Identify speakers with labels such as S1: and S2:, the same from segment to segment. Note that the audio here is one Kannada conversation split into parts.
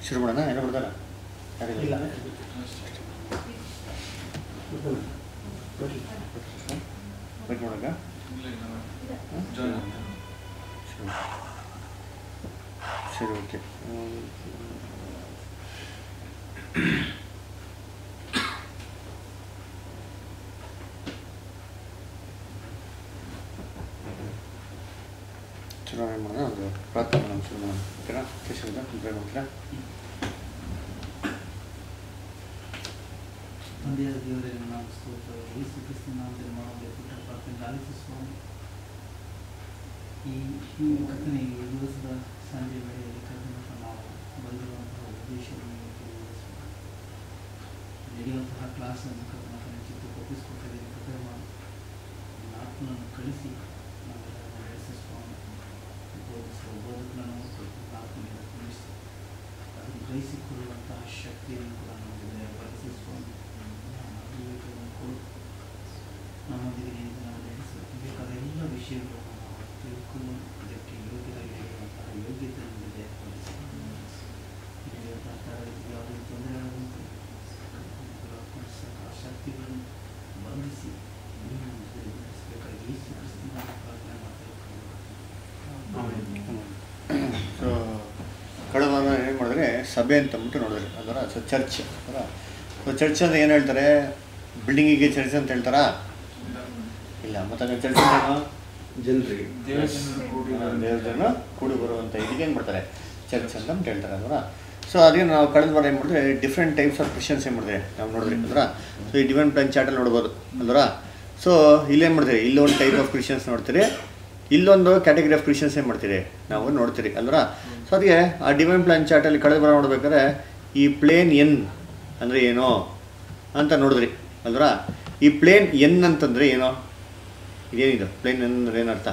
S1: ಶುರು ಮಾಡೋಣ ಏನೋ ಬಿಡ್ತಾರ
S2: ಇಲ್ಲ
S1: ವೆಯ್ಟ್ ಮಾಡೋಣ ಸರಿ ಓಕೆ ಚುನಾವಣೆ ಮಾಡೋಣ ಒಂದು ಪ್ರಾರ್ಥನೆ ಮಾಡೋಣ ಶುರು ಮಾಡೋಣ ಓಕೆನಾ ಕೇಶವಿಂದ ಪ್ರೇರ್ ಮಾಡ್ತೀರಾ
S2: ತಂದೆಯ ದೇವರಿಗೆ ನಾವು ಸ್ತೋತ್ರ ಯೇಸು ಕ್ರಿಸ್ತನ ನಾಮದಲ್ಲಿ ಮಾಡುವ ಪುಟ್ಟ ಪ್ರಾರ್ಥನೆ ಆಲಿಸು ಸ್ವಾಮಿ ಈ ಈ ಕರ್ತನೆ ಈ ದಿವಸದ ಸಂಜೆ ವೇಳೆಯಲ್ಲಿ ಕರ್ತನಪ್ಪ ನಾವು ಬಂದಿರುವಂತಹ ಉದ್ದೇಶವನ್ನು ನೀವು ತಿಳಿಯಲು ನಡೆಯುವಂತಹ ಕ್ಲಾಸನ್ನು ಕರ್ತನಪ್ಪ ನಿಮ್ಮ ಚಿತ್ರಕ್ಕೆ ಒಪ್ಪಿಸ್ಕೊಟ್ಟಿದ್ದೀನಿ ಕೃಪೆ ಮಾಡಿ ನಿಮ್ಮ ಆತ್ಮನನ್ನು ಕಳಿಸಿ ನಮ್ಮೆಲ್ಲರನ್ನು ನಡೆಸಿ ಸ್ವಾಮಿ ಬೋಧಿಸುವ ಬೋಧಕನನ್ನು ನಿಮ್ಮ ಆತ್ಮನಿಂದ ತಿಳಿಸಿ ಅದನ್ನು ಗ್ರಹಿಸಿಕೊಳ್ಳುವಂತಹ ಶಕ್ತಿಯನ್ನು ಕೂಡ ನಮಗೆ ದಯಪಾಲಿಸಿ ಸ್ವಾಮಿ ನಮ್ಮ ವಿವೇಕವನ್ನು ಕೊಡು ನಮ್ಮೊಂದಿಗೆ ನಿಂತು ನಾವು ನಡೆಸಿ ಬೇಕಾದ ಎಲ್ಲ ವಿಷಯಗಳನ್ನು ನಾವು ತಿಳ್ಕೊಂಡು ಇದಕ್ಕೆ ಯೋಗ್ಯರಾಗಿ ನಡೆಯುವಂತಹ ಯೋಗ್ಯತೆ ನಮಗೆ ದಯಪಾಲಿಸಿ ನಡೆಯುವಂತಹ ತರಗತಿಗೆ ಯಾವುದೇ ತೊಂದರೆಯಾಗುವಂತೆ ಆ ಶಕ್ತಿಗಳನ್ನು ಬಂಧಿಸಿ ನೀವು ನಮಗೆ ನಡೆಸಬೇಕಾಗಿ ಯೇಸು ಕ್ರಿಸ್ತನ ಪ್ರಾರ್ಥನೆ ಮಾಡ್ತಾ
S1: ಸೊ ಕಳೆದ ವಾರ ಏನು ಮಾಡಿದ್ರೆ ಸಭೆ ಅಂತ ಅಂದ್ಬಿಟ್ಟು ನೋಡಿದ್ರಿ ಅದರ ಸೊ ಚರ್ಚ್ ಅದರ ಸೊ ಚರ್ಚ್ ಅಂದ್ರೆ ಏನು ಹೇಳ್ತಾರೆ ಬಿಲ್ಡಿಂಗಿಗೆ ಚರ್ಚ್ ಅಂತ ಹೇಳ್ತಾರಾ ಇಲ್ಲ ಮತ್ತೆ ಚರ್ಚ್ ಏನು
S3: ಜನರಿಗೆ
S1: ದೇವ್ರ ಜನ ಕೂಡಿ ಬರುವಂಥ ಇದಕ್ಕೆ ಏನು ಮಾಡ್ತಾರೆ ಚರ್ಚ್ ಅಂತ ಅಂತ ಹೇಳ್ತಾರೆ ಅದರ ಸೊ ಅದೇ ನಾವು ಕಳೆದ ವಾರ ಏನು ಮಾಡಿದ್ರೆ ಡಿಫ್ರೆಂಟ್ ಟೈಪ್ಸ್ ಆಫ್ ಕ್ರಿಶ್ಚಿಯನ್ಸ್ ಏನು ಮಾಡಿದ್ರೆ ನಾವು ನೋಡಿದ್ರಿ ಅಲ್ರ ಸೊ ಈ ಡಿವೈನ್ ಪ್ಲಾನ್ ಚಾರ್ಟಲ್ಲಿ ನೋಡ್ಬೋದು ಅಲ್ರ ಸೊ ಇಲ್ಲೇನು ಮಾಡ್ತೀರಿ ಇಲ್ಲೊಂದು ಟೈಪ್ ಆಫ್ ಕ್ರಿಶ್ಚಿಯನ್ಸ್ ನೋಡ್ತೀರಿ ಇಲ್ಲೊಂದು ಕ್ಯಾಟಗರಿ ಆಫ್ ಕ್ರಿಶ್ಚಿಯನ್ಸ್ ಏನು ಮಾಡ್ತೀರಿ ನಾವು ನೋಡ್ತೀರಿ ಅಲ್ರ ಸೊ ಅದಕ್ಕೆ ಆ ಡಿವೈನ್ ಪ್ಲಾನ್ ಚಾರ್ಟಲ್ಲಿ ಕಳೆದ ವಾರ ನೋಡ್ಬೇಕಾದ್ರೆ ಈ ಪ್ಲೇನ್ ಎನ್ ಅಂದರೆ ಏನೋ ಅಂತ ನೋಡಿದ್ರಿ ಅಲ್ರ ಈ ಪ್ಲೇನ್ ಎನ್ ಅಂತಂದರೆ ಏನೋ ಇದೇನಿದು ಪ್ಲೇನ್ ಎನ್ ಅಂದ್ರೆ ಏನರ್ಥ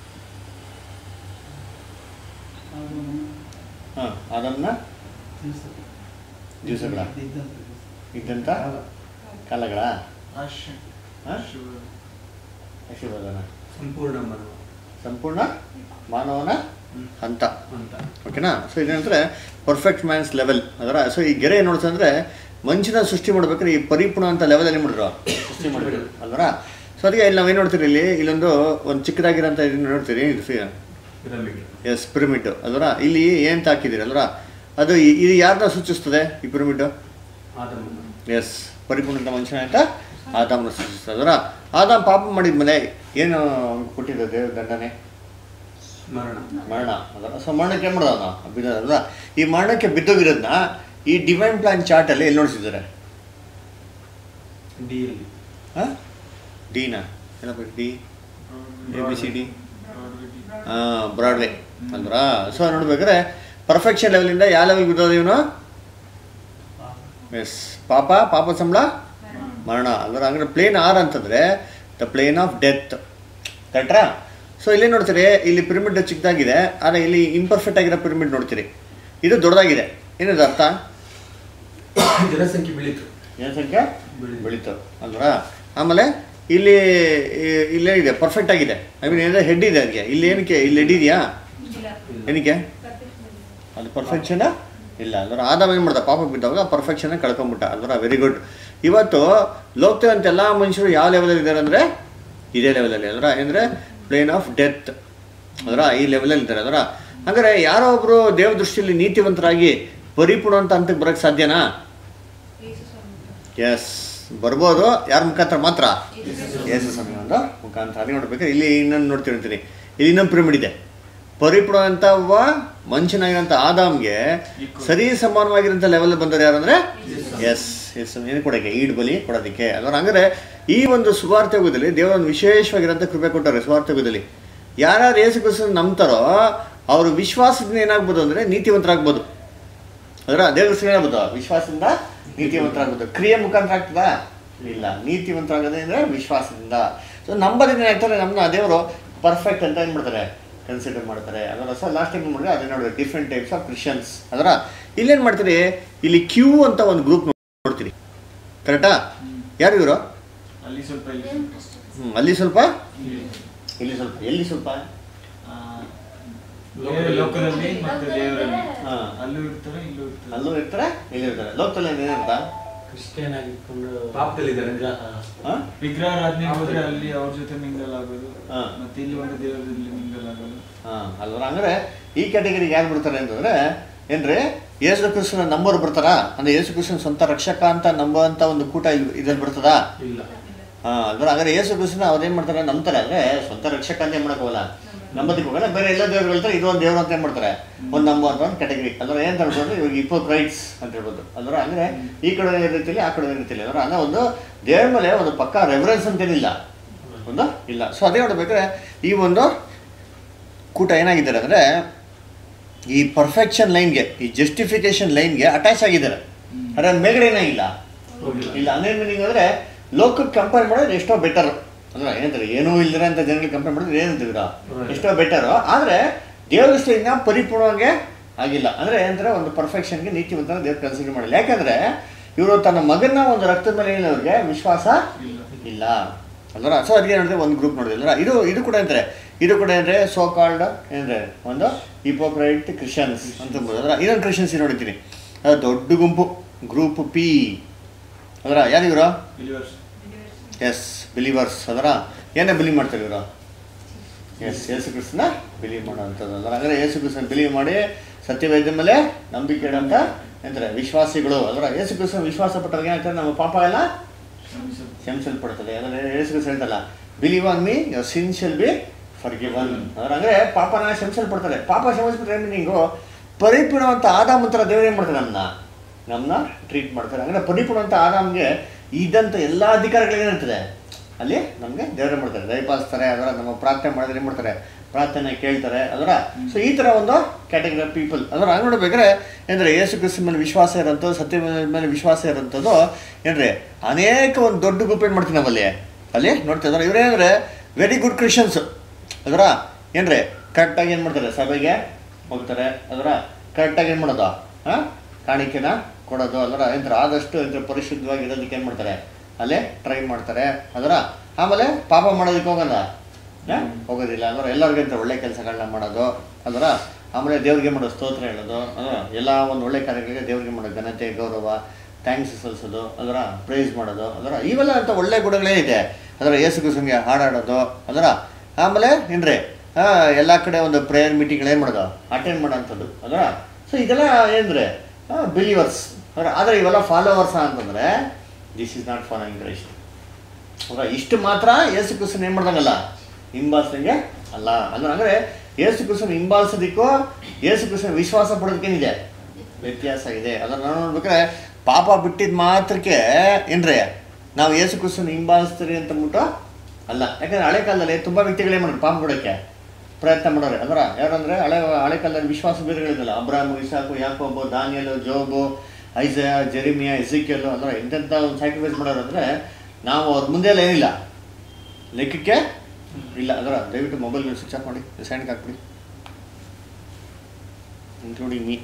S1: ಹಾಂ ಅದನ್ನ
S2: ತಿಳಿಸಬೇಕು
S1: ದಿವಸಗಳ
S2: ಇದ್ದಂತೆ
S1: ಇದ್ದಂಥ ಕಾಲಗಳ ಹಾಂ ಆಶೀರ್ವಾದನ
S3: ಸಂಪೂರ್ಣ ಮಾನವ
S1: ಸಂಪೂರ್ಣ ಮಾನವನ ಹಂತ
S3: ಅಂತ
S1: ಓಕೆನಾ ಸೊ ಇದೇನಂದ್ರೆ ಪರ್ಫೆಕ್ಟ್ ಮ್ಯಾನ್ಸ್ ಲೆವೆಲ್ ಅದರ ಸೊ ಈ ಗೆರೆ ಏನು ನೋಡ್ತಂದ್ರೆ ಮನುಷ್ಯನ ಸೃಷ್ಟಿ ಮಾಡ್ಬೇಕಾದ್ರೆ ಈ ಪರಿಪೂರ್ಣ ಅಂತ ಲೆವೆಲಲ್ಲಿ ಮಾಡಿದ್ರು ಸೃಷ್ಟಿ ಮಾಡಿದ್ರು ಅಲ್ವರ ಸೊ ಅದಕ್ಕೆ ಇಲ್ಲಿ ನಾವೇನು ನೋಡ್ತೀರಿ ಇಲ್ಲಿ ಇಲ್ಲೊಂದು ಒಂದು ಚಿಕ್ಕದಾಗಿರೋಂಥ ಇದನ್ನ ನೋಡ್ತೀರಿ ಇದು
S3: ಪಿರಮಿಡ್
S1: ಎಸ್ ಪಿರಮಿಡ್ ಅಲ್ವರ ಇಲ್ಲಿ ಏನು ಹಾಕಿದ್ದೀರಿ ಅಲ್ವರ ಅದು ಈ- ಇದು ಯಾರನ್ನ ಸೂಚಿಸ್ತದೆ ಈ ಪಿರಮಿಡ್
S3: ಆದಮನ
S1: ಎಸ್ ಪರಿಪೂರ್ಣ ಮನುಷ್ಯನ ಅಂತ ಆದಾಮನ ಸೂಚಿಸ್ತದೆ ಅದರ ಆದಾಮ್ ಪಾಪ ಮಾಡಿದ್ಮೇಲೆ ಏನು ಅವ್ನಿಗೆ ಕೊಟ್ಟಿದ್ದ ದೇವ್ರ ದಂಡನೆ
S3: ಮರಣ
S1: ಮರಣ ಅದರ ಸೊ ಮರಣಕ್ಕೆ ಏನು ಮಾಡೋದು ಅವನು ಬಿದ್ದೋದಲ್ವ ಈ ಮರಣಕ್ಕೆ ಬಿದ್ದೋಗಿರೋದನ್ನ ಈ ಡಿವೈನ್ ಪ್ಲಾನ್ ಚಾರ್ಟಲ್ಲಿ ಎಲ್ಲಿ ನೋಡಿಸಿದ್ದಾರೆ
S3: ಡಿ ಅಲ್ಲಿ
S1: ಹಾಂ ಡಿನಾ ಏನಪ್ಪ D A B C D ಹಾಂ ಬ್ರಾಡ್ವೇ ಅಂದ್ರ ಸೊ ನೋಡ್ಬೇಕಾದ್ರೆ ಪರ್ಫೆಕ್ಷನ್ ಲೆವೆಲಿಂದ ಯಾವ ಲೆವೆಲ್ ಬಿದ್ದೋದು ಇವನು ಎಸ್ ಪಾಪ ಪಾಪ ಸಂಬಳ ಮರಣ ಅಂದ್ರೆ ಹಂಗಾರೆ ಪ್ಲೇನ್ ಆರ್ ಅಂತಂದ್ರೆ ದ ಪ್ಲೇನ್ ಆಫ್ ಡೆತ್ ಕರೆಕ್ಟ್ರಾ ಸೊ ಇಲ್ಲಿ ನೋಡ್ತೀರಿ ಇಲ್ಲಿ ಪಿರಮಿಡ್ ಚಿಕ್ಕದಾಗಿದೆ ಆದರೆ ಇಲ್ಲಿ ಇಂಪರ್ಫೆಕ್ಟ್ ಆಗಿರೋ ಪಿರಮಿಡ್ ನೋಡ್ತೀರಿ ಇದು ದೊಡ್ಡದಾಗಿದೆ ಏನಿದೆ ಅರ್ಥ
S3: ಜನಸಂಖ್ಯೆ ಬೆಳೀತು
S1: ಜನಸಂಖ್ಯೆ
S3: ಬೆಳೀತು.
S1: ಬೆಳೀತು ಅಲ್ವಾ ಆಮೇಲೆ ಇಲ್ಲಿ ಈ- ಇಲ್ಲೇ ಇದೆ ಪರ್ಫೆಕ್ಟ್ ಆಗಿದೆ ಐ ಮೀನ್ ಏನಾದ್ರೆ ಹೆಡ್ ಇದೆ ಅದಕ್ಕೆ ಇಲ್ಲಿ ಏನಕ್ಕೆ ಇಲ್ಲಿ ಹೆಡ್ ಇದೆಯಾ ಏನಕ್ಕೆ ಅದು ಪರ್ಫೆಕ್ಷನ್ ಇಲ್ಲ ಅಂದ್ರೆ ಆದಾಮ ಏನು ಮಾಡ್ದ ಪಾಪ ಬಿದ್ದಾಗ ಪರ್ಫೆಕ್ಷನ್ ಕಳ್ಕೊಂಬಿಟ್ಟ ಅಂದ್ರೆ ವೆರಿ ಗುಡ್ ಇವತ್ತು ಲೋಕ್ತಿವಂತ ಎಲ್ಲ ಮನುಷ್ಯರು ಯಾವ ಲೆವೆಲಲ್ಲಿ ಇದ್ದಾರೆ ಅಂದರೆ ಇದೇ ಲೆವೆಲಲ್ಲಿ ಅದರ ಅಂದರೆ ಪ್ಲೇನ್ ಆಫ್ ಡೆತ್ ಅದರ ಈ ಲೆವೆಲಲ್ಲಿ ಇದ್ದಾರೆ ಅದರ ಹಾಗಾದ್ರೆ ಯಾರೋ ಒಬ್ಬರು ದೇವ ದೃಷ್ಟಿಯಲ್ಲಿ ನೀತಿವಂತರಾಗಿ ಪರಿಪೂರ್ಣ ಅಂತ ಹಂತಕ್ಕೆ ಬರೋಕ್ಕೆ ಸಾಧ್ಯನಾ ಎಸ್ ಬರ್ಬೋದು ಯಾರ ಮುಖಾಂತರ ಮಾತ್ರ ಯೇಸು ಸ್ವಾಮಿ ಒಂದು ಮುಖಾಂತರ ಅದೇ ನೋಡ್ಬೇಕಾದ್ರೆ ಇಲ್ಲಿ ಇನ್ನೊಂದು ನೋಡ್ತಿರ್ತೀನಿ ಇಲ್ಲಿ ಇನ್ನೊಂದು ಪಿರಮಿಡ್ ಇದೆ ಪರಿಪೂರ್ಣ ಅಂತ ಒಬ್ಬ ಮನುಷ್ಯನಾಗಿರೋಂಥ ಆದಾಮ್ಗೆ ಸರಿ ಸಮಾನವಾಗಿರೋಂಥ ಲೆವೆಲ್ ಬಂದವರು ಯಾರಂದ್ರೆ ಎಸ್ ಎಸ್ ಏನು ಕೊಡೋಕ್ಕೆ ಈಡ್ ಬಲಿ ಕೊಡೋದಕ್ಕೆ ಅದರ ಹಂಗಾರೆ ಈ ಒಂದು ಸುವಾರ್ಥ ಯುಗದಲ್ಲಿ ದೇವರ ಒಂದು ವಿಶೇಷವಾಗಿರೋಂಥ ಕೃಪೆ ಕೊಟ್ಟಾರೆ ಸುವಾರ್ಥ ಯುಗದಲ್ಲಿ ಯಾರ್ಯಾರು ಯೇಸು ಕ್ರಿಸ್ತನ ನಂಬ್ತಾರೋ ಅವ್ರ ವಿಶ್ವಾಸದಿಂದ ಏನಾಗ್ಬೋದು ಅಂದರೆ ನೀತಿವಂತರಾಗ್ಬೋದು ಅದರ ದೇವ್ರ ಹೆಸರು ಏನಾಗ್ಬೋದು ವಿಶ್ವಾಸದಿಂದ ನೀತಿವಂತರಾಗ್ಬೋದು ಕ್ರಿಯೆ ಮುಖಾಂತರ ಆಗ್ತದಾ ಇಲ್ಲ ನೀತಿವಂತರಾಗೋದೇ ಅಂದರೆ ವಿಶ್ವಾಸದಿಂದ ಸೊ ನಂಬದಿಂದ ಏನಾಗ್ತಾರೆ ನಮ್ಮನ್ನ ದೇವರು ಪರ್ಫೆಕ್ಟ್ ಅಂತ ಏನು ಮಾಡ್ತಾರೆ ಕನ್ಸಿಡರ್ ಮಾಡ್ತಾರೆ ಅದರ ಸೊ ಲಾಸ್ಟ್ ಟೈಮ್ ಮಾಡಿದ್ರೆ ಅದೇ ನೋಡಿದ್ರೆ ಡಿಫ್ರೆಂಟ್ ಟೈಪ್ಸ್ ಆಫ್ ಕ್ರಿಶ್ಚಿಯನ್ಸ್ ಅದರ ಇಲ್ಲೇನು ಮಾಡ್ತೀರಿ ಇಲ್ಲಿ ಕ್ಯೂ ಅಂತ ಒಂದು ಗ್ರೂಪ್ ನೋಡ್ತೀರಿ ಕರೆಕ್ಟಾ ಯಾರು ಇವರು
S4: ಅಲ್ಲಿ ಸ್ವಲ್ಪ ಇಲ್ಲಿ ಸ್ವಲ್ಪ.
S1: ಹ್ಞೂ ಅಲ್ಲಿ ಸ್ವಲ್ಪ
S4: ಇಲ್ಲಿ.
S1: ಇಲ್ಲಿ ಸ್ವಲ್ಪ ಎಲ್ಲಿ ಸ್ವಲ್ಪ
S4: ಆ,
S3: ಲೋಕದಲ್ಲಿ
S4: ಲೋಕದಲ್ಲಿ ಮತ್ತೆ ದೇವರಲ್ಲಿ
S1: ಹಾ.
S4: ಅಲ್ಲೂ ಇರ್ತಾರೆ ಇಲ್ಲೂ ಇರ್ತಾರೆ
S1: ಅಲ್ಲೂ ಇರ್ತಾರೆ ಇಲ್ಲಿ ಇರ್ತಾರೆ ಲೋಕದಲ್ಲಿ ಏನಂತ
S2: ಕ್ರಿಸ್ಟಿಯನ್ ಆಗಿಟ್ಕೊಂಡು
S3: ಪಾಪದಲ್ಲಿದ್ದಾರೆ.
S1: ಹಾ?
S4: ವಿಗ್ರಹಾರಾಧನೆ ಹೋದ್ರೆ ಅಲ್ಲಿ ಅವ್ರ ಜೊತೆ ಮಿಂಗಲ್ ಆಗೋದು
S1: ಹಾ.
S4: ಮತ್ತೆ ಇಲ್ಲಿ ಒಂದು ದೇವರಲ್ಲಿ ಮಿಂಗಲ್ ಆಗೋದು
S1: ಹಾ ಅಲ್ವರ ಅಂದ್ರೆ ಈ ಕ್ಯಾಟಗರಿಗೆ ಯಾರು ಬಿಡ್ತಾರೆ ಅಂತಂದ್ರೆ ಏನ್ರಿ ಯೇಸು ಕೃಷ್ಣನ ನಂಬೋರು ಬರ್ತಾರಾ ಅಂದ್ರೆ ಯೇಸು ಕೃಷ್ಣನ ಸ್ವಂತ ರಕ್ಷಕ ಅಂತ ನಂಬುವಂತ ಒಂದು ಕೂಟ ಇಲ್ಲಿ ಇದ್ರಲ್ಲಿ ಬರ್ತದಾ
S3: ಇಲ್ಲ
S1: ಹಾ ಅಲ್ವರ ಹಾಗಾದ್ರೆ ಯೇಸು ಕೃಷ್ಣ ಅವ್ರೇನ್ ಮಾಡ್ತಾರೆ ನಂಬ್ತಾರೆ ಅಂದ್ರೆ ಸ್ವಂತ ರಕ್ಷಕ ಅಂತ ಏನ್ ಮಾಡಕ್ ಹೋಗಲ್ಲ ನಂಬೋದಕ್ಕೆ ಹೋಗಲ್ಲ ಬೇರೆ ಎಲ್ಲ ದೇವ್ರು ಹೇಳ್ತಾರೆ ಇದು ಒಂದು ದೇವ್ರು ಅಂತ ಏನ್ ಮಾಡ್ತಾರೆ ಒಂದು ನಂಬುವಂತ ಒಂದು ಕ್ಯಾಟಗರಿ ಅಲ್ವರ ಏನ್ ಹೇಳ್ಬೋದು ಇವಾಗ ಇಪೋಕ್ರೈಟ್ಸ್ ಅಂತ ಹೇಳ್ಬೋದು ಅಲ್ವರ ಅಂದ್ರೆ ಈ ಕಡೆ ರೀತಿಯಲ್ಲಿ ಆ ಕಡೆ ರೀತಿಯಲ್ಲಿ ಅಲ್ವರ ಅಂದ್ರೆ ಒಂದು ದೇವ್ರ ಮೇಲೆ ಒಂದು ಪಕ್ಕ ರೆಫರೆನ್ಸ್ ಅಂತೇನಿಲ್ಲ ಒಂದು ಇಲ್ಲ ಸೊ ಅದೇ ನೋಡ್ಬೇಕಾದ್ರೆ ಈ ಒಂದು ಕೂಟ ಏನಾಗಿದ್ದಾರೆ ಅಂದರೆ ಈ ಪರ್ಫೆಕ್ಷನ್ ಲೈನ್ಗೆ ಈ ಜಸ್ಟಿಫಿಕೇಶನ್ ಲೈನ್ಗೆ ಅಟ್ಯಾಚ್ ಆಗಿದ್ದಾರೆ ಅದ್ರ ಮೇಲ್ಗಡೆ ಏನಾಗಿಲ್ಲ
S3: ಹೋಗಿಲ್ಲ
S1: ಇಲ್ಲ ಅಂದ್ರೆ ಮೀನಿಂಗ್ ಅಂದರೆ ಲೋಕಕ್ಕೆ ಕಂಪೇರ್ ಮಾಡಿದ್ರೆ ಎಷ್ಟೋ ಬೆಟರ್ ಅಂದ್ರೆ ಏನಂತಾರೆ ಏನೂ ಇಲ್ದಿರ ಅಂತ ಜನಗಳಿಗೆ ಕಂಪೇರ್ ಮಾಡಿದ್ರೆ ಏನಂತಿದ್ರ ಎಷ್ಟೋ ಬೆಟರು ಆದರೆ ದೇವ್ರ ದೃಷ್ಟಿಯಿಂದ ಪರಿಪೂರ್ಣವಾಗಿ ಆಗಿಲ್ಲ ಅಂದರೆ ಏನಂತಾರೆ ಒಂದು ಪರ್ಫೆಕ್ಷನ್ಗೆ ನೀತಿವಂತನ ದೇವ್ರು ಕನ್ಸಿಡರ್ ಮಾಡಿಲ್ಲ ಯಾಕಂದ್ರೆ ಇವರು ತನ್ನ ಮಗನ ಒಂದು ರಕ್ತದ ಮೇಲೆ ಏನಿಲ್ಲ ಅವ್ರಿಗೆ ವಿಶ್ವಾಸ ಇಲ್ಲ ಅಲ್ವರ ಸೊ ಅದಕ್ಕೆ ನೋಡಿದ್ರೆ ಒಂದು ಗ್ರೂಪ್ ನೋಡಿದ್ರೆ ಅಲ್ವರ ಇದು ಇದು ಕೂಡ ಅಂದರೆ ಇದು ಕೂಡ ಅಂದರೆ ಸೋ ಕಾಲ್ಡ್ ಏನಂದ್ರೆ ಒಂದು ಹಿಪೋಕ್ರೈಟ್ ಕ್ರಿಶ್ಚಿಯನ್ಸ್ ಅಂತ ಅಲ್ವರ ಇನ್ನೊಂದು ಕ್ರಿಶ್ಚಿಯನ್ಸ್ ನೋಡಿದ್ದೀನಿ ಅದು ದೊಡ್ಡ ಗುಂಪು ಗ್ರೂಪ್ ಪಿ ಅದರ ಯಾರು ಇವರು
S4: ಬಿಲಿವರ್ಸ್
S1: ಎಸ್ ಬಿಲೀವರ್ಸ್ ಅದರ ಏನೇ ಬಿಲೀವ್ ಮಾಡ್ತಾರೆ ಇವರು ಎಸ್ ಯೇಸು ಕ್ರಿಸ್ತನ ಬಿಲೀವ್ ಮಾಡೋವಂಥದ್ದು ಅದರ ಅಂದರೆ ಯೇಸು ಕ್ರಿಸ್ತನ ಬಿಲೀವ್ ಮಾಡಿ ಸತ್ಯವೇದ್ಯ ಮೇಲೆ ನಂಬಿಕೆ ಇಡಂತ ಎಂತಾರೆ ವಿಶ್ವಾಸಿಗಳು ಅದರ ಯೇಸು ಕ್ರಿಸ್ತನ ವಿಶ್ವಾಸ ಪಟ್ಟವ್ರಿಗೆ ಏನಾಗ್ತದೆ ನಮ್ಮ ಪಾಪ ಎಲ್ಲ ಕ್ಷಮಿಸಲ್ಪಡ್ತದೆ ಅದರ ಯೇಸು ಕ್ರಿಸ್ತ ಹೇಳ್ತಲ್ಲ believe on me your sin shall be forgiven ಅದರ ಅಂದರೆ ಪಾಪನ ಕ್ಷಮಿಸಲ್ಪಡ್ತಾರೆ ಪಾಪ ಕ್ಷಮಿಸ್ಬಿಟ್ರೆ ಮೀನಿಂಗು ಪರಿಪೂರ್ಣವಂತ ಆದಾಮಂತರ ದೇವರು ಏನು ಮಾಡ್ತಾರೆ ನಮ್ಮನ್ನ ನಮ್ಮನ್ನ ಟ್ರೀಟ್ ಮಾಡ್ತಾರೆ ಅಂದರೆ ಪರಿಪೂರ್ಣವಂತ ಆದಾಮ್ಗೆ ಇದ್ದಂಥ ಎಲ್ಲ ಅಧಿಕಾರಗಳೇನಿರ್ತದೆ ಅಲ್ಲಿ ನಮಗೆ ದೇವರೇ ಮಾಡ್ತಾರೆ ದಯಪಾಲಿಸ್ತಾರೆ ಅದರ ನಮ್ಮ ಪ್ರಾರ್ಥನೆ ಮಾಡಿದ್ರೆ ಏನು ಮಾಡ್ತಾರೆ ಪ್ರಾರ್ಥನೆ ಕೇಳ್ತಾರೆ ಅದರ ಸೊ ಈ ಥರ ಒಂದು ಕ್ಯಾಟಗರಿ ಆಫ್ ಪೀಪಲ್ ಅದರ ಹಂಗೆ ನೋಡ್ಬೇಕಾದ್ರೆ ಏನಂದ್ರೆ ಯೇಸು ಕ್ರಿಸ್ತ ಮೇಲೆ ವಿಶ್ವಾಸ ಇರೋಂಥದ್ದು ಸತ್ಯ ಮೇಲೆ ವಿಶ್ವಾಸ ಇರೋಂಥದ್ದು ಏನ್ರಿ ಅನೇಕ ಒಂದು ದೊಡ್ಡ ಗುಂಪು ಏನು ಮಾಡ್ತೀವಿ ನಾವಲ್ಲಿ ಅಲ್ಲಿ ನೋಡ್ತಿದ್ದಾರೆ ಇವರೇನಂದ್ರೆ ವೆರಿ ಗುಡ್ ಕ್ರಿಶ್ಚಿಯನ್ಸ್ ಅದರ ಏನ್ರಿ ಕರೆಕ್ಟಾಗಿ ಏನು ಮಾಡ್ತಾರೆ ಸಭೆಗೆ ಹೋಗ್ತಾರೆ ಅದರ ಕರೆಕ್ಟಾಗಿ ಏನು ಮಾಡೋದು ಹಾಂ ಕಾಣಿಕೆನ ಕೊಡೋದು ಅದರ ಏನಂತಾರೆ ಆದಷ್ಟು ಏನಂತಾರೆ ಪರಿಶುದ್ಧವಾಗಿ ಇರೋದಕ್ಕೆ ಏನು ಮಾಡ್ತಾರೆ ಅಲ್ಲೇ ಟ್ರೈ ಮಾಡ್ತಾರೆ ಅದರ ಆಮೇಲೆ ಪಾಪ ಮಾಡೋದಕ್ಕೆ ಹೋಗಲ್ಲ ಆ? ಹೋಗೋದಿಲ್ಲ ಅಂದ್ರೆ ಎಲ್ಲರಿಗೂ ಅಂತ ಒಳ್ಳೆ ಕೆಲಸಗಳನ್ನ ಮಾಡೋದು ಅದರ ಆಮೇಲೆ ದೇವ್ರಿಗೆ ಮಾಡೋ ಸ್ತೋತ್ರ ಹೇಳೋದು ಅದರ ಎಲ್ಲ ಒಂದು ಒಳ್ಳೆ ಕಾರ್ಯಗಳಿಗೆ ದೇವ್ರಿಗೆ ಮಾಡೋ ಘನತೆ ಗೌರವ ಥ್ಯಾಂಕ್ಸ್ ಸಲ್ಲಿಸೋದು ಅದರ ಪ್ರೈಸ್ ಮಾಡೋದು ಅದರ ಇವೆಲ್ಲ ಅಂತ ಒಳ್ಳೆ ಗುಣಗಳೇನಿದೆ ಅದರ ಯೇಸು ಕ್ರಿಸ್ತನಿಗೆ ಹಾಡಾಡೋದು ಅದರ ಆಮೇಲೆ ಏನ್ರಿ ಎಲ್ಲ ಕಡೆ ಒಂದು ಪ್ರೇಯರ್ ಮೀಟಿಂಗ್ ಏನು ಮಾಡೋದು ಅಟೆಂಡ್ ಮಾಡೋಂಥದ್ದು ಅದರ ಸೊ ಇದೆಲ್ಲ ಏನಂದ್ರೆ ಬಿಲೀವರ್ಸ್ ಅದರ ಆದರೆ ಇವೆಲ್ಲ ಫಾಲೋವರ್ಸ್ ಅಂತಂದ್ರೆ this is not following Christ ಅವರ ಇಷ್ಟು ಮಾತ್ರ ಯೇಸು ಕ್ರಿಸ್ತನ್ ಏನು ಮಾಡ್ದಂಗಲ್ಲ ಹಿಂಬಾಲಿಸ್ದಂಗೆ ಅಲ್ಲ ಅಂದ್ರೆ ಅಂದರೆ ಯೇಸು ಕ್ರಿಸ್ತನ್ ಹಿಂಬಾಲಿಸೋದಕ್ಕೂ ಯೇಸು ಕ್ರಿಸ್ತನ ವಿಶ್ವಾಸ ಪಡೋದಕ್ಕೇನಿದೆ ವ್ಯತ್ಯಾಸ ಇದೆ ಅದನ್ನು ನಾವು ನೋಡ್ಬೇಕಾದ್ರೆ ಪಾಪ ಬಿಟ್ಟಿದ ಮಾತ್ರಕ್ಕೆ ಏನ್ರಿ ನಾವು ಯೇಸು ಕ್ರಿಸ್ತನ ಹಿಂಬಾಲಿಸ್ತೀರಿ ಅಂತ ಅಂದ್ಬಿಟ್ಟು ಅಲ್ಲ ಯಾಕಂದ್ರೆ ಹಳೆ ಕಾಲದಲ್ಲಿ ತುಂಬ ವ್ಯಕ್ತಿಗಳೇ ಮಾಡೋರು ಪಾಪ ಬಿಡೋಕ್ಕೆ ಪ್ರಯತ್ನ ಮಾಡೋರು ಅದರ ಯಾರಂದ್ರೆ ಹಳೆ ಹಳೆ ಕಾಲದಲ್ಲಿ ವಿಶ್ವಾಸ ಬೀರಗಳಿದ್ದಲ್ಲ ಅಬ್ರಾಹ್ಮ ಇಸಾಕು ಯಾಕೋಬು ದಾನಿಯಲು ಜೋಬು ಐಸಯ ಜೆರಿಮಿಯಾ ಎಸಿಕೆಲು ಅಂದ್ರೆ ಇಂಥಂಥ ಒಂದು ಸ್ಯಾಕ್ರಿಫೈಸ್ ಮಾಡೋರು ಅಂದರೆ ನಾವು ಅವ್ರ ಮುಂದೆ ಎಲ್ಲ ಏನಿಲ್ಲ ಲೆಕ್ಕಕ್ಕೆ ಇಲ್ಲ ಅದರ ದಯವಿಟ್ಟು ಮೊಬೈಲ್ ಸ್ವಿಚ್ ಆಫ್ ಮಾಡಿ ಸೈನ್ಗೆ ಹಾಕ್ಬಿಡಿ ಇನ್ಕ್ಲೂಡಿಂಗ್ ಮೀ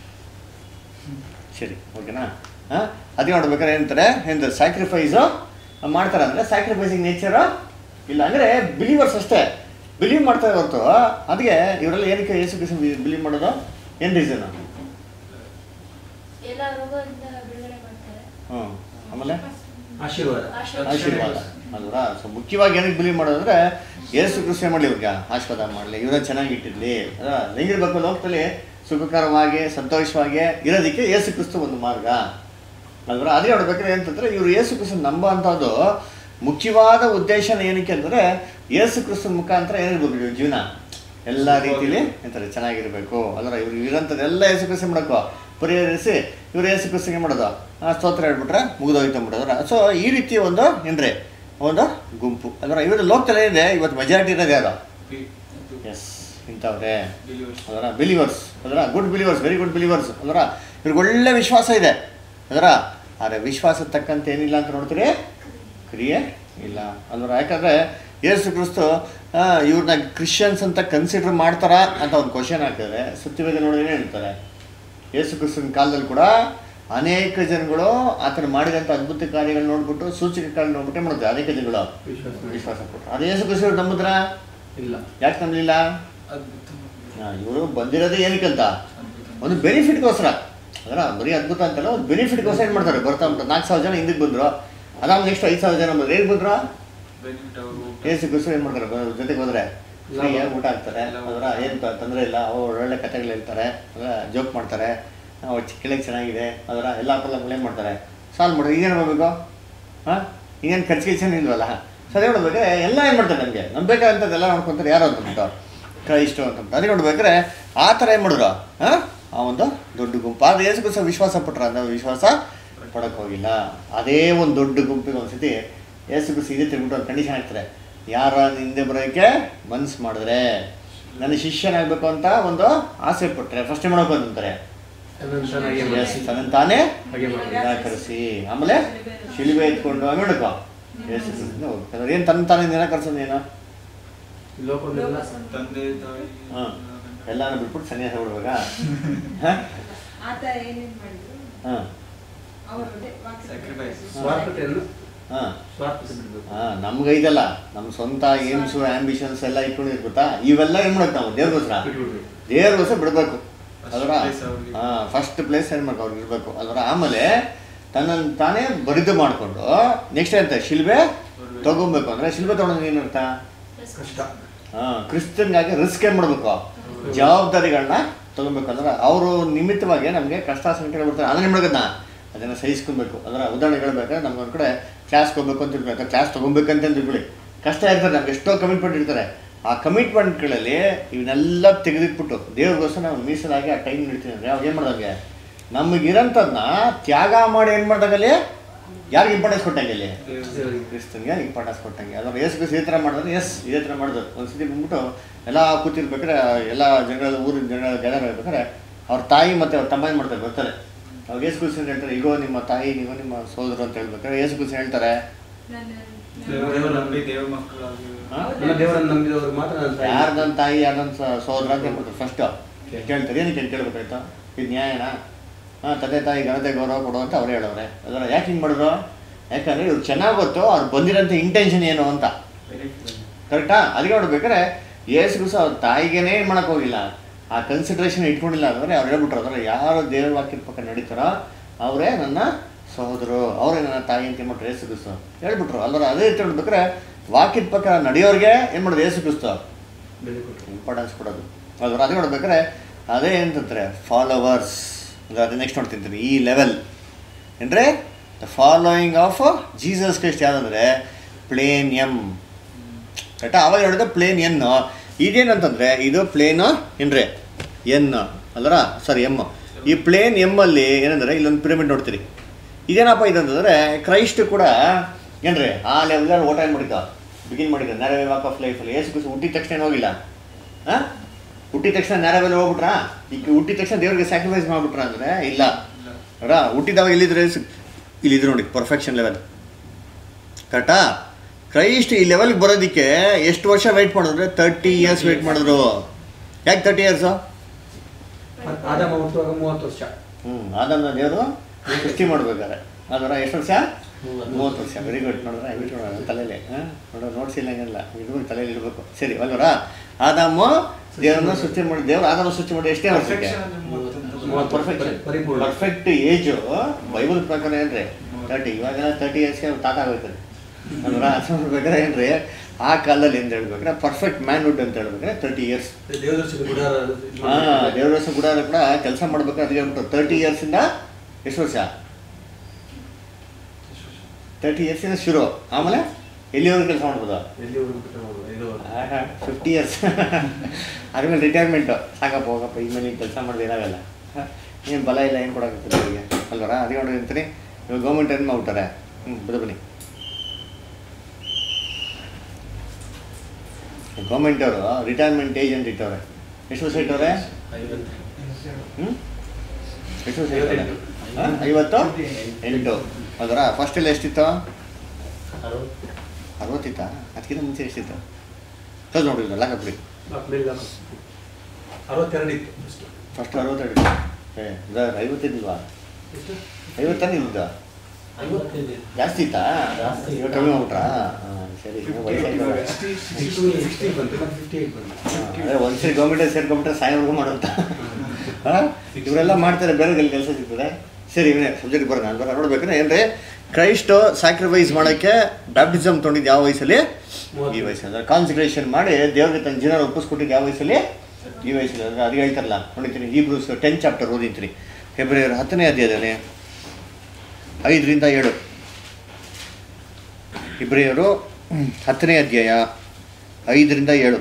S1: ಸರಿ ಓಕೆನಾ ಹಾಂ ಅದೇ ನೋಡ್ಬೇಕಾದ್ರೆ ಏನಂತಾರೆ ಏನು ಸ್ಯಾಕ್ರಿಫೈಸು ಮಾಡ್ತಾರೆ ಅಂದರೆ ಸ್ಯಾಕ್ರಿಫೈಸಿಂಗ್ ನೇಚರು ಇಲ್ಲ ಅಂದರೆ ಬಿಲೀವರ್ಸ್ ಅಷ್ಟೇ ಬಿಲೀವ್ ಮಾಡ್ತಾರೆ ಹೊರತು ಅದಕ್ಕೆ ಇವರೆಲ್ಲ ಏನಕ್ಕೆ ಯೇಸು ಕ್ರಿಸ್ತ ಬಿಲೀವ್ ಮಾಡೋದು ಏನು ರೀಸನು
S5: ಎಲ್ಲ ರೋಗದಿಂದ ಬಿಡುಗಡೆ ಮಾಡ್ತಾರೆ
S1: ಹ್ಞೂ ಆಮೇಲೆ
S3: ಆಶೀರ್ವಾದ
S1: ಆಶೀರ್ವಾದ ಅಲ್ವಾ ಸೊ ಮುಖ್ಯವಾಗಿ ಏನಕ್ಕೆ ಬಿಲೀವ್ ಮಾಡೋದಂದ್ರೆ ಯೇಸು ಕ್ರಿಸ್ತ ಮಾಡಲಿ ಇವ್ರಿಗೆ ಆಶೀರ್ವಾದ ಮಾಡಲಿ ಇವರ ಚೆನ್ನಾಗಿ ಇಟ್ಟಿರ್ಲಿ ಅಲ್ವಾ ಹೆಂಗಿರ್ಬೇಕು ಲೋಕದಲ್ಲಿ ಸುಖಕರವಾಗಿ ಸಂತೋಷವಾಗಿ ಇರೋದಕ್ಕೆ ಯೇಸು ಕ್ರಿಸ್ತ ಒಂದು ಮಾರ್ಗ ಅಲ್ವಾ ಅದೇ ನೋಡ್ಬೇಕಾದ್ರೆ ಏನಂತಂದ್ರೆ ಇವರು ಯೇಸು ಕ್ರಿಸ್ತನ ನಂಬೋ ಅಂಥದ್ದು ಮುಖ್ಯವಾದ ಉದ್ದೇಶನ ಏನಕ್ಕೆ ಅಂದರೆ ಯೇಸು ಕ್ರಿಸ್ತನ ಮುಖಾಂತರ ಏನಿರ್ಬೇಕು ಇವ್ರ ಜೀವನ ಎಲ್ಲ ರೀತಿಲಿ ಎಂತಾರೆ ಚೆನ್ನಾಗಿರ್ಬೇಕು ಅದರ ಇವ್ರು ಇರೋಂಥದ್ದೆಲ್ಲ ಯೇಸು ಕ್ರಿಸ್ತ ಮಾಡಬೇಕು ಪರಿಹರಿಸಿ ಇವ್ರು ಯೇಸು ಕ್ರಿಸ್ತಗೆ ಮಾಡೋದು ಆ ಸ್ತೋತ್ರ ಹೇಳ್ಬಿಟ್ರೆ ಮುಗಿದೋಯ್ತು ಅಂದ್ಬಿಡೋದ್ರ ಸೊ ಈ ರೀತಿ ಒಂದು ಏನ್ರಿ ಒಂದು ಗುಂಪು ಅದರ ಇವರು ಲೋಕದಲ್ಲಿ ಏನಿದೆ ಇವತ್ತು ಮೆಜಾರಿಟಿ ಇರೋದು ಯಾರು ಎಸ್ ಇಂಥವ್ರೆ
S4: ಬಿಲಿವರ್ಸ್
S1: ಅದರ ಬಿಲಿವರ್ಸ್ ಅದರ good believers very good believers ಅದರ ಇವ್ರಿಗೆ ಒಳ್ಳೆ ವಿಶ್ವಾಸ ಇದೆ ಅದರ ಆದರೆ ವಿಶ್ವಾಸ ತಕ್ಕಂತೆ ಏನಿಲ್ಲ ಅಂತ ನೋಡ್ತೀರಿ ಕ್ರಿಯೆ ಇಲ್ಲ ಅಲ್ವರ ಯಾಕಂದರೆ ಯೇಸು ಕ್ರಿಸ್ತು ಆ, ಇವ್ರನ್ನ ಕ್ರಿಶ್ಚಿಯನ್ಸ್ ಅಂತ ಕನ್ಸಿಡರ್ ಮಾಡ್ತಾರಾ ಅಂತ ಒಂದು ಕ್ವಶನ್ ಹಾಕಿದ್ರೆ ಸತ್ಯವೇದ ನೋಡಿದ್ರೆ ಹೇಳ್ತಾರೆ ಯೇಸು ಕ್ರಿಸ್ತನ ಕಾಲದಲ್ಲಿ ಕೂಡ ಅನೇಕ ಜನಗಳು ಆತನ ಮಾಡಿದಂಥ ಅದ್ಭುತ ಕಾರ್ಯಗಳು ನೋಡ್ಬಿಟ್ಟು ಸೂಚಕ ಕಾರ್ಯ ನೋಡ್ಬಿಟ್ಟೆ ಮಾಡ್ತಾರೆ ಅನೇಕ ಜನಗಳು
S3: ವಿಶ್ವಾಸ
S1: ವಿಶ್ವಾಸ ಕೊಟ್ಟರು ಅದು ಯೇಸು ಕ್ರಿಸ್ತು ನಂಬುದ್ರಾ
S3: ಇಲ್ಲ
S1: ಯಾಕೆ ನಂಬಲಿಲ್ಲ
S4: ಅದ್ಭುತ
S1: ಇವರು ಬಂದಿರೋದೇ ಏನಕ್ಕಂತ ಒಂದು ಬೆನಿಫಿಟ್ಗೋಸ್ಕರ ಅದರ ಬರೀ ಅದ್ಭುತ ಅಂತಲ್ಲ ಒಂದು ಬೆನಿಫಿಟ್ಗೋಸ್ಕರ ಏನು ಮಾಡ್ತಾರೆ ಬರ್ತಾ ಉಂಟು ನಾಲ್ಕು ಸಾವಿರ ಜನ ಹಿಂದಕ್ಕೆ ಬಂದರು ಅದಾದ ನೆಕ್ಸ್ಟ್ ಐದು ಸಾವಿರ ಜನ ಬಂದ್ರು ಏನು ಬಂದ್ರು
S4: ಬೆನಿಫಿಟ್ ಅವರು
S1: ಏಸುಗೋಸ್ಕರ ಏನು ಮಾಡ್ತಾರೆ ಬ- ಜೊತೆಗೆ ಹೋದ್ರೆ ಫ್ರೀಯಾಗಿ ಊಟ ಹಾಕ್ತಾರೆ ಅದರ ಏನು ತೊಂದರೆ ಇಲ್ಲ ಅವ್ರು ಒಳ್ಳೊಳ್ಳೆ ಕಥೆಗಳು ಹೇಳ್ತಾರೆ ಅದರ ಜೋಕ್ ಮಾಡ್ತಾರೆ ಅವ್ರು ಕೇಳಕ್ಕೆ ಚೆನ್ನಾಗಿದೆ ಅದರ ಎಲ್ಲ ಪ್ರಾಬ್ಲಮ್ಗಳು ಏನು ಮಾಡ್ತಾರೆ ಸಾಲ್ವ್ ಮಾಡ್ತಾರೆ ಈಗೇನು ಮಾಡಬೇಕು ಹಾಂ ಈಗೇನು ಖರ್ಚು ಗಿರ್ಚೇನು ಇಲ್ವಲ್ಲ ಸರಿ ನೋಡ್ಬೇಕಾದ್ರೆ ಎಲ್ಲ ಏನು ಮಾಡ್ತಾರೆ ನಮಗೆ ನಮ್ಗೆ ಬೇಕಾದಂಥದ್ದೆಲ್ಲ ನೋಡ್ಕೊಂತಾರೆ ಯಾರು ಅಂತಂದ್ಬಿಟ್ಟು ಕ್ರೈಸ್ಟು ಅಂತ ಅದೇ ನೋಡ್ಬೇಕಾದ್ರೆ ಆ ಥರ ಏನು ಮಾಡಿದ್ರು ಹಾಂ ಆ ಒಂದು ದೊಡ್ಡ ಗುಂಪು ಆದರೆ ಏಸುಗೋಸ್ಕರ ವಿಶ್ವಾಸ ಪಟ್ರ ಅಂದ್ರೆ ವಿಶ್ವಾಸ ಪಡಕ್ಕೆ ಹೋಗಿಲ್ಲ ಅದೇ ಒಂದು ದೊಡ್ಡ ಗುಂಪಿಗೆ ಒಂದ್ಸತಿ ಏಸುಗೂ ಸೀದೆ ತಿರ್ಬಿಟ್ಟು ಒಂದು ಕಂಡೀಷನ್ ಹಾಕ್ತಾರೆ ಯಾರ ಹಿಂದೆ ಬರೋಕ್ಕೆ ಮನ್ಸು ಮಾಡಿದ್ರೆ ನನ್ನ ಶಿಷ್ಯನಾಗಬೇಕು ಅಂತ ಒಂದು ಆಸೆ ಪಟ್ಟರೆ ಫಸ್ಟ್ ಮಾಡೋಕೆ ಅಂತಾರೆ Yes, ತನ್ನನ್ನು ತಾನೇ
S3: ಹಾಗೆ ಮಾಡಿ.
S1: ನಿರಾಕರಿಸಿ ಆಮೇಲೆ ಶಿಲುಬೆ ಎತ್ಕೊಂಡು ಆಮೇಲೆ ನೋಡಕೋ ಯೇಸು ಕ್ರಿಸ್ತನಿಂದ ಹೋಗ್ತಾರೆ ಏನು ತನ್ನ ತಾನೇ ನಿರಾಕರಿಸೋದು ಏನು
S3: ಲೋಕವನ್ನೆಲ್ಲ
S4: ತಂದೆ ತಾಯಿ
S1: ಹಾಂ ಎಲ್ಲಾನು ಬಿಟ್ಬಿಟ್ಟು ಸನ್ಯಾಸ ಬಿಡ್ಬೇಕಾ ಹಾಂ
S5: ಆತ ಏನೇನ್ ಮಾಡಿದ್ರು
S1: ಹಾಂ
S5: ಅವರು ಅದೇ ವಾಕ್ಯ
S4: Sacrifice.
S3: ಸ್ವಾರ್ಥತೆಯನ್ನು
S1: ಹಾಂ
S3: ಸ್ವಾರ್ಥತೆ ಬಿಡಬೇಕು
S1: ಹಾಂ ನಮ್ಗೆ ಐತಲ್ಲ ನಮ್ಮ ಸ್ವಂತ ಏಮ್ಸು ಆಂಬಿಷನ್ಸ್ ಎಲ್ಲ ಇಟ್ಕೊಂಡಿರ್ ಗೊತ್ತಾ ಇವೆಲ್ಲ ಏನು ಮಾಡೋದು ನಾವು ದೇವ್ರಿಗೋಸ್ಕರ
S3: ಬಿಟ್ಬಿಡ್ಬೇಕು
S1: ದೇವ್ರಿಗೋಸ್ಕರ ಬಿಡಬೇಕು
S4: First
S1: ಅದರ
S4: place ಅವ್ರಿಗೆ.
S1: ಹಾಂ ಫಸ್ಟ್ ಪ್ಲೇಸ್ ಏನು ಮಾಡ್ಕೊ ಅವ್ರಿಗೆ ಇರಬೇಕು ಅದರ ಆಮೇಲೆ ತನ್ನನ್ನು ತಾನೇ ಬರಿದು ಮಾಡಿಕೊಂಡು ನೆಕ್ಸ್ಟ್ ಎಂತ ಶಿಲ್ಬೆ ತಗೊಬೇಕು ಅಂದರೆ ಶಿಲ್ಬೆ ತೊಗೊಳೋದು ಏನರ್ಥ
S3: ಕಷ್ಟ
S1: ಹಾಂ ಕ್ರಿಶ್ಚಿಯನ್ಗಾಗಿ ರಿಸ್ಕ್ ಏನು ಮಾಡಬೇಕು ಜವಾಬ್ದಾರಿಗಳನ್ನ ತಗೊಬೇಕು ಅಂದ್ರೆ ಅವರು ನಿಮಿತ್ತವಾಗಿ ನಮಗೆ ಕಷ್ಟ ಸಂಕಟ ಬರ್ತಾರೆ ಅದನ್ನ ಮಾಡ್ಕೋದ ಅದನ್ನು ಸಹಿಸ್ಕೊಬೇಕು ಅದರ ಉದಾಹರಣೆಗಳು ಬೇಕಾದ್ರೆ ನಮ್ಗೆ ಒಂದು ಕಡೆ ಕ್ಲಾಸ್ಗೆ ಹೋಗ್ಬೇಕು ಅಂತ ಇರ್ಬೇಕು ಕ್ಲಾಸ್ ತೊಗೊಬೇಕಂತ ತಿಳ್ಕೊಳ್ಳಿ ಕಷ್ಟ ಇರ್ತಾರೆ ನಮ್ಗೆ ಎಷ್ಟೋ ಕಮಿಟ್ಮೆಂಟ್ ಇರ್ತಾರೆ ಆ ಕಮಿಟ್ಮೆಂಟ್ಗಳಲ್ಲಿ ಇವನ್ನೆಲ್ಲ ತೆಗೆದಿಟ್ಬಿಟ್ಟು ದೇವ್ರಿಗೋಸ್ಕರ ನಾವು ಮೀಸಲಾಗಿ ಆ ಟೈಮ್ ನೀಡ್ತೀನಿ ಅಂದರೆ ಅವಾಗ ಏನು ಮಾಡ್ದಂಗೆ ನಮಗಿರೋಂಥದ್ದನ್ನ ತ್ಯಾಗ ಮಾಡಿ ಏನು ಮಾಡ್ದಾಗಲ್ಲಿ ಯಾರಿಗೆ ಇಂಪಾರ್ಟೆನ್ಸ್ ಕೊಟ್ಟಂಗೆ ಅಲ್ಲಿ ಕ್ರಿಸ್ತನ್ಗೆ ಇಂಪಾರ್ಟೆನ್ಸ್ ಕೊಟ್ಟಂಗೆ ಅದ್ರ ಯೇಸು ಕ್ರಿಸ್ತ ಈ ಥರ ಮಾಡಿದ್ರೆ ಎಸ್ ಇದೇ ಥರ ಮಾಡಿದ್ರು ಒಂದು ಸತಿ ಬಂದ್ಬಿಟ್ಟು ಎಲ್ಲ ಕೂತಿರ್ಬೇಕಾದ್ರೆ ಎಲ್ಲ ಜನಗಳ ಊರಿನ ಜನಗಳ ಗ್ಯಾದರ್ ಆಗ್ಬೇಕಾದ್ರೆ ಅವ್ರ ತಾಯಿ ಮತ್ತು ಅವ್ರ ತಮ್ಮ ಏನು ಮಾಡ್ತಾರೆ ಬರ್ತಾರೆ ಅವ್ರು ಯೇಸು ಕ್ರಿಸ್ತನ್ ಹೇಳ್ತಾರೆ ಈಗೋ ನಿಮ್ಮ ತಾಯಿ ನೀವು ನಿಮ್ಮ ಸೋದರು ಅಂತ ಹೇಳ್ಬೇಕಾದ್ರೆ ಯೇಸು ಕ್ರಿಸ್ತ ಹೇಳ್ತಾರೆ
S5: ನನ್ನ
S4: ದೇವರು ನಂಬಿ ದೇವ್ರ ಮಕ್ಕಳಾಗಿ
S1: ಹಾ?
S3: ನನ್ನ ದೇವರನ್ನು ನಂಬಿದವರು ಮಾತ್ರ ನನ್ನ ತಾಯಿ.
S1: ಯಾರು ನನ್ನ ತಾಯಿ ಯಾರು ನನ್ನ ಸೋದರ ಅಂತ ಹೇಳ್ಬಿಡ್ತಾರೆ ಫಸ್ಟ್ ಕೇಳ್ತಾರೆ ಏನಕ್ಕೆ ಅಂತ ಕೇಳ್ಬೇಕಾಯ್ತು ಇದು ನ್ಯಾಯನಾ ಹಾಂ ತಂದೆ ತಾಯಿ ಘನತೆ ಗೌರವ ಕೊಡು ಅಂತ ಅವ್ರು ಹೇಳವ್ರೆ ಅದರ ಯಾಕೆ ಹಿಂಗೆ ಮಾಡಿದ್ರು ಯಾಕಂದರೆ ಇವ್ರು ಚೆನ್ನಾಗಿ ಗೊತ್ತು ಅವ್ರು ಬಂದಿರೋಂಥ ಇಂಟೆನ್ಷನ್ ಏನು ಅಂತ ಕರೆಕ್ಟಾ ಅದಕ್ಕೆ ನೋಡ್ಬೇಕಾದ್ರೆ ಯೇಸು ಕ್ರಿಸ್ತ ಅವ್ರ ತಾಯಿಗೇನೆ ಏನು ಮಾಡಕ್ ಹೋಗಿಲ್ಲ ಆ ಕನ್ಸಿಡ್ರೇಷನ್ ಇಟ್ಕೊಂಡಿಲ್ಲ ಅಂದರೆ ಅವ್ರು ಹೇಳ್ಬಿಟ್ರು ಅಂದ್ರೆ ಯಾರು ದೇವ್ರ ವಾಕ್ಯದ ಪಕ್ಕ ನಡೀತಾರೋ ಅವರೇ ನನ್ನ ಸಹೋದರು ಅವರೇ ನನ್ನ ತಾಯಿ ಅಂತ ಮಾಡ್ತಾರೆ ಯೇಸು ಕ್ರಿಸ್ತ ಹೇಳ್ಬಿಟ್ರು ಅಲ್ವರ ಅದೇ ರೀತಿ ನೋಡ್ಬೇಕಾದ್ರೆ ವಾಕ್ಯದ ಪಕ್ಕ ನಡೆಯೋರಿಗೆ ಏನು ಮಾಡೋದು ಯೇಸು ಕ್ರಿಸ್ತ
S3: ಬೆಲೆ ಕೊಟ್ಟರು.
S1: ಇಂಪಾರ್ಟೆನ್ಸ್ ಕೊಡೋದು ಅದ್ರ ಅದೇ ನೋಡ್ಬೇಕಾದ್ರೆ ಅದೇ ಏನಂತಾರೆ ಫಾಲೋವರ್ಸ್ ಅದೇ ನೆಕ್ಸ್ಟ್ ನೋಡ್ತಿರ್ತೀನಿ ಈ ಲೆವೆಲ್ ಅಂದರೆ the following of Jesus Christ ಯಾವುದಂದ್ರೆ ಪ್ಲೇನ್ ಎಮ್ ಕರೆಕ್ಟಾ ಅವಾಗ ಹೇಳಿದ್ರೆ ಪ್ಲೇನ್ ಎನ್ ಇದೇನಂತಂದರೆ ಇದು ಪ್ಲೇನ್ ಏನ್ರಿ ಎನ್ ಅಲ್ಲರ ಸರಿ ಎಮ್ ಈ ಪ್ಲೇನ್ ಎಮ್ಮಲ್ಲಿ ಏನಂದರೆ ಇಲ್ಲೊಂದು ಪಿರಮಿಡ್ ನೋಡ್ತೀರಿ ಇದೇನಪ್ಪ ಇದಂತಂದರೆ ಕ್ರೈಸ್ಟ್ ಕೂಡ ಏನ್ರಿ ಆ ಲೆವೆಲ್ ಓಟ ಏನು ಮಾಡಿದ್ದ ಬಿಗಿನ್ ಮಾಡಿದ್ದ ನ್ಯಾರವೇ ವಾಕ್ ಆಫ್ ಲೈಫಲ್ಲಿ ಏಸು ಕುಸು ಹುಟ್ಟಿದ ತಕ್ಷಣ ಏನು ಹೋಗಿಲ್ಲ ಹಾಂ ಹುಟ್ಟಿದ ತಕ್ಷಣ ನ್ಯಾರವೆಲ್ಲ ಹೋಗ್ಬಿಟ್ರಾ ಈಗ ಹುಟ್ಟಿದ ತಕ್ಷಣ ದೇವ್ರಿಗೆ ಸ್ಯಾಕ್ರಿಫೈಸ್ ಮಾಡ್ಬಿಟ್ರ ಅಂದರೆ ಇಲ್ಲ ರಾ ಹುಟ್ಟಿದವಾಗ ಇಲ್ಲಿದ್ರೆ ಸ್- ಇಲ್ಲಿದ್ರು ನೋಡಿ ಪರ್ಫೆಕ್ಷನ್ ಲೆವೆಲ್ ಕರೆಕ್ಟಾ ಕ್ರೈಸ್ಟ್ ಈ ಲೆವೆಲ್ಗೆ ಬರೋದಕ್ಕೆ ಎಷ್ಟು ವರ್ಷ ವೆಯ್ಟ್ ಮಾಡಿದ್ರೆ ತರ್ಟಿ ಇಯರ್ಸ್ ವೆಯ್ಟ್ ಮಾಡಿದ್ರು ಯಾಕೆ ತರ್ಟಿ ಇಯರ್ಸು
S3: ಆದಾಮ ಹುಟ್ಟುವಾಗ ಮೂವತ್ತು ವರ್ಷ
S1: ಹ್ಞೂ ಅದನ್ನು ದೇವರು ಸೃಷ್ಟಿ ಮಾಡ್ಬೇಕಾರೆ ಅದರ ಎಷ್ಟು ವರ್ಷ
S3: ಮೂವತ್ತು.
S1: ಮೂವತ್ತು ವರ್ಷ ವೆರಿ ಗುಡ್ ನೋಡಿದ್ರೆ ಇಟ್ಟು ನೋಡೋಣ ತಲೆಯಲ್ಲಿ ಹಾಂ ನೋಡೋ ನೋಟ್ಸ್ ಇಲ್ಲ ಹಂಗಿಲ್ಲ ಇಡ್ಬೇಕು ತಲೆಯಲ್ಲಿ ಇಡಬೇಕು ಸರಿ ಅಲ್ವರ ಆದಾಮು ದೇವ್ರನ್ನ ಸೃಷ್ಟಿ ಮಾಡಿ ದೇವ್ರು ಆದಾಮ ಸೃಷ್ಟಿ ಮಾಡಿ ಎಷ್ಟೇ ವರ್ಷಕ್ಕೆ
S3: ಮೂವತ್ತು
S1: ಪರ್ಫೆಕ್ಟ್
S3: ಪರಿಪೂರ್ಣ.
S1: ಪರ್ಫೆಕ್ಟ್ ಏಜು ಬೈಬಲ್ ಪ್ರಕಾರ ಏನ್ರಿ ತರ್ಟಿ ಇವಾಗೆಲ್ಲ ತರ್ಟಿ ಇಯರ್ಸ್ಗೆ ತಾತ ಆಗೋಯ್ತದೆ ಅಂದ್ರೆ ಅದು ನೋಡ್ಬೇಕಾದ್ರೆ ಏನ್ರಿ ಆ ಕಾಲದಲ್ಲಿ ಏನು ಹೇಳ್ಬೇಕಾದ್ರೆ ಪರ್ಫೆಕ್ಟ್ ಮ್ಯಾನ್ಹುಡ್ ಅಂತ ಹೇಳ್ಬೇಕಾದ್ರೆ ತರ್ಟಿ ಇಯರ್ಸ್
S3: ದೇವದರ್ಶನ ಗುಡಾರ ಇದು
S1: ಹಾಂ
S3: ಮಾಡ್ತಾರೆ.
S1: ದೇವ್ರ ವರ್ಷ ಕೂಡ ಕೂಡ ಕೆಲಸ ಮಾಡ್ಬೇಕಾದ್ರೆ ಅದಕ್ಕೆ ಹೇಳ್ಬಿಟ್ಟು ತರ್ಟಿ ಇಯರ್ಸಿಂದ ಎಷ್ಟು ವರ್ಷ ತರ್ಟಿ ಇಯರ್ಸಿಂದ ಶುರು ಆಮೇಲೆ ಎಲ್ಲಿವರೆಗೂ ಕೆಲಸ ಮಾಡ್ಬೋದು
S3: ಎಲ್ಲಿವರೆಗೂ ಬಿಟ್ಟು ಹೋಗ್ಬೋದು, ಇಲ್ಲಿವರೆಗೂ.
S1: ಫಿಫ್ಟಿ ಇಯರ್ಸ್ ಆದ್ಮೇಲೆ ರಿಟೈರ್ಮೆಂಟು ಸಾಕಪ್ಪ ಹೋಗಪ್ಪ ಇನ್ಮೇಲೆ ಕೆಲಸ ಮಾಡೋದು ಏನಾಗಲ್ಲ ಏನು ಬಲ ಇಲ್ಲ ಏನು ಕೊಡೋಕ್ಕಾಗ್ತದೆ ಅವರಿಗೆ ಅಲ್ವರ ಅದಕ್ಕೆ ನೋಡಿ ಅಂತೀನಿ ಇವಾಗ ಗೌರ್ಮೆಂಟ್ ಏನು ಮಾಡ್ಬಿಟ್ಟಾರೆ ಹ್ಞೂ ಬದ ಬನ್ನಿ ಗೌರ್ಮೆಂಟ್ ಅವರು ರಿಟೈರ್ಮೆಂಟ್ ಏಜ್ ಅಂತ ಇಟ್ಟವ್ರೆ ಎಷ್ಟು ವರ್ಷ ಇಟ್ಟವ್ರೆ
S3: ಐವತ್ತು.
S1: ಹ್ಞೂ ಎಷ್ಟು ವರ್ಷ ಇಟ್ಟವ್ರೆ ಹಾಂ ಐವತ್ತು ಎಂಟು ಅದರ ಫಸ್ಟಲ್ಲಿ ಎಷ್ಟಿತ್ತು
S3: ಅರವತ್ತು.
S1: ಅರವತ್ತಿತ್ತ ಅದಕ್ಕಿಂತ ಮುಂಚೆ ಎಷ್ಟಿತ್ತು ಕಲ್ ನೋಡಿದ್ರಲ್ಲ ಲೆಕ್ಕ ಕೊಡಿ
S3: ನಾಲ್ಕು ಮೇಲೆ ನಾಲ್ಕು. ಅರವತ್ತೆರಡು ಇತ್ತು first.
S1: ಫಸ್ಟ್ ಅರವತ್ತೆರಡು ಏ ಇದಾರೆ ಐವತ್ತಿದ್ದಿಲ್ವಾ
S3: ಎಷ್ಟು?
S1: ಐವತ್ತಾನೆ ಇಲ್ದ
S2: ಐವತ್ತೈದು ಇದೆ.
S1: ಜಾಸ್ತಿ ಇತ್ತಾ
S2: ಜಾಸ್ತಿ.
S1: ಇವಾಗ ಕಮ್ಮಿ ಮಾಡ್ಬಿಟ್ರಾ ಹಾಂ ಸರಿ ಇನ್ನು ವಯಸ್ಸಾಗಿಲ್ಲ.
S3: ಸಿಕ್ಸ್ಟಿ ಬಂತು ಮತ್ತೆ ಫಿಫ್ಟಿ ಏಟ್ ಬಂತು
S1: ಹಾಂ, ಅದೇ ಒಂದ್ಸರಿ ಗೌರ್ಮೆಂಟ್ ಸೇರ್ಕೊಂಡ್ಬಿಟ್ರೆ ಸಾಯೋವರೆಗೂ ಮಾಡುತ್ತಾ ಹಾಂ ಇವರೆಲ್ಲ ಮಾಡ್ತಾರೆ ಬೇರೆ ಕೆಲಸ ಸಿಗ್ತದೆ ಸರಿ ಇವನೇ ಸಬ್ಜೆಕ್ಟ್ ಬರೋಣ ಅಲ್ವಾ ನೋಡ್ಬೇಕಂದ್ರೆ ಏನ್ರಿ ಕ್ರೈಸ್ಟ್ ಸ್ಯಾಕ್ರಿಫೈಸ್ ಮಾಡೋಕ್ಕೆ ಬ್ಯಾಪ್ಟಿಸಮ್ ತೊಗೊಂಡಿದ್ದು ಯಾವ ವಯಸ್ಸಲ್ಲಿ ಈ ವಯಸ್ಸಲ್ಲಿ ಅಂದ್ರೆ ಕಾನ್ಸಂಟ್ರೇಷನ್ ಮಾಡಿ ದೇವ್ರಿಗೆ ತನ್ನ ಜೀವನ ಒಪ್ಪಿಸ್ಕೊಟ್ಟಿದ್ದು ಯಾವ ವಯಸ್ಸಲ್ಲಿ ಈ ವಯಸ್ಸಲ್ಲಿ ಅಂದ್ರೆ ಅದು ಹೇಳ್ತಾರಲ್ಲ ನೋಡಿದ್ದೀನಿ ಈ ಬ್ರೂಸ್ ಟೆನ್ ಚಾಪ್ಟರ್ ಓದಿರ್ತೀನಿ ಫೆಬ್ರವರಿ ಹತ್ತನೇ ಅಧ್ಯಾಯದಲ್ಲಿ ಐದರಿಂದ ಏಳು ಇಬ್ರಿಯರು ಹತ್ತನೇ ಅಧ್ಯಾಯ ಐದರಿಂದ ಏಳು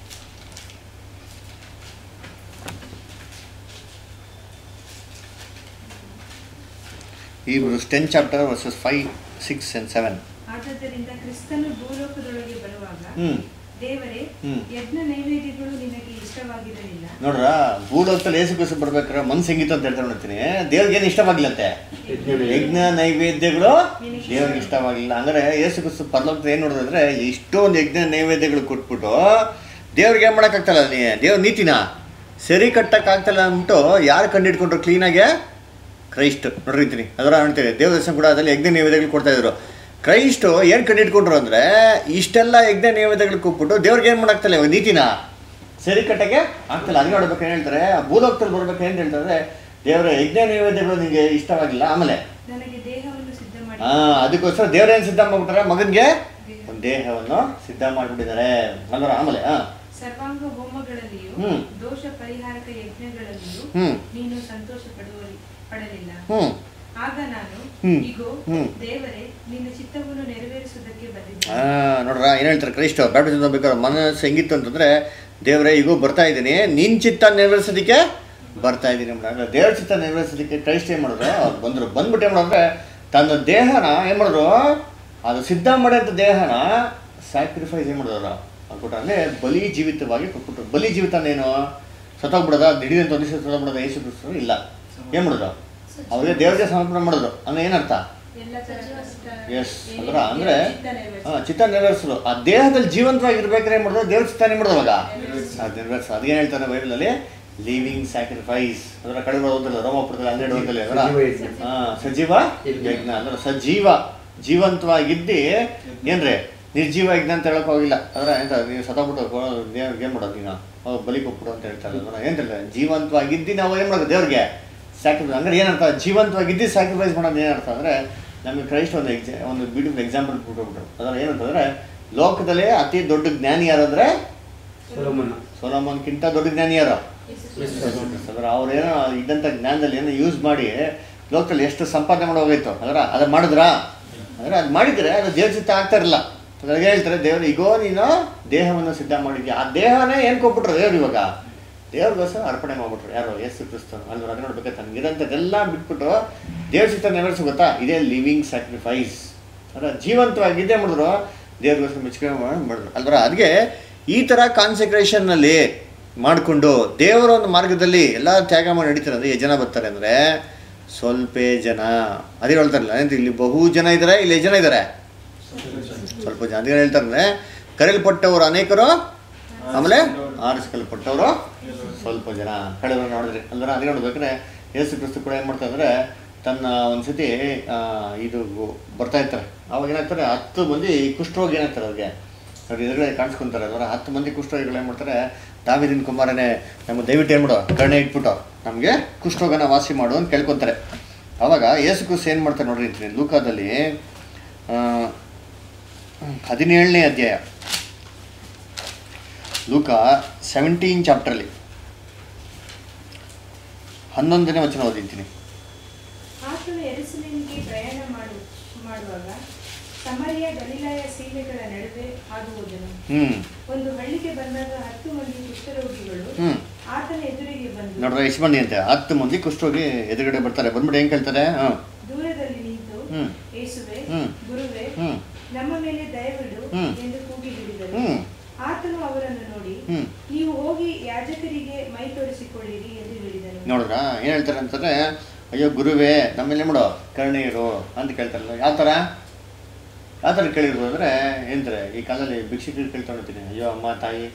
S1: ಈ Hebrews ten chapter verses five six and seven
S5: ಆದದ್ದರಿಂದ ಕ್ರಿಸ್ತನು ಭೂಲೋಕದೊಳಗೆ ಬರುವಾಗ
S1: ಹ್ಞೂ
S5: ದೇವರೇ
S1: ಹ್ಮ್.
S5: ಯಜ್ಞ ನೈವೇದ್ಯಗಳು ನಿನಗೆ ಇಷ್ಟವಾಗಿರಲಿಲ್ಲ
S1: ನೋಡ್ರ ಭೂಲೋಕದಲ್ಲಿ ಏಸು ಕ್ರಿಸ್ತು ಬರ್ಬೇಕಾದ್ರೆ ಮನ್ಸು ಹೆಂಗಿತ್ತು ಅಂತ ಹೇಳ್ತಾ ನೋಡ್ತೀನಿ ದೇವ್ರಿಗೆ ಏನು ಇಷ್ಟವಾಗಿಲ್ಲಂತೆ ಯಜ್ಞ ನೈವೇದ್ಯಗಳು ದೇವ್ರಿಗೆ ಇಷ್ಟವಾಗಿಲ್ಲ ಅಂದ್ರೆ ಏಸು ಕ್ರಿಸ್ತು ಪರಲೋಕದ ಏನು ನೋಡಿದ್ರೆ ಇಷ್ಟೊಂದು ಯಜ್ಞ ನೈವೇದ್ಯಗಳು ಕೊಟ್ಬಿಟ್ಟು ದೇವ್ರಿಗೆ ಏನು ಮಾಡೋಕ್ಕಾಗ್ತಲ್ಲ ನೀ ದೇವ್ರ ನೀತಿನ ಸರಿ ಕಟ್ಟಕ್ಕಾಗ್ತಲ್ಲ ಅಂದ್ಬಿಟ್ಟು ಯಾರು ಕಂಡಿಡ್ಕೊಂಡ್ರು ಕ್ಲೀನಾಗೆ ಕ್ರೈಸ್ಟ್ ನೋಡಿರ್ತೀನಿ ಅದರ ಹೇಳ್ತೀನಿ ದೇವ್ರ ದರ್ಶನ ಕೂಡ ಅದ್ರಲ್ಲಿ ಯಜ್ಞ ನೈವೇದ್ಯಗಳು ಕೊಡ್ತಾ ಇದ್ರು ಕ್ರೈಸ್ಟ್ ಏನು ಕಂಡಿಡ್ಕೊಂಡ್ರು ಅಂದ್ರೆ ಇಷ್ಟೆಲ್ಲ ಯಜ್ಞ ನೈವೇದ್ಯಗಳು ಕೊಟ್ಬಿಟ್ಟು ದೇವ್ರಿಗೆ ಏನು ಮಾಡಾಕ್ತಲ್ಲ ಇವಾಗ ನೀತಿನ ಸರಿ ಕಟ್ಟಕ್ಕೆ ಆಗ್ತಿಲ್ಲ ಅದಕ್ಕೆ ನೋಡ್ಬೇಕು ಏನು ಹೇಳ್ತಾರೆ ಭೂಲೋಕದಲ್ಲಿ ಬರ್ಬೇಕು ಏನು ಹೇಳ್ತಾರೆ ದೇವರ ಯಜ್ಞ ನೈವೇದ್ಯಗಳು ನಿಮಗೆ ಇಷ್ಟವಾಗಿಲ್ಲ ಆಮೇಲೆ
S5: ನನಗೆ ದೇಹವನ್ನು ಸಿದ್ಧ ಮಾಡಿ
S1: ಹಾ ಅದಕ್ಕೋಸ್ಕರ ದೇವ್ರೇನು ಸಿದ್ಧ ಮಾಡ್ಬಿಟ್ರೆ ಮಗನಿಗೆ ಒಂದು ದೇಹವನ್ನು ಸಿದ್ಧ ಮಾಡಿಬಿಟ್ಟಿದ್ದಾರೆ ಅಲ್ವರ ಆಮೇಲೆ ಹಾ
S5: ಸರ್ವಾಂಗ ಹೋಮಗಳಲ್ಲಿಯೂ
S1: ಹ್ಮ್.
S5: ದೋಷ ಪರಿಹಾರಕ ಯಜ್ಞಗಳಲ್ಲಿಯೂ
S1: ಹ್ಮ್.
S5: ನೀನು ಸಂತೋಷ ಪಡುವ ಪಡಲಿಲ್ಲ
S1: ಹ್ಞೂ
S5: ಆಗ ನಾನು
S1: ಹ್ಮ್.
S5: ಇಗೋ
S1: ಹ್ಮ್.
S5: ದೇವರೇ ನಿನ್ನ ಚಿತ್ತವನ್ನು ನೆರವೇರಿಸುವುದಕ್ಕೆ ಬಂದಿದ್ದೆ
S1: ಆ, ನೋಡ್ರ ಏನು ಹೇಳ್ತಾರೆ ಕ್ರೈಸ್ಟ್ ಬ್ಯಾಪ್ಟಿಸಮ್ ಬೇಕಾದ್ರೆ ಮನಸ್ಸು ಹೆಂಗಿತ್ತು ಅಂತಂದ್ರೆ ದೇವರೇ ಈಗೂ ಬರ್ತಾ ಇದ್ದೀನಿ ನಿನ್ನ ಚಿತ್ತ ನೆರವೇರಿಸೋದಕ್ಕೆ ಬರ್ತಾ ಇದ್ದೀನಿ ಅಂದ್ರೆ ದೇವ್ರ ಚಿತ್ತ ನೆರವೇರಿಸೋದಕ್ಕೆ ಕ್ರೈಸ್ಟ್ ಏನು ಮಾಡಿದ್ರು ಅವ್ರು ಬಂದರು ಬಂದ್ಬಿಟ್ಟು ಏನು ಮಾಡಿದ್ರೆ ತನ್ನ ದೇಹನ ಏನು ಮಾಡಿದ್ರು ಅದು ಸಿದ್ಧ ಮಾಡೋಂಥ ದೇಹನ ಸ್ಯಾಕ್ರಿಫೈಸ್ ಏನು ಮಾಡಿದ್ರು ಕೊಟ್ರು ಅಂದರೆ ಬಲಿ ಜೀವಿತವಾಗಿ ಕೊಟ್ಬಿಟ್ರು ಬಲಿ ಜೀವಿತ ಏನು ಸತ್ತೋಗ್ಬಿಡೋದ ದಿಢೀರಂತ ಒಂದು ದಿವಸ ಸತ್ತೋಗ್ಬಿಡೋದ ಯೇಸು ಕ್ರಿಸ್ತರು ಇಲ್ಲ ಏನು ಮಾಡಿದ್ರು ಅವ್ರಿಗೆ ದೇವರಿಗೆ ಸಮರ್ಪಣೆ ಮಾಡಿದ್ರು ಅಂದ್ರೆ ಏನರ್ಥ
S5: ಎಲ್ಲ ತರಹದ
S1: ಎಸ್
S5: ಏನೇನು
S1: ಅದರ ಅಂದ್ರೆ
S5: ಚಿತ್ತ ನೆರವೇರಿಸು.
S1: ಹಾ, ಚಿತ್ತ ನೆರವೇರಿಸಲು ಆ ದೇಹದಲ್ಲಿ ಜೀವಂತವಾಗಿರ್ಬೇಕಾದ್ರೆ ಏನ್ ಮಾಡಿದ್ರು ದೇವ್ರ ಚಿತ್ತ ಏನ್ ಮಾಡಿದ್ರು ಅವಾಗ ಅದು ನೆರವೇರಿಸ ಅದೇನು ಹೇಳ್ತಾರೆ ಬೈಬಲಲ್ಲಿ ಲಿವಿಂಗ್ ಸ್ಯಾಕ್ರಿಫೈಸ್ ಅದರ ಕಡಿಮೆ ಓದಿಲ್ಲ ರೋಮಪುರದಲ್ಲಿ ಹನ್ನೆರಡು ಓದಲಿ ಅದರ
S3: ಸಜೀವ ಯಜ್ಞ.
S1: ಹಾ, ಸಜೀವ ಯಜ್ಞ ಅಂದ್ರೆ ಸಜೀವ ಜೀವಂತವಾಗಿದ್ದಿ ಏನ್ರಿ ನಿರ್ಜೀವ ಯಜ್ಞ ಅಂತ ಹೇಳಕ್ ಹೋಗಿಲ್ಲ ಅಂದ್ರೆ ಎಂತ ನೀವು ಸತ್ತೋಗ್ಬಿಟ್ಟು ದೇವ್ರಿಗೆ ಏನ್ ಮಾಡೋದು ನೀನು ಅವ್ ಬಲಿ ಕೊಟ್ಬಿಡು ಅಂತ ಹೇಳ್ತಾರೆ ಅದನ್ನ ಏನ್ ಹೇಳ್ತಾರೆ ಜೀವಂತವಾಗಿದ್ದಿ ನಾವು ಏನ್ ಮಾಡೋದು ದೇವ್ರಿಗೆ ಸ್ಯಾಕ್ರಿಫೈಸ್ ಅಂದ್ರೆ ಏನರ್ಥ ಜೀವಂತವಾಗಿದ್ದು ಸ್ಯಾಕ್ರಿಫೈಸ್ ಮಾಡೋದು ಏನರ್ಥ ಅಂದ್ರೆ ನಮಗೆ ಕ್ರೈಸ್ಟ್ ಒಂದು ಎಕ್ಸಾ ಒಂದು ಬ್ಯೂಟಿಫುಲ್ ಎಕ್ಸಾಂಪಲ್ ಕೊಟ್ಬಿಟ್ರು ಅದರ ಏನಂತಂದ್ರೆ ಲೋಕದಲ್ಲಿ ಅತಿ ದೊಡ್ಡ ಜ್ಞಾನಿ ಯಾರಂದ್ರೆ
S3: ಸೊಲೊಮನ್
S1: ಸೋಲಮನ್ಕಿಂತ ದೊಡ್ಡ ಜ್ಞಾನಿ ಯಾರು ಅಂದ್ರೆ ಅವ್ರೇನೋ ಇದ್ದಂಥ ಜ್ಞಾನದಲ್ಲಿ ಏನೋ ಯೂಸ್ ಮಾಡಿ ಲೋಕದಲ್ಲಿ ಎಷ್ಟು ಸಂಪಾದನೆ ಮಾಡಿ ಹೋಗೈತು ಅದರ ಅದು ಮಾಡಿದ್ರಾ ಅಂದರೆ ಅದು ಮಾಡಿದರೆ ಅದು ದೇವ್ರ ಚಿತ್ತ ಆಗ್ತಾ ಇರಲಿಲ್ಲ ಅದ್ರಾಗ ಹೇಳ್ತಾರೆ ದೇವ್ರು ಈಗೋ ನೀನು ದೇಹವನ್ನು ಸಿದ್ಧ ಮಾಡಿದ್ಯಾ ಆ ದೇಹನೇ ಏನು ಕೊಟ್ಬಿಟ್ರು ದೇವ್ರು ಇವಾಗ ದೇವ್ರಿಗೋಸ್ಕರ ಅರ್ಪಣೆ ಮಾಡ್ಬಿಟ್ರು ಯಾರು ಯೇಸು ಕ್ರಿಸ್ತ ಅಲ್ವ ಅದು ನೋಡ್ಬೇಕು ತನಗಿರೋಂಥದ್ದೆಲ್ಲ ಬಿಟ್ಬಿಟ್ಟು ದೇವ್ರ ಚಿತ್ತ ನೆರವೇರಿಸಿ ಗೊತ್ತಾ ಇದೇ ಲಿವಿಂಗ್ ಸ್ಯಾಕ್ರಿಫೈಸ್ ಅಂದ್ರೆ ಜೀವಂತವಾಗಿ ಇದೇ ಮಾಡಿದ್ರು ದೇವ್ರಿಗೋಸ್ಕರ ಮೆಚ್ಚುಗೆ ಮಾಡಿ- ಮಾಡಿದ್ರು ಅಲ್ವರ ಅದಕ್ಕೆ ಈ ಥರ ಕಾನ್ಸಂಟ್ರೇಷನ್ನಲ್ಲಿ ಮಾಡಿಕೊಂಡು ದೇವರ ಒಂದು ಮಾರ್ಗದಲ್ಲಿ ಎಲ್ಲ ತ್ಯಾಗ ಮಾಡಿ ನಡೀತಾರೆ ಅಂದರೆ ಎಷ್ಟು ಜನ ಬರ್ತಾರೆ ಅಂದರೆ ಸ್ವಲ್ಪ ಜನ ಅದೇ ಹೇಳ್ತಾರಲ್ಲ ಏನಂತ ಇಲ್ಲಿ ಬಹು ಜನ ಇದ್ದಾರೆ ಇಲ್ಲಿ ಎಷ್ಟು ಜನ ಇದ್ದಾರೆ ಸ್ವಲ್ಪ ಜನ ಅದೇ ಹೇಳ್ತಾರೆ ಕರೆಯಲ್ಪಟ್ಟವರು ಅನೇಕರು ಆಮೇಲೆ ಆರಿಸ್ಕಲ್ಪಟ್ಟವರು ಸ್ವಲ್ಪ ಜನ ಕಳೆವರು ನೋಡಿದ್ರಿ ಅಂದ್ರೆ ಅದೇ ನೋಡ್ಬೇಕಾದ್ರೆ ಯೇಸು ಕ್ರಿಸ್ತು ಕೂಡ ಏನು ಮಾಡ್ತಾರೆ ಅಂದರೆ ತನ್ನ ಒಂದ್ಸತಿ ಆ, ಇದು ಬರ್ತಾ ಇರ್ತಾರೆ ಅವಾಗ ಏನಾಗ್ತಾರೆ ಹತ್ತು ಮಂದಿ ಕುಷ್ಠರೋಗಿ ಏನಾಗ್ತಾರೆ ಅವ್ರಿಗೆ ಅವ್ರು ಎದುರುಗಡೆ ಕಾಣಿಸ್ಕೊಂತಾರೆ ಅದರ ಹತ್ತು ಮಂದಿ ಕುಷ್ಠರೋಗಿಗಳು ಏನು ಮಾಡ್ತಾರೆ ದಾವಿದಿನ ಕುಮಾರನೇ ನಮ್ಮ ದಯವಿಟ್ಟು ಏನು ಮಾಡೋ ಕರ್ಣೆ ಇಟ್ಬಿಟ್ಟು ನಮಗೆ ಕುಷ್ಠರೋಗನ ವಾಸಿ ಮಾಡು ಅಂತ ಕೇಳ್ಕೊತಾರೆ ಅವಾಗ ಯೇಸು ಕ್ರಿಸ್ತು ಏನು ಮಾಡ್ತಾರೆ ನೋಡ್ರಿ ಅಂತೀನಿ ಲೂಕಾದಲ್ಲಿ ಆ, ಹದಿನೇಳನೇ ಅಧ್ಯಾಯ ಲೂಕ ಸೆವೆಂಟೀನ್ ಚಾಪ್ಟ್ರಲ್ಲಿ ಹನ್ನೊಂದನೇ ವಚನ ಓದಿದ್ದೀನಿ
S5: ಆತನು ಎರುಸಲೇಮಿಗೆ ಪ್ರಯಾಣ ಮಾಡು ಮಾಡುವಾಗ ಸಮರಿಯ ಗಲಿಲಾಯ ಸೀಮೆಗಳ ನಡುವೆ ಹಾದು ಹೋದನು
S1: ಹ್ಞೂ
S5: ಒಂದು ಹಳ್ಳಿಗೆ ಬಂದಾಗ ಹತ್ತು ಮಂದಿ ಕುಷ್ಠರೋಗಿಗಳು
S1: ಹ್ಞೂ
S5: ಆತನ ಎದುರಿಗೆ ಬಂದು
S1: ನೋಡ್ರೆ ಎಷ್ಟು ಮಂದಿ ಅಂತೆ ಹತ್ತು ಮಂದಿ ಕುಷ್ಠರೋಗಿ ಎದುರುಗಡೆ ಬರ್ತಾರೆ ಬಂದ್ಬಿಟ್ಟು ಹೆಂಗೆ ಕೇಳ್ತಾರೆ ಹಾಂ
S5: ದೂರದಲ್ಲಿ ನಿಂತು
S1: ಹ್ಮ್.
S5: ಯೇಸುವೆ
S1: ಹ್ಮ್.
S5: ಗುರುವೆ
S1: ಹ್ಞೂ
S5: ನಮ್ಮ ಮೇಲೆ ದಯವಿಡು
S1: ಹ್ಮ್.
S5: ಎಂದು ಕೂಗಿ ಹಿಡಿದರು
S1: ಹ್ಞೂ
S5: ಆತನು ಅವರನ್ನು ನೋಡಿ
S1: ಹ್ಞೂ
S5: ನೀವು ಹೋಗಿ ಯಾಜಕರಿಗೆ ಮೈ ತೋರಿಸಿಕೊಳ್ಳಿರಿ ಎಂದು ಹೇಳಿದನು
S1: ನೋಡ್ರ ಏನು ಹೇಳ್ತಾರೆ ಅಂತಂದರೆ ಅಯ್ಯೋ ಗುರುವೇ ನಮ್ಮೆಲ್ಲ ಮಾಡೋ ಕರ್ಣೀಯರು ಅಂತ ಕೇಳ್ತಾರಲ್ಲ ಯಾವ ಥರ ಯಾವ ಥರ ಕೇಳಿದ್ರು ಅಂದರೆ ಏನಂತಾರೆ ಈ ಕಾಲದಲ್ಲಿ ಭಿಕ್ಷುಕರು ಕೇಳ್ತಾ ನೋಡ್ತೀನಿ ಅಯ್ಯೋ ಅಮ್ಮ ತಾಯಿ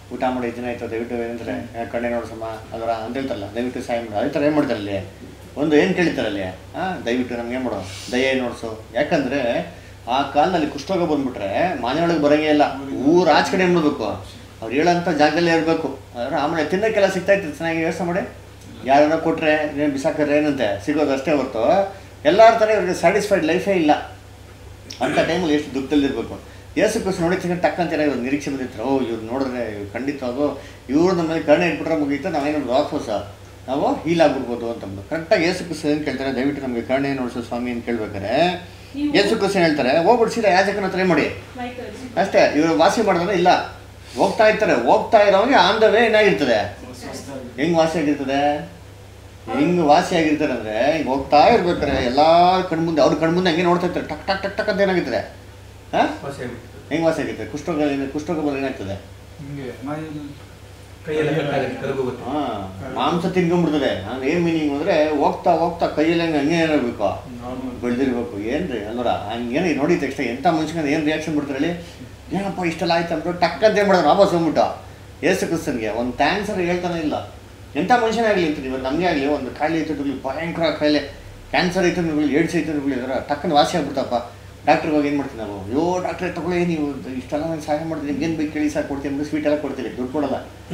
S1: ಊಟ ಮಾಡಿ ಎಷ್ಟು ದಿನ ಆಯ್ತು ದಯವಿಟ್ಟು ಏನಂತಾರೆ ಕಣ್ಣೆ ನೋಡ್ಸಮ್ಮ ಅದರ ಅಂತ ಹೇಳ್ತಾರಲ್ಲ ದಯವಿಟ್ಟು ಸಹಾಯ ಮಾಡು ಅದೇ ಥರ ಏನು ಮಾಡ್ತಾರೆ ಅಲ್ಲಿ ಒಂದು ಏನು ಕೇಳಿತಾರೆ ಅಲ್ಲಿ ಹಾಂ ದಯವಿಟ್ಟು ನಮ್ಗೆ ಏನು ಮಾಡೋ ದಯ ನೋಡ್ಸು ಯಾಕಂದರೆ ಆ ಕಾಲದಲ್ಲಿ ಕುಷ್ಠರೋಗ ಬಂದ್ಬಿಟ್ರೆ ಮನೆ ಒಳಗೆ ಬರೋಂಗೇ ಇಲ್ಲ ಊರು ಆಚೆ ಕಡೆ ಮಾಡ್ಬೇಕು ಅವ್ರು ಹೇಳೋಂಥ ಜಾಗದಲ್ಲೇ ಇರಬೇಕು ಆದರೆ ಆಮೇಲೆ ತಿನ್ನೋಕ್ಕೆಲ್ಲ ಸಿಗ್ತಾ ಇತ್ತು ಚೆನ್ನಾಗಿ ಯೋಚನೆ ಮಾಡಿ ಯಾರನ್ನ ಕೊಟ್ಟರೆ ಏನು ಬಿಸಾಕ್ರೆ ಏನಂತೆ ಸಿಗೋದು ಅಷ್ಟೇ ಹೊರತು ಎಲ್ಲರ ಥರ ಇವ್ರಿಗೆ ಸ್ಯಾಟಿಸ್ಫೈಡ್ ಲೈಫೇ ಇಲ್ಲ ಅಂಥ ಟೈಮಲ್ಲಿ ಎಷ್ಟು ದುಃಖದಲ್ಲಿರ್ಬೇಕು ಯೇಸು ಕ್ರಿಸ್ತ ನೋಡಿದ ತಕ್ಷಣ ಟಕ್ಕಂತ ಇವ್ರು ನಿರೀಕ್ಷೆ ಬಂದಿರ್ತಾರೆ ಓ ಇವ್ರು ನೋಡಿದ್ರೆ ಇವ್ರು ಖಂಡಿತ ಅದು ಇವ್ರು ನಮ್ಮ ಮೇಲೆ ಕರುಣೆ ಇಟ್ಬಿಟ್ರೆ ಮುಗೀತು ನಾವೇನು ವಾಪಸ್ ನಾವು ಹೀಲ್ ಆಗ್ಬಿಡ್ಬೋದು ಅಂತಂದು ಕರೆಕ್ಟಾಗಿ ಯೇಸು ಕ್ರಿಸ್ತ ಏನು ಕೇಳ್ತಾರೆ ದಯವಿಟ್ಟು ನಮಗೆ ಕರುಣೆ ನೋಡಿಸೋ ಸ್ವಾಮಿ ಅಂತ ಕೇಳ್ಬೇಕಾರೆ ಯೇಸು ಕ್ರಿಸ್ತ ಏನ್ ಹೇಳ್ತಾರೆ ಹೋಗ್ಬಿಟ್ಟು ಸೀದಾ ಯಾಜಕನ ಹತ್ರ ಏನ್ ಮಾಡಿ
S5: ಮೈ ತೋರಿಸಿ
S1: ಅಷ್ಟೇ ಇವರು ವಾಸಿ ಮಾಡಿದ್ರೆ ಇಲ್ಲ ಹೋಗ್ತಾ ಇರ್ತಾರೆ ಹೋಗ್ತಾ ಇರೋವಾಗ ಆನ್ ದ ವೇ ಏನಾಗಿರ್ತದೆ ಹೆಂಗ್ ವಾಸಿ ಆಗಿರ್ತದೆ ಹೆಂಗ್ ವಾಸಿ ಆಗಿರ್ತಾರೆ ಅಂದ್ರೆ ಹಿಂಗ್ ಹೋಗ್ತಾ ಇರ್ಬೇಕಾರೆ ಎಲ್ಲಾರ ಕಣ್ಮುಂದೆ ಅವ್ರ ಕಣ್ಮುಂದೆ ಹಂಗೆ ನೋಡ್ತಾ ಇರ್ತಾರೆ ಟಕ್ ಟಕ್ ಟಕ್ ಟಕ್ ಅಂತ ಏನಾಗಿರ್ತದೆ ಹಾ
S3: ವಾಸಿ ಆಗ್ಬಿಡ್ತದೆ
S1: ಹೆಂಗ್ ವಾಸಿ ಆಗಿರ್ತದೆ ಕುಷ್ಠರೋಗ ಏನ್- ಕುಷ್ಠರೋಗ ಬಂದ್ರೆ ಏನಾಗ್ತದೆ
S3: ಹಿಂಗೆ
S4: ಮೈಲ್
S3: ಕೈಯೆಲ್ಲ ಕಟ್ಟಾಗುತ್ತೆ ಕರಗೋಗುತ್ತೆ
S1: ಹಾ ಮಾಂಸ ತಿನ್ಕೊಂಡ್ಬಿಡ್ತದೆ ನಾನು ಏನ್ ಮೀನಿಂಗ್ ಅಂದ್ರೆ ಹೋಗ್ತಾ ಹೋಗ್ತಾ ಕೈಯಲ್ಲಿ ಹಂಗೆ ಹಂಗೆ ಏನಾಗಬೇಕು ಬೆಳೆದಿರ್ಬೇಕು ಏನ್ರಿ ಅಲ್ವರ ಹಂಗೇನು ನೋಡಿದ ತಕ್ಷಣ ಎಂಥ ಮನುಷ್ಯನ ಏನು ರಿಯಾಕ್ಷನ್ ಬಿಡ್ತಾರೆ ಹೇಳಿ ಏನಪ್ಪ ಇಷ್ಟೆಲ್ಲ ಆಯ್ತು ಅಂದ್ಬಿಟ್ಟು ಟಕ್ ಅಂತ ಏನು ಮಾಡೋದು ವಾಪಸ್ ಹೋಗ್ಬಿಟ್ಟು ಏಸು ಕ್ರಿಸ್ತನ್ಗೆ ಒಂದು ಥ್ಯಾಂಕ್ಸರ್ ಹೇಳ್ತಾನೆ ಇಲ್ಲ ಎಂಥ ಮನುಷ್ಯನೇ ಆಗಲಿ ಅಂತ ಇವತ್ತು ನಮಗೆ ಆಗಲಿ ಒಂದು ಕಾಯಿಲೆ ಇತ್ತು ಭಯಂಕರ ಕಾಯಿಲೆ ಕ್ಯಾನ್ಸರ್ ಐತೆ ನಿಮಗೆ ಏಡ್ಸ್ ಐತೆ ನಿಮಗೆ ಟಕ್ಕನ ವಾಸಿ ಆಗ್ಬಿಡ್ತಪ್ಪ ಡಾಕ್ಟ್ರಿಗೆ ಹೋಗಿ ಏನು ಮಾಡ್ತೀವಿ ನಾವು ಅಯ್ಯೋ ಡಾಕ್ಟ್ರೆ ತಗೊಳ್ಳಿ ನೀವು ಇಷ್ಟೆಲ್ಲ ನಂಗೆ ಸಹಾಯ ಮಾಡ್ತೀನಿ ನಿಮ್ಗೇನು ಬೇಕು ಕೇಳಿ ಸಾಕು ಕೊಡ್ತೀನಿ ಅಂದ್ರೆ ಸ್ವೀಟ್ ಎಲ್ಲ ಕೊಡ್ತೀರಿ ದುಡ್ಡು ಕೊಡಲ್ಲ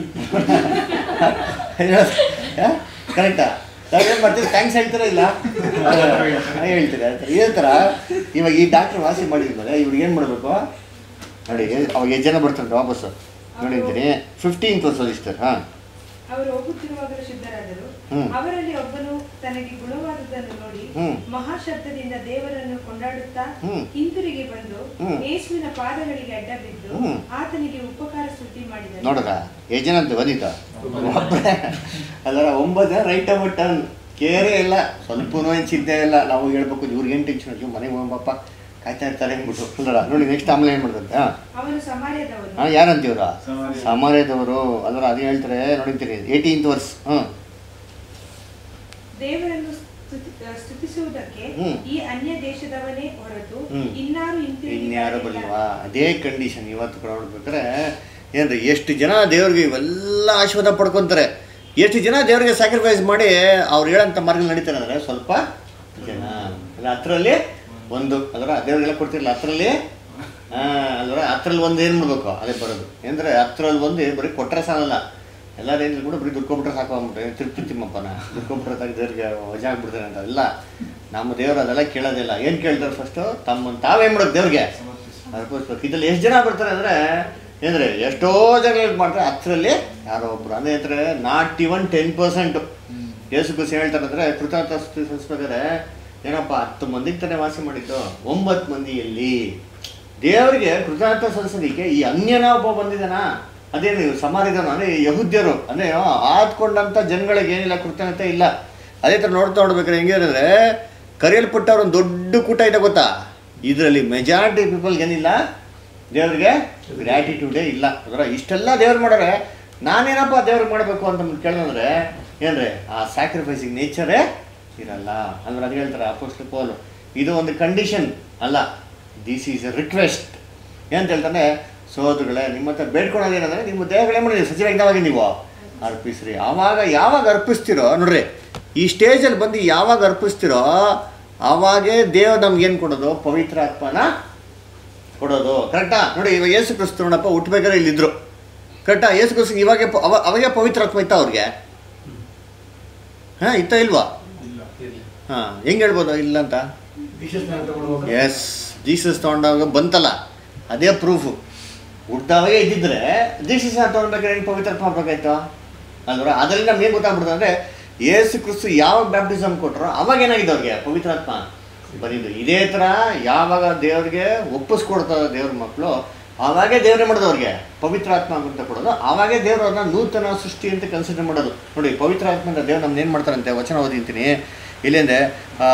S1: ಕರೆಕ್ಟಾ ಏನು ಮಾಡ್ತೀವಿ ಥ್ಯಾಂಕ್ಸ್ ಹೇಳ್ತೀರಾ ಇಲ್ಲ ಹಾಗೆ ಹೇಳ್ತೀರಾ ಇದೇ ಥರ ಇವಾಗ ಈ ಡಾಕ್ಟ್ರ್ ವಾಸಿ ಮಾಡಿದ್ಮೇಲೆ ಇವ್ರಿಗೆ ಏನು ಮಾಡಬೇಕು ನೋಡಿ ಅವಾಗ ಎಷ್ಟು ಜನ ಬರ್ತಾರೆ ವಾಪಸ್ಸು ನೋಡಿದ್ದೀನಿ ಫಿಫ್ಟೀನ್ ತೋರಿಸೋದು ಇಷ್ಟು ಹಾಂ
S5: ಅವರು ಹೋಗುತ್ತಿರುವಾಗಲೂ ಶುದ್ಧರಾದರು
S1: ಹ್ಮ್.
S5: ಅವರಲ್ಲಿ ಒಬ್ಬನು ತನಗೆ ಗುಣವಾದದ್ದನ್ನು ನೋಡಿ
S1: ಹ್ಮ್.
S5: ಮಹಾಶಬ್ದದಿಂದ ದೇವರನ್ನು ಕೊಂಡಾಡುತ್ತಾ
S1: ಹ್ಮ್.
S5: ಹಿಂತಿರುಗಿ ಬಂದು
S1: ಹ್ಮ್.
S5: ಯೇಸುವಿನ ಪಾದಗಳಿಗೆ ಅಡ್ಡ ಬಿದ್ದು
S1: ಹ್ಮ್.
S5: ಆತನಿಗೆ ಉಪಕಾರ ಸ್ತುತಿ ಮಾಡಿದನು
S1: ನೋಡ್ರ ಎಷ್ಟು ಜನ ಅಂತ ಬಂದಿತ್ತು ಒಬ್ಬರೇ ಅದರ ಒಂಬತ್ತು ಜನ ರೈಟ್ ಅಮ್ಮ ಟರ್ನ್ ಕೇರೇ ಇಲ್ಲ ಸ್ವಲ್ಪನೂ ಏನು ಚಿಂತೆ ಇಲ್ಲ ನಾವು ಹೇಳ್ಬೇಕು ಇವ್ರಿಗೆ ಏನು ಟೆನ್ಷನ್ ಅಯ್ಯೋ ಮನೆಗೆ ಹೋಗಪ್ಪ ಕಾಯ್ತಾ ಇರ್ತಾರೆ ಅಂದ್ಬಿಟ್ಟು ಅಲ್ಲರ ನೋಡಿ ನೆಕ್ಸ್ಟ್ ಆಮೇಲೆ ಏನು ಮಾಡ್ದಂತೆ ಹಾಂ
S5: ಅವನು ಸಮಾರ್ಯದವನು
S1: ಹಾಂ ಯಾರಂತೀವ್ರ
S4: ಸಮಾರ್ಯ.
S1: ಸಮಾರ್ಯದವರು ಅದರ ಅದು ಹೇಳ್ತಾರೆ ನೋಡಿರ್ತೀನಿ ಏಯ್ಟೀನ್ತ್ ವರ್ಸ್ ಹ್ಞೂ
S5: ದೇವರನ್ನು ಸ್ತುತಿ- ಸ್ತುತಿಸುವುದಕ್ಕೆ
S1: ಹ್ಮ್.
S5: ಈ ಅನ್ಯ ದೇಶದವನೇ ಹೊರತು
S1: ಹ್ಮ್.
S5: ಇನ್ನಾರು ಹಿಂತಿರುಗಿ
S1: ಇನ್ಯಾರು
S5: ಬರಲಿಲ್ಲ.
S1: ಬರಲ್ವಾ ಅದೇ ಕಂಡೀಷನ್ ಇವತ್ತು ಕೂಡ ನೋಡ್ಬೇಕಾದ್ರೆ ಏನ್ರಿ ಎಷ್ಟು ಜನ ದೇವ್ರಿಗೆ ಇವೆಲ್ಲ ಆಶೀರ್ವಾದ ಪಡ್ಕೊತಾರೆ ಎಷ್ಟು ಜನ ದೇವ್ರಿಗೆ ಸ್ಯಾಕ್ರಿಫೈಸ್ ಮಾಡಿ ಅವ್ರು ಹೇಳಂತ ಮಾರ್ಗ ನಡೀತಾರೆ ಅಂದರೆ ಸ್ವಲ್ಪ ಜನ ಅಲ್ಲ ಹತ್ರಲ್ಲಿ ಒಂದು ಅದರ ದೇವ್ರಿಗೆಲ್ಲ ಕೊಡ್ತಿರಲ್ಲ ಹತ್ರಲ್ಲಿ ಅಲ್ವ ಹತ್ರಲ್ಲಿ ಒಂದು ಏನು ಮಾಡ್ಬೇಕು ಅದೇ ಬರೋದು ಅಂದರೆ ಹತ್ರಲ್ಲಿ ಒಂದು ಬರೀ ಕೊಟ್ಟರೆ ಸಾಲಲ್ಲ ಎಲ್ಲರೂ ಏನಿಲ್ಲ ಕೂಡ ಬರೀ ದುಡ್ಕೊಬಿಟ್ರೆ ಸಾಕು ಅಂದ್ಬಿಟ್ಟು ತಿರುಪ್ತಿ ತಿಮ್ಮಪ್ಪನ ದುಡ್ಕೊಬಿಟ್ರೆ ತಾಗಿ ದೇವ್ರಿಗೆ ವಜಾ ಆಗ್ಬಿಡ್ತಾರೆ ಅಂತ ಇಲ್ಲ ನಮ್ಮ ದೇವ್ರು ಅದೆಲ್ಲ ಕೇಳೋದಿಲ್ಲ ಏನು ಕೇಳ್ತಾರೆ ಫಸ್ಟು ತಮ್ಮನ್ನು ತಾವೇನು ಮಾಡೋದು ದೇವ್ರಿಗೆ ಅರ್ಪಿಸ್ಬೇಕು ಇದ್ರಲ್ಲಿ ಎಷ್ಟು ಜನ ಬರ್ತಾರೆ ಅಂದರೆ ಏನಂದ್ರೆ ಎಷ್ಟೋ ಜನ ಇದು ಮಾಡ್ತಾರೆ ಹತ್ತರಲ್ಲಿ ಯಾರೋ ಒಬ್ರು ಅಂದ್ರೆ ಅಂದ್ರೆ not even ten percent Yesu ಕುಸಿ ಹೇಳ್ತಾರೆ ಅಂದರೆ ಕೃತಜ್ಞತ ಸಲ್ಲಿಸ್ಬೇಕಾದ್ರೆ ಏನಪ್ಪ ಹತ್ತು ಮಂದಿಗೆ ತಾನೇ ವಾಸ ಮಾಡಿದ್ದು ಒಂಬತ್ತು ಮಂದಿಯಲ್ಲಿ ದೇವರಿಗೆ ಕೃತಜ್ಞತ ಸಲ್ಲಿಸೋದಕ್ಕೆ ಈ ಅನ್ಯನ ಒಬ್ಬ ಬಂದಿದ್ದಾನ ಅದೇನು ಸಮಾರಿದನು ಅಂದರೆ ಯಹುದ್ಯರು ಅಂದರೆ ಆದ್ಕೊಂಡಂಥ ಜನಗಳಿಗೆ ಏನಿಲ್ಲ ಕೃತಜ್ಞತೆ ಇಲ್ಲ ಅದೇ ಥರ ನೋಡ್ತಾ ನೋಡ್ಬೇಕಾದ್ರೆ ಹೆಂಗೆ ಅಂದರೆ ಕರೆಯಲ್ಪಟ್ಟವ್ರ ಒಂದು ದೊಡ್ಡ ಕೂಟ ಇದೆ ಗೊತ್ತಾ ಇದರಲ್ಲಿ ಮೆಜಾರಿಟಿ ಪೀಪಲ್ಗೆ ಏನಿಲ್ಲ ದೇವ್ರಿಗೆ ಗ್ರ್ಯಾಟಿಟ್ಯೂಡೇ ಇಲ್ಲ ಅದರ ಇಷ್ಟೆಲ್ಲ ದೇವ್ರು ಮಾಡೋರೆ ನಾನೇನಪ್ಪ ದೇವ್ರಿಗೆ ಮಾಡಬೇಕು ಅಂತ ಕೇಳಿದ್ರೆ ಏನ್ರಿ ಆ ಸ್ಯಾಕ್ರಿಫೈಸಿಂಗ್ ನೇಚರೇ ಇರಲ್ಲ ಅಂದ್ರೆ ಅದು ಹೇಳ್ತಾರೆ ಅಪೋಸ್ಟ್ ಪೋಲು ಇದು ಒಂದು ಕಂಡೀಷನ್ ಅಲ್ಲ ದಿಸ್ ಈಸ್ ಎ ರಿಕ್ವೆಸ್ಟ್ ಏನಂತ ಹೇಳ್ತಾನೆ ಸೋದರುಗಳೇ ನಿಮ್ಮ ಹತ್ರ ಬೇಡ್ಕೊಳೋದೇನಂದ್ರೆ ನಿಮ್ಮ ದೇಹಗಳೇ ಮಾಡಿ ಸಚಿವಾಗ್ದವಾಗಿ ನೀವು ಅರ್ಪಿಸ್ರಿ ಆವಾಗ ಯಾವಾಗ ಅರ್ಪಿಸ್ತಿರೋ ನೋಡ್ರಿ ಈ ಸ್ಟೇಜಲ್ಲಿ ಬಂದು ಯಾವಾಗ ಅರ್ಪಿಸ್ತಿರೋ ಆವಾಗೇ ದೇವ್ರು ನಮ್ಗೇನು ಕೊಡೋದು ಪವಿತ್ರ ಆತ್ಮನ ಕೊಡೋದು ಕರೆಕ್ಟಾ ನೋಡಿ ಇವಾಗ ಯೇಸು ಕ್ರಿಸ್ತು ನೋಡಪ್ಪ ಹುಟ್ಟಬೇಕಾದ್ರೆ ಇಲ್ಲಿದ್ರು ಕರೆಕ್ಟಾ ಯೇಸು ಕ್ರಿಸ್ತು ಇವಾಗೆ ಪ- ಅವ ಅವಾಗೆ ಪವಿತ್ರ ಆತ್ಮ ಇತ್ತ ಅವ್ರಿಗೆ ಹಾಂ ಇತ್ತ ಇಲ್ವಾ
S3: ಇಲ್ಲ ಇರ್ಲಿ
S1: ಹಾಂ ಹೆಂಗೆ ಹೇಳ್ಬೋದು ಇಲ್ಲ ಅಂತ
S3: ದೀಕ್ಷಾಸ್ನಾನ ತಗೊಂಡು
S1: ಎಸ್ ಜೀಸಸ್ ತೊಗೊಂಡಾಗ ಬಂತಲ್ಲ ಅದೇ ಪ್ರೂಫು ಹುಡ್ದಾವಾಗೆ ಇದ್ದಿದ್ರೆ ಜೀಸಸ್ ತೊಗೊಳ್ಬೇಕಾದ್ರೆ ಏನು ಪವಿತ್ರ ಆತ್ಮ ಬೇಕಾಯ್ತು ಅಲ್ವರ ಅದರಲ್ಲಿ ನಮ್ಗೆ ಏನು ಗೊತ್ತಾಗ್ಬಿಡ್ತದೆ ಅಂದರೆ ಯೇಸು ಕ್ರಿಸ್ತು ಯಾವಾಗ ಬ್ಯಾಪ್ಟಿಸಮ್ ಕೊಟ್ಟರು ಅವಾಗ ಏನಾಗಿದೆ ಅವ್ರಿಗೆ ಪವಿತ್ರಾತ್ಮ ಬಂದಿದ್ದು ಇದೇ ಥರ ಯಾವಾಗ ದೇವ್ರಿಗೆ ಒಪ್ಪಿಸ್ಕೊಡ್ತಾರೆ ದೇವ್ರ ಮಕ್ಕಳು ಆವಾಗೇ ದೇವ್ರೇ ಮಾಡೋದು ಅವ್ರಿಗೆ ಪವಿತ್ರಾತ್ಮ ಅಂತ ಕೊಡೋದು ಆವಾಗೇ ದೇವ್ರು ಅವ್ರನ್ನ ನೂತನ ಸೃಷ್ಟಿ ಅಂತ ಕನ್ಸಿಡರ್ ಮಾಡೋದು ನೋಡಿ ಪವಿತ್ರಾತ್ಮ ಅಂತ ದೇವ್ರು ನಮ್ದು ಏನು ಮಾಡ್ತಾರಂತೆ ವಚನ ಓದಿಂತೀನಿ ಇಲ್ಲಿಂದೆ ಆ,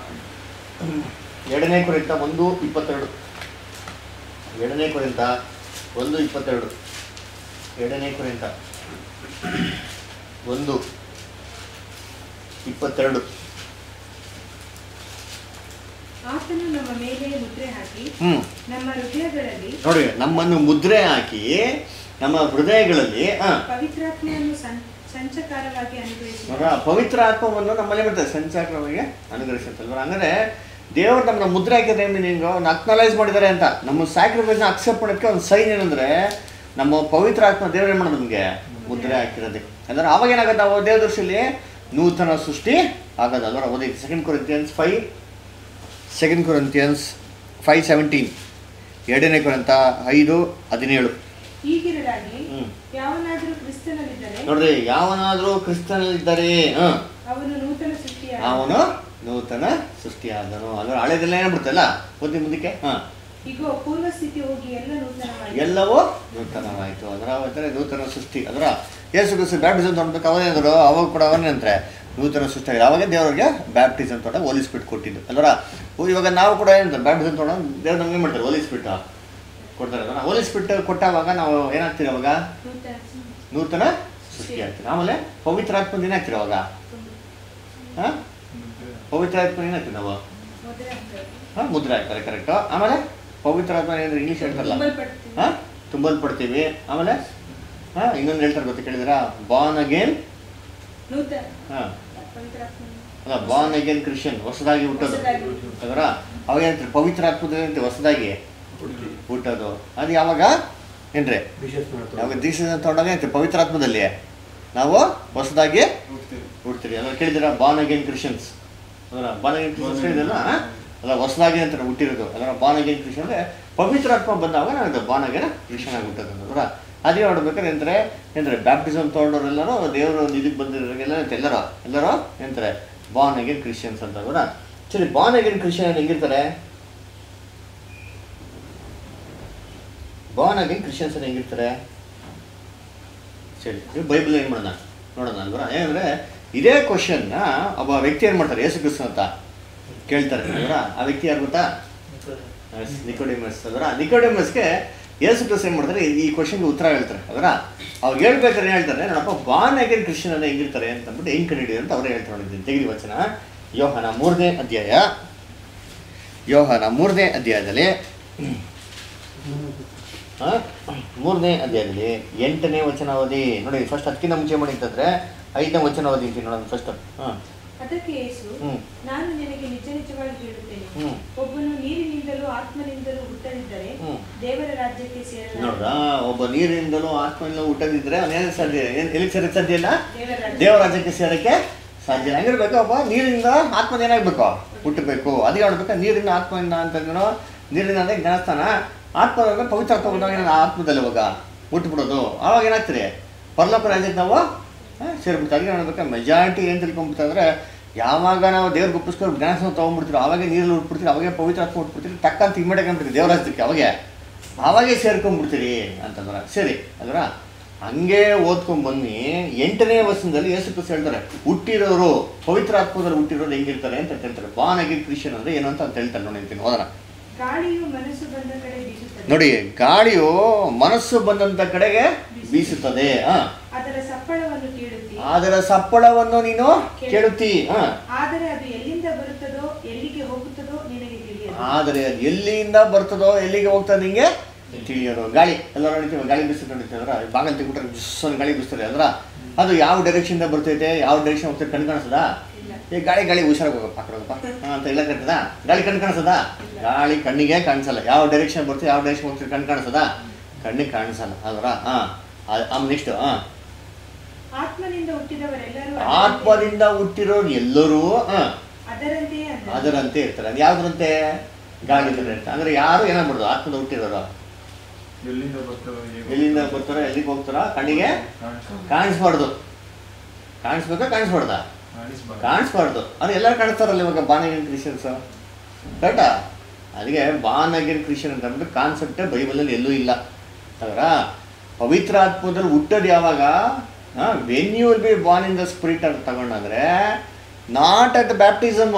S1: ಎರಡನೇ ಕುರಿತ ಒಂದು ಇಪ್ಪತ್ತೆರಡು ಎರಡನೇ ಕುರಿತ ಒಂದು ಇಪ್ಪತ್ತೆರಡು ಎರಡನೇ ಕುರಿತ ಒಂದು ಇಪ್ಪತ್ತೆರಡು
S5: ಆತನು ನಮ್ಮ ಮೇಲೆ ಮುದ್ರೆ ಹಾಕಿ
S1: ಹ್ಞೂ
S5: ನಮ್ಮ ಹೃದಯಗಳಲ್ಲಿ
S1: ನೋಡಿ ನಮ್ಮನ್ನು ಮುದ್ರೆ ಹಾಕಿ ನಮ್ಮ ಹೃದಯಗಳಲ್ಲಿ ಹಾ
S5: ಪವಿತ್ರಾತ್ಮೆಯನ್ನು ಸಂ- ಸಂಚಕಾರವಾಗಿ ಅನುಗ್ರಹಿಸಿದ
S1: ನೋಡ್ರ ಪವಿತ್ರ ಆತ್ಮವನ್ನು ನಮ್ಮಲ್ಲಿ ಬರ್ತದೆ ಸಂಚಾರವಾಗಿ ಅನುಗ್ರಹಿಸುತ್ತಲ್ವ ಅಂದರೆ ದೇವರು ನಮ್ಮನ್ನ ಮುದ್ರೆ ಹಾಕಿದ್ರೆ ಮೀನಿಂಗ್ ಅಕ್ನಾಲೈಸ್ ಮಾಡಿದ್ದಾರೆ ಅಂತ ನಮ್ಮ ಸ್ಯಾಕ್ರಿಫೈಸ್ನ ಅಕ್ಸೆಪ್ಟ್ ಮಾಡೋದಕ್ಕೆ ಒಂದು ಸೈನ್ ಏನಂದ್ರೆ ನಮ್ಮ ಪವಿತ್ರ ಆತ್ಮ ದೇವ್ರು ಏನು ಮಾಡೋದು ನಮಗೆ ಮುದ್ರೆ ಹಾಕಿರೋದು ಅಂದ್ರೆ ಅವಾಗ ಏನಾಗುತ್ತೆ ನಾವು ದೇವ್ರ ದೃಷ್ಟಿಯಲ್ಲಿ ನೂತನ ಸೃಷ್ಟಿ ಆಗೋದು ಅಲ್ವ ಓದಿ second Corinthians five second Corinthians five seventeen ಎರಡನೇ ಕೊರಂತ ಐದು ಹದಿನೇಳು
S5: ಹೀಗಿರಲಾಗಿ
S1: ಹ್ಮ್.
S5: ಯಾವನಾದರೂ ಕ್ರಿಸ್ತನಲ್ಲಿದ್ದರೆ
S1: ನೋಡ್ರಿ ಯಾವನಾದರೂ ಕ್ರಿಸ್ತನಲ್ಲಿದ್ದಾರೆ ಹಾಂ
S5: ಅವನು ನೂತನ ಸೃಷ್ಟಿಯಾದ
S1: ಅವನು ನೂತನ ಸೃಷ್ಟಿಯಾದನು ಅದರ ಹಳೆದೆಲ್ಲ ಏನಾಗ್ಬಿಡ್ತಲ್ಲ ಓದಿ ಮುಂದಕ್ಕೆ ಹಾ
S5: ಇಗೋ ಪೂರ್ವ ಸ್ಥಿತಿ ಹೋಗಿ ಎಲ್ಲ ನೂತನವಾಗಿದೆ
S1: ಎಲ್ಲವೂ ನೂತನವಾಯಿತು ಅದರ ಅಂದರೆ ನೂತನ ಸೃಷ್ಟಿ ಅದರ ಯೇಸು ಕ್ರಿಸ್ತು ಬ್ಯಾಪ್ಟಿಸಮ್ ತೊಗೊಳ್ಬೇಕು ಅವನೇ ಅಂದರು ಅವಾಗ ಕೂಡ ಅವನೇ ಅಂತಾರೆ ನೂತನ ಸೃಷ್ಟಿ ಆಗಿದೆ ಅವಾಗ ದೇವರಿಗೆ ಬ್ಯಾಪ್ಟಿಸಮ್ ತೊಗೊಂಡ ಹೋಲಿಸ್ಬಿಟ್ಟು ಕೊಟ್ಟಿದ್ದು ಅದರ ಇವಾಗ ನಾವು ಕೂಡ ಏನಂತಾರೆ ಬ್ಯಾಪ್ಟಿಸಮ್ ತೊಗೊಂಡು ದೇವ್ರು ನಮ್ಗೆ ಮಾಡ್ತಾರೆ ಹೋಲಿಸ್ಬಿಟ್ಟು ಕೊಡ್ತಾರೆ ಅದನ್ನ ಹೋಲಿಸ್ಬಿಟ್ಟು ಕೊಟ್ಟಾಗ ನಾವು ಏನಾಗ್ತೀವಿ ಅವಾಗ
S5: ನೂತನ
S1: ನೂತನ ಸೃಷ್ಟಿ ಆಗ್ತೀವಿ ಆಮೇಲೆ ಪವಿತ್ರ ಆತ್ಮ ಏನಾಗ್ತೀವಿ ಅವಾಗ ಹಾಂ ಪವಿತ್ರ ಆತ್ಮ ಏನಾಗ್ತೀವಿ ನಾವು
S5: ಮೊದಲ ಹಂತ.
S1: ಹಾಂ ಮುದ್ರೆ ಹಾಕ್ತಾರೆ ಕರೆಕ್ಟು ಆಮೇಲೆ ಪವಿತ್ರ ಆತ್ಮ ಏನಾದ್ರು ಇಂಗ್ಲೀಷ್ ಹೇಳ್ತಾರಲ್ಲ
S5: ತುಂಬಲ್ಪಡ್ತೀವಿ.
S1: ಹಾಂ ತುಂಬಲ್ಪಡ್ತೀವಿ ಆಮೇಲೆ ಹಾಂ ಇನ್ನೊಂದು ಹೇಳ್ತಾರೆ ಗೊತ್ತಾ ಕೇಳಿದಿರಾ ಬಾನ್ ಅಗೇನ್
S5: ನೂತನ
S1: ಹಾಂ
S5: ಪವಿತ್ರಾತ್ಮ
S1: ಅಲ್ಲ ಬಾನ್ ಅಗೇನ್ ಕ್ರಿಶ್ಚಿಯನ್ ಹೊಸದಾಗಿ ಹುಟ್ಟೋದು
S5: ಹೊಸದಾಗಿ ಹುಟ್ಟೋದು.
S1: ಅದರ ಅವಾಗ ಹೇಳ್ತಾರೆ ಪವಿತ್ರ ಆತ್ಮದಂತೆ ಹೊಸದಾಗಿ ಹುಟ್ಟೋದು ಅದು ಯಾವಾಗ ಏನ್ರಿ ಯಾವಾಗ ದೀಕ್ಷೆ ತೊಗೊಂಡಾಗ ಏನ್ರಿ ಪವಿತ್ರ ಆತ್ಮದಲ್ಲಿ ನಾವು ಹೊಸದಾಗಿ ಹುಡ್ತೀರಿ ಅದನ್ನ ಕೇಳಿದಿರ ಬಾನ್ ಅಗೇನ್ ಕ್ರಿಶ್ಚಿಯನ್ಸ್ ಅದರ ಬಾನ್ ಅಗೇನ್ ಕ್ರಿಶ್ಚಿಯನ್ಸ್ ಕೇಳಿದಿಲ್ಲ ಅಲ್ಲ ಹೊಸದಾಗಿ ಅಂತ ಹುಟ್ಟಿರೋದು ಅದರ ಬಾನ್ ಅಗೇನ್ ಕ್ರಿಶ್ಚಿಯನ್ ಅಂದ್ರೆ ಪವಿತ್ರ ಆತ್ಮ ಬಂದಾಗ ನಾವು ಬಾನ್ ಅಗೇನ್ ಕ್ರಿಶ್ಚಿಯನ್ ಆಗಿ ಹುಟ್ಟೋದು ಅದರ ಅದೇ ನೋಡ್ಬೇಕಾದ್ರೆ ಎಂದ್ರೆ ಎಂದ್ರೆ ಬ್ಯಾಪ್ಟಿಸಮ್ ತೊಗೊಂಡವ್ರೆಲ್ಲರೂ ದೇವರು ಒಂದು ಇದಕ್ಕೆ ಬಂದಿರೋರಿಗೆಲ್ಲ ಎಲ್ಲರೂ ಎಲ್ಲರೂ ಎಂತಾರೆ ಬಾನ್ ಅಗೇನ್ ಕ್ರಿಶ್ಚಿಯನ್ಸ್ ಅಂತ ಅವರ ಸರಿ ಬಾನ್ ಅಗೇನ್ ಕ್ರಿಶ್ಚಿಯನ್ ಹೆಂಗಿರ್ತಾರೆ ಬಾನ್ ಅಗೇನ್ ಕ್ರಿಶ್ಚಿಯನ್ಸ್ ಹೆಂಗಿರ್ತಾರೆ ಸರಿ ನೀವು ಬೈಬಲ್ ಏನು ಮಾಡೋಣ ನೋಡೋಣ ಅಲ್ವರ ಏನಂದ್ರೆ ಇದೇ ಕ್ವಶನ್ನ ಒಬ್ಬ ವ್ಯಕ್ತಿ ಏನು ಮಾಡ್ತಾರೆ ಯೇಸು ಕ್ರಿಸ್ತು ಅಂತ ಕೇಳ್ತಾರೆ ಅಲ್ವರ ಆ ವ್ಯಕ್ತಿ ಯಾರು ಗೊತ್ತಾ ನಿಕೋಡಿಮಸ್ ಅದರ ನಿಕೋಡಿಮಸ್ಗೆ ಯೇಸು ಕ್ರಿಸ್ತು ಏನು ಮಾಡ್ತಾರೆ ಈ ಕ್ವಶನ್ಗೆ ಉತ್ತರ ಹೇಳ್ತಾರೆ ಅದರ ಅವಾಗ ಹೇಳ್ಬೇಕಾದ್ರೆ ಏನ್ ಹೇಳ್ತಾರೆ ನೋಡಪ್ಪ ಬಾನ್ ಅಗೇನ್ ಕ್ರಿಶ್ಚಿಯನ್ ಅನ್ನ ಹೆಂಗಿರ್ತಾರೆ ಅಂತ ಅಂದ್ಬಿಟ್ಟು ಹೆಂಗ್ ಕಂಡಿಡಿದ್ರು ಅಂತ ಅವರೇ ಹೇಳ್ತಾ ನೋಡಿದ್ದೀನಿ ತೆಗಿರಿ ವಚನ ಯೋಹನ ಮೂರನೇ ಅಧ್ಯಾಯ ಯೋಹನ ಮೂರನೇ ಅಧ್ಯಾಯದಲ್ಲಿ ಆ, ಮೂರನೇ ಅಧ್ಯಾಯದಲ್ಲಿ ಎಂಟನೇ ವಚನ ಓದಿ ನೋಡಿ ಫಸ್ಟ್ ಅದಕ್ಕಿಂತ ಮುಂಚೆ ಮಾಡಿತ್ತಂದ್ರೆ ಐದನೇ ವಚನ ಓದಿದ್ದೀನಿ ನೋಡೋಣ ಫಸ್ಟ್ ಹಾಂ
S5: ಅದಕ್ಕೆ ಯೇಸು
S1: ಹ್ಮ್.
S5: ನಾನು ನಿನಗೆ ನಿಜ ನಿಜವಾಗಿ ಹೇಳುತ್ತೇನೆ
S1: ಹ್ಮ್.
S5: ಒಬ್ಬನು ನೀರಿನಿಂದಲೂ ಆತ್ಮನಿಂದಲೂ ಹುಟ್ಟದಿದ್ದರೆ
S1: ಹ್ಮ್.
S5: ದೇವರ ರಾಜ್ಯಕ್ಕೆ ಸೇರಲ್ಲ
S1: ನೋಡ್ರ ಒಬ್ಬ ನೀರಿಂದಲೂ ಆತ್ಮನಿಂದ ಹುಟ್ಟದಿದ್ರೆ ಅವನೇನು ಸಾಧ್ಯ ಏನು ಎಲ್ಲಿಗೆ ಸೇರಕ್ಕೆ ಸಾಧ್ಯ ಇಲ್ಲ
S5: ದೇವರ ರಾಜ್ಯ
S1: ದೇವರ ರಾಜ್ಯಕ್ಕೆ ಸೇರಕ್ಕೆ ಸಾಧ್ಯ ಇಲ್ಲ. ಹೆಂಗಿರ್ಬೇಕು ಒಬ್ಬ ನೀರಿಂದ ಆತ್ಮದ ಏನಾಗಬೇಕು ಹುಟ್ಟಬೇಕು ಅದಕ್ಕೆ ಹೇಳ್ಬೇಕು ನೀರಿಂದ ಆತ್ಮದಿಂದ ಅಂತಂದ್ರೂ ನೀರಿಂದ ಅಂದರೆ ಜ್ಞಾನಸ್ಥಾನ ಆತ್ಮದ ಅಂದ್ರೆ ಪವಿತ್ರ ಆತ್ಮ ಬಂದಾಗ ಏನಾದ್ರು ಆತ್ಮದಲ್ಲಿ ಇವಾಗ ಹುಟ್ಟುಬಿಡೋದು ಆವಾಗ ಏನಾಗ್ತದೆ ಪರಲೋಕ ರಾಜ್ಯಕ್ಕೆ ನಾವು ಆ, ಸೇರ್ಬಿಡ್ತೀವಿ ಅದಕ್ಕೆ ಹೇಳ್ಬೇಕು ಮೆಜಾರಿಟಿ ಏನು ತಿಳ್ಕೊಂಬಿಡ್ತಾ ಅಂದ್ರೆ ಯಾವಾಗ ನಾವು ದೇವ್ರಿಗೆ ಒಪ್ಪಿಸ್ಕೊಂಡು ಜ್ಞಾನಸ್ಥಾನ ತೊಗೊಂಡ್ಬಿಡ್ತೀವಿ ಅವಾಗೆ ನೀರಲ್ಲಿ ಹುಟ್ಬಿಡ್ತೀವಿ ಅವಾಗೆ ಪವಿತ್ರ ಆತ್ಮ ಹುಟ್ಬಿಡ್ತೀವಿ ಟಕ್ಕಂತ ಇಮ್ಮಿಡಿಯೇಟ್ ಅಂದ್ಬಿಡ್ತೀವಿ ದೇವರ ರಾಜ್ಯಕ್ಕೆ ಅವಾಗೆ ಆವಾಗೇ ಸೇರ್ಕೊಂಡ್ಬಿಡ್ತೀರಿ ಅಂತಂದ್ರ ಸರಿ ಅಲ್ರ ಹಂಗೆ ಓದ್ಕೊಂಡ್ ಬನ್ನಿ ಎಂಟನೇ ವರ್ಷದಲ್ಲಿ ಯೇಸು ಕ್ರಿಸ್ತ ಹೇಳ್ತಾರೆ ಹುಟ್ಟಿರೋರು ಪವಿತ್ರ ಆತ್ಮದಲ್ಲಿ ಹುಟ್ಟಿರೋರು ಹೆಂಗಿರ್ತಾರೆ ಅಂತ ಹೇಳ್ತಾರೆ ಬಾನ್ ಆಗಿ ಕ್ರಿಶ್ಚಿಯನ್ ಅಂದ್ರೆ ಏನು ಅಂತ ಅಂತ ಹೇಳ್ತಾರೆ ನೋಡಿ ಅಂತೀನಿ ಓದೋಣ
S5: ಗಾಳಿಯು ಮನಸ್ಸು ಬಂದ ಕಡೆ ಬೀಸುತ್ತದೆ
S1: ನೋಡಿ ಗಾಳಿಯು ಮನಸ್ಸು ಬಂದಂತ ಕಡೆಗೆ ಬೀಸುತ್ತದೆ ಆ.
S5: ಅದರ ಸಪ್ಪಳವನ್ನು ಕೇಳುತ್ತಿ
S1: ಅದರ ಸಪ್ಪಳವನ್ನು ನೀನು ಕೇಳುತ್ತಿ ಆ.
S5: ಆದರೆ ಅದು ಎಲ್ಲಿಂದ ಬರುತ್ತದೋ ಎಲ್ಲಿಗೆ ಹೋಗುತ್ತದೋ ನಿನಗೆ ತಿಳಿಯದು
S1: ಆದರೆ ಅದು ಎಲ್ಲಿಂದ ಬರ್ತದೋ ಎಲ್ಲಿಗೆ ಹೋಗ್ತದೆ ನಿಂಗೆ ತಿಳಿಯೋದು ಗಾಳಿ ಎಲ್ಲ ನೋಡ್ತೀವಿ ಗಾಳಿ ಬೀಸುತ್ತೆ ನೋಡ್ತೀವಿ ಅದ್ರ ಬಾಗಲ್ ತೆಗ್ಬಿಟ್ರೆ ಜುಸ್ಸನ್ನು ಗಾಳಿ ಬೀಸ್ತದೆ ಅದ್ರ ಅದು ಯಾವ ಡೈರೆಕ್ಷನ್ ಬರ್ತೈತೆ ಯಾವ ಡೈರೆಕ್ಷನ್ ಹೋಗ್ತದೆ ಕಣ್ ಕಾಣಿಸ್ತದ
S5: ಇಲ್ಲ
S1: ಈ ಗಾಳಿ ಗಾಳಿ ಹುಷಾರಾಗಿ ಹೋಗಪ್ಪ ಆ ಕಡೆ ಹೋಗಪ್ಪ ಹಾ, ಅಂತ ಎಲ್ಲ ಕಟ್ಟದ ಗಾಳಿ ಕಣ್ ಕಾಣಿಸ್ತದ ಗಾಳಿ ಕಣ್ಣಿಗೆ ಕಾಣಿಸಲ್ಲ ಯಾವ ಡೈರೆಕ್ಷನ್ ಬರ್ತದೆ ಯಾವ ಡೈರೆಕ್ಷನ್ ಹೋಗ್ತದೆ ಕಣ್ ಕಾಣಿಸ್ತದ ಕಣ್ಣಿಗೆ ಕಾಣಿಸಲ್ಲ ಅಲ್ವರ ಹಾ ಆಮೇಲೆ ನೆಕ್ಸ್ಟ್ ಹಾ
S5: ಆತ್ಮನಿಂದ ಹುಟ್ಟಿದವರೆಲ್ಲರೂ
S1: ಆತ್ಮದಿಂದ ಹುಟ್ಟಿರೋರು ಎಲ್ಲರೂ ಹಾ
S5: ಅದರಂತೆಯೇ ಅಂದರು.
S1: ಅದರಂತೆ ಇರ್ತಾರೆ ಅದು ಯಾವ್ದ್ರಂತೆ ಗಾಳಿ ಇರ್ತಾರೆ ಅಂದ್ರೆ ಯಾರು ಏನಾಗ್ಬಿಡ್ದು ಆತ್ಮದ ಹುಟ್ಟಿರೋರು
S4: ಎಲ್ಲಿಂದ ಬರ್ತಾರೋ
S1: ಎಲ್ಲಿಂದ ಬರ್ತಾರೋ ಎಲ್ಲಿಗೆ ಹೋಗ್ತಾರೋ ಕಣ್ಣಿಗೆ ಕಾಣಿಸ್ಬಾರ್ದು ಕಾಣಿಸ್ಬೇಕಾ ಕಾಣಿಸ್ಬಾರ್ದಾ ಕಾಣಿಸ್ಬಾರ್ದು ಅದು ಎಲ್ಲರೂ ಕಾಣಿಸ್ತಾರಲ್ಲ ಇವಾಗ ಬಾನಗಿನ್ ಕ್ರಿಶ್ಚಿಯನ್ಸ್ ಕರೆಕ್ಟಾ ಅದಕ್ಕೆ ಬಾನಗಿನ್ ಕ್ರಿಶ್ಚಿಯನ್ ಅಂತ ಅಂದ್ಬಿಟ್ಟು ಕಾನ್ಸೆಪ್ಟೇ ಬೈಬಲಲ್ಲಿ ಎಲ್ಲೂ ಇಲ್ಲ ಅದರ ಪವಿತ್ರ ಆತ್ಮದಲ್ಲಿ ಹುಟ್ಟೋದು ಯಾವಾಗ when you will be born in the spirit ಅಂತ ತಗೊಂಡಂದ್ರೆ ನಾಟ್ ಅಟ್ ಬ್ಯಾಪ್ಟಿಸಮು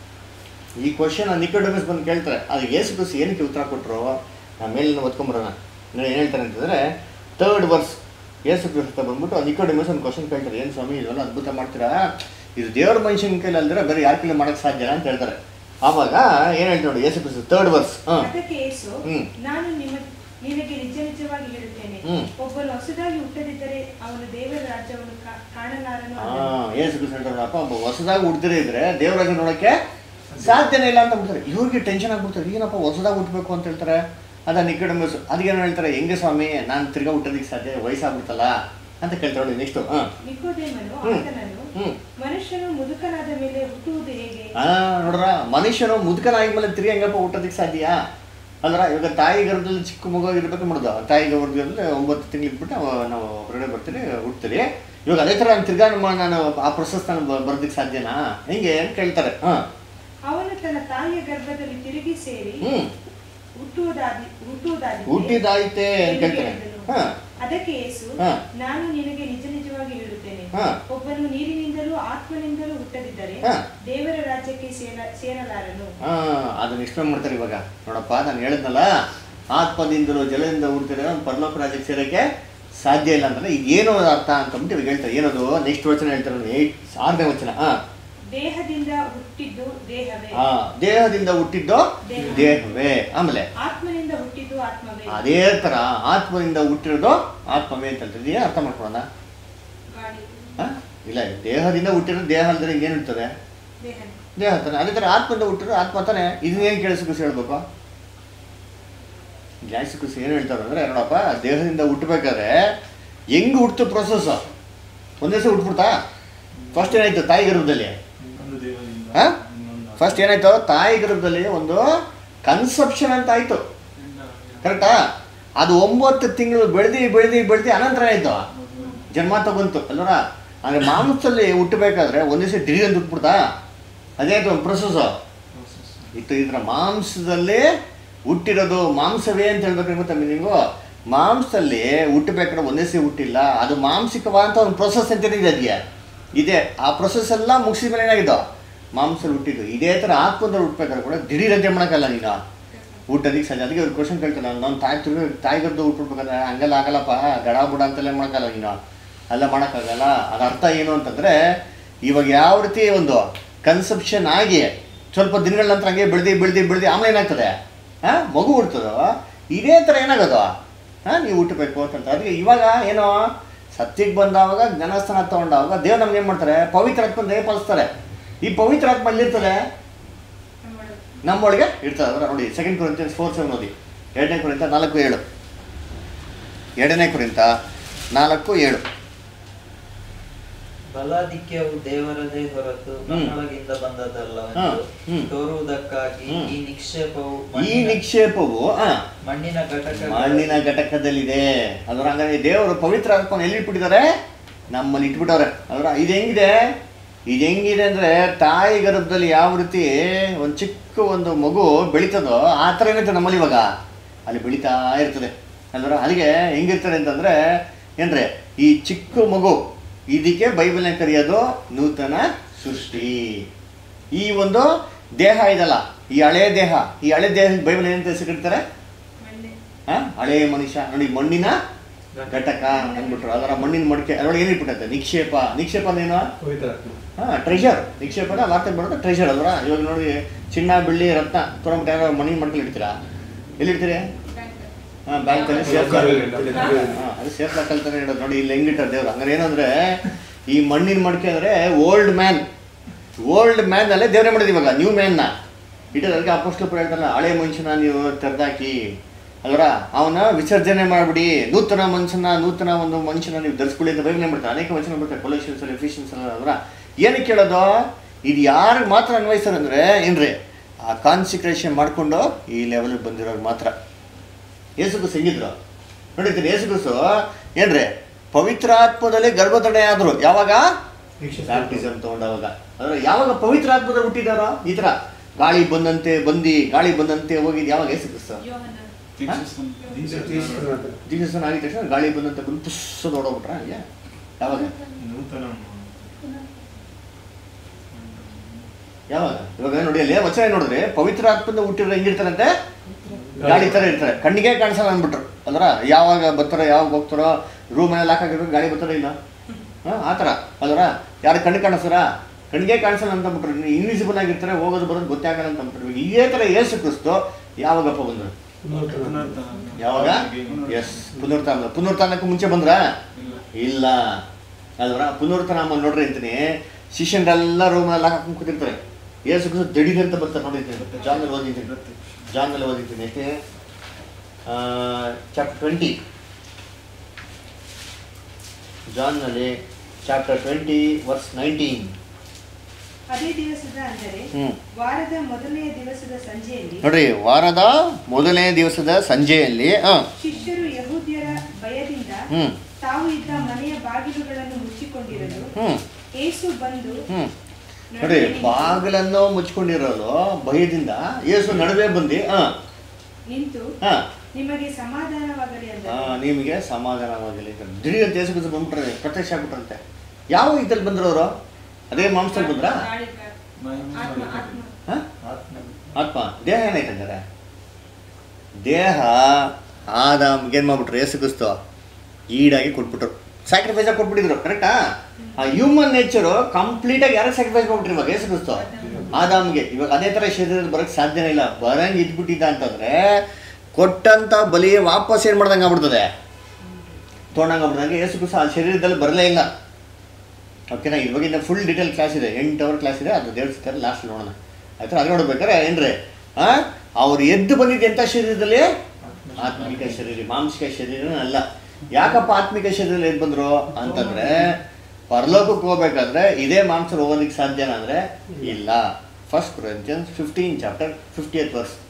S1: ಈ ಕ್ವಶನ್ ನಿಕೋಡಮಸ್ ಬಂದು ಕೇಳ್ತಾರೆ ಅದು ಯೇಸು ಕ್ರಿಸ್ತು ಏನಕ್ಕೆ ಉತ್ತರ ಕೊಟ್ಟರು ನಾವು ಮೇಲಿನ ಓದ್ಕೊಂಬರೋಣ ಏನು ಹೇಳ್ತಾರೆ ಅಂತಂದರೆ ತರ್ಡ್ ವರ್ಸ್ ಯೇಸು ಕ್ರಿಸ್ತ ಬಂದ್ಬಿಟ್ಟು ನಿಕೋಡಮಸ್ ಒಂದು ಕ್ವಶನ್ ಕೇಳ್ತಾರೆ ಏನು ಸ್ವಾಮಿ ಇದೆಲ್ಲ ಅದ್ಭುತ ಮಾಡ್ತೀರಾ ಇದು ದೇವ್ರ ಮನುಷ್ಯನ ಕೈಲಿ ಅಲ್ದಿರ ಬೇರೆ ಯಾರ ಕೈಲಿ ಮಾಡೋಕ್ಕೆ ಸಾಧ್ಯ ಅಂತ ಹೇಳ್ತಾರೆ ಆವಾಗ ಏನು ಹೇಳ್ತಾರೆ ನೋಡಿ ಯೇಸು ಕ್ರಿಸ್ತು ತರ್ಡ್ ವರ್ಸ್ ಹಾಂ
S5: ಅದಕ್ಕೆ ಯೇಸು
S1: ಹ್ಮ್.
S5: ನಾನು ನಿಮ್ಮ ನಿನಗೆ ನಿಜ ನಿಜವಾಗಿ ಹೇಳುತ್ತೇನೆ
S1: ಹ್ಮ್.
S5: ಒಬ್ಬನು ಹೊಸದಾಗಿ ಹುಟ್ಟದಿದ್ದರೆ ಅವನು ದೇವರ ರಾಜ್ಯವನ್ನು ಕಾ- ಕಾಣಲಾರನು
S1: ಹಾ
S5: ಅಂದನು.
S1: ಏಸು ಕ್ರಿಸ್ತ ಹೇಳ್ತಾರಪ್ಪ ಒಬ್ಬ ಹೊಸದಾಗಿ ಹುಡ್ದಿರೇ ಇದ್ರೆ ದೇವರಾಗಿ ನೋಡಕ್ಕೆ ಸಾಧ್ಯನೇ ಇಲ್ಲ ಅಂತ ಬಿಡ್ತಾರೆ ಇವ್ರಿಗೆ ಟೆನ್ಷನ್ ಆಗ್ಬಿಡ್ತಾರೆ ಏನಪ್ಪ ಹೊಸದಾಗಿ ಹುಟ್ಟಬೇಕು ಅಂತ ಹೇಳ್ತಾರೆ ಅದ ನಿಕಡಮಸ್ ಅದಕ್ಕೇನು ಹೇಳ್ತಾರೆ ಹೆಂಗೆ ಸ್ವಾಮಿ ನಾನು ತಿರ್ಗಾ ಹುಟ್ಟೋದಕ್ಕೆ ಸಾಧ್ಯ ವಯಸ್ಸಾಗ್ಬಿಡ್ತಲ್ಲ ಅಂತ ಕೇಳ್ತಾರೆ ನೋಡಿ ನೆಕ್ಸ್ಟ್ ಹಾ
S5: ನಿಕೋದೇಮನು
S1: ಹ್ಮ್.
S5: ಆತನನ್ನು
S1: ಹ್ಮ್
S5: ಮನುಷ್ಯನು ಮುದುಕನಾದ ಮೇಲೆ ಹುಟ್ಟುವುದು ಹೇಗೆ
S1: ಆ ನೋಡ್ರ ಮನುಷ್ಯನು ಮುದುಕನಾಗಿ ಮೇಲೆ ತಿರ್ಗಿ ಹೆಂಗಪ್ಪ ಹುಟ್ಟೋದಕ್ಕೆ ಸಾಧ್ಯ ಅಲ್ರ ಇವಾಗ ತಾಯಿ ಗರ್ಭದಲ್ಲಿ ಚಿಕ್ಕ ಮಗು ಇರ್ಬೇಕು ಮಾಡೋದು ತಾಯಿ ಗರ್ಭದಲ್ಲಿ ಒಂಬತ್ತು ತಿಂಗಳು ಇಟ್ಬಿಟ್ಟು ಅವ- ನಾವು ಹೊರಗಡೆ ಬರ್ತೀರಿ ಹುಡ್ತೀರಿ ಇವಾಗ ಅದೇ ಥರ ನಾನು ತಿರ್ಗಾ ನಮ್ಮ ನಾನು ಆ ಪ್ರೊಸೆಸ್ ನಾನು ಬ- ಬರೋದಕ್ಕೆ ಸಾಧ್ಯನಾ ಹೆಂಗೆ ಅಂತ ಕೇಳ್ತಾರೆ ಹಾಂ
S5: ಅವನು ತನ್ನ ತಾಯಿಯ ಗರ್ಭದಲ್ಲಿ ತಿರುಗಿ ಸೇರಿ
S1: ಹ್ಮ್
S5: ಹುಟ್ಟುವುದಾದಿ ಹುಟ್ಟುವುದಾದಿ
S1: ಹುಟ್ಟಿದಾಯ್ತೆ ಅಂತ ಕೇಳ್ತಾರೆ ಹಾಂ
S5: ಅದಕ್ಕೆ ಯೇಸು
S1: ಹಾ.
S5: ನಾನು ನಿನಗೆ ನಿಜ ನಿಜವಾಗಿ ಹೇಳುತ್ತೇನೆ
S1: ಹಾ.
S5: ಒಬ್ಬನು ನೀರಿನಿಂದಲೂ ಆತ್ಮನಿಂದಲೂ ಹುಟ್ಟದಿದ್ದರೆ
S1: ಹಾ.
S5: ದೇವರ ರಾಜ್ಯಕ್ಕೆ ಸೇರ ಸೇರಲಾರನು
S1: ಹಾಂ ಅದನ್ನ ಎಕ್ಸ್ಪ್ಲೇನ್ ಮಾಡ್ತಾರೆ ಇವಾಗ ನೋಡಪ್ಪ ನಾನು ಹೇಳಿದ್ನಲ್ಲ ಆತ್ಮದಿಂದಲೂ ಜಲದಿಂದ ಹುಡ್ತಿದ್ರೆ ಒಂದು ಪರಲೋಕ ರಾಜ್ಯಕ್ಕೆ ಸೇರೋಕ್ಕೆ ಸಾಧ್ಯ ಇಲ್ಲ ಅಂತಂದ್ರೆ ಈಗ ಏನು ಅರ್ಥ ಅಂತಂದ್ಬಿಟ್ಟು ಇವಾಗ ಹೇಳ್ತಾರೆ ಏನದು ನೆಕ್ಸ್ಟ್ ವಚನ ಹೇಳ್ತಾರೆ ನೋಡಿ ಏಟ್ ಆರನೇ ವಚನ ಹಾಂ
S5: ದೇಹದಿಂದ ಹುಟ್ಟಿದ್ದು ದೇಹವೇ
S1: ಆ ದೇಹದಿಂದ ಹುಟ್ಟಿದ್ದು
S5: ದೇಹ.
S1: ದೇಹವೇ ಆಮೇಲೆ
S5: ಆತ್ಮನಿಂದ ಹುಟ್ಟಿದ್ದು ಆತ್ಮವೇ
S1: ಅದೇ ತರ ಆತ್ಮದಿಂದ ಹುಟ್ಟಿರೋದು ಆತ್ಮವೇ ಅಂತ ಹೇಳ್ತಾರೆ ಏನು ಅರ್ಥ ಮಾಡ್ಕೊಳ್ಳೋಣ
S5: ಗಾಳಿ
S1: ಆ? ಇಲ್ಲ ದೇಹದಿಂದ ಹುಟ್ಟಿರೋ ದೇಹ ಅಲ್ದ್ರೆ ಏನು ಇರ್ತದೆ
S5: ದೇಹನೇ
S1: ದೇಹ ತಾನೆ ಅದೇ ಥರ ಆತ್ಮದಿಂದ ಹುಟ್ಟಿರೋ ಆತ್ಮ ತಾನೆ ಇದನ್ನೇನು ಕೇಳಿಸಿ ಖುಷಿ ಹೇಳ್ಬೇಕು ಜಾಸ್ತಿ ಖುಷಿ ಏನು ಹೇಳ್ತಾರೆ ಅಂದ್ರೆ ನೋಡಪ್ಪ ದೇಹದಿಂದ ಹುಟ್ಟಬೇಕಾದ್ರೆ ಹೆಂಗ್ ಹುಟ್ಟು ಪ್ರೊಸೆಸ್ ಒಂದೇ ಸಲ ಹುಟ್ಬಿಡ್ತಾ ಫಸ್ಟ್ ಏನಾಯ್ತು ತಾಯಿ ಗರ್ಭದಲ್ಲಿ
S4: ಒಂದು ದೇವರಿಂದ
S1: ಹಾ?
S4: ಇನ್ನೊಂದು
S1: ಫಸ್ಟ್ ಏನಾಯ್ತು ತಾಯಿ ಗರ್ಭದಲ್ಲಿ ಒಂದು ಕನ್ಸೆಪ್ಷನ್ ಅಂತ ಆಯ್ತು ಕರೆಕ್ಟಾ ಅದು ಒಂಬತ್ತು ತಿಂಗಳು ಬೆಳೆದಿ ಬೆಳೆದಿ ಬೆಳೆದಿ ಅನಂತರ ಆಯ್ತು ಜನ್ಮ ತಗೊಂತು ಅಲ್ವರ ಅಂದ್ರೆ ಮಾಂಸದಲ್ಲಿ ಹುಟ್ಟಬೇಕಾದ್ರೆ ಒಂದೇ ಸಲ ದಿಢೀರ್ ಅಂತ ಹುಟ್ಬಿಡ್ತಾ ಅದೇ ಆಯ್ತು ಒಂದು ಪ್ರೊಸೆಸ್
S4: process.
S1: ಇತ್ತು ಇದ್ರ ಮಾಂಸದಲ್ಲಿ ಹುಟ್ಟಿರೋದು ಮಾಂಸವೇ ಅಂತ ಹೇಳ್ಬೇಕು ಗೊತ್ತಾ ನೀವು ಮಾಂಸದಲ್ಲಿ ಹುಟ್ಟಬೇಕಾದ್ರೆ ಒಂದೇ ಸಲ ಹುಟ್ಟಿಲ್ಲ ಅದು ಮಾಂಸಿಕವಾದಂಥ ಒಂದು ಪ್ರೊಸೆಸ್ ಅಂತ ಇದೆ ಅದಕ್ಕೆ ಇದೆ ಆ ಪ್ರೊಸೆಸ್ ಎಲ್ಲ ಮುಗಿಸಿದ ಮೇಲೆ ಏನಾಗಿದ್ದು ಮಾಂಸದಲ್ಲಿ ಹುಟ್ಟಿದ್ದು ಇದೇ ಥರ ಆತ್ಮದಲ್ಲಿ ಹುಟ್ಟಬೇಕಾದ್ರೆ ಕೂಡ ದಿಢೀರ್ ಅಂತ ಮಾಡೋಕ್ಕಲ್ಲ ನೀನು ಹುಟ್ಟೋದಕ್ಕೆ ಸಾಧ್ಯ ಅದಕ್ಕೆ ಅವ್ರು ಕ್ವಶನ್ ಕೇಳ್ತಾರೆ ನಾನು ತಾಯಿ ತಿರುಗಿ ತಾಯಿ ಗರ್ಭ ಹುಟ್ಬಿಡ್ಬೇಕಾದ್ರೆ ಹಂಗೆಲ್ಲ ಆಗಲ್ಲಪ್ಪ ಗಡ ಬುಡ ಅಂತೆಲ್ಲ ಮಾಡೋಕ್ಕಲ್ಲ ನೀನು ಅಲ್ಲ ಮಾಡೋಕ್ಕಾಗಲ್ಲ ಅದ್ರ ಅರ್ಥ ಏನು ಅಂತಂದರೆ ಇವಾಗ ಯಾವ ರೀತಿ ಒಂದು ಕನ್ಸೆಪ್ಷನ್ ಆಗಿ ಸ್ವಲ್ಪ ದಿನಗಳ ನಂತರ ಹಂಗೆ ಬೆಳೆದು ಬೆಳೆದು ಬೆಳೆದು ಆಮೇಲೆ ಏನಾಗ್ತದೆ ಹಾಂ ಮಗು ಹುಡ್ತದೋ ಇದೇ ಥರ ಏನಾಗೋದು ಹಾಂ ನೀವು ಹುಟ್ಟಬೇಕು ಅಂತ ಅದಕ್ಕೆ ಇವಾಗ ಏನೋ ಸತ್ಯಕ್ಕೆ ಬಂದಾವಾಗ ಜ್ಞಾನಸ್ಥಾನ ತಗೊಂಡಾಗ ದೇವ್ರು ನಮ್ಗೆ ಏನು ಮಾಡ್ತಾರೆ ಪವಿತ್ರ ಆತ್ಮ ದಯ ಪಾಲಿಸ್ತಾರೆ ಈ ಪವಿತ್ರ ಆತ್ಮ ಎಲ್ಲಿರ್ತದೆ
S5: ನಮ್ಮೊಳಗೆ.
S1: ನಮ್ಮೊಳಗೆ ಇರ್ತದೆ ಅದರ ನೋಡಿ ಸೆಕೆಂಡ್ ಕುರಿತ ಫೋರ್ ಸೆವೆನ್ ಓದಿ ಎರಡನೇ ಕುರಿತ ನಾಲ್ಕು ಏಳು ಎರಡನೇ ಕುರಿತ ನಾಲ್ಕು ಏಳು
S6: ಬಲಾಧಿಕ್ಯವು ದೇವರದೇ ಹೊರತು
S1: ಹ್ಮ್.
S6: ನಮ್ಮೊಳಗಿಂದ
S1: ಹಾ,
S6: ಬಂದದಲ್ಲವೆಂದು
S1: ಹ್ಮ್.
S6: ತೋರುವುದಕ್ಕಾಗಿ
S1: ಹ್ಮ್.
S6: ಈ ನಿಕ್ಷೇಪವು
S1: ಈ
S6: ಮಣ್ಣಿನ-
S1: ನಿಕ್ಷೇಪವು ಆ,
S6: ಮಣ್ಣಿನ ಘಟಕ
S1: ಮಣ್ಣಿನ ಘಟಕದಲ್ಲಿದೆ ಅದರ ಹಂಗಾದ್ರೆ ದೇವರು ಪವಿತ್ರ ಆತ್ಮನ ಎಲ್ಲಿ ಇಟ್ಬಿಟ್ಟಿದ್ದಾರೆ ನಮ್ಮಲ್ಲಿ ಇಟ್ಬಿಟ್ಟವ್ರೆ ಅದರ ಇದು ಹೆಂಗಿದೆ ಇದು ಹೆಂಗಿದೆ ಅಂದ್ರೆ ತಾಯಿ ಗರ್ಭದಲ್ಲಿ ಯಾವ ರೀತಿ ಒಂದು ಚಿಕ್ಕ ಒಂದು ಮಗು ಬೆಳೀತದೋ ಆ ಥರ ಏನಿರ್ತದೆ ನಮ್ಮಲ್ಲಿ ಇವಾಗ ಅಲ್ಲಿ ಬೆಳೀತಾ ಇರ್ತದೆ ಅಲ್ವರ ಅಲ್ಲಿಗೆ ಹೆಂಗಿರ್ತಾರೆ ಅಂತಂದ್ರೆ ಏನ್ರಿ ಈ ಚಿಕ್ಕ ಮಗು ಇದಕ್ಕೆ ಬೈಬಲ್ನ ಕರೆಯೋದು ನೂತನ ಸೃಷ್ಟಿ ಈ ಒಂದು ದೇಹ ಇದಲ್ಲ ಈ ಹಳೆ ದೇಹ ಈ ಹಳೆ ದೇಹ ಬೈಬಲ್ ಏನಂತ ಹೆಸರು ಕರೀತಾರೆ
S5: ಮಣ್ಣೆ
S1: ಆ? ಹಳೆ ಮನುಷ್ಯ ನೋಡಿ ಮಣ್ಣಿನ ಘಟಕ ಅಂದ್ಬಿಟ್ರು ಅದರ ಮಣ್ಣಿನ ಮಡಿಕೆ ಅದರೊಳಗೆ ಏನು ಇಟ್ಬಿಟ್ಟೈತೆ ನಿಕ್ಷೇಪ ನಿಕ್ಷೇಪ ಅಂದೇನು
S3: ಪವಿತ್ರ ಆತ್ಮ
S1: ಹಾಂ ಟ್ರೆಷರ್ ನಿಕ್ಷೇಪ ಅಂದ್ರೆ ವಾರ್ತೆ ಬರೋದು ಟ್ರೆಷರ್ ಅಲ್ವಾ ಇವಾಗ ನೋಡಿ ಚಿನ್ನ ಬೆಳ್ಳಿ ರತ್ನ ತೊಗೊಂಬಿಟ್ಟು ಯಾರೋ ಮಣ್ಣಿನ ಮಡಿಕೆ ಇಡ್ತೀರಾ ಎಲ್ಲಿ ಇಡ್ತೀರಿ ಹಾಂ ಬ್ಯಾಂಕಲ್ಲಿ ಸೇಫ್ ಹಾಂ ಅದು ಸೇಫ್ ಕಲ್ತಾನೆ ಹೇಳೋದು ನೋಡಿ ಇಲ್ಲಿ ಹೆಂಗಿಟ್ಟಾರೆ ದೇವ್ರು ಹಂಗಾರೆ ಏನಂದ್ರೆ ಈ ಮಣ್ಣಿನ ಮಡಿಕೆ ಅಂದರೆ ಓಲ್ಡ್ ಮ್ಯಾನ್ ಓಲ್ಡ್ ಮ್ಯಾನ್ ಅಲ್ಲೇ ದೇವ್ರೇ ಮಾಡಿದ್ ಇವಾಗ ನ್ಯೂ ಮ್ಯಾನ್ನ ಇಟ್ಟದ ಅದಕ್ಕೆ ಅಪೋಸ್ಟಲ್ ಹೇಳ್ತಾರಲ್ಲ ಹಳೆ ಮನುಷ್ಯನ ನೀವು ತೆರೆದಾಕಿ ಅಲ್ವರ ಅವನ ವಿಸರ್ಜನೆ ಮಾಡಿಬಿಡಿ ನೂತನ ಮನುಷ್ಯನ ನೂತನ ಒಂದು ಮನುಷ್ಯನ ನೀವು ಧರಿಸ್ಕೊಳ್ಳಿ ಅಂತ ಬೈಬಲ್ ಮಾಡ್ತಾರೆ ಅನೇಕ ವಚನ ಬರ್ತಾರೆ ಕೊಲೇಷನ್ಸ್ ಅಲ್ಲಿ ಎಫಿಷಿಯನ್ಸ್ ಅಲ್ವರ ಏನಕ್ಕೆ ಕೇಳೋದು ಇದು ಯಾರಿಗೆ ಮಾತ್ರ ಅನ್ವಯಿಸ್ತಾರೆ ಅಂದರೆ ಏನ್ರಿ ಆ ಕಾನ್ಸಿಕ್ರೇಷನ್ ಮಾಡಿಕೊಂಡು ಈ ಲೆವೆಲ್ಗೆ ಬಂದಿರೋರು ಮಾತ್ರ ಯೇಸುಕು ಸಿಂಗಿದ್ರು ನೋಡಿದ್ದೀನಿ ಯೇಸುಗುಸು ಏನ್ರಿ ಪವಿತ್ರ ಆತ್ಮದಲ್ಲಿ ಗರ್ಭತಡೆ ಆದ್ರು ಯಾವಾಗ ಬ್ಯಾಪ್ಟಿಸಮ್ ತಗೊಂಡವಾಗ ಅಂದ್ರೆ ಯಾವಾಗ ಪವಿತ್ರ ಆತ್ಮದಲ್ಲಿ ಹುಟ್ಟಿದಾರೋ ಈ ತರ ಗಾಳಿ ಬಂದಂತೆ ಬಂದಿ ಗಾಳಿ ಬಂದಂತೆ ಹೋಗಿದ್ ಯಾವಾಗ ಯೇಸು ಕ್ರಿಸ್ತ
S5: ಯೋಹನ
S4: ದೀಕ್ಷಿಸ್ತಾನೆ. ದೀಕ್ಷಿಸ್ತಾನೆ.
S1: ಜೀಸಸ್ ಆಗಿದ ತಕ್ಷಣ ಗಾಳಿ ಬಂದಂತೆ ಬಂದು ಪುಸ್ ನೋಡೋಗ್ಬಿಟ್ರ ಹಂಗೆ ಯಾವಾಗ
S4: ನೂತನ
S1: ಯಾವಾಗ ಇವಾಗ ನೋಡಿ ಅಲ್ಲಿ ವಚನ ನೋಡಿದ್ರೆ ಪವಿತ್ರ ಆತ್ಮದಿಂದ ಹುಟ್ಟಿರೋ ಹೆಂಗಿರ್ತಾರಂತೆ ಗಾಳಿ ತರ ಇರ್ತಾರೆ ಕಣ್ಣಿಗೆ ಕಾಣಿಸಲ್ಲ ಅಂದ್ಬಿಟ್ರು ಅಂದ್ರ ಯಾವಾಗ ಬರ್ತಾರೋ ಯಾವಾಗ ಹೋಗ್ತಾರೋ ರೂಮ್ ಮನೇಲಿ ಹಾಕಿರ್ಬೇಕು ಗಾಳಿ ಬರ್ತಾರೋ ಇಲ್ಲ ಹಾ ಆ ಥರ ಅಲ್ವರ ಯಾರು ಕಣ್ಣು ಕಾಣಿಸ್ತಾರ ಕಣ್ಣಿಗೆ ಕಾಣಿಸಲ್ಲ ಅಂತ ಅಂದ್ಬಿಟ್ರು ಇನ್ವಿಸಿಬಲ್ ಆಗಿರ್ತಾರೆ ಹೋಗೋದು ಬರೋದು ಗೊತ್ತೇ ಆಗಲ್ಲ ಅಂತ ಅಂದ್ಬಿಟ್ರು ಇವಾಗ ಇದೇ ಥರ ಏಸು ಕ್ರಿಸ್ತು ಯಾವಾಗಪ್ಪ ಬಂದರು
S4: ಪುನರುತ್ಥಾನ.
S1: ಯಾವಾಗ
S4: ಪುನರುತ್ಥಾನ.
S1: ಎಸ್ ಪುನರುತ್ಥಾನ ಪುನರುತ್ಥಾನಕ್ಕೂ ಮುಂಚೆ ಬಂದ್ರ
S4: ಇಲ್ಲ.
S1: ಇಲ್ಲ ಅಲ್ವರ ಪುನರುತ್ಥಾನ ಆಮೇಲೆ ನೋಡ್ರಿ ಅಂತೀನಿ ಶಿಷ್ಯನ್ರೆಲ್ಲ ರೂಮಲ್ಲಿ ಹಾಕೊಂಡು ಕೂತಿರ್ತಾರೆ ಏಸು ಕ್ರಿಸ್ತ ದಿಢೀರ್ ಅಂತ ಬರ್ತಾರೆ ನೋಡಿದ್ದೀನಿ ಜಾನಲ್ಲಿ ಓದಿದ್ದೀನಿ
S4: ಇರುತ್ತೆ.
S1: ಜಾನಲ್ಲಿ ಓದಿದ್ದೀನಿ ಎಷ್ಟೇ ಚಾಪ್ಟರ್ ಟ್ವೆಂಟಿ ಜಾನ್ನಲ್ಲಿ ಚಾಪ್ಟರ್ ಟ್ವೆಂಟಿ ವರ್ಸ್ ನೈನ್ಟೀನ್
S5: ಅದೇ ದಿವಸದ ಅಂದರೆ
S1: ಹ್ಮ್.
S5: ವಾರದ ಮೊದಲನೆಯ ದಿವಸದ ಸಂಜೆಯಲ್ಲಿ
S1: ನೋಡ್ರಿ ವಾರದ ಮೊದಲನೇ ದಿವಸದ ಸಂಜೆಯಲ್ಲಿ ಹಾಂ
S5: ಶಿಷ್ಯರು ಯಹೂದ್ಯರ ಭಯದಿಂದ
S1: ಹ್ಞೂ
S5: ತಾವು ಇದ್ದ ಮನೆಯ ಬಾಗಿಲುಗಳನ್ನು ಮುಚ್ಚಿಕೊಂಡಿರಲು
S1: ಹ್ಞೂ
S5: ಏಸು ಬಂದು
S1: ಹ್ಞೂ ನೋಡ್ರಿ
S5: ನಡುವೆ ನಿಂತು-
S1: ಬಾಗಿಲನ್ನು ಮುಚ್ಕೊಂಡಿರೋದು ಭಯದಿಂದ ಏಸು ನಡುವೆ ಬಂದು ಹಾಂ
S5: ನಿಂತು
S1: ಹಾಂ
S5: ನಿಮಗೆ ಸಮಾಧಾನವಾಗಲಿ
S1: ಆ,
S5: ಅಂದರು
S1: ನಿಮಗೆ ಸಮಾಧಾನವಾಗಲಿ ದಿಢೀರ್ ಅಂತ ಯೇಸು ಕ್ರಿಸ್ತ ಬಂದ್ಬಿಟ್ರೆ ಪ್ರತ್ಯಕ್ಷ ಆಗ್ಬಿಟ್ರಂತೆ ಯಾವ ಇದ್ರಲ್ಲಿ ಬಂದ್ರು ಅವರು ಅದೇ ಮಾಂಸದಲ್ಲಿ ಬಂದ್ರಾ
S5: ಆತ್ಮ ಆತ್ಮ
S1: ಹಾಂ
S6: ಆತ್ಮ
S1: ಆತ್ಮ ದೇಹ ಏನಾಯ್ತು ಹಂಗಾರೆ ದೇಹ ಆದಾಮ್ಗೆ ಏನು ಮಾಡ್ಬಿಟ್ರು ಯೇಸು ಕ್ರಿಸ್ತು ಈಡಾಗಿ ಕೊಟ್ಬಿಟ್ರು ಸ್ಯಾಕ್ರಿಫೈಸ್ ಆಗಿ ಕೊಟ್ಬಿಟ್ಟಿದ್ರು ಕರೆಕ್ಟಾ ಆ ಹ್ಯೂಮನ್ ನೇಚರು ಕಂಪ್ಲೀಟಾಗಿ ಯಾರಿಗೆ ಸ್ಯಾಕ್ರಿಫೈಸ್ ಮಾಡ್ಬಿಟ್ರು ಇವಾಗ ಯೇಸು ಕ್ರಿಸ್ತು ಆದಾಮ್ಗೆ ಇವಾಗ ಅದೇ ಥರ ಶರೀರದಲ್ಲಿ ಬರೋಕ್ಕೆ ಸಾಧ್ಯನೇ ಇಲ್ಲ ಬರಂಗೆ ಇದ್ಬಿಟ್ಟಿದ್ದ ಅಂತಂದ್ರೆ ಕೊಟ್ಟಂತ ಬಲಿ ವಾಪಸ್ ಏನು ಮಾಡ್ದಂಗೆ ಆಗ್ಬಿಡ್ತದೆ ತೊಗೊಂಡಂಗೆ ಆಗ್ಬಿಡ್ದಂಗೆ ಯೇಸು ಕ್ರಿಸ್ತು ಆ ಶರೀರದಲ್ಲಿ ಬರಲೇ ಇಲ್ಲ ಓಕೆನಾ ಇವಾಗಿಂದ ಫುಲ್ ಡೀಟೇಲ್ ಕ್ಲಾಸ್ ಇದೆ ಎಂಟು ಅವರ್ ಕ್ಲಾಸ್ ಇದೆ ಅದು ದೇವ್ರ ಸಿಗ್ತಾರೆ ಲಾಸ್ಟ್ ನೋಡೋಣ ಆಯ್ತಾ ಅದು ನೋಡ್ಬೇಕಾರೆ ಏನ್ರಿ ಆ ಅವ್ರು ಎದ್ದು ಬಂದಿದ್ದು ಎಂಥ ಶರೀರದಲ್ಲಿ ಆತ್ಮಿಕ ಶರೀರ ಮಾಂಸಿಕ ಶರೀರ ಅಲ್ಲ ಯಾಕಪ್ಪ ಆತ್ಮಿಕ ಶರೀರದಲ್ಲಿ ಎದ್ದು ಬಂದ್ರು ಅಂತಂದ್ರೆ ಪರಲೋಕಕ್ಕೆ ಹೋಗ್ಬೇಕಾದ್ರೆ ಇದೇ ಮಾಂಸ ಹೋಗೋದಕ್ಕೆ ಸಾಧ್ಯನಾ ಅಂದ್ರೆ ಇಲ್ಲ first Corinthians fifteen chapter fifty eight verse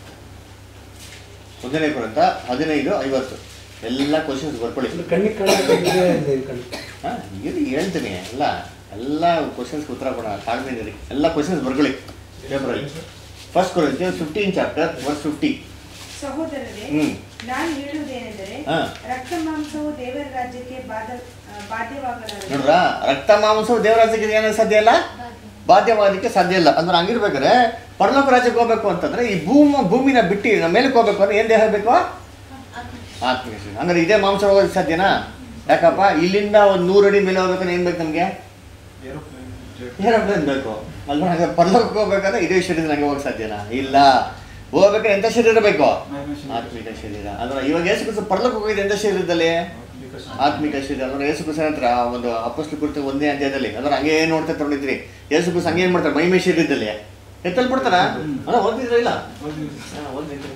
S1: ಒಂದನೇ ಕೊರಂತ ಹದಿನೈದು ಐವತ್ತು ಎಲ್ಲ ಕ್ವಶನ್ಸ್ ಬರ್ಕೊಳ್ಳಿ
S3: ಕಣ್ಣಿಗೆ ಕಾಣಕ್ಕಾಗಿದೆ ಕಣ್ಣು
S1: ಹಾ, ಇದು ಹೇಳ್ತೀನಿ ಎಲ್ಲ ಎಲ್ಲ ಕ್ವಶನ್ಸ್ ಉತ್ತರ ಕೊಡ ತಾಳ್ಮೆ ಇದ್ದೀರಿ ಎಲ್ಲ ಕ್ವಶನ್ಸ್ ಬರ್ಕೊಳ್ಳಿ ಪೇಪರಲ್ಲಿ first Corinthians fifteen chapter verse fifty
S5: ಸಹೋದರರೇ
S1: ಹ್ಮ್.
S5: ನಾನು ಹೇಳುವುದೇನೆಂದರೆ
S1: ಹಾ.
S5: ರಕ್ತ ಮಾಂಸವು ದೇವರ ರಾಜ್ಯಕ್ಕೆ ಬಾಧ ಆ, ಬಾಧ್ಯವಾಗಲಾರದು
S1: ನೋಡ್ರ ರಕ್ತ ಮಾಂಸವು ದೇವರಾಜ್ಯಕ್ಕೆ ಏನೋ ಸಾಧ್ಯ ಇಲ್ಲ ಬಾಧ್ಯವಾದಕ್ಕೆ ಸಾಧ್ಯ ಇಲ್ಲ ಅಂದ್ರೆ ಹಂಗಿರ್ಬೇಕಾದ್ರೆ ಪರಲೋಕ ರಾಜ್ಯಕ್ಕೆ ಹೋಗ್ಬೇಕು ಅಂತಂದ್ರೆ ಈ ಭೂಮ ಭೂಮಿನ ಬಿಟ್ಟು ನಮ್ಮ ಮೇಲಕ್ಕೆ ಹೋಗ್ಬೇಕು ಅಂದ್ರೆ ಏನ್ ದೇಹ ಬೇಕು ಆತ್ಮಿಕ ಶರೀರ ಹಂಗಾರೆ ಇದೇ ಮಾಂಸ ಹೋಗೋದಕ್ಕೆ ಸಾಧ್ಯನಾ ಯಾಕಪ್ಪ ಇಲ್ಲಿಂದ ಒಂದು ನೂರು ಅಡಿ ಮೇಲೆ ಹೋಗ್ಬೇಕಂದ್ರೆ ಏನ್ ಬೇಕು ನಮಗೆ
S4: ಏರೋಪ್ಲೇನ್ ಜೆಟ್
S1: ಏರೋಪ್ಲೇನ್ ಬೇಕು ಅಲ್ವಾ ಹಾಗೆ ಪರಲೋಕಕ್ಕೆ ಹೋಗ್ಬೇಕಾದ್ರೆ ಇದೇ ಶರೀರ ನಂಗೆ ಹೋಗಕ್ಕೆ ಸಾಧ್ಯನಾ ಇಲ್ಲ ಹೋಗ್ಬೇಕಾದ್ರೆ ಎಂಥ ಶರೀರ ಬೇಕು
S4: ಆತ್ಮಿಕ ಶರೀರ.
S1: ಆತ್ಮಿಕ ಶರೀರ ಅಂದ್ರೆ ಇವಾಗ ಯೇಸು ಕ್ರಿಸ್ತ ಪರಲೋಕ ಹೋಗಿದೆ ಎಂಥ ಶರೀರದಲ್ಲಿ
S4: ಆತ್ಮಿಕ ಶರೀರ.
S1: ಆತ್ಮಿಕ ಶರೀರ ಅಂದ್ರೆ ಯೇಸು ಕ್ರಿಸ್ತ ಹತ್ರ ಒಂದು ಅಪ್ಪಸ್ಲು ಕುರಿತು ಒಂದೇ ಅಧ್ಯಾಯದಲ್ಲಿ ಅಂದ್ರೆ ಹಂಗೆ ಏನ್ ನೋಡ್ತಾ ತಗೊಂಡಿದ್ರಿ ಯೇಸು ಕ್ರಿಸ್ತ ಹಂಗೆ ಏನ್ ಮಾಡ್ತಾರೆ ಮೈಮೆ ಶರೀರದಲ್ಲಿ ಎತ್ತಲ್ ಬಿಡ್ತಾರ ಅಲ್ಲ ಓದಿದ್ರ ಇಲ್ಲ
S4: ಓದಿ.
S1: ಹಾ, ಓದಿದ್ರಿ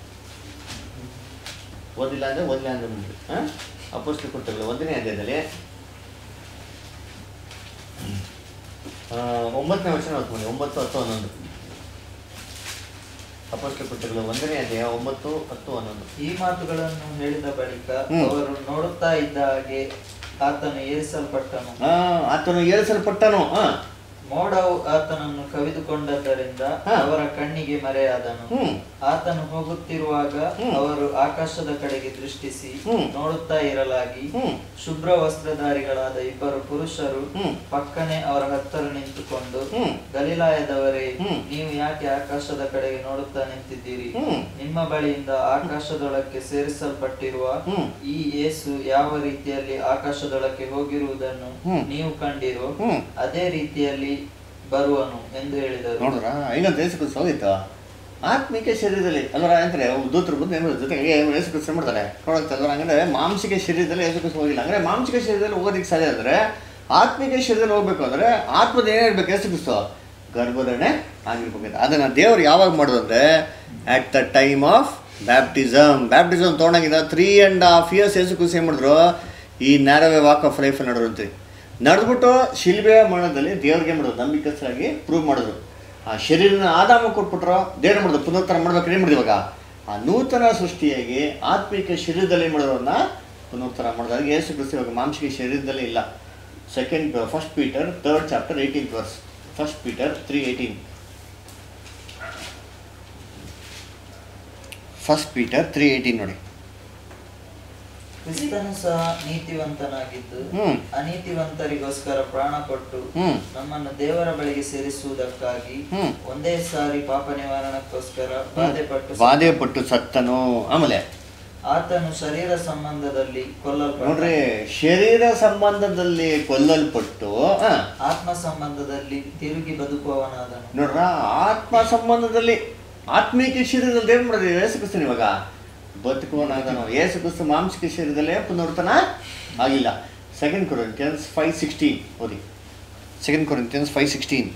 S1: ಓದಿಲ್ಲ ಅಂದ್ರೆ ಓದಿಲ್ಲ ಅಂದ್ರೆ ಮುಂದೆ ಹಾ ಅಪ್ಪಸ್ಲು ಕುರಿತಗಳು ಒಂದನೇ ಅಧ್ಯಾಯದಲ್ಲಿ ಆ, ಒಂಬತ್ತನೇ ವಚನ ಓದ್ಕೊಂಡು ಒಂಬತ್ತು ಹತ್ತು ಹನ್ನೊಂದು ಅಪ್ಪಸ್ಲು ಕುರಿತಗಳು ಒಂದನೇ ಅಧ್ಯಾಯ ಒಂಬತ್ತು ಹತ್ತು ಹನ್ನೊಂದು
S6: ಈ ಮಾತುಗಳನ್ನು ಹೇಳಿದ ಬಳಿಕ
S1: ಹ್ಮ್.
S6: ಅವರು ನೋಡುತ್ತಾ ಇದ್ದ ಹಾಗೆ ಆತನು ಏರಿಸಲ್ಪಟ್ಟನು
S1: ಆ, ಆತನು ಏಳಿಸಲ್ಪಟ್ಟನು ಹಾ
S6: ಮೋಡವು ಆತನನ್ನು ಕವಿದುಕೊಂಡದ್ದರಿಂದ
S1: ಹಾ.
S6: ಅವರ ಕಣ್ಣಿಗೆ ಮರೆಯಾದನು
S1: ಹ್ಮ್
S6: ಆತನು ಹೋಗುತ್ತಿರುವಾಗ
S1: ಹ್ಮ್.
S6: ಅವರು ಆಕಾಶದ ಕಡೆಗೆ ದೃಷ್ಟಿಸಿ
S1: ಹ್ಮ್.
S6: ನೋಡುತ್ತಾ ಇರಲಾಗಿ
S1: ಹ್ಮ್
S6: ಶುಭ್ರ ವಸ್ತ್ರಧಾರಿಗಳಾದ ಇಬ್ಬರು ಪುರುಷರು
S1: ಹ್ಮ್.
S6: ಪಕ್ಕನೆ ಅವರ ಹತ್ತಿರ ನಿಂತುಕೊಂಡು
S1: ಹ್ಮ್.
S6: ಗಲಿಲಾಯದವರೇ
S1: ಹ್ಮ್.
S6: ನೀವು ಯಾಕೆ ಆಕಾಶದ ಕಡೆಗೆ ನೋಡುತ್ತಾ ನಿಂತಿದ್ದೀರಿ
S1: ಹ್ಮ್.
S6: ನಿಮ್ಮ ಬಳಿಯಿಂದ ಆಕಾಶದೊಳಕ್ಕೆ ಸೇರಿಸಲ್ಪಟ್ಟಿರುವ
S1: ಹ್ಮ್.
S6: ಈ ಯೇಸು ಯಾವ ರೀತಿಯಲ್ಲಿ ಆಕಾಶದೊಳಕ್ಕೆ ಹೋಗಿರುವುದನ್ನು
S1: ಹ್ಮ್.
S6: ನೀವು ಕಂಡಿರೋ
S1: ಹ್ಮ್.
S6: ಅದೇ ರೀತಿಯಲ್ಲಿ ಬರುವನು ಎಂದು ಹೇಳಿದರು
S1: ನೋಡ್ರ ಇನ್ನೊಂದು ಯೇಸು ಕ್ರಿಸ್ತ ಹೋಗಿತ್ತು ಆತ್ಮಿಕ ಶರೀರದಲ್ಲಿ ಅಲ್ವರ ಅಂದ್ರೆ ದೂತರು ಬಂದು ಏನು ಜೊತೆಗೆ ಯೇಸು ಕ್ರಿಸ್ತ ಮಾಡ್ತಾರೆ ನೋಡುತ್ತಲ್ವ ಹಂಗಂದ್ರೆ ಮಾಂಸಿಕ ಶರೀರದಲ್ಲಿ ಯೇಸು ಕ್ರಿಸ್ತ ಹೋಗಿಲ್ಲ ಅಂದ್ರೆ ಮಾಂಸಿಕ ಶರೀರದಲ್ಲಿ ಹೋಗೋದಕ್ಕೆ ಸಾಧ್ಯ ಅಂದ್ರೆ ಆತ್ಮಿಕ ಶರೀರದಲ್ಲಿ ಹೋಗ್ಬೇಕು ಅಂದ್ರೆ ಆತ್ಮದ ಏನಿರ್ಬೇಕು ಯೇಸು ಕ್ರಿಸ್ತ ಗರ್ಭಧಾರಣೆ ಆಗಿರ್ಬೇಕಂತ ಅದನ್ನ ದೇವ್ರು ಯಾವಾಗ ಮಾಡೋದು ಅಂದ್ರೆ at the time of baptism baptism ತೊಗೊಂಡಾಗಿದ್ದ three and half years Yesu Krista ಏನು ಮಾಡಿದ್ರು ಈ ನ್ಯಾರವೇ ವಾಕ್ ಆಫ್ ಲೈಫ್ ನಡೆದಂತೆ ನಡೆದ್ಬಿಟ್ಟು ಶಿಲ್ಬೆಯ ಮರಣದಲ್ಲಿ ದೇವ್ರಿಗೆ ಮಾಡೋದು ನಂಬಿಕಸ್ಥರಾಗಿ ಪ್ರೂವ್ ಮಾಡಿದ್ರು ಆ ಶರೀರನ ಆದಾಮ ಕೊಟ್ಬಿಟ್ರು ದೇವ್ರ ಮಾಡಿದ್ರು ಪುನರುತ್ಥಾನ ಮಾಡ್ಬೇಕು ಏನು ಮಾಡಿದ್ರು ಇವಾಗ ಆ ನೂತನ ಸೃಷ್ಟಿಯಾಗಿ ಆತ್ಮಿಕ ಶರೀರದಲ್ಲಿ ಮಾಡೋರನ್ನ ಪುನರುತ್ಥಾನ ಮಾಡಿದಾಗ ಯೇಸು ಕ್ರಿಸ್ತ ಇವಾಗ ಮಾಂಸಿಕ ಶರೀರದಲ್ಲಿ ಇಲ್ಲ second first Peter third chapter eighteen verse first Peter three eighteen first Peter three eighteen ನೋಡಿ
S6: ಕ್ರಿಸ್ತನು ಸಹ ನೀತಿವಂತನಾಗಿದ್ದು
S1: ಹ್ಮ್.
S6: ಅನೀತಿವಂತರಿಗೋಸ್ಕರ ಪ್ರಾಣ ಕೊಟ್ಟು
S1: ಹ್ಮ್.
S6: ನಮ್ಮನ್ನು ದೇವರ ಬಳಿಗೆ ಸೇರಿಸುವುದಕ್ಕಾಗಿ
S1: ಹ್ಮ್.
S6: ಒಂದೇ ಸಾರಿ ಪಾಪ ನಿವಾರಣಕ್ಕೋಸ್ಕರ ಬಾಧೆ ಪಟ್ಟು
S1: ಬಾಧೆ ಪಟ್ಟು ಸತ್ತನು ಆಮೇಲೆ
S6: ಆತನು ಶರೀರ ಸಂಬಂಧದಲ್ಲಿ ಕೊಲ್ಲಲ್ಪಟ್ಟ
S1: ನೋಡ್ರಿ ಶರೀರ ಸಂಬಂಧದಲ್ಲಿ ಕೊಲ್ಲಲ್ಪಟ್ಟು ಆ,
S6: ಆತ್ಮ ಸಂಬಂಧದಲ್ಲಿ ತಿರುಗಿ ಬದುಕುವವನಾದನು
S1: ನೋಡ್ರ ಆತ್ಮ ಸಂಬಂಧದಲ್ಲಿ ಆತ್ಮೀಕ ಶರೀರದಲ್ಲಿ ಏನು ಮಾಡಿದ್ರೆ ಯೇಸು ಕ್ರಿಸ್ತನ್ ಇವಾಗ ಬದುಕುವನಾದನು ಯೇಸು ಕ್ರಿಸ್ತ ಮಾಂಸಿಕ ಶರೀರದಲ್ಲೇ ಪುನರ್ತನ ಆಗಿಲ್ಲ ಸೆಕೆಂಡ್ ಕೊರಿಂತಿಯನ್ಸ್ ಫೈವ್ ಸಿಕ್ಸ್ಟೀನ್ ಓದಿ ಸೆಕೆಂಡ್ ಕೊರಿಂತಿಯನ್ಸ್ ಫೈವ್ ಸಿಕ್ಸ್ಟೀನ್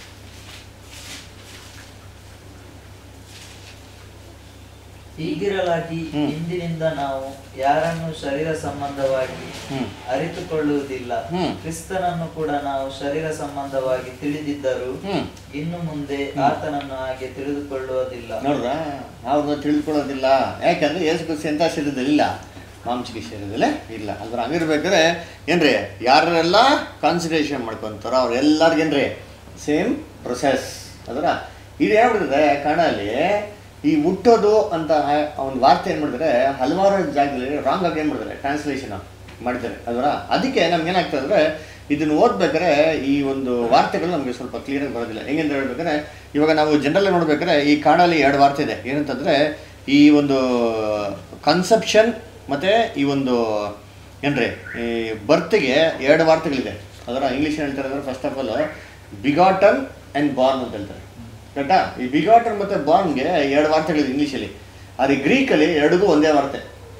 S6: ಹೀಗಿರಲಾಗಿ
S1: ಹ್ಮ್.
S6: ಇಂದಿನಿಂದ ನಾವು ಯಾರನ್ನು ಶರೀರ ಸಂಬಂಧವಾಗಿ
S1: ಹ್ಮ್.
S6: ಅರಿತುಕೊಳ್ಳುವುದಿಲ್ಲ
S1: ಹ್ಮ್.
S6: ಕ್ರಿಸ್ತನನ್ನು ಕೂಡ ನಾವು ಶರೀರ ಸಂಬಂಧವಾಗಿ ತಿಳಿದಿದ್ದರೂ
S1: ಹ್ಮ್.
S6: ಇನ್ನು ಮುಂದೆ ಆತನನ್ನು ಹಾಗೆ ತಿಳಿದುಕೊಳ್ಳುವುದಿಲ್ಲ
S1: ನೋಡ್ರ ಅವ್ರನ್ನ ತಿಳ್ಕೊಳ್ಳೋದಿಲ್ಲ ಯಾಕಂದ್ರೆ ಯೇಸು ಕ್ರಿಸ್ತ ಎಂಥ ಶರೀರದಲ್ಲಿ ಇಲ್ಲ ಮಾಂಸಿಕ ಶರೀರದಲ್ಲೇ ಇಲ್ಲ ಅಂದ್ರೆ ಹಂಗಿರ್ಬೇಕಾದ್ರೆ ಏನ್ರಿ ಯಾರೆಲ್ಲ ಕಾನ್ಸಂಟ್ರೇಷನ್ ಮಾಡ್ಕೊಂತಾರೋ ಅವ್ರೆಲ್ಲರಿಗೇನ್ರಿ ಸೇಮ್ ಪ್ರೊಸೆಸ್ ಅದರ ಇದು ಹೇಳ್ಬಿಟ್ಟಿದೆ ಕನ್ನಡಲ್ಲಿ ಈ ಹುಟ್ಟೋದು ಅಂತ ಒಂದು ವಾರ್ತೆ ಏನು ಮಾಡಿದ್ರೆ ಹಲವಾರು ಜಾಗದಲ್ಲಿ ರಾಂಗ್ ಆಗಿ ಏನು ಮಾಡಿದ್ದಾರೆ ಟ್ರಾನ್ಸ್ಲೇಷನ್ ಮಾಡಿದ್ದಾರೆ ಅದರ ಅದಕ್ಕೆ ನಮ್ಗೆ ಏನಾಗ್ತದೆ ಅಂದರೆ ಇದನ್ನು ಓದ್ಬೇಕಾದ್ರೆ ಈ ಒಂದು ವಾರ್ತೆಗಳು ನಮಗೆ ಸ್ವಲ್ಪ ಕ್ಲಿಯರ್ ಆಗಿ ಬರೋದಿಲ್ಲ ಹೆಂಗಂತ ಹೇಳ್ಬೇಕಾದ್ರೆ ಇವಾಗ ನಾವು ಜನರಲ್ ನೋಡ್ಬೇಕಾದ್ರೆ ಈ ಕಾಡಲ್ಲಿ ಎರಡು ವಾರ್ತೆ ಇದೆ ಏನಂತಂದ್ರೆ ಈ ಒಂದು ಕನ್ಸೆಪ್ಷನ್ ಮತ್ತೆ ಈ ಒಂದು ಏನ್ರಿ ಈ ಬರ್ತ್ಗೆ ಎರಡು ವಾರ್ತೆಗಳಿದೆ ಅದರ ಇಂಗ್ಲೀಷ್ ಹೇಳ್ತಾರೆ ಅಂದ್ರೆ first of all begotten and born ಅಂತ ಹೇಳ್ತಾರೆ ಕರೆಕ್ಟಾ ಈ ಬಿಗಾಟನ್ ಮತ್ತೆ ಬಾರ್ನ್ಗೆ ಎರಡು ವಾರ್ತೆಗಳಿದೆ ಇಂಗ್ಲೀಷಲ್ಲಿ ಆದರೆ ಗ್ರೀಕಲ್ಲಿ ಎರಡಿಗೂ ಒಂದೇ ವಾರ್ತೆ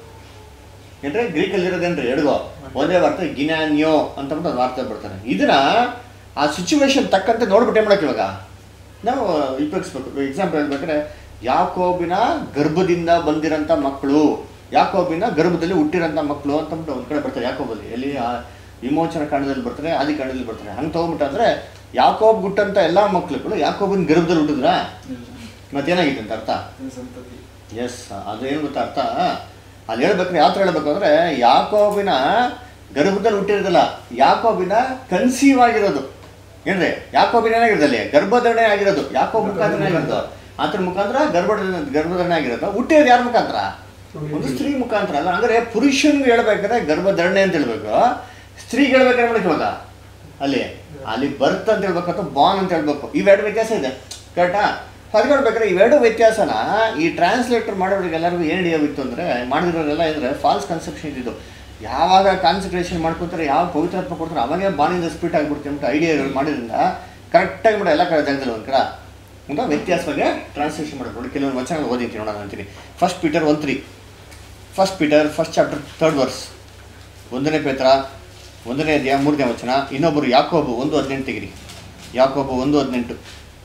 S1: ಏನ್ರಿ ಗ್ರೀಕಲ್ಲಿ ಇರೋದೇನ್ರಿ ಎಡಗೋ ಒಂದೇ ವಾರ್ತೆ ಗಿನಾನ್ಯೋ ಅಂತ ಒಂದು ವಾರ್ತೆ ಬರ್ತಾರೆ ಇದನ್ನ ಆ ಸಿಚುವೇಶನ್ ತಕ್ಕಂತೆ ನೋಡ್ಬಿಟ್ಟು ಏನು ಮಾಡಕ್ಕೆ ಇವಾಗ ನಾವು ಉಪಯೋಗಿಸ್ಬೇಕು ಎಕ್ಸಾಂಪಲ್ ಹೇಳ್ಬೇಕಾದ್ರೆ ಯಾಕೋಬಿನ ಗರ್ಭದಿಂದ ಬಂದಿರೋಂಥ ಮಕ್ಕಳು ಯಾಕೋಬಿನ ಗರ್ಭದಲ್ಲಿ ಹುಟ್ಟಿರೋಂಥ ಮಕ್ಕಳು ಅಂತ ಅಂದ್ಬಿಟ್ಟು ಒಂದು ಕಡೆ ಬರ್ತಾರೆ ಯಾಕೋಬಲ್ಲಿ ಎಲ್ಲಿ ಆ ವಿಮೋಚನ ಕಾಂಡದಲ್ಲಿ ಬರ್ತಾರೆ ಆದಿ ಕಾಂಡದಲ್ಲಿ ಬರ್ತಾರೆ ಹಂಗೆ ತೊಗೊಂಬಿಟ್ಟು ಅಂದ್ರೆ ಯಾಕೋಬ್ ಹುಟ್ಟಂತ ಎಲ್ಲ ಮಕ್ಳುಗಳು ಯಾಕೋಬಿನ ಗರ್ಭದಲ್ಲಿ ಹುಟ್ಟಿದ್ರಾ ಮತ್ತೇನಾಗಿದೆ ಅಂತ ಅರ್ಥ
S4: ಸಂತತಿ
S1: ಎಸ್ ಅದೇನು ಗೊತ್ತಾ ಅರ್ಥ ಅಲ್ಲಿ ಹೇಳ್ಬೇಕ್ರೆ ಯಾವ ಥರ ಹೇಳ್ಬೇಕಂದ್ರೆ ಯಾಕೋಬಿನ ಗರ್ಭದಲ್ಲಿ ಹುಟ್ಟಿರೋದಿಲ್ಲ ಯಾಕೋಬಿನ ಕನ್ಸೀವ್ ಆಗಿರೋದು ಏನ್ರಿ ಯಾಕೋಬಿನ ಏನಾಗಿರೋದು ಅಲ್ಲಿ ಗರ್ಭಧಾರಣೆ ಆಗಿರೋದು ಯಾಕೋ ಮುಖಾಂತರ ಆಗಿರೋದು ಆತರ ಮುಖಾಂತರ ಗರ್ಭ ಗರ್ಭಧಾರಣೆ ಆಗಿರೋದು ಹುಟ್ಟಿರೋದು ಯಾರ ಮುಖಾಂತರ ಒಂದು ಸ್ತ್ರೀ ಮುಖಾಂತರ ಅಲ್ಲ ಅಂದ್ರೆ ಪುರುಷನ್ಗೆ ಹೇಳ್ಬೇಕಾದ್ರೆ ಗರ್ಭಧಾರಣೆ ಅಂತ ಹೇಳ್ಬೇಕು ಸ್ತ್ರೀಗೆ ಹೇಳ್ಬೇಕಾದ್ರೆ ಮಾಡಕ್ಕೆ ಇವಾಗ ಅಲ್ಲಿ ಅಲ್ಲಿ ಬರ್ತ್ ಅಂತ ಹೇಳ್ಬೇಕು ಅಥವಾ ಬಾನ್ ಅಂತ ಹೇಳ್ಬೇಕು ಇವೆರಡು ವ್ಯತ್ಯಾಸ ಇದೆ ಕರೆಕ್ಟಾ ಹಾಗೆ ನೋಡ್ಬೇಕಾದ್ರೆ ಇವೆರಡು ವ್ಯತ್ಯಾಸನ ಈ ಟ್ರಾನ್ಸ್ಲೇಟರ್ ಮಾಡೋರಿಗೆ ಎಲ್ಲರಿಗೂ ಏನು ಹಿಡಿಯೋವಿತ್ತು ಅಂದರೆ ಮಾಡಿರೋರೆಲ್ಲ ಅಂದರೆ ಫಾಲ್ಸ್ ಕನ್ಸೆಪ್ಷನ್ ಇದ್ದಿದ್ದು ಯಾವಾಗ ಕಾನ್ಸಂಟ್ರೇಷನ್ ಮಾಡ್ಕೊತಾರೆ ಯಾವ ಪವಿತ್ರಾತ್ಮ ಕೊಡ್ತಾರೆ ಅವಾಗೇ ಬಾನಿಂದ ಸ್ಪೀಟ್ ಆಗಿಬಿಡ್ತೀವಿ ಅಂತ ಐಡಿಯಾ ಮಾಡಿದ್ರಿಂದ ಕರೆಕ್ಟಾಗಿ ಮಾಡಿ ಎಲ್ಲ ಕಡೆ ಜಾಗದಲ್ಲಿ ಒಂದು ಕಡೆ ಅಂತ ವ್ಯತ್ಯಾಸವಾಗಿ ಟ್ರಾನ್ಸ್ಲೇಷನ್ ಮಾಡ್ಕೊಂಡು ಕೆಲವೊಂದು ವಚನಗಳು ಓದಿರ್ತೀನಿ ನೋಡೋಣ ಅಂತೀನಿ first Peter one three first Peter first chapter third verse ಒಂದನೇ ಪೇತ್ರ ಒಂದನೇ ಅಧ್ಯಾಯ ಮೂರನೇ ವಚನ ಇನ್ನೊಬ್ಬರು ಯಾಕೋಬು ಒಂದು ಹದಿನೆಂಟು ತೆಗಿರಿ ಯಾಕೋಬು ಒಂದು ಹದಿನೆಂಟು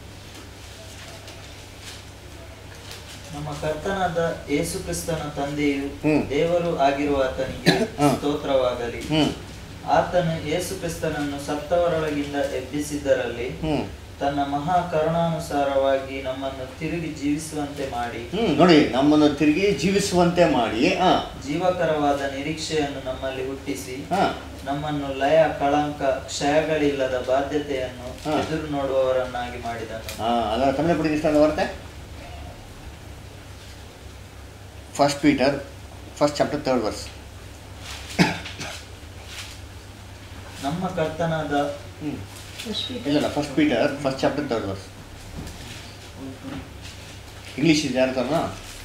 S6: ನಮ್ಮ ಕರ್ತನಾದ ಯೇಸು ಕ್ರಿಸ್ತನ ತಂದೆಯು
S1: ಹ್ಮ್.
S6: ದೇವರು ಆಗಿರುವ ಆತನಿಗೆ
S1: ಹ್ಮ್.
S6: ಸ್ತೋತ್ರವಾಗಲಿ
S1: ಹ್ಞೂ
S6: ಆತನು ಯೇಸು ಕ್ರಿಸ್ತನನ್ನು ಸತ್ತವರೊಳಗಿಂದ ಎಬ್ಬಿಸಿದ್ದರಲ್ಲಿ
S1: ಹ್ಞೂ
S6: ತನ್ನ ಮಹಾ ಕರುಣಾನುಸಾರವಾಗಿ ನಮ್ಮನ್ನು ತಿರುಗಿ ಜೀವಿಸುವಂತೆ ಮಾಡಿ
S1: ಹ್ಞೂ ನೋಡಿ ನಮ್ಮನ್ನು ತಿರುಗಿ ಜೀವಿಸುವಂತೆ ಮಾಡಿ ಹಾಂ
S6: ಜೀವಕರವಾದ ನಿರೀಕ್ಷೆಯನ್ನು ನಮ್ಮಲ್ಲಿ ಹುಟ್ಟಿಸಿ
S1: ಹಾಂ
S6: ನಮ್ಮನ್ನು ಲಯ ಕಳಂಕ ಕ್ಷಯಗಳಿಲ್ಲದ ಬಾಧ್ಯತೆಯನ್ನು
S1: ಹಾ.
S6: ಎದುರು ನೋಡುವವರನ್ನಾಗಿ ಮಾಡಿದನು
S1: ಹಾಂ ಅದರ ಕನ್ನಡ ಪಡಿ ಇಷ್ಟ ಬರುತ್ತೆ first Peter first chapter third verse
S6: ನಮ್ಮ ಕರ್ತನಾದ
S1: ಹ್ಞೂ ಇಲ್ಲ ಇಲ್ಲ first Peter first chapter third verse English ಇದೆ ಯಾರು ತಮ್ಮ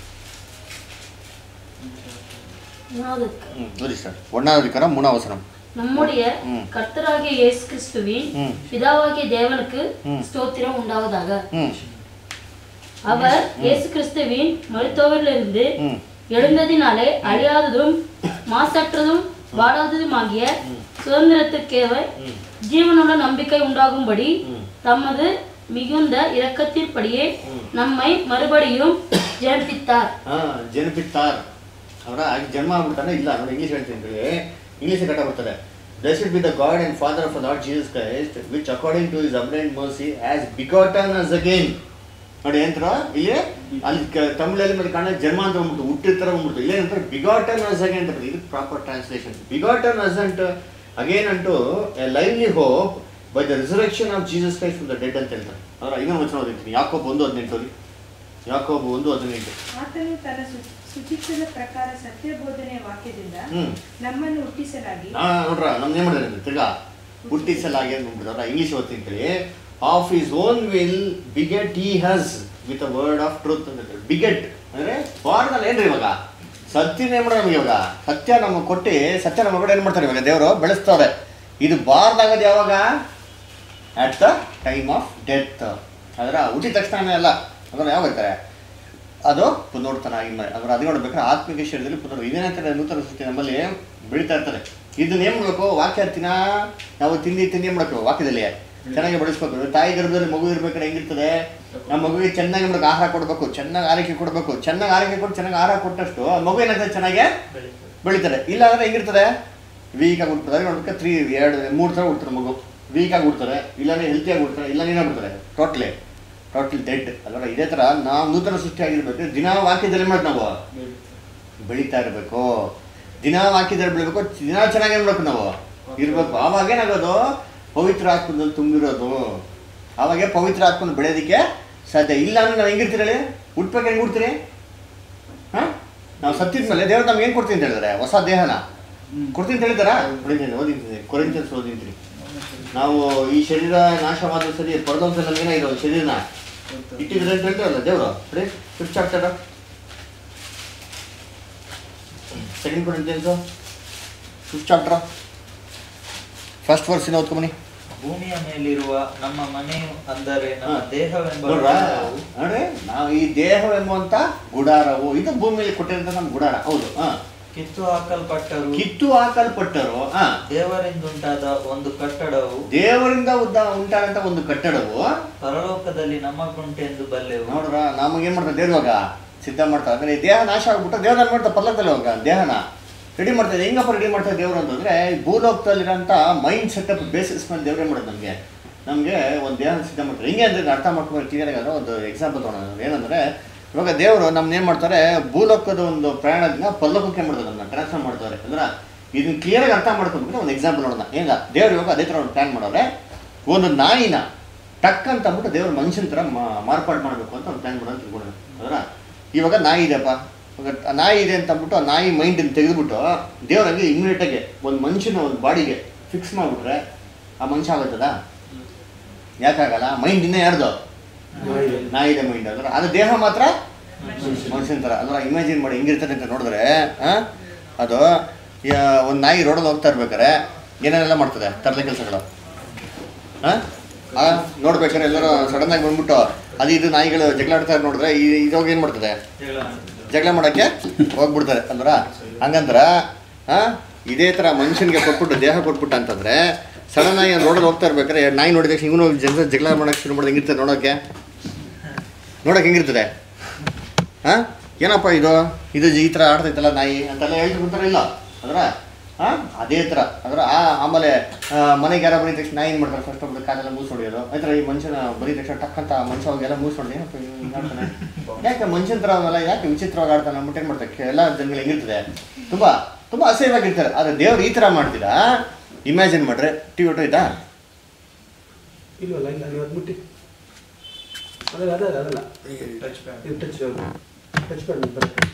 S7: நாளுக்கு
S1: ம் ஓதி சார் ஒன்றாவது அதிகாரம் மூணாவது வசனம்
S7: நம்முடைய
S1: ம்.
S7: கர்த்தராகிய இயேசு கிறிஸ்துவின்
S1: ம்.
S7: பிதாவாகிய தேவனுக்கு
S1: ம்.
S7: ஸ்தோத்திரம் உண்டாவதாக
S1: ம்
S7: அவர் இயேசு கிறிஸ்துவின் மருத்துவரிலிருந்து
S1: ம்
S7: எழுந்ததினாலே அழியாததும் மாசற்றதும் வாடாததுமாகிய சுதந்திரத்துக்கேவ
S1: ம்
S7: ஜீவனுள்ள நம்பிக்கை உண்டாகும்படி
S1: ம்.
S7: தமது மிகுந்த இரக்கத்தின்படியே நம்மை மறுபடியும் ஜெனிப்பித்தார்
S1: ಹಾಂ ಜನಿಪಿತ್ತಾರ್ ಅವರ ಆಗಿ ಜನ್ಮ ಆಗ್ಬಿಡ್ತಾನೆ ಇಲ್ಲ ನೋಡಿ ಇಂಗ್ಲೀಷ್ ಹೇಳ್ತೀನಿ ಕೇಳಿ ಇಂಗ್ಲೀಷ್ ಕಟ್ಟ ಬರ್ತಾರೆ blessed be the God and father of Lord Jesus Christ which according to his abundant mercy has begotten us again ನೋಡಿ ಏನಂತಾರ ಇಲ್ಲಿ ಅಲ್ಲಿ ಕ- ತಮಿಳಲ್ಲಿ ಮತ್ತೆ ಕನ್ನಡ ಜನ್ಮ ಅಂತ ಬಂದ್ಬಿಟ್ಟು ಹುಟ್ಟಿರ್ತಾರ ಬಂದ್ಬಿಟ್ಟು ಇಲ್ಲಿ ಏನಂತಾರೆ ಬಿಗಾಟನ್ ಅಸ್ ಅಗೇನ್ ಅಂತ ಬರ್ತದೆ. ಇದು proper translation begotten us and again unto a lively hope by the resurrection of Jesus Christ from the dead ಅಂತ ಹೇಳ್ತಾರೆ ಅವರ ಇನ್ನೊಂದು ವಚನ ಓದಿರ್ತೀನಿ ಯಾಕೋಬ್ ಒಂದು ಹದಿನೆಂಟು ಓದಿ ಯಾಕೋಬ್ ಒಂದು ಹದಿನೆಂಟು
S5: ಆತನು ತನ್ನ ಸು- ಸುಚಿತ್ರದ ಪ್ರಕಾರ ಸತ್ಯ ಬೋಧನೆ ವಾಕ್ಯದಿಂದ
S1: ಹ್ಮ್
S5: ನಮ್ಮನ್ನು ಹುಟ್ಟಿಸಲಾಗಿ
S1: ಹಾ ನೋಡ್ರ ನಮ್ದು ಏನು ಮಾಡಿದ್ರೆ ತಿರ್ಗಾ ಹುಟ್ಟಿಸಲಾಗಿ ಅಂದ್ಬಿಟ್ಟಿದ್ರ ಇಂಗ್ಲೀಷ್ ಓದ್ತೀನಿ ಕೇಳಿ of his own will beget he us with a word of truth ಅಂತ ಹೇಳಿ ಬಿಗೆಟ್ ಅಂದ್ರೆ ಬಾರ್ದಲ್ಲಿ ಏನ್ರಿ ಇವಾಗ ಸತ್ಯನ ಏನ್ ಮಾಡೋದು ನಮಗೆ ಇವಾಗ ಸತ್ಯ ನಮಗೆ ಕೊಟ್ಟು ಸತ್ಯ ನಮ್ಮ ಒಳಗಡೆ ಏನು ಮಾಡ್ತಾರೆ ಇವಾಗ ದೇವರು ಬೆಳೆಸ್ತಾರೆ ಇದು ಬಾರ್ದಾಗದು ಯಾವಾಗ at the time of death ಅದರ ಹುಟ್ಟಿದ ತಕ್ಷಣ ಅಲ್ಲ ಅದರ ಯಾವಾಗ ಇರ್ತಾರೆ ಅದು ಪುನರ್ತನ ಆಗಿ ಮ- ಅಂದ್ರೆ ಅದು ನೋಡ್ಬೇಕಾದ್ರೆ ಆತ್ಮಿಕ ಶರೀರದಲ್ಲಿ ಪುನರ್ ಇದೇನಂತಾರೆ ನೂತನ ಸೃಷ್ಟಿ ನಮ್ಮಲ್ಲಿ ಬೆಳೀತಾ ಇರ್ತಾರೆ ಇದನ್ನ ಏನ್ ಮಾಡ್ಬೇಕು ವಾಕ್ಯ ದಿನ ನಾವು ತಿಂಡಿ ತಿಂಡಿ ಏನ್ ಮಾಡ್ಬೇಕು ವಾಕ್ಯದಲ್ಲಿ ಚೆನ್ನಾಗಿ ಬೆಳೆಸ್ಬೇಕು ತಾಯಿ ಗರ್ಭದಲ್ಲಿ ಮಗು ಇರ್ಬೇಕಾದ್ರೆ ಹೆಂಗಿರ್ತದೆ ನಮ್ಮ ಮಗುವಿಗೆ ಚೆನ್ನಾಗಿ ಮಾಡ್ಬೇಕು ಆಹಾರ ಕೊಡಬೇಕು ಚೆನ್ನಾಗಿ ಆರೈಕೆ ಕೊಡಬೇಕು ಚೆನ್ನಾಗಿ ಆರೈಕೆ ಕೊಟ್ಟು ಚೆನ್ನಾಗಿ ಆಹಾರ ಕೊಟ್ಟಷ್ಟು ಆ ಮಗು ಏನಾಗ್ತದೆ ಚೆನ್ನಾಗಿ ಬೆಳೀತಾರೆ ಇಲ್ಲ ಅಂದ್ರೆ ಹೆಂಗಿರ್ತದೆ ವೀಕ್ ಆಗಿ ಹುಡ್ತಾರೆ ನೋಡ್ಬೇಕು ತ್ರೀ ಎರಡು ಮೂರು ಥರ ಹುಡ್ತಾರೆ ಮಗು ವೀಕ್ ಆಗಿ ಹುಡ್ತಾರೆ ಇಲ್ಲಾಂದ್ರೆ ಹೆಲ್ತಿಯಾಗಿ ಹುಡ್ತಾರೆ ಇಲ್ಲ ಏನಾಗ್ಬಿಡ್ತಾರೆ ಟೋಟ್ಲಿ ಟೋಟಲ್ ಡೆಡ್ ಅಲ್ವಾ ಇದೇ ಥರ ನಾವು ನೂತನ ಸೃಷ್ಟಿ ಆಗಿರ್ಬೇಕು ದಿನ ವಾಕ್ಯದಲ್ಲಿ ಮಾಡಿ ನಾವು ಬೆಳೀತಾ ಇರಬೇಕು ದಿನ ವಾಕ್ಯದಲ್ಲಿ ಬೆಳಿಬೇಕು ದಿನ ಚೆನ್ನಾಗಿ ಇರ್ಬೇಕು ನಾವು ಇರ್ಬೇಕು ಆವಾಗ ಏನಾಗೋದು ಪವಿತ್ರ ಆತ್ಮದಲ್ಲಿ ತುಂಬಿರೋದು ಆವಾಗ ಪವಿತ್ರ ಆತ್ಮನ ಬೆಳೆಯೋದಕ್ಕೆ ಸಾಧ್ಯ ಇಲ್ಲ ಅಂದ್ರೆ ನಾವು ಹೆಂಗಿರ್ತೀರಿ ಹೇಳಿ ಹುಟ್ಬೇಕು ಹೆಂಗೆ ಹುಡ್ತೀರಿ ಹಾಂ ನಾವು ಸತ್ತಿದ ಮೇಲೆ ದೇವ್ರು ನಮ್ಗೆ ಏನು ಕೊಡ್ತೀನಿ ಅಂತ ಹೇಳಿದ್ರೆ ಹೊಸ ದೇಹನ ಕೊಡ್ತೀನಿ ಅಂತ ಹೇಳಿದಾರ ಹೊಡಿತೀನಿ ಓದಿದ್ದೀನಿ ಕೊರಿಂತನ್ಸ್ ಓದಿದ್ದೀನಿ ನಾವು ಈ ಶರೀರ ನಾಶವಾದ ಸರಿ ಪರದೋಂಸ ನಮಗೇನ ಇದು ಶರೀರನ ಇಟ್ಟಿದ್ರೆ ಅಂತ ಹೇಳ್ತಾರಲ್ಲ ದೇವರು ಸರಿ fifth chapter second Corinthians fifth chapter first ವರ್ಸಿನ ಓದ್ಕೊಂಬನಿ
S6: ಭೂಮಿಯ ಮೇಲಿರುವ ನಮ್ಮ ಮನೆಯು ಅಂದರೆ ನಮ್ಮ
S1: ಹಾ.
S6: ದೇಹವೆಂಬ
S1: ನೋಡ್ರ
S6: ಗುಡಾರವು
S1: ನೋಡ್ರಿ ನಾವು ಈ ದೇಹವೆಂಬುವಂತ ಗುಡಾರವು ಇದು ಭೂಮಿಯಲ್ಲಿ ಕೊಟ್ಟಿರೋಂಥ ನಮ್ಮ ಗುಡಾರ ಹೌದು ಹಾ
S6: ಕಿತ್ತು ಹಾಕಲ್ಪಟ್ಟರು
S1: ಕಿತ್ತು ಹಾಕಲ್ಪಟ್ಟರು ಹಾ
S6: ದೇವರಿಂದುಂಟಾದ ಒಂದು ಕಟ್ಟಡವು
S1: ದೇವರಿಂದ ಉದ್ದ ಉಂಟಾದಂತ ಒಂದು ಕಟ್ಟಡವು
S6: ಪರಲೋಕದಲ್ಲಿ ನಮಗುಂಟೆಂದು ಬಲ್ಲೆವು
S1: ನೋಡ್ರ ನಮಗೇನ್ ಮಾಡ್ತಾರೆ ದೇವ್ರು ಇವಾಗ ಸಿದ್ಧ ಮಾಡ್ತಾರೆ ಅಂದ್ರೆ ಈ ದೇಹ ನಾಶ ಆಗ್ಬಿಟ್ಟು ದೇವ್ರ ಮಾಡ್ತಾರೆ ಪಲ್ಲಕ್ಕದಲ್ಲಿ ಇವಾಗ ದೇಹನ ರೆಡಿ ಮಾಡ್ತಾರೆ ಹೆಂಗಪ್ಪ ರೆಡಿ ಮಾಡ್ತಾರೆ ದೇವ್ರು ಅಂತಂದ್ರೆ ಈ ಭೂಲೋಕದಲ್ಲಿರೋಂಥ ಮೈಂಡ್ ಸೆಟಪ್ ಬೇಸಿಸ್ ಮೇಲೆ ದೇವ್ರೇ ಮಾಡೋದು ನಮಗೆ ನಮಗೆ ಒಂದು ದೇಹ ಸಿದ್ಧ ಮಾಡ್ತಾರೆ ಹೆಂಗೆ ಅಂದ್ರೆ ಅರ್ಥ ಮಾಡ್ಕೊಂಡು ಕ್ಲಿಯರ್ ಆಗಿ ಒಂದು ಎಕ್ಸಾಂಪಲ್ ತೊಗೊಳೋಣ ಏನಂದ್ರೆ ಇವಾಗ ದೇವರು ನಮ್ನ ಏನ್ ಮಾಡ್ತಾರೆ ಭೂಲೋಕದ ಒಂದು ಪ್ರಯಾಣದಿಂದ ಪಲ್ಲೋಕಕ್ಕೆ ಮಾಡ್ತಾರೆ ನಮ್ಮನ್ನ ಟ್ರಾನ್ಸ್ಫರ್ ಮಾಡ್ತಾರೆ ಅಂದ್ರೆ ಇದನ್ನ ಕ್ಲಿಯರ್ ಆಗಿ ಅರ್ಥ ಮಾಡ್ಕೊಂಡ್ಬಿಟ್ಟು ಒಂದು ಎಕ್ಸಾಂಪಲ್ ನೋಡೋಣ ಏನ ದೇವ್ರು ಇವಾಗ ಅದೇ ಥರ ಒಂದು ಪ್ಲಾನ್ ಮಾಡೋರೆ ಒಂದು ನಾಯಿನ ಟಕ್ ಅಂತ ಅಂದ್ಬಿಟ್ಟು ದೇವ್ರ ಮನುಷ್ಯನ ಥರ ಮಾ- ಮಾರ್ಪಾಡು ಮಾಡಬೇಕು ಅಂತ ಒಂದು ಪ್ಲಾನ್ ಮಾಡೋಣ ತಿಳ್ಕೊಳ್ಳೋಣ ಅದರ ಇವಾಗ ನಾಯಿ ಇದೆಯಪ್ಪ ಇವಾಗ ಆ ನಾಯಿ ಇದೆ ಅಂತ ಅಂದ್ಬಿಟ್ಟು ಆ ನಾಯಿ ಮೈಂಡನ್ನು ತೆಗೆದುಬಿಟ್ಟು ದೇವರಾಗಿ ಇಮ್ಮಿಡಿಯೇಟಾಗಿ ಒಂದು ಮನುಷ್ಯನ ಒಂದು ಬಾಡಿಗೆ ಫಿಕ್ಸ್ ಮಾಡಿಬಿಟ್ರೆ ಆ ಮನುಷ್ಯ ಆಗುತ್ತದ ಯಾಕಾಗಲ್ಲ ಮೈಂಡ್ ಇನ್ನೇ ಯಾರ್ದು ನಾಯಿ ಇದೆ ಮೈಂಡ್ ಅಂದ್ರೆ ಅದು ದೇಹ ಮಾತ್ರ ಮನುಷ್ಯನ ಥರ ಅಂದ್ರೆ ಇಮ್ಯಾಜಿನ್ ಮಾಡಿ ಹೆಂಗಿರ್ತದೆ ಅಂತ ನೋಡಿದ್ರೆ ಆ, ಅದು ಒಂದು ನಾಯಿ ರೋಡಲ್ಲಿ ಹೋಗ್ತಾ ಇರ್ಬೇಕಾರೆ ಏನೇನೆಲ್ಲ ಮಾಡ್ತದೆ ತರಲೆ ಕೆಲಸಗಳು ಹಾಂ ನೋಡ್ಬೇಕಾದ್ರೆ ಎಲ್ಲರೂ ಸಡನ್ ಆಗಿ ಬಂದ್ಬಿಟ್ಟು ಅದು ಇದು ನಾಯಿಗಳು ಜಗಳ ಆಡ್ತಾರೆ ನೋಡಿದ್ರೆ ಈ ಇದಾಗ ಏನು ಮಾಡ್ತದೆ ಜಗಳ ಮಾಡೋಕ್ಕೆ ಹೋಗ್ಬಿಡ್ತಾರೆ ಅಂದ್ರ ಹಂಗಂದ್ರ ಆ, ಇದೇ ಥರ ಮನುಷ್ಯನಿಗೆ ಕೊಟ್ಬಿಟ್ಟು ದೇಹ ಕೊಟ್ಬಿಟ್ಟು ಅಂತಂದ್ರೆ ಸಡನ್ ಆಗಿ ರೋಡಲ್ಲಿ ಹೋಗ್ತಾ ಇರ್ಬೇಕಾದ್ರೆ ನಾಯಿ ನೋಡಿದ ತಕ್ಷಣ ಇವನು ಜನ ಜಗಳ ಮಾಡೋಕ್ಕೆ ಶುರು ಮಾಡೋದು ಹೆಂಗಿರ್ತದೆ ನೋಡೋಕ್ಕೆ ನೋಡೋಕೆ ಹೆಂಗಿರ್ತದೆ ಹಾಂ ಏನಪ್ಪ ಇದು ಇದು ಈ ಥರ ಆಡ್ತೈತಲ್ಲ ನಾಯಿ ಅಂತೆಲ್ಲ ಹೇಳ್ತಾ ಕೂತಾರೆ ಇಲ್ಲ ಅದ್ರ ಹಾಂ ಅದೇ ಥರ ಅದ್ರ ಆ ಆಮೇಲೆ ಆ, ಮನೆಗೆ ಯಾರೋ ಬಂದಿದ ತಕ್ಷಣ ನಾಯಿ ಏನು ಮಾಡ್ತಾರೆ ಫಸ್ಟ್ ಒಬ್ಬರು ಕಾಲೆಲ್ಲ ಮೂಸ್ ಹೊಡಿಯೋದು ಆ ಥರ ಈ ಮನುಷ್ಯನ ಬಂದಿದ ತಕ್ಷಣ ಟಕ್ ಅಂತ ಮನುಷ್ಯ ಹೋಗೆಲ್ಲ ಮೂಸ್ ಹೊಡಿ ಏನಪ್ಪ ಇವ್ನು ಹಿಂಗ್ ಆಡ್ತಾನೆ ಯಾಕೆ ಮನುಷ್ಯನ ಥರ ಅವನೆಲ್ಲ ಯಾಕೆ ವಿಚಿತ್ರವಾಗಿ ಆಡ್ತಾನೆ ಅಂದ್ಬಿಟ್ಟು ಏನು ಮಾಡ್ತಾರೆ ಎಲ್ಲ ಜನಗಳು ಹೆಂಗಿರ್ತದೆ ತುಂಬ ತುಂಬ ಅಸಹ್ಯವಾಗಿರ್ತಾರೆ ಆದರೆ ದೇವ್ರು ಈ ಥರ ಮಾಡ್ತೀರಾ ಇಮ್ಯಾಜಿನ್ ಮಾಡ್ರೆ ಟಿ ಹೊಟ್ಟೋಯ್ತಾ
S3: ಇಲ್ವಲ್ಲ ಇಲ್ಲ ನೀವು ಅದು ಮುಟ್ಟಿ ಅದಲ್ಲ ಅದಲ್ಲ ಅದಲ್ಲ
S4: ಟಚ್ ಬ್ಯಾಕ್
S3: ಇದು ಟಚ್ ಟಚ್ ಪ್ಯಾಡ್ ಬರುತ್ತೆ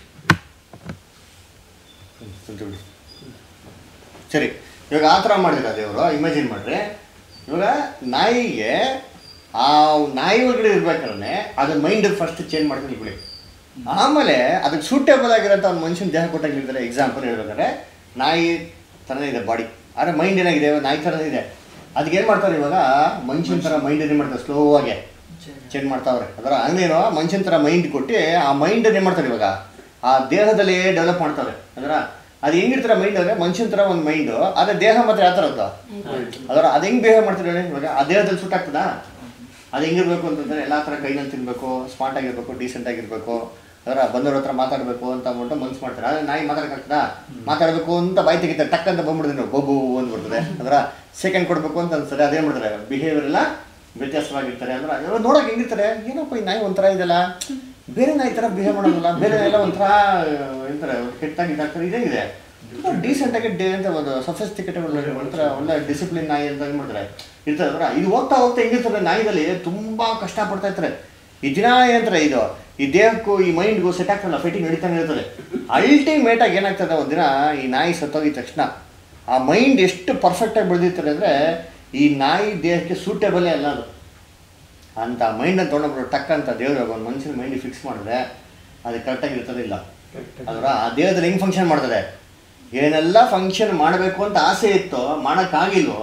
S1: ಕುಂತ್ಕೊಳ್ಳಿ. ಸರಿ ಇವಾಗ ಆ ಥರ ಮಾಡಿದ್ರ ದೇವರು ಇಮ್ಯಾಜಿನ್ ಮಾಡ್ರಿ ಇವಾಗ ನಾಯಿಗೆ ಆ ನಾಯಿ ಒಳಗಡೆ ಇರ್ಬೇಕಾದ್ರೆ ಅದ್ರ ಮೈಂಡ್ ಫಸ್ಟ್ ಚೇಂಜ್ ಮಾಡ್ಕೊಂಡು ಬಿಡಿ ಆಮೇಲೆ ಅದಕ್ಕೆ ಸೂಟೇಬಲ್ ಆಗಿರೋಂಥ ಒಂದು ಮನುಷ್ಯನ ದೇಹ ಕೊಟ್ಟಾಗಿರ್ತಾರೆ ಎಕ್ಸಾಂಪಲ್ ಹೇಳ್ಬೇಕಾದ್ರೆ ನಾಯಿ ಥರನೇ ಇದೆ ಬಾಡಿ ಆದರೆ ಮೈಂಡ್ ಏನಾಗಿದೆ ನಾಯಿ ಥರನೇ ಇದೆ ಅದಕ್ಕೆ ಏನು ಮಾಡ್ತಾರೆ ಇವಾಗ ಮನುಷ್ಯನ ಥರ ಮೈಂಡ್ ಏನು ಮಾಡ್ತಾರೆ ಸ್ಲೋ ಆಗಿ ಚೇಂಜ್ ಮಾಡ್ತಾವ್ರೆ ಅದರ ಹಂಗೇನೋ ಮನುಷ್ಯನ ಥರ ಮೈಂಡ್ ಕೊಟ್ಟು ಆ ಮೈಂಡ್ ಏನು ಮಾಡ್ತಾರೆ ಇವಾಗ ಆ ದೇಹದಲ್ಲಿ ಡೆವಲಪ್ ಮಾಡ್ತಾರೆ ಅದರ ಅದು ಹೆಂಗಿರ್ತಾರೆ ಮೈಂಡ್ ಅಂದರೆ ಮನುಷ್ಯನ ಥರ ಒಂದು ಮೈಂಡು ಆದರೆ ದೇಹ ಮಾತ್ರ ಯಾವ ಥರ ಅದು ಅದರ ಅದು ಹೆಂಗೆ ಬಿಹೇವ್ ಮಾಡ್ತಾರೆ ಹೇಳಿ ಇವಾಗ ಆ ದೇಹದಲ್ಲಿ ಸೂಟ್ ಆಗ್ತದಾ ಅದು ಹೆಂಗಿರ್ಬೇಕು ಅಂತಂದ್ರೆ ಎಲ್ಲ ಥರ ಕೈನಲ್ಲಿ ತಿನ್ಬೇಕು ಸ್ಮಾರ್ಟ್ ಆಗಿರ್ಬೇಕು ಡೀಸೆಂಟ್ ಆಗಿರ್ಬೇಕು ಅದರ ಬಂದವ್ರ ಹತ್ರ ಮಾತಾಡಬೇಕು ಅಂತ ಅಂದ್ಬಿಟ್ಟು ಮನ್ಸು ಮಾಡ್ತಾರೆ ಆದರೆ ನಾಯಿ ಮಾತಾಡಕ್ಕಾಗ್ತದಾ ಮಾತಾಡಬೇಕು ಅಂತ ಬಾಯಿ ತೆಗಿತಾರೆ ಟಕ್ ಅಂತ ಬಂದ್ಬಿಡ್ತೀನಿ ಬೊಬ್ಬು ಅಂದ್ಬಿಡ್ತದೆ ಅದರ ಸೆಕೆಂಡ್ ಕೊಡಬೇಕು ಅಂತ ಅನ್ಸುತ್ತೆ ಅದೇನು ಮಾಡ್ತಾರೆ ಬಿಹೇವಿಯರ್ ಎಲ್ಲ ವ್ಯತ್ಯಾಸವಾಗಿರ್ತಾರೆ ಅಂದ್ರೆ ಇವಾಗ ನೋಡೋಕೆ ಹೆಂಗಿರ್ತಾರೆ ಏನಪ್ಪ ಈ ನಾಯಿ ಒಂಥರ ಇದೆಲ್ಲ ಬೇರೆ ನಾಯಿ ಥರ ಬಿಹೇವ್ ಮಾಡೋದಿಲ್ಲ ಬೇರೆ ಎಲ್ಲ ಒಂಥರ ಎಂತಾರೆ ಕೆಟ್ಟಾಗಿ ಇದಾಗ್ತಾರೆ ಇದೇನಿದೆ ಡೀಸೆಂಟ್ ಆಗಿ ಡೇ ಅಂತ ಒಂದು ಸಫಿಸ್ಟಿಕೇಟೆಡ್ ಒಂಥರ ಒಳ್ಳೆ ಡಿಸಿಪ್ಲಿನ್ ನಾಯಿ ಅಂತ ಏನ್ ಮಾಡ್ತಾರೆ ಇರ್ತದೆ ಅಂದ್ರೆ ಇದು ಹೋಗ್ತಾ ಹೋಗ್ತಾ ಹೆಂಗಿರ್ತದೆ ನಾಯಿದಲ್ಲಿ ತುಂಬಾ ಕಷ್ಟ ಪಡ್ತಾ ಇರ್ತಾರೆ ಈ ದಿನ ಏನಂತಾರೆ ಇದು ಈ ದೇಹಕ್ಕೂ ಈ ಮೈಂಡ್ಗೂ ಸೆಟ್ ಆಗ್ತಲ್ಲ ಫೈಟಿಂಗ್ ನಡೀತಾನೆ ಇರ್ತದೆ ಅಲ್ಟಿಮೇಟ್ ಆಗಿ ಏನಾಗ್ತದೆ ಒಂದಿನ ಈ ನಾಯಿ ಸತ್ತೋಗಿದ ತಕ್ಷಣ ಆ ಮೈಂಡ್ ಎಷ್ಟು ಪರ್ಫೆಕ್ಟಾಗಿ ಬೆಳೆದಿರ್ತಾರೆ ಅಂದರೆ ಈ ನಾಯಿ ದೇಹಕ್ಕೆ ಸೂಟೇಬಲೇ ಅಲ್ಲ ಅದು ಅಂತ ಮೈಂಡನ್ನು ತೊಗೊಂಡೋಗ್ಬಿಟ್ಟು ಟಕ್ ಅಂತ ದೇವ್ರು ಒಂದು ಮನುಷ್ಯನ ಮೈಂಡ್ ಫಿಕ್ಸ್ ಮಾಡಿದ್ರೆ ಅದು ಕರೆಕ್ಟಾಗಿ ಇರ್ತದೆ ಇಲ್ಲ ಅದರ ಆ ದೇಹದಲ್ಲಿ ಹೆಂಗೆ ಫಂಕ್ಷನ್ ಮಾಡ್ತದೆ ಏನೆಲ್ಲ ಫಂಕ್ಷನ್ ಮಾಡಬೇಕು ಅಂತ ಆಸೆ ಇತ್ತೋ ಮಾಡೋಕ್ಕಾಗಿಲ್ವೋ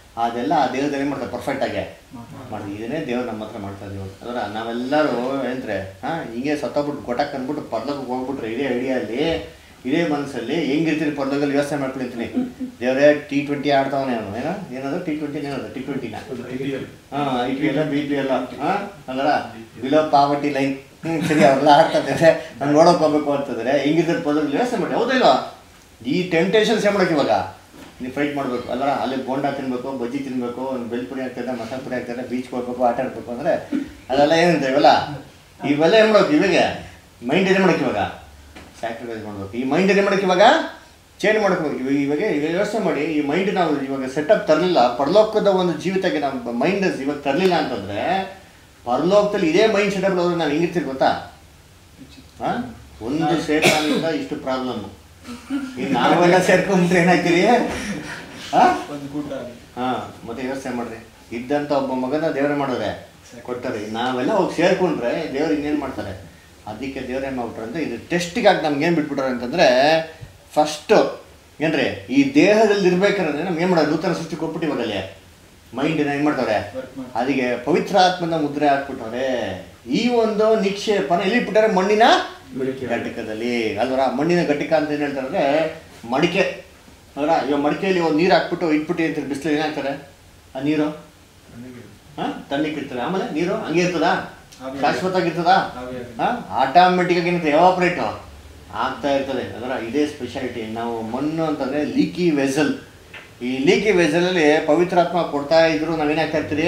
S1: ಅದೆಲ್ಲ ಆ ದೇಹದಲ್ಲಿ ಏನು ಮಾಡ್ತಾರೆ ಪರ್ಫೆಕ್ಟ್ ಆಗಿ ಮಾಡಿ ಇದನ್ನೇ ದೇವ್ರು ನಮ್ಮ ಹತ್ರ ಮಾಡ್ತಾ ಇದೀವಿ ಅದರ ನಾವೆಲ್ಲರೂ ಏನಂದ್ರೆ ಹಾಂ ಹಿಂಗೆ ಸತ್ತೋಗ್ಬಿಟ್ಟು ಕೊಟ್ಟಕ್ಕೆ ಅಂದ್ಬಿಟ್ಟು ಪರ್ಲೋಕಕ್ಕೆ ಹೋಗ್ಬಿಟ್ರೆ ಇದೇ ಐಡಿಯಲ್ಲಿ ಇದೇ ಮನಸ್ಸಲ್ಲಿ ಹೆಂಗಿರ್ತೀರಿ ಪರ್ಲೋಕದಲ್ಲಿ ಯೋಚನೆ ಮಾಡ್ಕೊಳ್ತೀನಿ ದೇವರೇ ಟಿ ಟ್ವೆಂಟಿ ಆಡ್ತಾವನೆ ಅವನು ಏನೋ ಏನದು ಟಿ ಟ್ವೆಂಟಿ ಏನದು ಟಿ ಟ್ವೆಂಟಿನ ಹಾಂ I P L B P L ಹಾಂ ಅಲ್ಲರ ಬಿಲೋ ಪಾವರ್ಟಿ ಲೈನ್ ಹ್ಞೂ ಸರಿ ಅವರೆಲ್ಲ ಆಡ್ತಾ ಇದ್ದಾರೆ ನಾನು ನೋಡೋಕೆ ಹೋಗ್ಬೇಕು ಅಂತಂದ್ರೆ ಹೆಂಗಿದ್ರೆ ಪರ್ಲೋಕದಲ್ಲಿ ಯೋಚನೆ ಮಾಡಿ ಹೌದಾ ಇಲ್ವಾ ಈ ಟೆಂಟೇಷನ್ಸ್ ಏನು ಮಾಡೋಕೆ ಇವಾಗ ನೀವು ಫೈಟ್ ಮಾಡಬೇಕು ಅಲ್ವಾ ಅಲ್ಲಿ ಬೋಂಡ ತಿನ್ಬೇಕು ಬಜ್ಜಿ ತಿನ್ಬೇಕು ಒಂದು ಬೆಲ್ಪುರಿ ಆಗ್ತದೆ ಮಸಾಲೆ ಪುರಿ ಆಗ್ತದೆ ಬೀಚ್ಗೆ ಹೋಗ್ಬೇಕು ಆಟ ಆಡ್ಬೇಕು ಅಂದರೆ ಅದೆಲ್ಲ ಏನಿದೆ ಇವೆಲ್ಲ ಇವೆಲ್ಲ ಏನು ಮಾಡ್ಬೇಕು ಇವಾಗ ಮೈಂಡ್ ಏನು ಮಾಡಕ್ಕೆ ಇವಾಗ ಸ್ಯಾಕ್ರಿಫೈಸ್ ಮಾಡ್ಬೇಕು ಈ ಮೈಂಡ್ ಏನು ಮಾಡಕ್ಕೆ ಇವಾಗ ಚೇಂಜ್ ಮಾಡ್ಕೋಬೇಕು ಇವಾಗ ಇವಾಗ ಈಗ ಯೋಚನೆ ಮಾಡಿ ಈ ಮೈಂಡ್ ನಾವು ಇವಾಗ ಸೆಟಪ್ ತರಲಿಲ್ಲ ಪರಲೋಕದ ಒಂದು ಜೀವಿತಕ್ಕೆ ನಮ್ಮ ಮೈಂಡ್ ಇವಾಗ ತರಲಿಲ್ಲ ಅಂತಂದ್ರೆ ಪರಲೋಕದಲ್ಲಿ ಇದೇ ಮೈಂಡ್ ಸೆಟಪ್ ಹೋದ್ರೆ ನಾವು ಹೆಂಗಿರ್ತೀವಿ ಗೊತ್ತಾ ಹಾಂ ಒಂದು ಸೇತಾನಿಂದ ಇಷ್ಟು ಪ್ರಾಬ್ಲಮ್ ಈಗ ನಾವೆಲ್ಲ ಸೇರ್ಕೊಂಡ್ಬಿಟ್ರೆ ಏನಾಗ್ತೀರಿ ಹಾಂ
S4: ಒಂದು ಗುಡ್ಡ
S1: ಹಾ ಮತ್ತೆ ಯೋಚನೆ ಮಾಡ್ರಿ ಇದ್ದಂತ ಒಬ್ಬ ಮಗನ ದೇವ್ರ ಮಾಡಿದ್ರೆ ಕೊಟ್ಟಾರೆ ನಾವೆಲ್ಲ ಹೋಗಿ ಸೇರ್ಕೊಂಡ್ರೆ ದೇವ್ರು ಇನ್ನೇನು ಮಾಡ್ತಾರೆ ಅದಕ್ಕೆ ದೇವ್ರು ಏನು ಮಾಡ್ಬಿಟ್ರೆ ಅಂದ್ರೆ ಇದು ಟೆಸ್ಟಿಗಾಗಿ ನಮ್ಗೆ ಏನು ಬಿಟ್ಬಿಟ್ರೆ ಅಂತಂದ್ರೆ ಫಸ್ಟು ಏನ್ರಿ ಈ ದೇಹದಲ್ಲಿ ಇರ್ಬೇಕಾದ್ರೆ ನಮ್ಗೆ ಏನು ಮಾಡೋದು ನೂತನ ಸೃಷ್ಟಿ ಕೊಟ್ಬಿಟ್ಟು ಇವಾಗ ಅಲ್ಲಿ ಮೈಂಡ್ ಏನು ಮಾಡ್ತಾರೆ
S4: ವರ್ಕ್ ಮಾಡಿ
S1: ಅದಕ್ಕೆ ಪವಿತ್ರ ಆತ್ಮನ ಮುದ್ರೆ ಹಾಕ್ಬಿಟ್ಟವ್ರೆ ಈ ಒಂದು ನಿಕ್ಷೇಪನ ಎಲ್ಲಿ ಬಿಟ್ಟಾರೆ ಮಣ್ಣಿನ ಘಟಕದಲ್ಲಿ ಅಲ್ವರ ಮಣ್ಣಿನ ಘಟಕ ಅಂತ ಏನು ಹೇಳ್ತಾರೆ ಅಂದ್ರೆ ಮಡಿಕೆ ಅವರ ಇವಾಗ ಮಡಿಕೆಯಲ್ಲಿ ಒಂದು ನೀರು ಹಾಕ್ಬಿಟ್ಟು ಇಟ್ಬಿಟ್ಟು ಇರ್ತಾರೆ ಬಿಸಿಲು ಏನಾಗ್ತಾರೆ ಆ ನೀರು ಹಾಂ ತಣ್ಣಕ್ಕೆ ಇರ್ತಾರೆ ಆಮೇಲೆ ನೀರು ಹಂಗೆ ಇರ್ತದಾ
S4: ಆವಿಯಾಗಿ.
S1: ಶಾಶ್ವತ ಆಗಿರ್ತದಾ
S4: ಆವಿಯಾಗಿ.
S1: ಹಾಂ ಆಟೋಮೆಟಿಕ್ ಆಗಿ ಏನಿರುತ್ತೆ ಎವಾಪ್ರೇಟ್ ಆಗ್ತಾ ಇರ್ತದೆ ಅದರ ಇದೇ ಸ್ಪೆಷಾಲಿಟಿ ನಾವು ಮಣ್ಣು ಅಂತಂದ್ರೆ ಲೀಕಿ ವೆಸಲ್ ಈ ಲೀಕಿ ವೆಸಲಲ್ಲಿ ಪವಿತ್ರಾತ್ಮ ಕೊಡ್ತಾ ಇದ್ರು ನಾವೇನಾಗ್ತಾ ಇರ್ತೀರಿ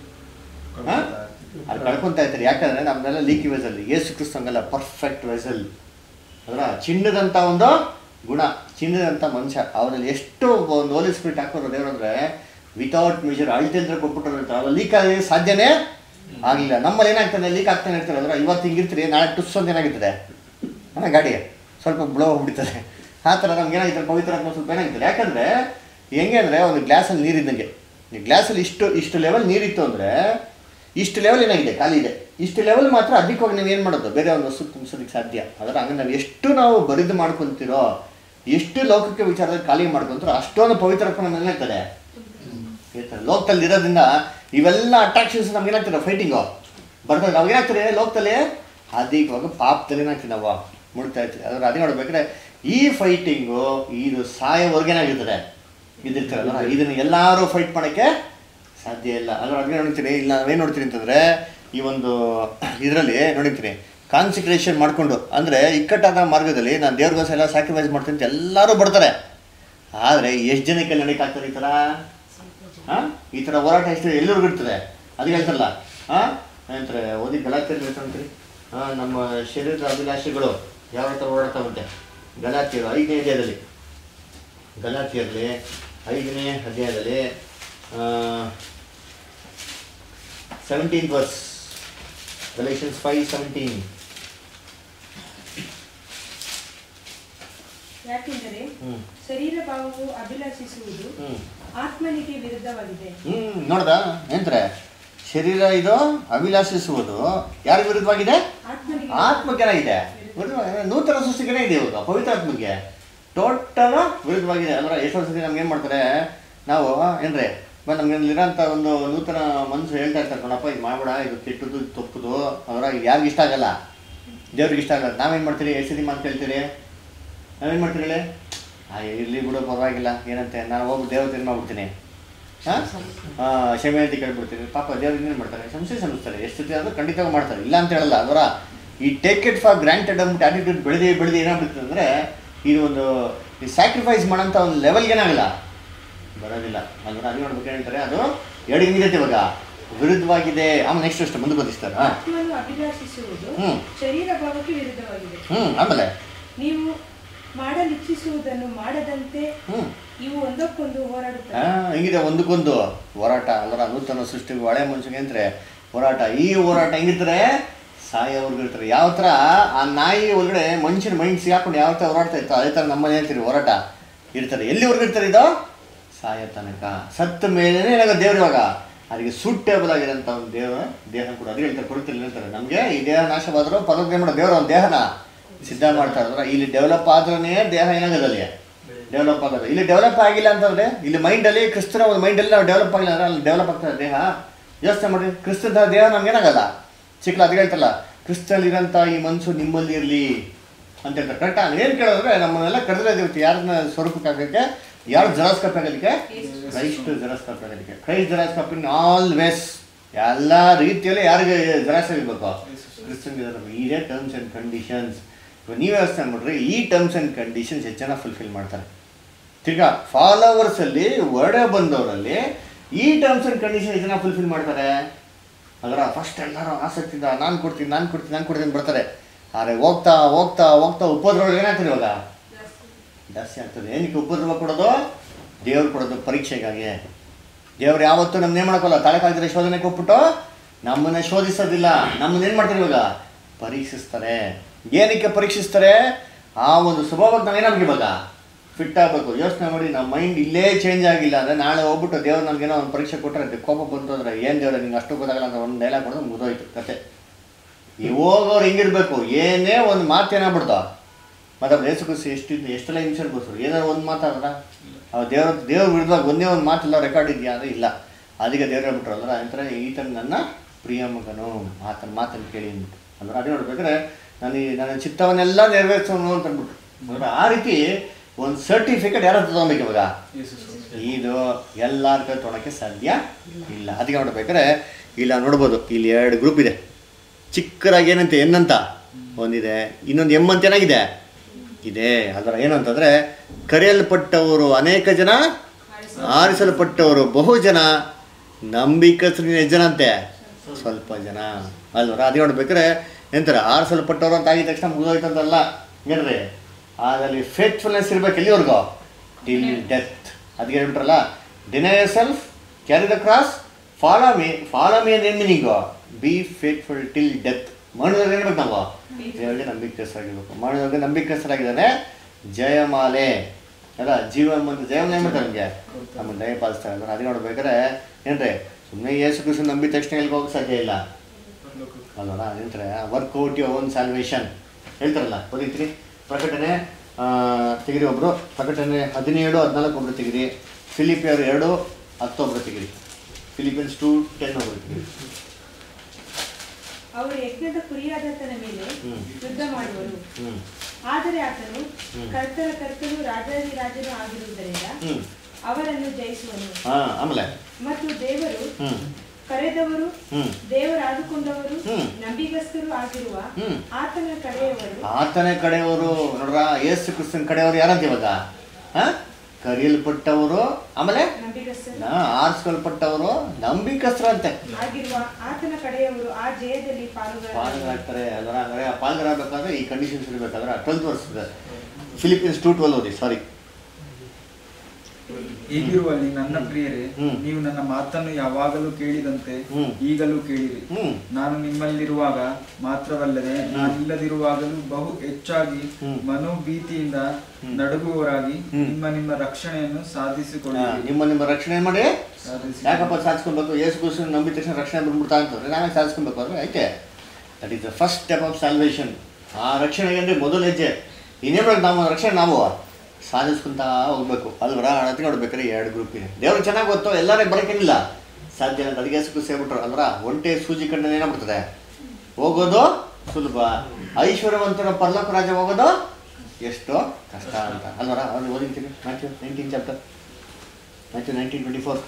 S1: ಹಾಂ ಅದು ಕಳ್ಕೊಂತಾ ಇರ್ತೀರಿ ಯಾಕಂದ್ರೆ ನಮ್ದೆಲ್ಲ ಲೀಕಿ ವೆಸಲ್ ಯೇಸು ಕ್ರಿಸ್ತ ಹಂಗಲ್ಲ ಪರ್ಫೆಕ್ಟ್ ವೆಸಲ್ ಅದರ ಚಿನ್ನದಂಥ ಒಂದು ಗುಣ ಚಿನ್ನದಂಥ ಮನುಷ್ಯ ಅವರಲ್ಲಿ ಎಷ್ಟು ಒಂದು ಹೋಲಿ ಸ್ಪಿರಿಟ್ ಹಾಕೋರು ದೇವ್ರಂದ್ರೆ ವಿತೌಟ್ ಮೆಜರ್ ಅಳ್ತಿದ್ರೆ ಕೊಟ್ಬಿಟ್ರು ಇರ್ತಾರೆ ಅವಾಗ ಲೀಕ್ ಆಗಿ ಸಾಧ್ಯನೇ ಆಗಲಿಲ್ಲ ನಮ್ಮಲ್ಲಿ ಏನಾಗ್ತದೆ ಲೀಕ್ ಆಗ್ತಾನೆ ಇರ್ತಾರೆ ಅಂದ್ರೆ ಇವತ್ತು ಹಿಂಗಿರ್ತೀರಿ ನಾಳೆ ಟುಸ್ ಅಂತ ಏನಾಗಿರ್ತದೆ ಹಾಂ ಗಾಡಿ ಸ್ವಲ್ಪ ಬ್ಲೋ ಹೋಗ್ಬಿಡ್ತದೆ ಆ ಥರ ನಮ್ಗೆ ಏನಾಗಿರ್ತಾರೆ ಪವಿತ್ರ ಆತ್ಮ ಸ್ವಲ್ಪ ಏನಾಗಿರ್ತಾರೆ ಯಾಕಂದರೆ ಹೆಂಗೆ ಅಂದರೆ ಒಂದು ಗ್ಲಾಸಲ್ಲಿ ನೀರಿದ್ದಂಗೆ ಈ ಗ್ಲಾಸಲ್ಲಿ ಇಷ್ಟು ಇಷ್ಟು ಲೆವೆಲ್ ನೀರಿತ್ತು ಅಂದರೆ ಇಷ್ಟು ಲೆವೆಲ್ ಏನಾಗಿದೆ ಖಾಲಿ ಇದೆ ಇಷ್ಟು ಲೆವೆಲ್ ಮಾತ್ರ ಅಧಿಕವಾಗಿ ನೀವು ಏನು ಮಾಡೋದು ಬೇರೆ ಒಂದು ವಸ್ತು ತುಂಬಿಸೋದಕ್ಕೆ ಸಾಧ್ಯ ಅದರ ಹಂಗೆ ನಾವು ಎಷ್ಟು ನಾವು ಬರಿದು ಮಾಡ್ಕೊತೀರೋ ಎಷ್ಟು ಲೌಕಿಕ ವಿಚಾರದಲ್ಲಿ ಖಾಲಿ ಮಾಡ್ಕೊಂತಾರೋ ಅಷ್ಟೊಂದು ಪವಿತ್ರತ್ವ ನಮ್ಮ ಏನಾಗ್ತದೆ ಇರ್ತಾರೆ ಲೋಕದಲ್ಲಿ ಇರೋದ್ರಿಂದ ಇವೆಲ್ಲ ಅಟ್ರಾಕ್ಷನ್ಸ್ ನಮ್ಗೆ ಏನಾಗ್ತದೆ ಫೈಟಿಂಗು ಬರ್ತದೆ ನಾವು ಏನಾಗ್ತದೆ ಲೋಕದಲ್ಲಿ ಅಧಿಕವಾಗಿ ಪಾಪದಲ್ಲಿ ಏನಾಗ್ತದೆ ನಾವು ಮುಡ್ತಾ ಇರ್ತೀವಿ ಅದ್ರ ಅದೇ ನೋಡ್ಬೇಕಾದ್ರೆ ಈ ಫೈಟಿಂಗು ಇದು ಸಾಯೋವರೆಗೆ ಏನಾಗಿರ್ತದೆ ಇದಿರ್ತಾರಲ್ಲ ಇದನ್ನು ಎಲ್ಲರೂ ಫೈಟ್ ಮಾಡೋಕ್ಕೆ ಸಾಧ್ಯ ಇಲ್ಲ ಅದ್ರ ಅದೇ ನೋಡ್ತೀನಿ ಇಲ್ಲ ನಾವೇನು ನೋಡ್ತೀನಿ ಅಂತಂದರೆ ಈ ಒಂದು ಇದರಲ್ಲಿ ನೋಡಿರ್ತೀನಿ ಕಾನ್ಸಂಟ್ರೇಷನ್ ಮಾಡಿಕೊಂಡು ಅಂದರೆ ಇಕ್ಕಟ್ಟಾದ ಮಾರ್ಗದಲ್ಲಿ ನಾನು ದೇವ್ರಿಗೋಸ್ಕರ ಎಲ್ಲ ಸ್ಯಾಕ್ರಿಫೈಸ್ ಮಾಡ್ತೀನಿ ಅಂತ ಎಲ್ಲರೂ ಬರ್ತಾರೆ ಆದರೆ ಎಷ್ಟು ಜನಕ್ಕೆ ನಡೆಯಕ್ಕಾಗ್ತದೆ ಈ ಥರ ಹಾಂ ಈ ಥರ ಹೋರಾಟ ಎಷ್ಟು ಎಲ್ಲರಿಗೂ ಇರ್ತದೆ ಅದಕ್ಕೆ ಹೇಳ್ತಾರಲ್ಲ ಹಾಂ ಏನಂತಾರೆ ಓದಿ ಗಲಾತಿಯಲ್ಲಿ ಹೇಳ್ತಾರಂತೀರಿ ಹಾಂ ನಮ್ಮ ಶರೀರದ ಅಭಿಲಾಷೆಗಳು ಯಾವ ಥರ ಓಡಾಡ್ತಾವಂತೆ ಗಲಾತಿಯರು ಐದನೇ ಅಧ್ಯಾಯದಲ್ಲಿ ಗಲಾತಿಯರಲ್ಲಿ ಐದನೇ ಅಧ್ಯಾಯದಲ್ಲಿ seventeen verse Galatians five seventeen
S5: ಯಾಕೆಂದರೆ
S1: ಹ್ಞೂ
S5: ಶರೀರ ಭಾವವು ಅಭಿಲಾಷಿಸುವುದು
S1: ಹ್ಞೂ
S5: ಆತ್ಮನಿಗೆ ವಿರುದ್ಧವಾಗಿದೆ
S1: ಹ್ಮ್ ನೋಡ್ದ ಏನಂತಾರೆ ಶರೀರ ಇದು ಅಭಿಲಾಷಿಸುವುದು ಯಾರ ವಿರುದ್ಧವಾಗಿದೆ
S5: ಆತ್ಮನಿಗೆ
S1: ಆತ್ಮಕ್ಕೇನಾಗಿದೆ ವಿರುದ್ಧವಾಗಿದೆ. ನೂತನ ಸೃಷ್ಟಿಗೆ ಇದೆ ಇವಾಗ ಪವಿತ್ರ ಆತ್ಮಕ್ಕೆ ಟೋಟಲ್ ವಿರುದ್ಧವಾಗಿದೆ ಅಂದ್ರೆ ಎಷ್ಟೋ ಸತಿ ನಮ್ಗೆ ಏನು ಮಾಡ್ತಾರೆ ನಾವು ಏನ್ರಿ ಬಟ್ ನಮ್ಗೆ ಇರೋಂಥ ಒಂದು ನೂತನ ಮನಸ್ಸು ಹೇಳ್ತಾ ಇರ್ತಾರೆ ಕಣಪ್ಪ ಇದು ಮಾಡಬೇಡ ಇದು ಕೆಟ್ಟದ್ದು ಇದು ತಪ್ಪುದು ಅವರ ಇದು ಯಾರಿಗೂ ಇಷ್ಟ ಆಗಲ್ಲ ದೇವ್ರಿಗೆ ಇಷ್ಟ ಆಗಲ್ಲ ನಾವೇನು ಮಾಡ್ತೀರಿ ಎಷ್ಟು ಸತಿ ಮಾತು ಕೇಳ್ತೀರಿ ನಾವೇನು ಮಾಡ್ತೀರಿ ಹೇಳಿ ಆ ಇರಲಿ ಬಿಡು ಪರವಾಗಿಲ್ಲ ಏನಂತೆ ನಾನು ಹೋಗಿ ದೇವತೆ ಏನು ಮಾಡ್ಬಿಡ್ತೀನಿ ಹಾಂ ಕ್ಷಮೆ ಅಂತ ಕೇಳ್ಬಿಡ್ತೀನಿ ಪಾಪ ದೇವ್ರು ಇನ್ನೇನು ಮಾಡ್ತಾರೆ ಸಂಶಯ ಸಲ್ಲಿಸ್ತಾರೆ ಎಷ್ಟು ಸತಿ ಆದರೂ ಖಂಡಿತವಾಗಿ ಮಾಡ್ತಾರೆ ಇಲ್ಲ ಅಂತ ಹೇಳಲ್ಲ ಅದರ ಈ ಟೇಕ್ ಇಟ್ ಫಾರ್ ಗ್ರಾಂಟೆಡ್ ಅಂದ್ಬಿಟ್ಟು ಆಟಿಟ್ಯೂಡ್ ಬೆಳೆದು ಬೆಳೆದು ಏನಾಗ್ಬಿಡ್ತದೆ ಅಂದರೆ ಇದು ಒಂದು ಈ ಸ್ಯಾಕ್ರಿಫೈಸ್ ಮಾಡೋಂಥ ಒಂದು ಲೆವೆಲ್ಗೆ ಏನಾಗಲ್ಲ ಬರೋದಿಲ್ಲ ಅಂದ್ರೆ ಅದು ನೋಡ್ಬೇಕು ಹೇಳ್ತಾರೆ ಅದು ಎರಡು ಹಿಂಗಿರುತ್ತೆ ಇವಾಗ ವಿರುದ್ಧವಾಗಿದೆ ಆಮೇಲೆ ನೆಕ್ಸ್ಟ್ ಅಷ್ಟು ಮುಂದೆ ಬದಿಸ್ತಾರೆ ಹಾಂ
S5: ಆತ್ಮನು ಅಭಿಲಾಷಿಸುವುದು
S1: ಹ್ಮ್.
S5: ಶರೀರ ಭಾವಕ್ಕೆ ವಿರುದ್ಧವಾಗಿದೆ
S1: ಹ್ಞೂ ಆಮೇಲೆ
S5: ನೀವು ಮಾಡಲಿಚ್ಛಿಸುವುದನ್ನು ಮಾಡದಂತೆ
S1: ಹ್ಞೂ
S5: ಇವು ಒಂದಕ್ಕೊಂದು ಹೋರಾಡುತ್ತವೆ
S1: ಹಾಂ ಹೆಂಗಿದೆ ಒಂದಕ್ಕೊಂದು ಹೋರಾಟ ಅಲ್ಲರ ನೂತನ ಸೃಷ್ಟಿಗೆ ಹಳೆ ಮನುಷ್ಯಗೆ ಅಂದ್ರೆ ಹೋರಾಟ ಈ ಹೋರಾಟ ಹೆಂಗಿರ್ತಾರೆ ಸಾಯೋವರೆಗೂ ಇರ್ತಾರೆ ಯಾವ ಥರ ಆ ನಾಯಿ ಒಳಗಡೆ ಮನುಷ್ಯನ ಮೈಂಡ್ ಸಿಗಾಕೊಂಡು ಯಾವ ಥರ ಹೋರಾಡ್ತಾ ಇತ್ತು ಅದೇ ಥರ ನಮ್ಮನೆ ಹೇಳ್ತೀರಿ ಹೋರಾಟ ಇರ್ತಾರೆ ಎಲ್ಲಿವರೆಗೂ ಇರ್ತಾರೆ ಇದು ಸಾಯೋ ತನಕ ಸತ್ತ ಮೇಲೆ ಏನಾಗ ದೇವ್ರು ಇವಾಗ ಅದಕ್ಕೆ ಸೂಟೇಬಲ್ ಆಗಿರೋಂಥ ಒಂದು ದೇವ ದೇಹ ಕೂಡ ಅದೇ ಹೇಳ್ತಾರೆ ಕೊಡ್ತಿಲ್ಲ ಹೇಳ್ತಾರೆ ನಮಗೆ ಈ ದೇಹ ನಾಶವಾದರೂ ಪರವಾಗಿ ಮಾಡೋ ದೇವರ ಒಂದು ದೇಹನ ಸಿದ್ಧ ಮಾಡ್ತಾ ಇದ್ರೆ ಇಲ್ಲಿ ಡೆವಲಪ್ ಆದ್ರೇ ದೇಹ ಏನಾಗೋದು ಅಲ್ಲಿ ಡೆವಲಪ್ ಆಗೋದು ಇಲ್ಲಿ ಡೆವಲಪ್ ಆಗಿಲ್ಲ ಅಂತಂದ್ರೆ ಇಲ್ಲಿ ಮೈಂಡಲ್ಲಿ ಕ್ರಿಸ್ತನ ಒಂದು ಮೈಂಡಲ್ಲಿ ನಾವು ಡೆವಲಪ್ ಆಗಿಲ್ಲ ಅಂದ್ರೆ ಅಲ್ಲಿ ಡೆವಲಪ್ ಆಗ್ತದೆ ದೇಹ ಯೋಚನೆ ಮಾಡಿ ಕ್ರಿಸ್ತನ ದೇಹ ನಮ್ಗೆ ಏನಾಗಲ್ಲ ಚಿಕ್ಕಲ ಅದು ಹೇಳ್ತಲ್ಲ ಕ್ರಿಸ್ತಲ್ಲಿರೋಂಥ ಈ ಮನಸ್ಸು ನಿಮ್ಮಲ್ಲಿ ಇರಲಿ ಅಂತ ಹೇಳ್ತಾರೆ ಕರೆಕ್ಟಾ ಏನು ಕೇಳೋದ್ರೆ ನಮ್ಮನ್ನೆಲ್ಲ ಕರೆದ್ರೆ ಇವತ್ತು ಯಾರನ್ನ ಸ್ವರೂಪಕ್ಕೆ ಹಾಕೋಕ್ಕೆ ಯಾರು ಜರಾಸ್ಕಪ್ ಆಗೋದಕ್ಕೆ ಕ್ರೈಸ್ಟ್ ಜರಾಸ್ಕಪ್ ಆಗೋದಕ್ಕೆ ಕ್ರೈಸ್ಟ್ ಜರಾಸ್ಕಪ್ ಇನ್ ಆಲ್ ವೇಸ್ ಎಲ್ಲ ರೀತಿಯಲ್ಲಿ ಯಾರಿಗೆ ಜರಾಸ್ ಆಗಿರ್ಬೇಕು ಕ್ರಿಸ್ತನ್ ಇದೇ ಟರ್ಮ್ಸ್ ಆ್ಯಂಡ್ ಕಂಡೀಷನ್ಸ್ ನೀವು ವ್ಯವಸ್ಥೆ ಮಾಡ್ರಿ ಈ ಟರ್ಮ್ಸ್ ಆ್ಯಂಡ್ ಕಂಡೀಷನ್ಸ್ ಹೆಚ್ಚು ಜನ ಫುಲ್ಫಿಲ್ ಮಾಡ್ತಾರೆ ತಿರ್ಗಾ ಫಾಲೋವರ್ಸಲ್ಲಿ ಒಡೆ ಬಂದವರಲ್ಲಿ ಈ ಟರ್ಮ್ಸ್ ಆ್ಯಂಡ್ ಕಂಡೀಷನ್ ಜನ ಫುಲ್ಫಿಲ್ ಮಾಡ್ತಾರೆ ಅದರ ಫಸ್ಟ್ ಎಲ್ಲರೂ ಆಸಕ್ತಿಯಿಂದ ನಾನು ಕೊಡ್ತೀನಿ ನಾನು ಕೊಡ್ತೀನಿ ನಾನು ಕೊಡ್ತೀನಿ ಬರ್ತಾರೆ ಆದರೆ ಹೋಗ್ತಾ ಹೋಗ್ತಾ ಹೋಗ್ತಾ ಉಪದ್ರವ ಏನಾಗ್ತದೆ ಇವಾಗ ಜಾಸ್ತಿ ಆಗ್ತದೆ ಏನಕ್ಕೆ ಉಪದ್ರವ ಕೊಡೋದು ದೇವ್ರು ಕೊಡೋದು ಪರೀಕ್ಷೆಗಾಗಿ ದೇವ್ರು ಯಾವತ್ತೂ ನಮ್ಮನ್ನೇ ಮಾಡೋಕ್ಕಲ್ಲ ತಲೆ ಕಾಯ್ದರೆ ಶೋಧನೆ ಕೊಟ್ಬಿಟ್ಟು ನಮ್ಮನ್ನ ಶೋಧಿಸೋದಿಲ್ಲ ನಮ್ಮನ್ನ ಏನು ಮಾಡ್ತಾರೆ ಇವಾಗ ಪರೀಕ್ಷಿಸ್ತಾರೆ ಏನಕ್ಕೆ ಪರೀಕ್ಷಿಸ್ತಾರೆ ಆ ಒಂದು ಸ್ವಭಾವಕ್ಕೆ ನಾವೇನಾಗಬೇಕು ಇವಾಗ ಫಿಟ್ ಆಗಬೇಕು ಯೋಚನೆ ಮಾಡಿ ನಮ್ಮ ಮೈಂಡ್ ಇಲ್ಲೇ ಚೇಂಜ್ ಆಗಿಲ್ಲ ಅಂದರೆ ನಾಳೆ ಹೋಗ್ಬಿಟ್ಟು ದೇವ್ರು ನಮಗೇನೋ ಒಂದು ಪರೀಕ್ಷೆ ಕೊಟ್ಟರೆ ಅದು ಕೋಪ ಬಂತು ಅಂದರೆ ಏನು ದೇವ್ರೆ ನಿಂಗೆ ಅಷ್ಟು ಗೊತ್ತಾಗಲ್ಲ ಅಂತ ಒಂದು ಡೈಲಾಗ್ ಕೊಡೋದು ಮುಗಿದೋಯ್ತು ಕತೆ ಈ ಹೋಗೋರು ಹೆಂಗಿರ್ಬೇಕು ಏನೇ ಒಂದು ಮಾತು ಏನಾಗ್ಬಿಡ್ತಾವ ಮತ್ತೆ ಯೇಸು ಕ್ರಿಸ್ತು ಎಷ್ಟು ಎಷ್ಟೆಲ್ಲ ಹಿಂಸೆ ಅನ್ಬೋದು ಏನಾದ್ರು ಒಂದು ಮಾತಾಡ್ರ ಅವ್ರು ದೇವ್ರ ದೇವ್ರ ವಿರುದ್ಧವಾಗಿ ಒಂದೇ ಒಂದು ಮಾತಿಲ್ಲ ರೆಕಾರ್ಡ್ ಇದೆಯಾ ಅಂದರೆ ಇಲ್ಲ ಅದಕ್ಕೆ ದೇವ್ರು ಹೇಳ್ಬಿಟ್ರಲ್ಲ ಅಂತಾರೆ ಈತನ ನನ್ನ ಪ್ರಿಯ ಮಗನು ಆತನ ಮಾತನ್ನು ಕೇಳಿ ಅಂದ್ಬಿಟ್ಟು ಅಂದ್ರೆ ಅದೇ ನೋಡ್ಬೇಕಾದ್ರೆ ನಾನು ಈ ನನ್ನ ಚಿತ್ತವನ್ನೆಲ್ಲ ನೆರವೇರಿಸೋನು ಅಂತ ಅಂದ್ಬಿಟ್ರು ಅಂದ್ರೆ ಆ ರೀತಿ ಒಂದು ಸರ್ಟಿಫಿಕೇಟ್ ಯಾರು ತಗೊಬೇಕು ಇವಾಗ ಇದು ಎಲ್ಲರ ಕೈ ತೊಗೊಳಕ್ಕೆ ಸಾಧ್ಯ ಇಲ್ಲ ಅದಕ್ಕೆ ನೋಡ್ಬೇಕಾದ್ರೆ ಇಲ್ಲ ನೋಡ್ಬೋದು ಇಲ್ಲಿ ಎರಡು ಗ್ರೂಪ್ ಇದೆ ಚಿಕ್ಕದಾಗಿ ಏನಂತೆ ಎನ್ನಂತ ಒಂದಿದೆ ಇನ್ನೊಂದು ಎಮ್ ಅಂತ ಏನಾಗಿದೆ ಇದೆ ಅದರ ಏನಂತಂದ್ರೆ ಕರೆಯಲ್ಪಟ್ಟವರು ಅನೇಕ ಜನ ಆರಿಸಲ್ಪಟ್ಟವರು ಬಹು ಜನ ನಂಬಿಕಸ್ರಿನ ಎಷ್ಟು ಜನ ಅಂತೆ ಸ್ವಲ್ಪ ಜನ ಅಲ್ವರ ಅದೇ ನೋಡ್ಬೇಕಾದ್ರೆ ಎಂತಾರೆ ಆರಿಸಲ್ಪಟ್ಟವರು ಅಂತ ಆಗಿದ ತಕ್ಷಣ ಮುಗಿದೋಯ್ತು ಅಂತಲ್ಲ ಏನ್ರಿ ಅದ್ರಲ್ಲಿ ಫೇತ್ಫುಲ್ನೆಸ್ ಇರ್ಬೇಕು ಎಲ್ಲಿವರೆಗೂ ಟಿಲ್ ಡೆತ್ ಅದಕ್ಕೆ ಹೇಳ್ಬಿಟ್ರಲ್ಲ deny self carry the cross follow me follow me ಅಂದ್ರೆ ಏನು meaning be faithful till death ಮಾಡೋದಾಗ ಏನ್ಬೇಕು ನಾವು ದೇವರಿಗೆ ನಂಬಿಕಸ್ಥರಾಗಿರ್ಬೇಕು ಮಾಡೋದಾಗ ನಂಬಿಕಸ್ಥರಾಗಿದ್ದಾನೆ ಜಯಮಾಲೆ ಅಲ್ಲ ಜೀವ ಮತ್ತು ಜಯಮಾಲೆ ಏನು ಮಾಡ್ತಾರೆ ನಮಗೆ ನಮಗೆ ದಯಪಾಲಿಸ್ತಾರೆ ಅಂದ್ರೆ ಅದೇ ನೋಡ್ಬೇಕಾದ್ರೆ ಏನ್ರಿ ಸುಮ್ಮನೆ ಯೇಸು ಕೃಷ್ಣ ನಂಬಿದ ತಕ್ಷಣ ಎಲ್ಲಿಗೆ ಹೋಗಕ್ಕೆ ಸಾಧ್ಯ ಇಲ್ಲ ಅಲ್ವಲ್ಲ ಹೇಳ್ತಾರೆ ವರ್ಕೌಟ್ ಯುವರ್ ಓನ್ ಸ್ಯಾಲ್ವೇಷನ್ ಹೇಳ್ತಾರಲ್ಲ ಓದಿತ್ರಿ ಪ್ರಕಟಣೆ ಆ, ತೆಗಿರಿ ಒಬ್ರು ಪ್ರಕಟಣೆ ಹದಿನೇಳು ಹದಿನಾಲ್ಕು ಒಬ್ರು ತೆಗಿರಿ ಫಿಲಿಪಿಯರ್ ಎರಡು ಹತ್ತೊಬ್ರು ತೆಗಿರಿ ಫಿಲಿಪಿಯನ್ಸ್ ಟು ಟೆನ್ ಒಬ್ರು ತೆಗಿರಿ
S5: ಅವರು ಯಜ್ಞದ ಕುರಿಯಾದಾತನ ಮೇಲೆ
S1: ಹ್ಮ್.
S5: ಯುದ್ಧ ಮಾಡುವರು
S1: ಹ್ಞೂ
S5: ಆದರೆ ಆತನು
S1: ಹ್ಮ್.
S5: ಕರ್ತರ ಕರ್ತನು ರಾಜಾದಿರಾಜನು ಆಗಿರುವುದರಿಂದ
S1: ಹ್ಞೂ
S5: ಅವರನ್ನು ಜಯಿಸುವನು
S1: ಹಾಂ ಆಮೇಲೆ
S5: ಮತ್ತು ದೇವರು
S1: ಹ್ಞೂ
S5: ಕರೆದವರು
S1: ಹ್ಞೂ
S5: ದೇವರಾದುಕೊಂಡವರು
S1: ಹ್ಮ್.
S5: ನಂಬಿಗಸ್ತರು ಆಗಿರುವ
S1: ಹ್ಮ್.
S5: ಆತನ ಕಡೆಯವರು
S1: ಆತನೇ ಕಡೆಯವರು ನೋಡ್ರ ಯೇಸು ಕ್ರಿಸ್ತನ ಕಡೆಯವರು ಯಾರಂತ ಇವಾಗ ಹಾಂ ಕರೆಯಲ್ಪಟ್ಟವರು ಆಮೇಲೆ
S5: ನಂಬಿಗಸ್ತರು
S1: ನಾ ಆರಿಸ್ಕೊಳ್ಪಟ್ಟವರು ನಂಬಿಕಸ್ಥರಂತೆ
S5: ಆಗಿರುವ ಆತನ ಕಡೆಯವರು ಆ ಜಯದಲ್ಲಿ ಪಾಲುಗಾರ
S1: ಪಾಲ್ಗಾಗ್ತಾರೆ ಅದರ ಅಂದರೆ ಪಾಲ್ಗಾಗಬೇಕಾದ್ರೆ ಈ ಕಂಡೀಷನ್ಸ್ ಇರಬೇಕಾದ್ರೆ ಟ್ವೆಲ್ತ್ ವರ್ಷ ಫಿಲಿಪೀನ್ಸ್ ಟು ಟ್ವೆಲ್ ಓದಿ ಸಾರಿ
S4: ಹೀಗಿರುವಲ್ಲಿ ನನ್ನ ಪ್ರಿಯರೇ
S1: ಹ್ಮ್.
S4: ನೀವು ನನ್ನ ಮಾತನ್ನು ಯಾವಾಗಲೂ ಕೇಳಿದಂತೆ
S1: ಹ್ಮ್.
S4: ಈಗಲೂ ಕೇಳಿರಿ
S1: ಹ್ಞೂ
S4: ನಾನು ನಿಮ್ಮಲ್ಲಿರುವಾಗ ಮಾತ್ರವಲ್ಲದೆ ನಾನಿಲ್ಲದಿರುವಾಗಲೂ ಬಹು ಹೆಚ್ಚಾಗಿ
S1: ಹ್ಮ್.
S4: ಮನೋಭೀತಿಯಿಂದ
S1: ಹ್ಮ್.
S4: ನಡುಗುವವರಾಗಿ
S1: ಹ್ಮ್.
S4: ನಿಮ್ಮ ನಿಮ್ಮ ರಕ್ಷಣೆಯನ್ನು ಸಾಧಿಸಿಕೊಳ್ಳಿರಿ
S1: ನಿಮ್ಮ ನಿಮ್ಮ ರಕ್ಷಣೆ ಮಾಡಿ
S4: ಸಾಧಿಸಿ
S1: ಯಾಕಪ್ಪ ಸಾಧಿಸ್ಕೊಬೇಕು ಯೇಸು ಕ್ರಿಸ್ತನ ನಂಬಿದ ತಕ್ಷಣ ರಕ್ಷಣೆ ಬಂದ್ಬಿಡ್ತಾ ಅಂತಂದ್ರೆ ನಾವೇ ಸಾಧಿಸ್ಕೊಬೇಕು ಅಂದ್ರೆ ಐತೆ that is the first step of salvation ಆ ರಕ್ಷಣೆಗೆ ಅಂದರೆ ಮೊದಲ ಹೆಜ್ಜೆ ಇನ್ನೇ ಮಾಡೋದು ನಾವು ರಕ್ಷಣೆ ನಾವು ಸಾಧಿಸ್ಕೊಂತ ಹೋಗ್ಬೇಕು ಅಲ್ವರ ಅಳತಿ ನೋಡ್ಬೇಕಾದ್ರೆ ಎರಡು ಗ್ರೂಪ್ ಇದೆ ದೇವ್ರಿಗೆ ಚೆನ್ನಾಗಿ ಗೊತ್ತು ಎಲ್ಲರೇ ಬರೋಕೇನಿಲ್ಲ ಸಾಧ್ಯ ಅಂತ ಅದಕ್ಕೆ ಯೇಸು ಕ್ರಿಸ್ತ ಹೇಳ್ಬಿಟ್ರು ಅಲ್ವರ ಒಂಟೆ ಸೂಜಿ ಕಂಡ ಏನಾಗ್ಬಿಡ್ತದೆ ಹೋಗೋದು ಸುಲಭ ಐಶ್ವರ್ಯವಂತರ ಪರ್ಲೋಕ ರಾಜ ಹೋಗೋದು ಎಷ್ಟು ಕಷ್ಟ ಅಂತ ಅಲ್ವರ ಅವ್ರು ಓದಿರ್ತೀನಿ Matthew nineteen chapter Matthew nineteen twenty four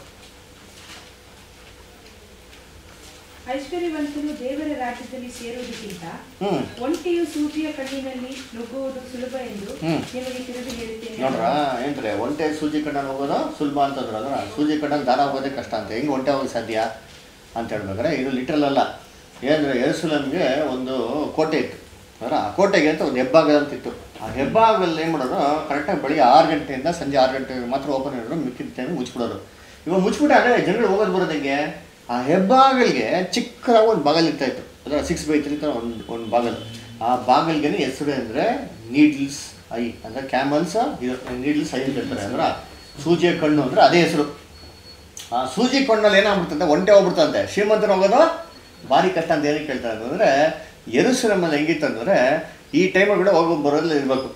S5: ಐಶ್ವರ್ಯವಂತರು ದೇವರ ರಾಜ್ಯದಲ್ಲಿ ಸೇರುವುದಕ್ಕಿಂತ
S1: ಹ್ಞೂ
S5: ಒಂಟಿಯು ಸೂಜಿಯ ಕಣ್ಣಿನಲ್ಲಿ ನುಗ್ಗುವುದು ಸುಲಭ ಎಂದು
S1: ಹ್ಮ್.
S5: ನಿಮಗೆ ತಿಳಿದು ಹೇಳುತ್ತೇನೆ
S1: ನೋಡ್ರ ಏನ್ರಿ ಒಂಟೆ ಸೂಜಿ ಕಣ್ಣಲ್ಲಿ ಹೋಗೋದು ಸುಲಭ ಅಂತಂದ್ರೆ ಅದ್ರ ಸೂಜಿ ಕಣ್ಣಲ್ಲಿ ದಾರ ಹೋಗೋದೇ ಕಷ್ಟ ಅಂತ ಹೆಂಗೆ ಒಂಟೆ ಹೋಗಿ ಸಾಧ್ಯ ಅಂತ ಹೇಳ್ಬೇಕಾರೆ ಇದು ಲಿಟ್ರಲ್ ಅಲ್ಲ ಏನಂದ್ರೆ ಎರುಸಲಮ್ಗೆ ಒಂದು ಕೋಟೆ ಇತ್ತು ಅದರ ಆ ಕೋಟೆಗೆ ಅಂತ ಒಂದು ಹೆಬ್ಬಾಗ ಅಂತ ಇತ್ತು ಆ ಹೆಬ್ಬಾಗಲ್ಲಿ ಏನು ಮಾಡೋರು ಕರೆಕ್ಟಾಗಿ ಬೆಳಿಗ್ಗೆ ಆರು ಗಂಟೆಯಿಂದ ಸಂಜೆ ಆರು ಗಂಟೆಗೆ ಮಾತ್ರ ಓಪನ್ ಇರೋರು ಮಿಕ್ಕಿದ ಟೈಮ್ ಮುಚ್ಬಿಡೋರು ಇವಾಗ ಮುಚ್ಬಿಟ್ಟಾಗ ಜನಗಳು ಹೋಗೋದು ಬರೋದು ಹೆಂಗೆ ಆ ಹೆಬ್ಬಾಗಲ್ಗೆ ಚಿಕ್ಕದಾಗಿ ಒಂದು ಬಾಗಲ್ ಇರ್ತಾ ಇತ್ತು ಅದರ ಸಿಕ್ಸ್ ಬೈ ತ್ರೀ ಥರ ಒಂದು ಒಂದು ಬಾಗಲ್ ಆ ಬಾಗಲ್ಗೆ ಹೆಸರು ಅಂದರೆ ನೀಡ್ಲ್ಸ್ ಐ ಅಂದರೆ ಕ್ಯಾಮಲ್ಸ್ ಇದು ನೀಡ್ಲ್ಸ್ ಐ ಅಂತ ಹೇಳ್ತಾರೆ ಅಂದ್ರೆ ಸೂಜಿಯ ಕಣ್ಣು ಅಂದರೆ ಅದೇ ಹೆಸರು ಆ ಸೂಜಿ ಕಣ್ಣಲ್ಲಿ ಏನಾಗ್ಬಿಡ್ತಂತೆ ಒಂಟೆ ಹೋಗ್ಬಿಡ್ತಂತೆ ಶ್ರೀಮಂತರು ಹೋಗೋದು ಭಾರಿ ಕಷ್ಟ ಅಂತ ಏನಕ್ಕೆ ಕೇಳ್ತಾರೆ ಅಂತಂದರೆ ಎರುಸಲಮಲ್ಲಿ ಹೆಂಗಿತ್ತು ಅಂದರೆ ಈ ಟೈಮಲ್ಲಿ ಕೂಡ ಹೋಗೋ ಬರೋದ್ರಲ್ಲಿ ಇರಬೇಕು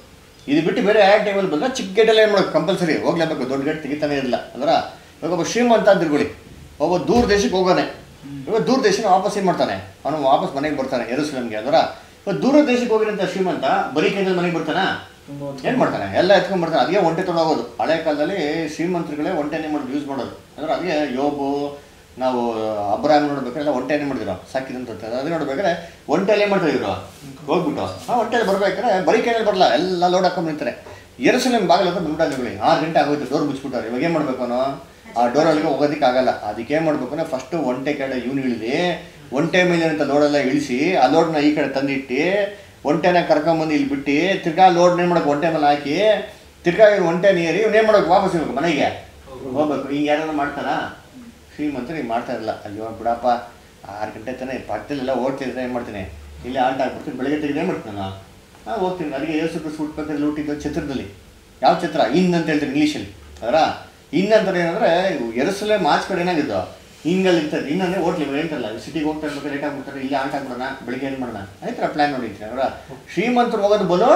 S1: ಇದು ಬಿಟ್ಟು ಬೇರೆ ಯಾವ ಟೈಮಲ್ಲಿ ಬಂದ್ರೆ ಚಿಕ್ಕ ಗೇಟಲ್ಲಿ ಏನು ಮಾಡೋದು ಕಂಪಲ್ಸರಿ ಹೋಗ್ಲೇಬೇಕು ದೊಡ್ಡ ಗೇಟ್ ತೆಗಿತಾನೆ ಇರಲಿಲ್ಲ ಅಂದ್ರೆ ಇವಾಗ ಒಬ್ಬ ಶ್ರೀಮಂತ ಅಂತ ತಿಳ್ಕೊಳ್ಳಿ ಒಬ್ಬ ದೂರ ದೇಶಕ್ಕೆ ಹೋಗೋನೆ ಇವಾಗ ದೂರ ದೇಶನ ವಾಪಸ್ ಏನು ಮಾಡ್ತಾನೆ ಅವನು ವಾಪಸ್ ಮನೆಗೆ ಬರ್ತಾನೆ ಎರಸ್ಲಮ್ಗೆ ಅದರ ಇವಾಗ ದೂರ ದೇಶಕ್ಕೆ ಹೋಗಿರೋಂಥ ಶ್ರೀಮಂತ ಬರೀ ಕೈನಲ್ಲಿ ಮನೆಗೆ ಬರ್ತಾನ ಏನು ಮಾಡ್ತಾನೆ ಎಲ್ಲ ಎತ್ಕೊಂಡ್ ಬರ್ತಾನೆ ಅದೇ ಒಂಟೆ ತೊಗೊಂಡೋಗೋದು ಹಳೆ ಕಾಲದಲ್ಲಿ ಶ್ರೀಮಂತರುಗಳೇ ಒಂಟೆನೇ ಮಾಡೋದು ಯೂಸ್ ಮಾಡೋದು ಅಂದ್ರೆ ಅದೇ ಯೋಬು ನಾವು ಅಬ್ರಾಮ್ ನೋಡ್ಬೇಕಾದ್ರೆ ಎಲ್ಲ ಒಂಟೆನೇ ಮಾಡಿದ್ರು ಸಾಕಿದಂತ ಅದೇ ನೋಡ್ಬೇಕಾದ್ರೆ ಒಂಟೆಲ್ಲೇ ಮಾಡ್ತಾರೆ ಇವರು ಹೋಗ್ಬಿಟ್ಟು ಆ ಒಂಟೆಯಲ್ಲಿ ಬರ್ಬೇಕಾದ್ರೆ ಬರೀ ಕೈಯಲ್ಲಿ ಬರಲ್ಲ ಎಲ್ಲ ಲೋಡ್ ಹಾಕೊಂಡ್ ನಿಂತಾರೆ ಎರಸಲೇಮ್ ಬಾಗಿಲು ಹತ್ರ ಬಂದ್ಬಿಟ್ಟಾಗಲಿ ಆರು ಗಂಟೆ ಆಗೋಯ್ತು ಡೋರ್ ಮುಚ್ಚಿಬಿಟ್ಟಾರೆ ಇವಾಗ ಏನು ಮಾಡ್ಬೇಕು ಅವನು ಆ ಡೋರ್ ಒಳಗೆ ಹೋಗೋದಕ್ಕೆ ಆಗಲ್ಲ ಅದಕ್ಕೆ ಏನು ಮಾಡ್ಬೇಕು ಅಂದ್ರೆ ಫಸ್ಟ್ ಒಂಟೆ ಕಡೆ ಇವನು ಇಳಿದು ಒಂಟೆ ಮೇಲೆ ಅಂತ ಲೋಡೆಲ್ಲ ಇಳಿಸಿ ಆ ಲೋಡ್ನ ಈ ಕಡೆ ತಂದಿಟ್ಟು ಒಂಟೆನ ಕರ್ಕೊಂಬಂದು ಇಲ್ಲಿ ಬಿಟ್ಟು ತಿರ್ಗಾ ಲೋಡ್ ಏನು ಮಾಡಬೇಕು ಒಂಟೆ ಮೇಲೆ ಹಾಕಿ ತಿರ್ಗಾ ಇವ್ನು ಒಂಟೆ ನೀರಿ ಇವ್ನು ಏನು ಮಾಡ್ಬೇಕು ವಾಪಸ್ ಇರ್ಬೇಕು ಮನೆಗೆ ಹೋಗ್ಬೇಕು ಹಿಂಗೆ ಯಾರು ಮಾಡ್ತಾರಾ ಶ್ರೀಮಂತರು ಹಿಂಗೆ ಮಾಡ್ತಾ ಇರಲ್ಲ ಅಯ್ಯೋ ಬಿಡಪ್ಪ ಆರು ಗಂಟೆ ತಾನೆ ಪಕ್ಕದಲ್ಲೆಲ್ಲ ಓಡ್ತಿದ್ರೆ ಏನು ಮಾಡ್ತೀನಿ ಇಲ್ಲಿ ಆಲ್ಟ್ ಆಗ್ಬಿಡ್ತೀನಿ ಬೆಳಗ್ಗೆ ತೆಗೆದು ಏನು ಮಾಡ್ತೀನಿ ನಾನು ಹಾಂ ಹೋಗ್ತೀನಿ ಅದಕ್ಕೆ ಏಸು ಕ್ರಿಸ್ತು ಹುಟ್ಬೇಕಾದ್ರೆ ಹುಟ್ಟಿದ್ದು ಚಿತ್ರದಲ್ಲಿ ಯಾವ ಚಿತ್ರ ಇನ್ ಅಂತ ಹೇಳ್ತಾರೆ ಇಂಗ್ಲೀಷಲ್ಲಿ ಅದರ ಇನ್ ಅಂತಾರೆ ಏನಂದ್ರೆ ಎರಸಲೇ ಮಾರ್ಚ್ ಕಡೆ ಏನಾಗಿದ್ದು ಹಿಂಗಲ್ಲಿ ಇರ್ತದೆ ಇನ್ನಂದ್ರೆ ಹೋಟ್ಲಿ ಹೇಳ್ತಾರಲ್ಲ ಸಿಟಿಗೆ ಹೋಗ್ತಾ ಇರ್ಬೇಕು ಲೇಟ್ ಆಗ್ಬಿಡ್ತಾರೆ ಇಲ್ಲಿ ಆಲ್ಟ್ ಆಗ್ಬಿಡೋಣ ಬೆಳಿಗ್ಗೆ ಏನು ಮಾಡೋಣ ಈ ಥರ ಪ್ಲ್ಯಾನ್ ನೋಡಿರ್ತೀನಿ ಅವರ ಶ್ರೀಮಂತರು ಹೋಗೋದು ಬಲು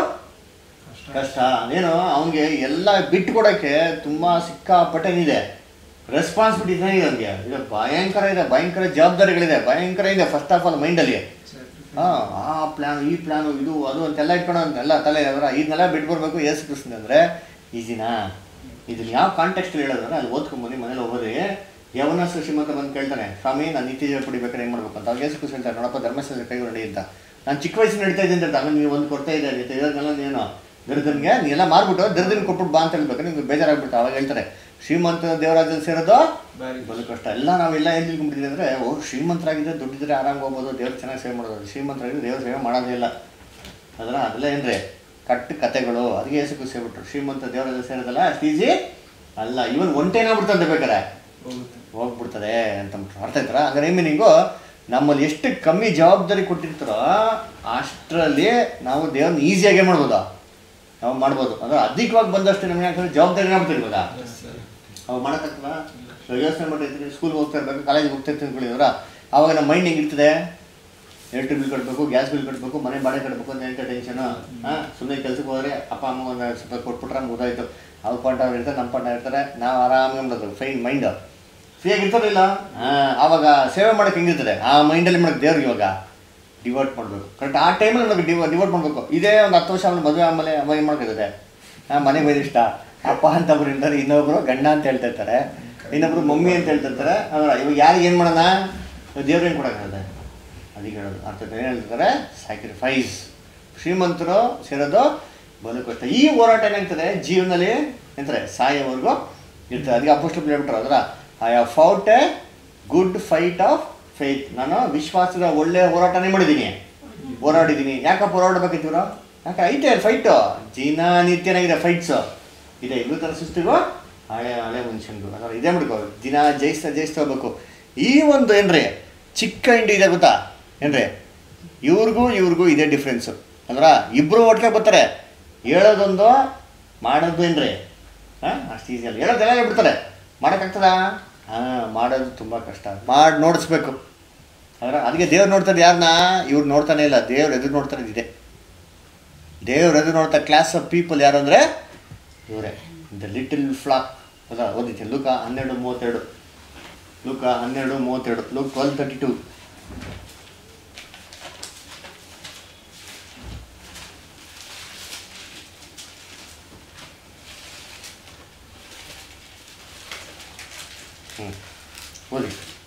S1: ಕಷ್ಟ ಅದೇನು ಅವನಿಗೆ ಎಲ್ಲ ಬಿಟ್ಟು ಕೊಡೋಕ್ಕೆ ತುಂಬ ಸಿಕ್ಕಾಪಟ್ಟೆನಿದೆ ರೆಸ್ಪಾನ್ಸಿಬಿಲಿಟಿ ಇದೆ ಅವನಿಗೆ ಇದು ಭಯಂಕರ ಇದೆ ಭಯಂಕರ ಜವಾಬ್ದಾರಿಗಳಿದೆ ಭಯಂಕರ ಇದೆ ಫಸ್ಟ್ ಆಫ್ ಆಲ್ ಮೈಂಡಲ್ಲಿ ಹಾಂ ಆ ಪ್ಲ್ಯಾನ್ ಈ ಪ್ಲ್ಯಾನು ಇದು ಅದು ಅಂತೆಲ್ಲ ಇಟ್ಕೊಂಡು ಎಲ್ಲ ತಲೆ ಅವರ ಇದನ್ನೆಲ್ಲ ಬಿಟ್ಟು ಬರಬೇಕು ಏಸು ಕೃಷ್ಣ ಅಂದರೆ ಈಸಿನಾ ಇದನ್ನ ಯಾವ ಕಾಂಟೆಕ್ಸ್ಟ್ ಹೇಳೋದಂದ್ರೆ ಅಲ್ಲಿ ಓದ್ಕೊಂಬಂದು ಮನೇಲಿ ಹೋಗೋದೇ ಯವನಸ್ಥ ಶ್ರೀಮಂತ ಬಂದು ಕೇಳ್ತಾನೆ ಸ್ವಾಮಿ ನಾನು ನಿತ್ಯ ಜೀವ ಪಡಿಬೇಕಾದ್ರೆ ಏನು ಮಾಡ್ಬೇಕು ಅಂತ ಅವ್ರಿಗೆ ಏಸು ಕೃಷ್ಣ ಹೇಳ್ತಾರೆ ನೋಡಪ್ಪ ಧರ್ಮಸ್ಥಳ ಕೈ ನಡಿ ಅಂತ ನಾನು ಚಿಕ್ಕ ವಯಸ್ಸಿನ ನಡೀತಾ ಇದ್ದೀನಿ ಅಂತ ಆಮೇಲೆ ನೀವು ಒಂದು ಕೊಡ್ತಾ ಇದೆ ನಿತ್ಯ ಇರೋದನ್ನೆಲ್ಲ ನೀನು ದರ್ದನ್ಗೆ ನೀನೆಲ್ಲ ಮಾರ್ಬಿಟ್ಟು ದರ್ದನ್ ಕೊಟ್ಬಿಟ್ಟು ಬಾ ಅಂತ ಹೇಳ್ಬೇಕು ನಿಮ್ಗೆ ಬೇಜಾರಾಗ್ಬಿಟ್ಟು ಅವಾಗ ಹೇಳ್ತಾರೆ ಶ್ರೀಮಂತ ದೇವರಾಜಲ್ಲಿ ಸೇರೋದು ಬಲು ಕಷ್ಟ ಎಲ್ಲ ನಾವೆಲ್ಲ ಏನು ತಿಳ್ಕೊಂಡ್ಬಿಟ್ಟಿದ್ದೀವಿ ಅಂದರೆ ಓ ಶ್ರೀಮಂತರಾಗಿದ್ದರೆ ದುಡ್ಡಿದ್ರೆ ಆರಾಮ್ ಹೋಗ್ಬೋದು ದೇವ್ರು ಚೆನ್ನಾಗಿ ಸೇವೆ ಮಾಡೋದು ಶ್ರೀಮಂತರಾಗಿದ್ರೆ ದೇವ್ರ ಸೇವೆ ಮಾಡೋದೇ ಇಲ್ಲ ಅದರ ಅದೆಲ್ಲ ಏನ್ರಿ ಕಟ್ಟು ಕತೆಗಳು ಅದಕ್ಕೆ ಏಸಕ್ಕೂ ಸೇರ್ಬಿಟ್ರು ಶ್ರೀಮಂತ ದೇವರಲ್ಲಿ ಸೇರೋದಲ್ಲ ಅಷ್ಟು ಈಸಿ ಅಲ್ಲ ಇವನ್ ಒಂಟೇನಾಗ್ಬಿಡ್ತಂತೆ ಬೇಕಾರೆ ಹೋಗ್ಬಿಡ್ತದೆ ಅಂತ ಅರ್ಥ ಆಯ್ತಾರ ಹಂಗಾರೆ ಏನ್ ಮೀನಿಂಗು ನಮ್ಮಲ್ಲಿ ಎಷ್ಟು ಕಮ್ಮಿ ಜವಾಬ್ದಾರಿ ಕೊಟ್ಟಿರ್ತಾರೋ ಅಷ್ಟರಲ್ಲಿ ನಾವು ದೇವ್ರನ್ನ ಈಸಿಯಾಗೇ ಮಾಡ್ಬೋದಾ ನಾವು ಮಾಡ್ಬೋದು ಅಂದ್ರೆ ಅಧಿಕವಾಗಿ ಬಂದಷ್ಟು ನಮಗೆ ಯಾಕಂದ್ರೆ ಜವಾಬ್ದಾರಿ ಏನಾಗ್ಬಿಡ್ತಾರೆ ಇವಾಗ ಅವಾಗ ಮಾಡೋಕ್ಕಾಗ್ತದ ಯೋಚನೆ ಮಾಡಿರ್ತೀರಿ ಸ್ಕೂಲ್ಗೆ ಹೋಗ್ತಾ ಇರ್ಬೇಕು ಕಾಲೇಜಿಗೆ ಹೋಗ್ತಾ ಇರ್ತೀನಿ ಅನ್ಕೊಳ್ಳಿವ್ರ ಅವಾಗ ನಮ್ಮ ಮೈಂಡ್ ಹೆಂಗಿರ್ತದೆ ಎಲೆಕ್ಟ್ರಿಕ್ ಬಿಲ್ ಕಟ್ಟಬೇಕು ಗ್ಯಾಸ್ ಬಿಲ್ ಕಟ್ಟಬೇಕು ಮನೆ ಬಾಡಿಗೆ ಕಟ್ಟಬೇಕು ಅಂತ ಎಂತ ಟೆನ್ಷನು ಹಾಂ ಸುಮ್ಮನೆ ಕೆಲ್ಸಕ್ಕೆ ಹೋದರೆ ಅಪ್ಪ ಅಮ್ಮ ಒಂದು ಸ್ವಲ್ಪ ಕೊಟ್ಬಿಟ್ರೆ ಮುಗಿದಾಯ್ತು ಅವ್ರ ಪಾಠ ಅವ್ರು ಇರ್ತಾರೆ ನಮ್ಮ ಪಾಠ ಇರ್ತಾರೆ ನಾವು ಆರಾಮಾಗಿ ಮಾಡೋದು ಫೈನ್ ಮೈಂಡ್ ಫ್ರೀಯಾಗಿ ಇರ್ತಾರಿಲ್ಲ ಹಾಂ ಆವಾಗ ಸೇವೆ ಮಾಡೋಕೆ ಹೆಂಗಿರ್ತದೆ ಆ ಮೈಂಡಲ್ಲಿ ಮಾಡೋಕೆ ದೇವ್ರಿಗೆ ಇವಾಗ ಡಿವೋಟ್ ಮಾಡಬೇಕು ಕರೆಕ್ಟ್ ಆ ಟೈಮಲ್ಲಿ ನಮಗೆ ಡಿವೋ ಡಿವೋಟ್ ಮಾಡಬೇಕು ಇದೇ ಒಂದು ಹತ್ತು ವರ್ಷ ಆಮೇಲೆ ಮದುವೆ ಆಮೇಲೆ ಅವಾಗ ಏನು ಮಾಡ್ತಿರ್ತದೆ ಹಾಂ ಮನೆಗೆ ಬೈದು ಇಷ್ಟ ಅಪ್ಪ ಅಂತ ಒಬ್ರು ಇರ್ತಾರೆ ಇನ್ನೊಬ್ರು ಗಂಡ ಅಂತ ಹೇಳ್ತಾ ಇರ್ತಾರೆ ಇನ್ನೊಬ್ರು ಮಮ್ಮಿ ಅಂತ ಹೇಳ್ತಿರ್ತಾರೆ ಅವರ ಇವಾಗ ಯಾರಿಗೆ ಏನು ಮಾಡೋಣ ದೇವ್ರು ಏನು ಕೊಡೋಕ್ಕಾಗತ್ತೆ ಅದಕ್ಕೆ ಹೇಳೋದು ಅರ್ಥ ಏನು ಹೇಳ್ತಾರೆ ಸ್ಯಾಕ್ರಿಫೈಸ್ ಶ್ರೀಮಂತರು ಸೇರೋದು ಬಲು ಕಷ್ಟ ಈ ಹೋರಾಟ ಏನಾಗ್ತದೆ ಜೀವನದಲ್ಲಿ ಎಂತಾರೆ ಸಾಯೋವರೆಗೂ ಇರ್ತದೆ ಅದಕ್ಕೆ ಅಪೋಸ್ಟಲ್ ಹೇಳ್ಬಿಟ್ರು ಅದರ I have fought a good fight of faith ನಾನು ವಿಶ್ವಾಸದ ಒಳ್ಳೆ ಹೋರಾಟನೇ ಮಾಡಿದ್ದೀನಿ ಹೋರಾಡಿದ್ದೀನಿ ಯಾಕಪ್ಪ ಹೋರಾಡಬೇಕಿತ್ತು ಇವರು ಯಾಕೆ ಐತೆ ಫೈಟು ದಿನನಿತ್ಯನಾಗಿದೆ ಫೈಟ್ಸು ಇದೆ ಇಲ್ಲೂ ಥರ ಸುಸ್ತಿಗೂ ಹಳೆ ಹಳೆ ಮನುಷ್ಯನ್ಗೂ ಅದರ ಇದೇ ಮಾಡ್ಕೋ ದಿನ ಜಯಿಸ್ತಾ ಜಯಿಸ್ತಾ ಹೋಗ್ಬೇಕು ಈ ಒಂದು ಏನ್ರಿ ಚಿಕ್ಕ ಇಂಡಿ ಇದೆ ಗೊತ್ತಾ ಏನ್ರಿ ಇವ್ರಿಗೂ ಇವ್ರಿಗೂ ಇದೇ ಡಿಫ್ರೆನ್ಸು ಅಂದ್ರ ಇಬ್ಬರು ಒಟ್ಟಿಗೆ ಬರ್ತಾರೆ ಹೇಳೋದೊಂದು ಮಾಡೋದು ಏನ್ರಿ ಹಾಂ ಅಷ್ಟು ಈಸಿ ಅಲ್ಲ ಹೇಳೋದೆಲ್ಲ ಹೇಳ್ಬಿಡ್ತಾರೆ ಮಾಡೋಕ್ಕಾಗ್ತದ ಹಾಂ ಮಾಡೋದು ತುಂಬ ಕಷ್ಟ ಮಾಡಿ ನೋಡಿಸ್ಬೇಕು ಅದರ ಅದಕ್ಕೆ ದೇವ್ರು ನೋಡ್ತಾರೆ ಯಾರನ್ನ ಇವ್ರು ನೋಡ್ತಾನೆ ಇಲ್ಲ ದೇವ್ರು ಎದುರು ನೋಡ್ತಾರೆ ಇದೆ ದೇವ್ರು ಎದುರು ನೋಡ್ತಾ ಕ್ಲಾಸ್ ಆಫ್ ಪೀಪಲ್ ಯಾರು ಅಂದರೆ ಇವರೇ ದ ಲಿಟಲ್ ಫ್ಲಾಕ್ ಹೌದಾ ಓದಿದ್ದೆ ಲೂಕ ಹನ್ನೆರಡು ಮೂವತ್ತೆರಡು ಲೂಕ ಹನ್ನೆರಡು ಮೂವತ್ತೆರಡು ಲೂಕ್ ಟ್ವೆಲ್ ತರ್ಟಿ ಟು ಹ್ಞೂ ಓದಿ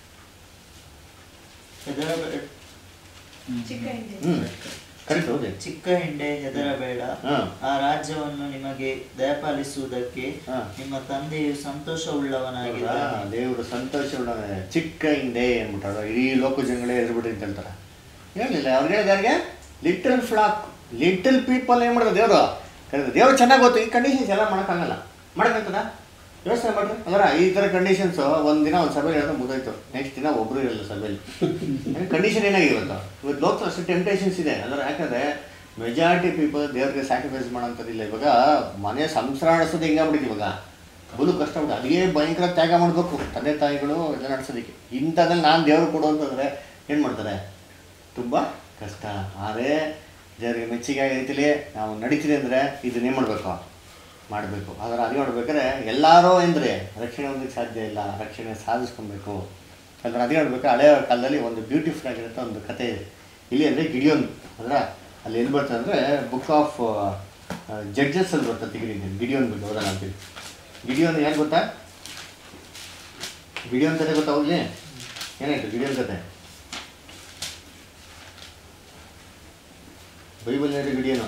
S6: ಹೆದರಬೇಡ
S5: ಚಿಕ್ಕ ಹಿಂದೆ
S1: ಹ್ಞೂ ಕರೆಕ್ಟ್ ಓದಿ
S6: ಚಿಕ್ಕ ಹಿಂಡೆ ಹೆದರಬೇಡ
S1: ಹಾಂ
S6: ಆ ರಾಜ್ಯವನ್ನು ನಿಮಗೆ ದಯಪಾಲಿಸುವುದಕ್ಕೆ
S1: ಹಾ.
S6: ನಿಮ್ಮ ತಂದೆಯು ಸಂತೋಷವುಳ್ಳವನಾಗಿದ್ದಾನೆ
S1: ದೇವರು ಸಂತೋಷ ಚಿಕ್ಕ ಹಿಂದೆ ಅಂದ್ಬಿಟ್ಟಾರ ಇಡೀ ಲೋಕ ಜನಗಳೇ ಎದುರುಬಿಟ್ರಿ ಅಂತ ಹೇಳ್ತಾರೆ ಹೇಳಿಲ್ಲ ಅವ್ರಿಗೆ ಹೇಳಿದ ಯಾರಿಗೆ ಲಿಟಲ್ ಫ್ಲಾಕ್ ಲಿಟಲ್ ಪೀಪಲ್ ಏನು ಮಾಡೋದು ದೇವರು ಕರೆದು ದೇವ್ರು ಚೆನ್ನಾಗಿ ಗೊತ್ತು ಈ ಕಂಡೀಷನ್ಸ್ ಎಲ್ಲ ಮಾಡೋಕ್ಕಾಗಲ್ಲ ಮಾಡೋಕ್ಕಾಗ್ತದ ಯೋಚನೆ ಮಾಡ್ರಿ ಅದರ ಈ ಥರ ಕಂಡೀಷನ್ಸು ಒಂದು ದಿನ ಒಂದು ಸಭೆಯಲ್ಲಿ ಹೇಳ್ತಾ ಮುಗಿದೋಯ್ತು ನೆಕ್ಸ್ಟ್ ದಿನ ಒಬ್ಬರು ಇರಲ್ಲ ಸಭೆಯಲ್ಲಿ ಕಂಡೀಷನ್ ಏನಾಗಿದೆ ಇವತ್ತು ಇವತ್ತು ಲೋಕ ಅಷ್ಟು ಟೆಂಪ್ಟೇಷನ್ಸ್ ಇದೆ ಅದರ ಯಾಕಂದರೆ ಮೆಜಾರಿಟಿ ಪೀಪಲ್ ದೇವ್ರಿಗೆ ಸ್ಯಾಕ್ರಿಫೈಸ್ ಮಾಡೋಂಥದ್ದಿಲ್ಲ ಇವಾಗ ಮನೆ ಸಂಸಾರ ನಡೆಸೋದು ಹೆಂಗಾಗ್ಬಿಟ್ಟಿದೆ ಇವಾಗ ಬಲು ಕಷ್ಟ ಉಂಟು ಅದೇ ಭಯಂಕರ ತ್ಯಾಗ ಮಾಡಬೇಕು ತಂದೆ ತಾಯಿಗಳು ಎಲ್ಲ ನಡೆಸೋದಕ್ಕೆ ಇಂಥದ್ರಲ್ಲಿ ನಾನು ದೇವ್ರು ಕೊಡು ಅಂತಂದರೆ ಏನು ಮಾಡ್ತಾರೆ ತುಂಬ ಕಷ್ಟ ಆದರೆ ದೇವರಿಗೆ ಮೆಚ್ಚುಗೆ ಆಗೋ ರೀತಿಲಿ ನಾವು ನಡೀತೀವಿ ಅಂದರೆ ಇದನ್ನೇ ಮಾಡಬೇಕು ಮಾಡಬೇಕು ಆದರೆ ಅದೇ ಮಾಡ್ಬೇಕಾದ್ರೆ ಎಲ್ಲರೂ ಅಂದರೆ ರಕ್ಷಣೆ ಹೊಂದಕ್ಕೆ ಸಾಧ್ಯ ಇಲ್ಲ ರಕ್ಷಣೆ ಸಾಧಿಸ್ಕೊಬೇಕು ಅಂದ್ರೆ ಅದೇ ಹೇಳ್ಬೇಕಾದ್ರೆ ಹಳೆಯ ಕಾಲದಲ್ಲಿ ಒಂದು ಬ್ಯೂಟಿಫುಲ್ ಆಗಿರುತ್ತೆ ಒಂದು ಕತೆ ಇದೆ ಇಲ್ಲಿ ಅಂದರೆ ಗಿಡಿಯೋನ್ ಅಂದ್ರೆ ಅಲ್ಲಿ ಎಲ್ಲಿ ಬರ್ತದೆ ಅಂದರೆ ಬುಕ್ ಆಫ್ ಜಡ್ಜಸ್ ಅಲ್ಲಿ ಬರ್ತದೆ ತೆಗಿರಿ ಗಿಡಿಯೋನ್ ಬಗ್ಗೆ ಓದೋಣ ಅಂತೀವಿ ಗಿಡಿಯೋನ್ ಏನು ಗೊತ್ತಾ ಗಿಡಿಯೋನ್ ಕತೆ ಗೊತ್ತಾ ಹೋಗ್ಲಿ ಏನಾಯ್ತು ಗಿಡಿಯೋನ್ ಕತೆ ಬೈಬಲ್ ಗಿಡಿಯೋನು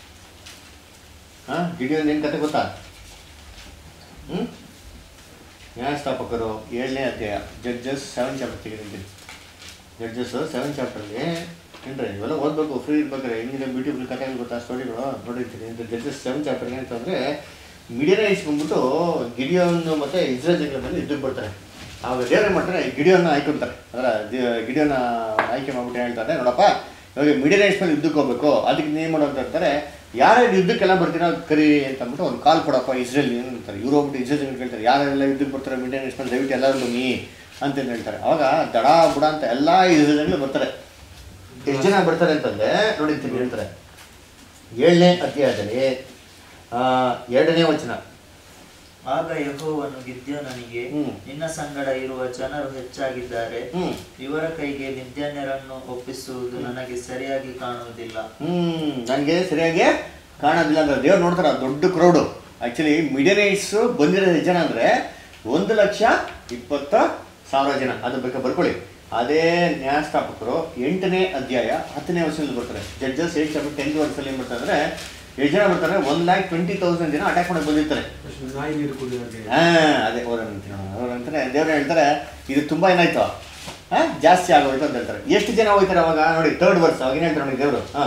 S1: ಹಾಂ ಗಿಡಿಯೋನ್ ಏನು ಕತೆ ಗೊತ್ತಾ ಹ್ಞೂ ನ್ಯಾಯಸ್ಥಾಪಕರು ಏಳನೇ ಅಧ್ಯಾಯ ಜಡ್ಜಸ್ ಸೆವೆನ್ ಚಾಪ್ಟರ್ ತೆಗೆದಿದ್ದೀನಿ ಜಡ್ಜಸ್ ಸೆವೆನ್ ಚಾಪ್ಟರ್ಲಿ ಏನ್ರಿ ಇವೆಲ್ಲ ಓದಬೇಕು ಫ್ರೀ ಇರ್ಬೇಕಾರೆ ಹೆಂಗಿದೆ ಬ್ಯೂಟಿಫುಲ್ ಕಥೆಗಳು ಗೊತ್ತಾ ಸ್ಟೋರಿಗಳು ನೋಡಿರ್ತೀನಿ ಅಂತ ಜಡ್ಜಸ್ ಸೆವೆನ್ ಚಾಪ್ಟರ್ ಏನಂತಂದರೆ ಮಿಡಿಯನೈಸ್ ಬಂದ್ಬಿಟ್ಟು ಗಿಡಿಯೋನ್ ಮತ್ತು ಇಸ್ರೇಲ್ ಜಗಳ ಮೇಲೆ ಯುದ್ಧಕ್ಕೆ ಬರ್ತಾರೆ ಆವಾಗ ದೇವ್ರು ಏನು ಮಾಡ್ತಾರೆ ಗಿಡಿಯೋನ್ನ ಆಯ್ಕೊಂತಾರೆ ಅದರ ಗಿಡಿಯೋನ ಆಯ್ಕೆ ಮಾಡ್ಬಿಟ್ಟು ಹೇಳ್ತಾರೆ ನೋಡಪ್ಪ ಇವಾಗ ಮಿಡಿಯನೈಸ್ ಮೇಲೆ ಯುದ್ಧಕ್ಕೆ ಹೋಗ್ಬೇಕು ಅದಕ್ಕೆ ನೀವು ಏನು ಮಾಡೋದು ಅಂತಾರೆ ಯಾರ್ಯಾರು ಯುದ್ಧಕ್ಕೆಲ್ಲ ಬರ್ತೀರೋ ಕರಿ ಅಂತ ಅಂದ್ಬಿಟ್ಟು ಒಂದು ಕಾಲ್ ಕೊಡಪ್ಪ ಇಸ್ರೇಲ್ ಏನು ಅಂತಾರೆ ಇವ್ರು ಹೋಗ್ಬಿಟ್ಟು ಇಸ್ರೇಲ್ ಜನ ಕೇಳ್ತಾರೆ ಯಾರೆಲ್ಲ ಯುದ್ಧಕ್ಕೆ ಬರ್ತಾರೆ ಮಿಡಿಯನೈಸ್ ಮೇಲೆ ದಯವಿಟ್ಟು ಎಲ್ಲರೂ ಬನ್ನಿ ಅಂತಂದು ಹೇಳ್ತಾರೆ ಅವಾಗ ದಡ ಬುಡ ಅಂತ ಎಲ್ಲ ಇಸ್ರೇಲ್ ಜನಗಳು ಬರ್ತಾರೆ ಎಷ್ಟು ಜನ ಬರ್ತಾರೆ ಅಂತಂದ್ರೆ ನೋಡಿರ್ತೀನಿ ಹೇಳ್ತಾರೆ ಏಳನೇ ಅಧ್ಯಾಯದಲ್ಲಿ ಆ, ಎರಡನೇ ವಚನ
S6: ಆಗ ಯೆಹೋವನು ಗಿದ್ಯೋನನಿಗೆ
S1: ಹ್ಮ್.
S6: ನಿನ್ನ ಸಂಗಡ ಇರುವ ಜನರು ಹೆಚ್ಚಾಗಿದ್ದಾರೆ
S1: ಹ್ಮ್
S6: ಇವರ ಕೈಗೆ ಮಿದ್ಯಾನ್ಯರನ್ನು ಒಪ್ಪಿಸುವುದು ನನಗೆ ಸರಿಯಾಗಿ ಕಾಣುವುದಿಲ್ಲ
S1: ಹ್ಮ್ ನನಗೆ ಸರಿಯಾಗಿ ಕಾಣೋದಿಲ್ಲ ಅಂದ್ರೆ ದೇವ್ರು ನೋಡ್ತಾರೆ ಆ ದೊಡ್ಡ ಕ್ರೌಡು ಆ್ಯಕ್ಚುಲಿ ಮಿಡಿಯನೈಟ್ಸ್ ಬಂದಿರೋದು ಎಷ್ಟು ಜನ ಅಂದರೆ ಒಂದು ಲಕ್ಷ ಇಪ್ಪತ್ತ ಸಾವಿರ ಜನ ಅದು ಬೇಕಾ ಬರ್ಕೊಳ್ಳಿ ಅದೇ ನ್ಯಾಯಸ್ಥಾಪಕರು ಎಂಟನೇ ಅಧ್ಯಾಯ ಹತ್ತನೇ ವರ್ಷದಲ್ಲಿ ಬರ್ತಾರೆ ಜಡ್ಜಸ್ ಏಟ್ ಚಾಪ್ಟರ್ ಟೆಂತ್ ವರ್ಷದಲ್ಲಿ ಏನು ಬರ್ತಾರೆ ಅಂದರೆ ಎಷ್ಟು ಜನ ಬರ್ತಾರೆ ಒನ್ ಲ್ಯಾಕ್ ಟ್ವೆಂಟಿ ತೌಸಂಡ್ ಜನ ಅಟ್ಯಾಕ್ ಮಾಡಕ್ಕೆ ಬಂದಿರ್ತಾರೆ
S3: ನಾಯಿ ನೀರು ಕುಡಿಯೋರಿಗೆ
S1: ಹಾ ಅದೇ ಅವ್ರಂತಾರೆ ಅವ್ರಂತಾರೆ ದೇವ್ರು ಹೇಳ್ತಾರೆ ಇದು ತುಂಬಾ ಏನಾಯ್ತು ಹಾ ಜಾಸ್ತಿ ಆಗೋಯ್ತು ಅಂತ ಹೇಳ್ತಾರೆ ಎಷ್ಟು ಜನ ಹೋಗ್ತಾರೆ ಅವಾಗ ನೋಡಿ ಥರ್ಡ್ ವರ್ಷ ಅವಾಗ ಏನು ಹೇಳ್ತಾರೆ ನೋಡಿ ದೇವರು ಹಾ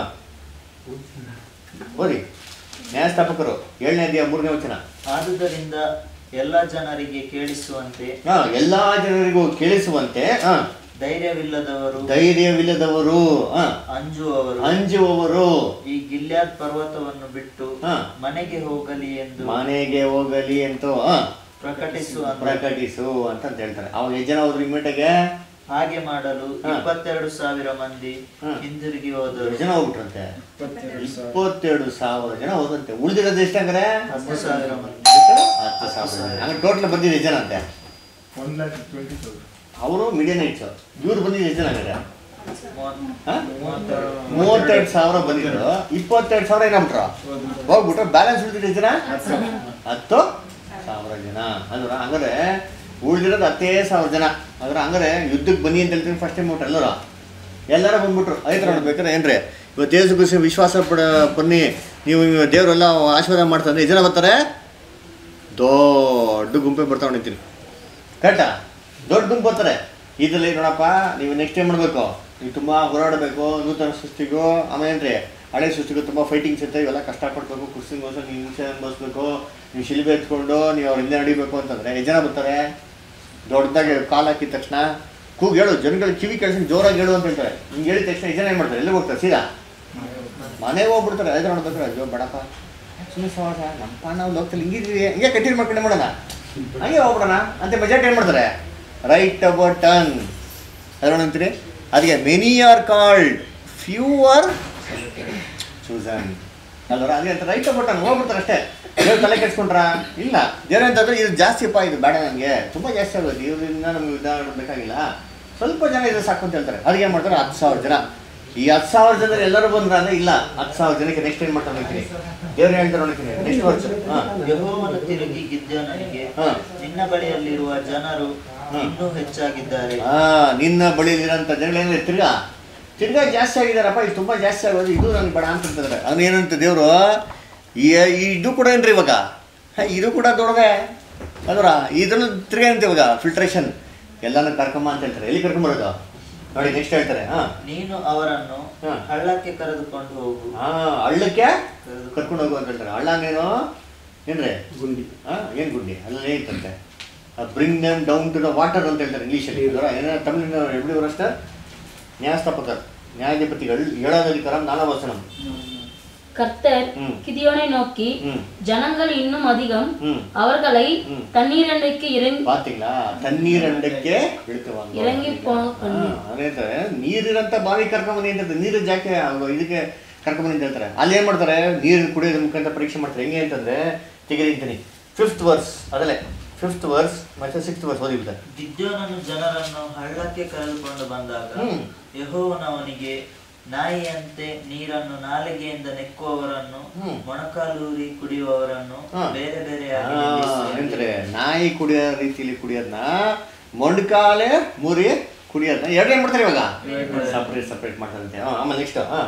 S1: ಓದಿ ನ್ಯಾಯಸ್ಥಾಪಕರು ಏಳನೇ ಅಧ್ಯಾಯ ಮೂರನೇ ವಚನ
S6: ಆದುದರಿಂದ ಎಲ್ಲ ಜನರಿಗೆ ಕೇಳಿಸುವಂತೆ
S1: ಹಾ ಎಲ್ಲಾ ಜನರಿಗೂ ಕೇಳಿಸುವಂತೆ ಹಾ
S6: ಧೈರ್ಯವಿಲ್ಲದವರು
S1: ಧೈರ್ಯವಿಲ್ಲದವರು ಹಾ
S6: ಅಂಜುವವರು
S1: ಅಂಜುವವರು
S6: ಈ ಗಿಲ್ಯಾದ್ ಪರ್ವತವನ್ನು ಬಿಟ್ಟು
S1: ಹಾ.
S6: ಮನೆಗೆ ಹೋಗಲಿ ಎಂದು
S1: ಮನೆಗೆ ಹೋಗಲಿ ಅಂತೂ ಹಾ
S6: ಪ್ರಕಟಿಸುವ
S1: ಪ್ರಕಟಿಸು ಅಂತ ಅಂತ ಹೇಳ್ತಾರೆ ಅವಾಗ ಎಷ್ಟು ಜನ ಹೋದ್ರು ಇಮ್ಮಿಟಗೆ
S6: ಹಾಗೆ ಮಾಡಲು
S1: ಹಾ.
S6: ಇಪ್ಪತ್ತೆರಡು ಸಾವಿರ ಮಂದಿ
S1: ಹಾ.
S6: ಹಿಂದಿರುಗಿ ಹೋದರು
S1: ಎಷ್ಟು ಜನ ಹೋಗ್ಬಿಟ್ರಂತೆ
S4: ಇಪ್ಪತ್ತೆರಡು ಸಾವಿರ
S1: ಇಪ್ಪತ್ತೆರಡು ಸಾವಿರ ಜನ ಹೋದಂತೆ ಉಳಿದಿರೋದು ಎಷ್ಟಂದ್ರೆ
S6: ಹತ್ತು ಸಾವಿರ ಮಂದಿ
S1: ಹತ್ತು ಸಾವಿರ ಜನ ಹಂಗೆ ಟೋಟಲ್ ಬಂದಿದೆ ಎಷ್ಟು ಜನ ಅಂತೆ
S3: ಒನ್ ಲ್ಯಾಕ್ ಟ್ವೆಂಟಿ ತೌಸಂಡ್
S1: ಅವರು ಮೀಡಿಯನ್ ಐಟ್ಸ್ ಇವ್ರು ಬಂದಿದ್ದು ಎಷ್ಟು ಜನ ಹಂಗಾರೆ
S6: ಮೂವತ್-
S1: ಹಾ?
S6: ಮೂವತ್ತೆರಡು
S1: ಮೂವತ್ತೆರಡು ಸಾವಿರ ಬಂದಿದ್ರು ಇಪ್ಪತ್ತೆರಡು ಸಾವಿರ ಏನಾಗ್ಬಿಟ್ರು ಹೋಗ್ಬಿಟ್ರು ಬ್ಯಾಲೆನ್ಸ್ ಉಳಿದಿದ್ದು ಎಷ್ಟು ಜನ ಹತ್ತು ಸಾವಿರ ಜನ ಅಂದ್ರೆ ಹಂಗಾರೆ ಉಳಿದಿರೋದು ಹತ್ತೇ ಸಾವಿರ ಜನ ಅಂದ್ರೆ ಹಂಗಾರೆ ಯುದ್ಧಕ್ಕೆ ಬನ್ನಿ ಅಂತ ಹೇಳ್ತೀನಿ ಫಸ್ಟ್ ಟೈಮ್ ಬಿಟ್ರು ಎಲ್ಲರೂ ಎಲ್ಲರೂ ಬಂದ್ಬಿಟ್ರು ಆಯ್ತು ನೋಡ್ಬೇಕಾರೆ ಏನ್ರಿ ಇವತ್ತು ದೇಶ ಖುಷಿ ವಿಶ್ವಾಸ ಪಡ ಬನ್ನಿ ನೀವು ದೇವರೆಲ್ಲ ಆಶೀರ್ವಾದ ಮಾಡ್ತಾರೆ ಎಷ್ಟು ಜನ ಬರ್ತಾರೆ ದೊಡ್ಡ ಗುಂಪೆ ಬರ್ತಾವೆ ನಿಂತೀನಿ ಕರೆಕ್ಟಾ ದೊಡ್ಡ ಗುಂಪು ಬರ್ತಾರೆ ಇದರಲ್ಲಿ ನೋಡಪ್ಪ ನೀವು ನೆಕ್ಸ್ಟ್ ಟೈಮ್ ಮಾಡಬೇಕು ನೀವು ತುಂಬ ಹೋರಾಡಬೇಕು ನೂತನ ಸೃಷ್ಟಿಗೂ ಆಮೇಲೆ ಏನ್ರಿ ಹಳೆ ಸೃಷ್ಟಿಗೂ ತುಂಬ ಫೈಟಿಂಗ್ಸ್ ಇರ್ತವೆ ಇವೆಲ್ಲ ಕಷ್ಟಪಡ್ಬೇಕು ಕುರ್ಸಿಗೋಸ್ಕರ ನೀವು ಹಿಂಸೆ ಅನುಭವಿಸ್ಬೇಕು ನೀವು ಶಿಲ್ಬೆ ಎತ್ಕೊಂಡು ನೀವು ಅವ್ರ ಹಿಂದೆ ನಡಿಬೇಕು ಅಂತಂದರೆ ಎಷ್ಟು ಜನ ಬರ್ತಾರೆ ದೊಡ್ಡದಾಗಿ ಕಾಲು ಹಾಕಿದ ತಕ್ಷಣ ಕೂಗಿ ಹೇಳು ಜನಗಳು ಕಿವಿ ಕೇಳಿಸಿ ಜೋರಾಗಿ ಹೇಳು ಅಂತ ಹೇಳ್ತಾರೆ ಹಿಂಗೆ ಹೇಳಿದ ತಕ್ಷಣ ಎಷ್ಟು ಜನ ಏನು ಮಾಡ್ತಾರೆ ಎಲ್ಲಿ ಹೋಗ್ತಾರೆ ಸೀದಾ ಮನೆಗೆ ಹೋಗ್ಬಿಡ್ತಾರೆ ಐದು ನೋಡ್ಬೇಕಾರೆ ಅಯ್ಯೋ ಬೇಡಪ್ಪ ಸುಮ್ಮನೆ ಸವಾಸ ನಮ್ಮ ಪಾಣ ನಾವು ಹೋಗ್ತಾರೆ ಹಿಂಗಿದ್ವಿ ಹಿಂಗೆ ಕಂಟಿನ್ಯೂ ಮಾಡ್ಕೊಂಡೆ ಮಾಡೋಣ ಹಂಗೆ ಹೋಗ್ಬಿಡೋಣ ಅಂತ ಬಜೆಟ್ ಏನು ಮಾಡ್ತಾರೆ ರೈಟ್ ಅಬೌಟ್ ಟರ್ನ್ ಅದರಂತೀರಿ ಅದಕ್ಕೆ many are called few are chosen ಅಲ್ವರ ಅದೇ ಅಂತ ರೈಟ್ ಅಬೌಟ್ ಟರ್ನ್ ಹೋಗ್ಬಿಡ್ತಾರೆ ಅಷ್ಟೇ ದೇವ್ರು ತಲೆ ಕೆಡ್ಸ್ಕೊಂಡ್ರ ಇಲ್ಲ ದೇವ್ರು ಅಂತಂದ್ರೆ ಇದು ಜಾಸ್ತಿಯಪ್ಪ ಇದು ಬೇಡ ನನಗೆ ತುಂಬ ಜಾಸ್ತಿ ಆಗೋದು ಇದರಿಂದ ನಮ್ಗೆ ಯುದ್ಧ ಬೇಕಾಗಿಲ್ಲ ಸ್ವಲ್ಪ ಜನ ಇದು ಸಾಕು ಅಂತ ಹೇಳ್ತಾರೆ ಅದಕ್ಕೆ ಏನು ಮಾಡ್ತಾರೆ ಹತ್ತು ಸಾವಿರ ಜನ ಈ ಹತ್ತು ಸಾವಿರ ಜನ ಎಲ್ಲರೂ ಬಂದ್ರ ಅಂದ್ರೆ ಇಲ್ಲ ಹತ್ತು ಸಾವಿರ ಜನಕ್ಕೆ ನೆಕ್ಸ್ಟ್ ಏನ್ ಮಾಡ್ತಾರೆ ನೋಡ್ತೀನಿ ದೇವ್ರು ಹೇಳ್ತಾರೆ ನೋಡ್ತೀನಿ ನೆಕ್ಸ್ಟ್ ವರ್ಷ ಹಾಂ
S6: ಯೆಹೋವನು ತಿರುಗಿ ಗಿದ್ಯೋನನಿಗೆ
S1: ಹಾ.
S6: ನಿನ್ನ ಬಳಿಯಲ್ಲಿರುವ ಜನರು
S1: ಹಾ.
S6: ಇನ್ನೂ ಹೆಚ್ಚಾಗಿದ್ದಾರೆ
S1: ಆ, ನಿನ್ನ ಬಳಿಲಿರೋಂಥ ಜನಗಳೇನಿದೆ ತಿರ್ಗಾ ತಿರ್ಗಾ ಜಾಸ್ತಿ ಆಗಿದಾರಪ್ಪ ಇದು ತುಂಬ ಜಾಸ್ತಿ ಆಗೋದು ಇದು ನನಗೆ ಬೇಡ ಅಂತಂದ್ರೆ ಅದನ್ನ ಏನಂತ ದೇವರು ಈ ಇದು ಕೂಡ ಏನ್ರಿ ಇವಾಗ ಹ, ಇದು ಕೂಡ ದೊಡ್ಡದೆ ಅದರ ಇದನ್ನು ತಿರ್ಗಾ ಏನಂತ ಇವಾಗ ಫಿಲ್ಟ್ರೇಷನ್ ಎಲ್ಲಾನು ಕರ್ಕೊಂಬ ಅಂತ ಹೇಳ್ತಾರೆ ಎಲ್ಲಿ ಕರ್ಕೊಂಬರೋದು ನೋಡಿ ನೆಕ್ಸ್ಟ್ ಹೇಳ್ತಾರೆ ಹಾಂ
S6: ನೀನು ಅವರನ್ನು
S1: ಹಾ.
S6: ಹಳ್ಳಕ್ಕೆ ಕರೆದುಕೊಂಡು ಹೋಗು
S1: ಹಾಂ ಹಳ್ಳಕ್ಕೆ ಕರ್ಕೊಂಡು ಹೋಗು ಅಂತ ಹೇಳ್ತಾರೆ ಹಳ್ಳ ಅಂದ್ರೇನು ಏನ್ರಿ
S3: ಗುಂಡಿ
S1: ಹಾಂ ಏನು ಗುಂಡಿ ಅಲ್ಲೇ ಇತ್ತಂತೆ bring them down to the water ಅಂತ ಹೇಳ್ತಾರೆ ಇಂಗ್ಲೀಷಲ್ಲಿ ಅದರ ಏನಾರ ತಮಿಳಿನ எப்படி ஒரு ಅಷ್ಟೇ ನ್ಯಾಯಸ್ಥಾಪಕர் ನ್ಯಾಯಾಧಿಪತಿகள் ஏழாவது அதிகாரம் நாலாம் வசனம்
S7: கர்த்தர்
S1: ம்.
S7: கிதியோனை நோக்கி
S1: ம்
S7: ஜனங்கள் இன்னும் அதிகம்
S1: ம்
S7: அவர்களை
S1: ம்.
S7: தண்ணீரண்டைக்கு இறங்கி
S1: பாத்தீங்களா தண்ணீர் ಅಂಡಕ್ಕೆ ಇಳ್ಕುವಾಂಗ
S7: ಇರಂಗಿ ಪೋ-
S1: ಅದೇ ನೀರಿರಂತ ಬಾವಿ ಕರ್ಕೊಂಬಂದಿ ಅಂತ ನೀರು ಜಾಕೆ ಅವ್ರು ಇದಕ್ಕೆ ಕರ್ಕೊಂಬಂದು ಅಂತ ಹೇಳ್ತಾರೆ ಅಲ್ಲಿ ಏನು ಮಾಡ್ತಾರೆ ನೀರು ಕುಡಿಯೋದ್ರ ಮುಖಾಂತರ ಪರೀಕ್ಷೆ ಮಾಡ್ತಾರೆ ಹೆಂಗೆ ಅಂತಂದರೆ ತೆಗೆದಿಂತೀನಿ ಫಿಫ್ತ್ ವರ್ಸ್ ಅದಲ್ಲೇ ಫಿಫ್ತ್ ವರ್ಸ್ ಮತ್ತು ಸಿಕ್ಸ್ತ್ ವರ್ಸ್ ಓದಿಬಿಡ್ತಾರೆ
S6: ಗಿದ್ಯೋನನು ಜನರನ್ನು ಹಳ್ಳಕ್ಕೆ ಕರೆದುಕೊಂಡು ಬಂದಾಗ
S1: ಹ್ಮ್.
S6: ಯೆಹೋವನವನಿಗೆ ನಾಯಿಯಂತೆ ನೀರನ್ನು ನಾಲಿಗೆಯಿಂದ ನೆಕ್ಕುವವರನ್ನು
S1: ಹ್ಮ್.
S6: ಮೊಣಕಾಲೂರಿ ಕುಡಿಯುವವರನ್ನು
S1: ಹಾ.
S6: ಬೇರೆ ಬೇರೆಯಾಗಿ ನಿಲ್ಲಿಸು
S1: ಎಂದ್ರೆ ನಾಯಿ ಕುಡಿಯೋ ರೀತಿಲಿ ಕುಡಿಯೋದನ್ನ ಮೊಂಡ್ಕಾಲೆ ಮುರಿ ಕುಡಿಯೋದನ್ನ ಎರಡು ಏನು ಮಾಡ್ತಾರೆ ಇವಾಗ ಸಪ್ರೇಟ್ ಸಪ್ರೇಟ್ ಮಾಡ್ತಾರಂತೆ ಹಾಂ ಆಮೇಲೆ ನೆಕ್ಸ್ಟ್ ಹಾಂ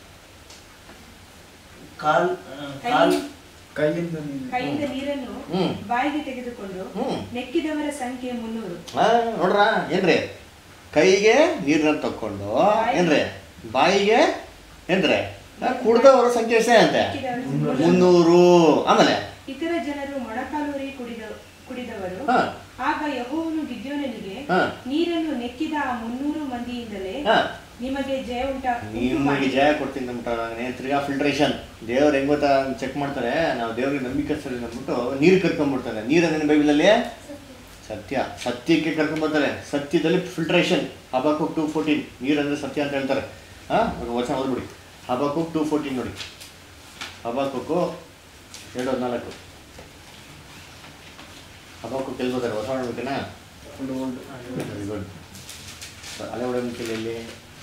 S6: ಕಾಲ್ ಆ, ಕಾಲ್
S4: ಕೈಯಿಂದ ನೀನು
S5: ಕೈಯಿಂದ ನೀರನ್ನು
S1: ಹ್ಮ್.
S5: ಬಾಯಿಗೆ ತೆಗೆದುಕೊಂಡು
S1: ಹ್ಮ್.
S5: ನೆಕ್ಕಿದವರ ಸಂಖ್ಯೆ ಮುನ್ನೂರು
S1: ನೋಡ್ರ ಏನ್ರಿ ಕೈಗೆ ನೀರನ್ನ ತಕ್ಕೊಂಡು ಏನ್ರಿ ಬಾಯಿಗೆ ಏನ್ರಿ ಕುಡ್ದವರ ಸಂಖ್ಯೆ ಎಷ್ಟೇ ಅಂತೆ
S5: ನೆಕ್ಕಿದವರ ಮುನ್ನೂರು.
S1: ಮುನ್ನೂರು ಆಮೇಲೆ
S5: ಇತರ ಜನರು ಮೊಣಕಾಲೂರಿ ಕುಡಿದ ಕುಡಿದವರು
S1: ಹಾ.
S5: ಆಗ ಯಹೋವನು ಗಿದ್ಯೋನನಿಗೆ
S1: ಹಾ.
S5: ನೀರನ್ನು ನೆಕ್ಕಿದ ಆ ಮುನ್ನೂರು ಮಂದಿಯಿಂದಲೇ
S1: ಹಾ.
S5: ನಿಮಗೆ ಜಯ ಉಂಟ ಉಂಟು
S1: ನಿಮಗೆ
S5: ಮಾಡಿ
S1: ಜಯ ಕೊಡ್ತೀನಿ ಅಂದ್ಬಿಟ್ಟಾಗ ತಿರ್ಗಾ ಫಿಲ್ಟ್ರೇಷನ್ ದೇವ್ರು ಹೆಂಗ್ ಗೊತ್ತಾ ಚೆಕ್ ಮಾಡ್ತಾರೆ ನಾವು ದೇವ್ರಿಗೆ ನಂಬಿಕೆ ಸರಿ ಅಂದ್ಬಿಟ್ಟು ನೀರು ಕರ್ಕೊಂಡ್ಬಿಡ್ತಾರೆ ನೀರನ್ನ ಬೈಬಲಲ್ಲಿ ಸತ್ಯ ಸತ್ಯಕ್ಕೆ ಕರ್ಕೊಂಡ್ಬರ್ತಾರೆ ಸತ್ಯದಲ್ಲಿ ಫಿಲ್ಟ್ರೇಷನ್ ಹಬಾಕು ಟೂ ಫೋರ್ಟೀನ್ ನೀರಂದ್ರೆ ಸತ್ಯ ಅಂತ ಹೇಳ್ತಾರೆ ಹಾಂ ವಚನ ಓದ್ಬಿಡಿ ಹಬಾಕು ಟೂ ಫೋರ್ಟೀನ್ ನೋಡಿ ಹಬಾಕು ಎರಡು ಹದಿನಾಲ್ಕು ಹಬಾಕು ಕೇಳ್ಬೋದಾರೆ ಹೊಸ ನೋಡ್ಬೇಕೇನಾ ವೆರಿ ಗುಡ್ ಅಲೆ ಹೊಡೆಯಲ್ಲಿ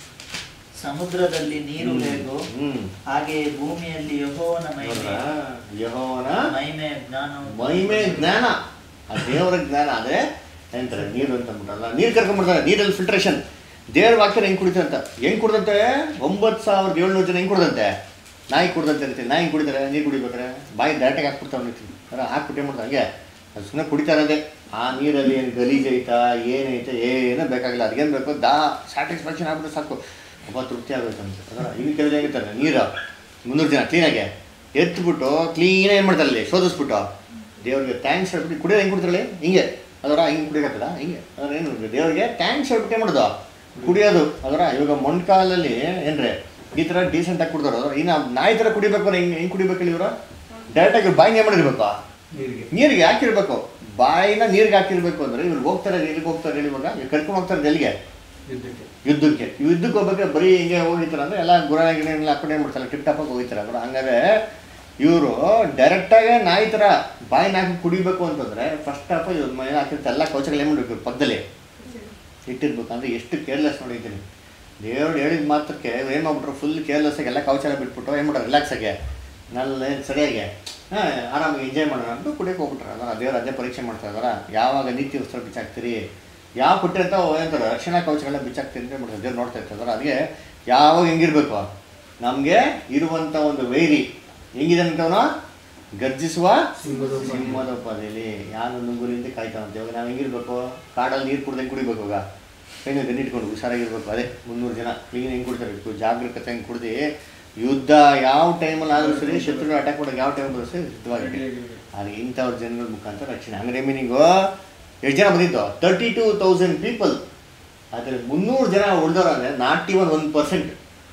S6: ಸಮುದ್ರದಲ್ಲಿ ನೀರು ಹೇಗೋ
S1: ಹ್ಮ್
S6: ಹಾಗೆಯೇ ಭೂಮಿಯಲ್ಲಿ ಯೆಹೋವನ ಮಹಿಮೆ
S1: ನೋಡ್ರಾ? ಯೆಹೋವನ
S6: ಮಹಿಮೆ ಜ್ಞಾನ
S1: ಮಹಿಮೆ ಜ್ಞಾನ ಆ ದೇವರ ಜ್ಞಾನ ಅದೇ ಎಂತಾರೆ ನೀರು ಅಂತ ಅಂದ್ಬಿಟ್ಟಲ್ಲ ನೀರು ಕರ್ಕೊಂಡ್ಬಿಡ್ತಾರೆ ನೀರಲ್ಲಿ ಫಿಲ್ಟ್ರೇಷನ್ ದೇವ್ರ ವಾಕ್ಯನ ಹೆಂಗ್ ಕುಡಿತಾರೆ ಅಂತ ಹೆಂಗ್ ಕುಡ್ದಂತೆ ಒಂಬತ್ತು ಸಾವಿರದ ಏಳ್ನೂರು ಜನ ಹೆಂಗ್ ಕುಡ್ದಂತೆ ನಾಯಿ ಕುಡ್ದಂತೆ ಇರ್ತೀನಿ ನಾಯಿ ಹೆಂಗ್ ಕುಡಿತಾರೆ ನೀರು ಕುಡಿಬೇಕಾರೆ ಬಾಯಿ ಡೈರೆಕ್ಟಾಗಿ ಹಾಕ್ಬಿಡ್ತಾವೆ ನಿಂತೀನಿ ಅದ್ರ ಹಾಕ್ಬಿಟ್ಟೆ ಮಾಡ್ತಾರೆ ಹಂಗೆ ಅದು ಸುಮ್ಮನೆ ಕುಡಿತಾರಂತೆ ಆ ನೀರಲ್ಲಿ ಏನು ಗಲೀಜ್ ಐತಾ ಏನೈತೆ ಏನೂ ಬೇಕಾಗಿಲ್ಲ ಅದೇನು ಬೇಕು ದಾ ಸ್ಯಾಟಿಸ್ಫ್ಯಾಕ್ಷನ್ ಆಗ್ಬಿಟ್ಟು ಸಾಕು ಒಬ್ಬ ತೃಪ್ತಿ ಆಗೋಯ್ತು ಅಂತ ಅದರ ಇನ್ನು ಕೆಲವು ಹೇಗಿರ್ತಾರೆ ನೀರು ಮುನ್ನೂರು ಜನ ಕ್ಲೀನಾಗೆ ಎತ್ಬಿಟ್ಟು ಕ್ಲೀನಾಗಿ ಏನು ಮಾಡ್ತಾರೆ ಅಲ್ಲಿ ಶೋಧಿಸ್ಬಿಟ್ಟು ದೇವ್ರಿಗೆ ಥ್ಯಾಂಕ್ಸ್ ಹೇಳ್ಬಿಟ್ಟು ಕುಡಿಯೋದು ಹೆಂಗೆ ಕುಡಿತಾರಲ್ಲ ಹಿಂಗೆ ಅದರ ಹಿಂಗೆ ಕುಡಿಯೋಕತ್ತದ ಹಿಂಗೆ ಅದರ ಏನು ದೇವ್ರಿಗೆ ಥ್ಯಾಂಕ್ಸ್ ಹೇಳ್ಬಿಟ್ಟು ಏನು ಮಾಡೋದು ಕುಡಿಯೋದು ಅದರ ಇವಾಗ ಮೊಣ್ಕಾಲಲ್ಲಿ ಏನ್ರಿ ಈ ಥರ ಡೀಸೆಂಟಾಗಿ ಕುಡ್ದಾರ ಅದರ ಇನ್ನು ನಾಯಿ ಥರ ಕುಡಿಬೇಕು ಅಂದ್ರೆ ಹಿಂಗೆ ಹಿಂಗೆ ಕುಡಿಬೇಕು ಇವರು ಡೈರೆಕ್ಟಾಗಿ ಬಾಯಿಗೆ ಏನು ಮಾಡಿರ್ಬೇಕು
S3: ನೀರಿಗೆ
S1: ನೀರಿಗೆ ಹಾಕಿರ್ಬೇಕು ಬಾಯಿನ ನೀರಿಗೆ ಹಾಕಿರ್ಬೇಕು ಅಂದ್ರೆ ಇವ್ರು ಹೋಗ್ತಾರೆ ಎಲ್ಲಿಗೆ ಹೋಗ್ತಾರೆ ಹೇಳಿ ಇವಾಗ ಇವ್ರು ಕರ್ಕೊಂಡು ಹೋಗ್ತಾರೆ ಎಲ್ಲಿಗೆ
S3: ಯುದ್ಧಕ್ಕೆ
S1: ಯುದ್ಧಕ್ಕೆ ಯುದ್ಧಕ್ಕೆ ಹೋಗ್ಬೇಕಾದ್ರೆ ಬರೀ ಹಿಂಗೆ ಹೋಗಿರ್ತಾರೆ ಅಂದ್ರೆ ಎಲ್ಲ ಗುರ ಗಿಡ ಎಲ್ಲ ಹಾಕೊಂಡು ಏನು ಮಾಡ್ತಾರೆ ಟಿಪ್ ಟಾಪಾಗಿ ಹೋಗಿರ್ತಾರೆ ಅವರು ಹಂಗಾದ್ರೆ ಇವರು ಡೈರೆಕ್ಟಾಗಿ ನಾಯಿ ಥರ ಬಾಯಿನ ಹಾಕಿ ಕುಡಿಬೇಕು ಅಂತಂದ್ರೆ ಫಸ್ಟ್ ಆಫ್ ಇವ್ರ ಮನೆ ಹಾಕಿರ್ತಾರೆ ಎಲ್ಲ ಕೌಚಗಳು ಏನು ಮಾಡಬೇಕು ಪಕ್ಕದಲ್ಲಿ ಇಟ್ಟಿರ್ಬೇಕು ಅಂದ್ರೆ ಎಷ್ಟು ಕೇರ್ಲೆಸ್ ನೋಡಿದ್ದೀನಿ ದೇವ್ರು ಹೇಳಿದ ಮಾತ್ರಕ್ಕೆ ಇವ್ರು ಏನು ಮಾಡ್ಬಿಟ್ರು ಫುಲ್ ಕೇರ್ಲೆಸ್ ಆಗಿ ಎಲ್ಲ ಕೌಚಲ ಬಿಟ್ಬಿಟ್ಟು ಏನು ಮಾಡ್ತಾರೆ ರಿಲ್ಯಾಕ್ಸ್ ಆಗಿ ನಲ್ಲ ಸರಿಯಾಗಿ ಹಾಂ ಆರಾಮಾಗಿ ಎಂಜಾಯ್ ಮಾಡೋಣ ಅಂತ ಕುಡಿಯೋಕೆ ಹೋಗ್ಬಿಟ್ರೆ ಅದರ ದೇವ್ರು ಅದೇ ಪರೀಕ್ಷೆ ಮಾಡ್ತಾ ಇದಾರ ಯಾವಾಗ ನೀತಿ ವಸ್ತ್ರ ಬಿಚ್ಚಾಕ್ತೀರಿ ಯಾವ ಕೊಟ್ಟಿರ್ತಾವ ಏನಂತಾರೆ ರಕ್ಷಣಾ ಕವಚಗಳನ್ನ ಬಿಚ್ಚಾಕ್ತೀರಿ ಅಂತ ಮಾಡ್ತಾರೆ ದೇವ್ರು ನೋಡ್ತಾ ಇರ್ತಾರೆ ಅದಕ್ಕೆ ಯಾವಾಗ ಹೆಂಗಿರ್ಬೇಕು ನಮಗೆ ಇರುವಂಥ ಒಂದು ವೈರಿ ಹೆಂಗಿದೆ ಅಂತವನು ಗರ್ಜಿಸುವ
S3: ಸಿಂಹದೋಪಾದಿಯಲ್ಲಿ.
S1: ಸಿಂಹದೋಪಾದಿಯಲ್ಲಿ ಯಾರು ನುಂಗುರಿಂದ ಕಾಯ್ತಾವಂತೆ ಇವಾಗ ನಾವು ಹೆಂಗಿರ್ಬೇಕು ಕಾಡಲ್ಲಿ ನೀರು ಕುಡ್ದಂಗೆ ಕುಡಿಬೇಕು ಇವಾಗ ಹೆಂಗೆ ಗನ್ನಿಟ್ಕೊಂಡು ಹುಷಾರಾಗಿರ್ಬೇಕು ಅದೇ ಮುನ್ನೂರು ಜನ ಕ್ಲೀನ್ ಹೆಂಗೆ ಕುಡ್ತಾರೆ ಜಾಗರೂಕತೆ ಹೆಂಗೆ ಕುಡ್ದು ಯುದ್ಧ ಯಾವ ಟೈಮಲ್ಲಿ ಆದರೂ ಸರಿ ಶತ್ರುಗಳು ಅಟ್ಯಾಕ್ ಮಾಡೋಕೆ ಯಾವ ಟೈಮ್ ಬರೋ ಸರಿ ಸಿದ್ಧವಾಗಿದೆ ಆದರೆ ಇಂಥವ್ರ ಜನಗಳ ಮುಖಾಂತರ ರಕ್ಷಣೆ ಹಂಗಾರೆ ಮೀನಿಂಗು ಎಷ್ಟು ಜನ ಬಂದಿದ್ದು ತರ್ಟಿ ಟೂ ತೌಸಂಡ್ ಪೀಪಲ್ ಆದರೆ ಮುನ್ನೂರು ಜನ ಉಳಿದವ್ರು ಅಂದರೆ ನಾಟ್ ಇವನ್ ಒನ್ ಪರ್ಸೆಂಟ್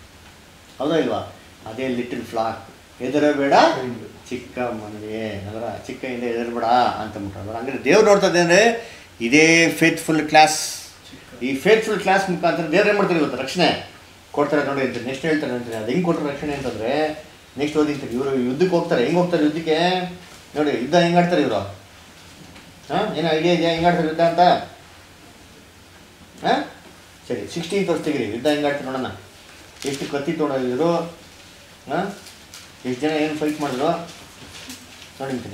S1: ಹೌದಾ ಇಲ್ವಾ ಅದೇ ಲಿಟಲ್ ಫ್ಲಾಕ್ ಬೇಡ ಚಿಕ್ಕ ಮನವೇ ಅದರ ಚಿಕ್ಕ ಹಿಂದೆ ಹೆದರ್ಬೇಡ ಅಂತ ಅಂದ್ಬಿಟ್ಟು ಹಂಗಾರೆ ದೇವ್ರು ನೋಡ್ತಾ ಅಂದರೆ ಇದೇ ಫೇತ್ಫುಲ್ ಕ್ಲಾಸ್ ಈ ಫೇತ್ಫುಲ್ ಕ್ಲಾಸ್ ಮುಖಾಂತರ ದೇವ್ರು ಏನು ಮಾಡ್ತಾರೆ ಇವತ್ತು ರಕ್ಷಣೆ ಕೊಡ್ತಾರೆ ನೋಡಿ ಅಂತ ನೆಕ್ಸ್ಟ್ ಹೇಳ್ತಾರೆ ಅಂತಾರೆ ಅದು ಹೆಂಗೆ ಕೊಟ್ಟರು ರಕ್ಷಣೆ ಅಂತಂದರೆ ನೆಕ್ಸ್ಟ್ ಓದಿರ್ತಾರೆ ಇವರು ಯುದ್ಧಕ್ಕೆ ಹೋಗ್ತಾರೆ ಹೆಂಗೆ ಹೋಗ್ತಾರೆ ಯುದ್ಧಕ್ಕೆ ನೋಡಿ ಯುದ್ಧ ಹೆಂಗೆ ಆಡ್ತಾರೆ ಇವರು ಹಾಂ ಏನೋ ಐಡಿಯಾ ಇದೆಯಾ ಹೆಂಗೆ ಆಡ್ತಾರೆ ಯುದ್ಧ ಅಂತ ಹಾಂ ಸರಿ ಸಿಕ್ಸ್ಟೀನ್ ವರ್ಷ ತೆಗಿರಿ ಯುದ್ಧ ಹೆಂಗೆ ಆಡ್ತಾರೆ ನೋಡೋಣ ಎಷ್ಟು ಕತ್ತಿ ತೊಗೊಂಡಿದ್ರು ಹಾಂ ಎಷ್ಟು ಜನ ಏನು ಫೈಟ್ ಮಾಡಿದ್ರು ನೋಡಿರ್ತೀನಿ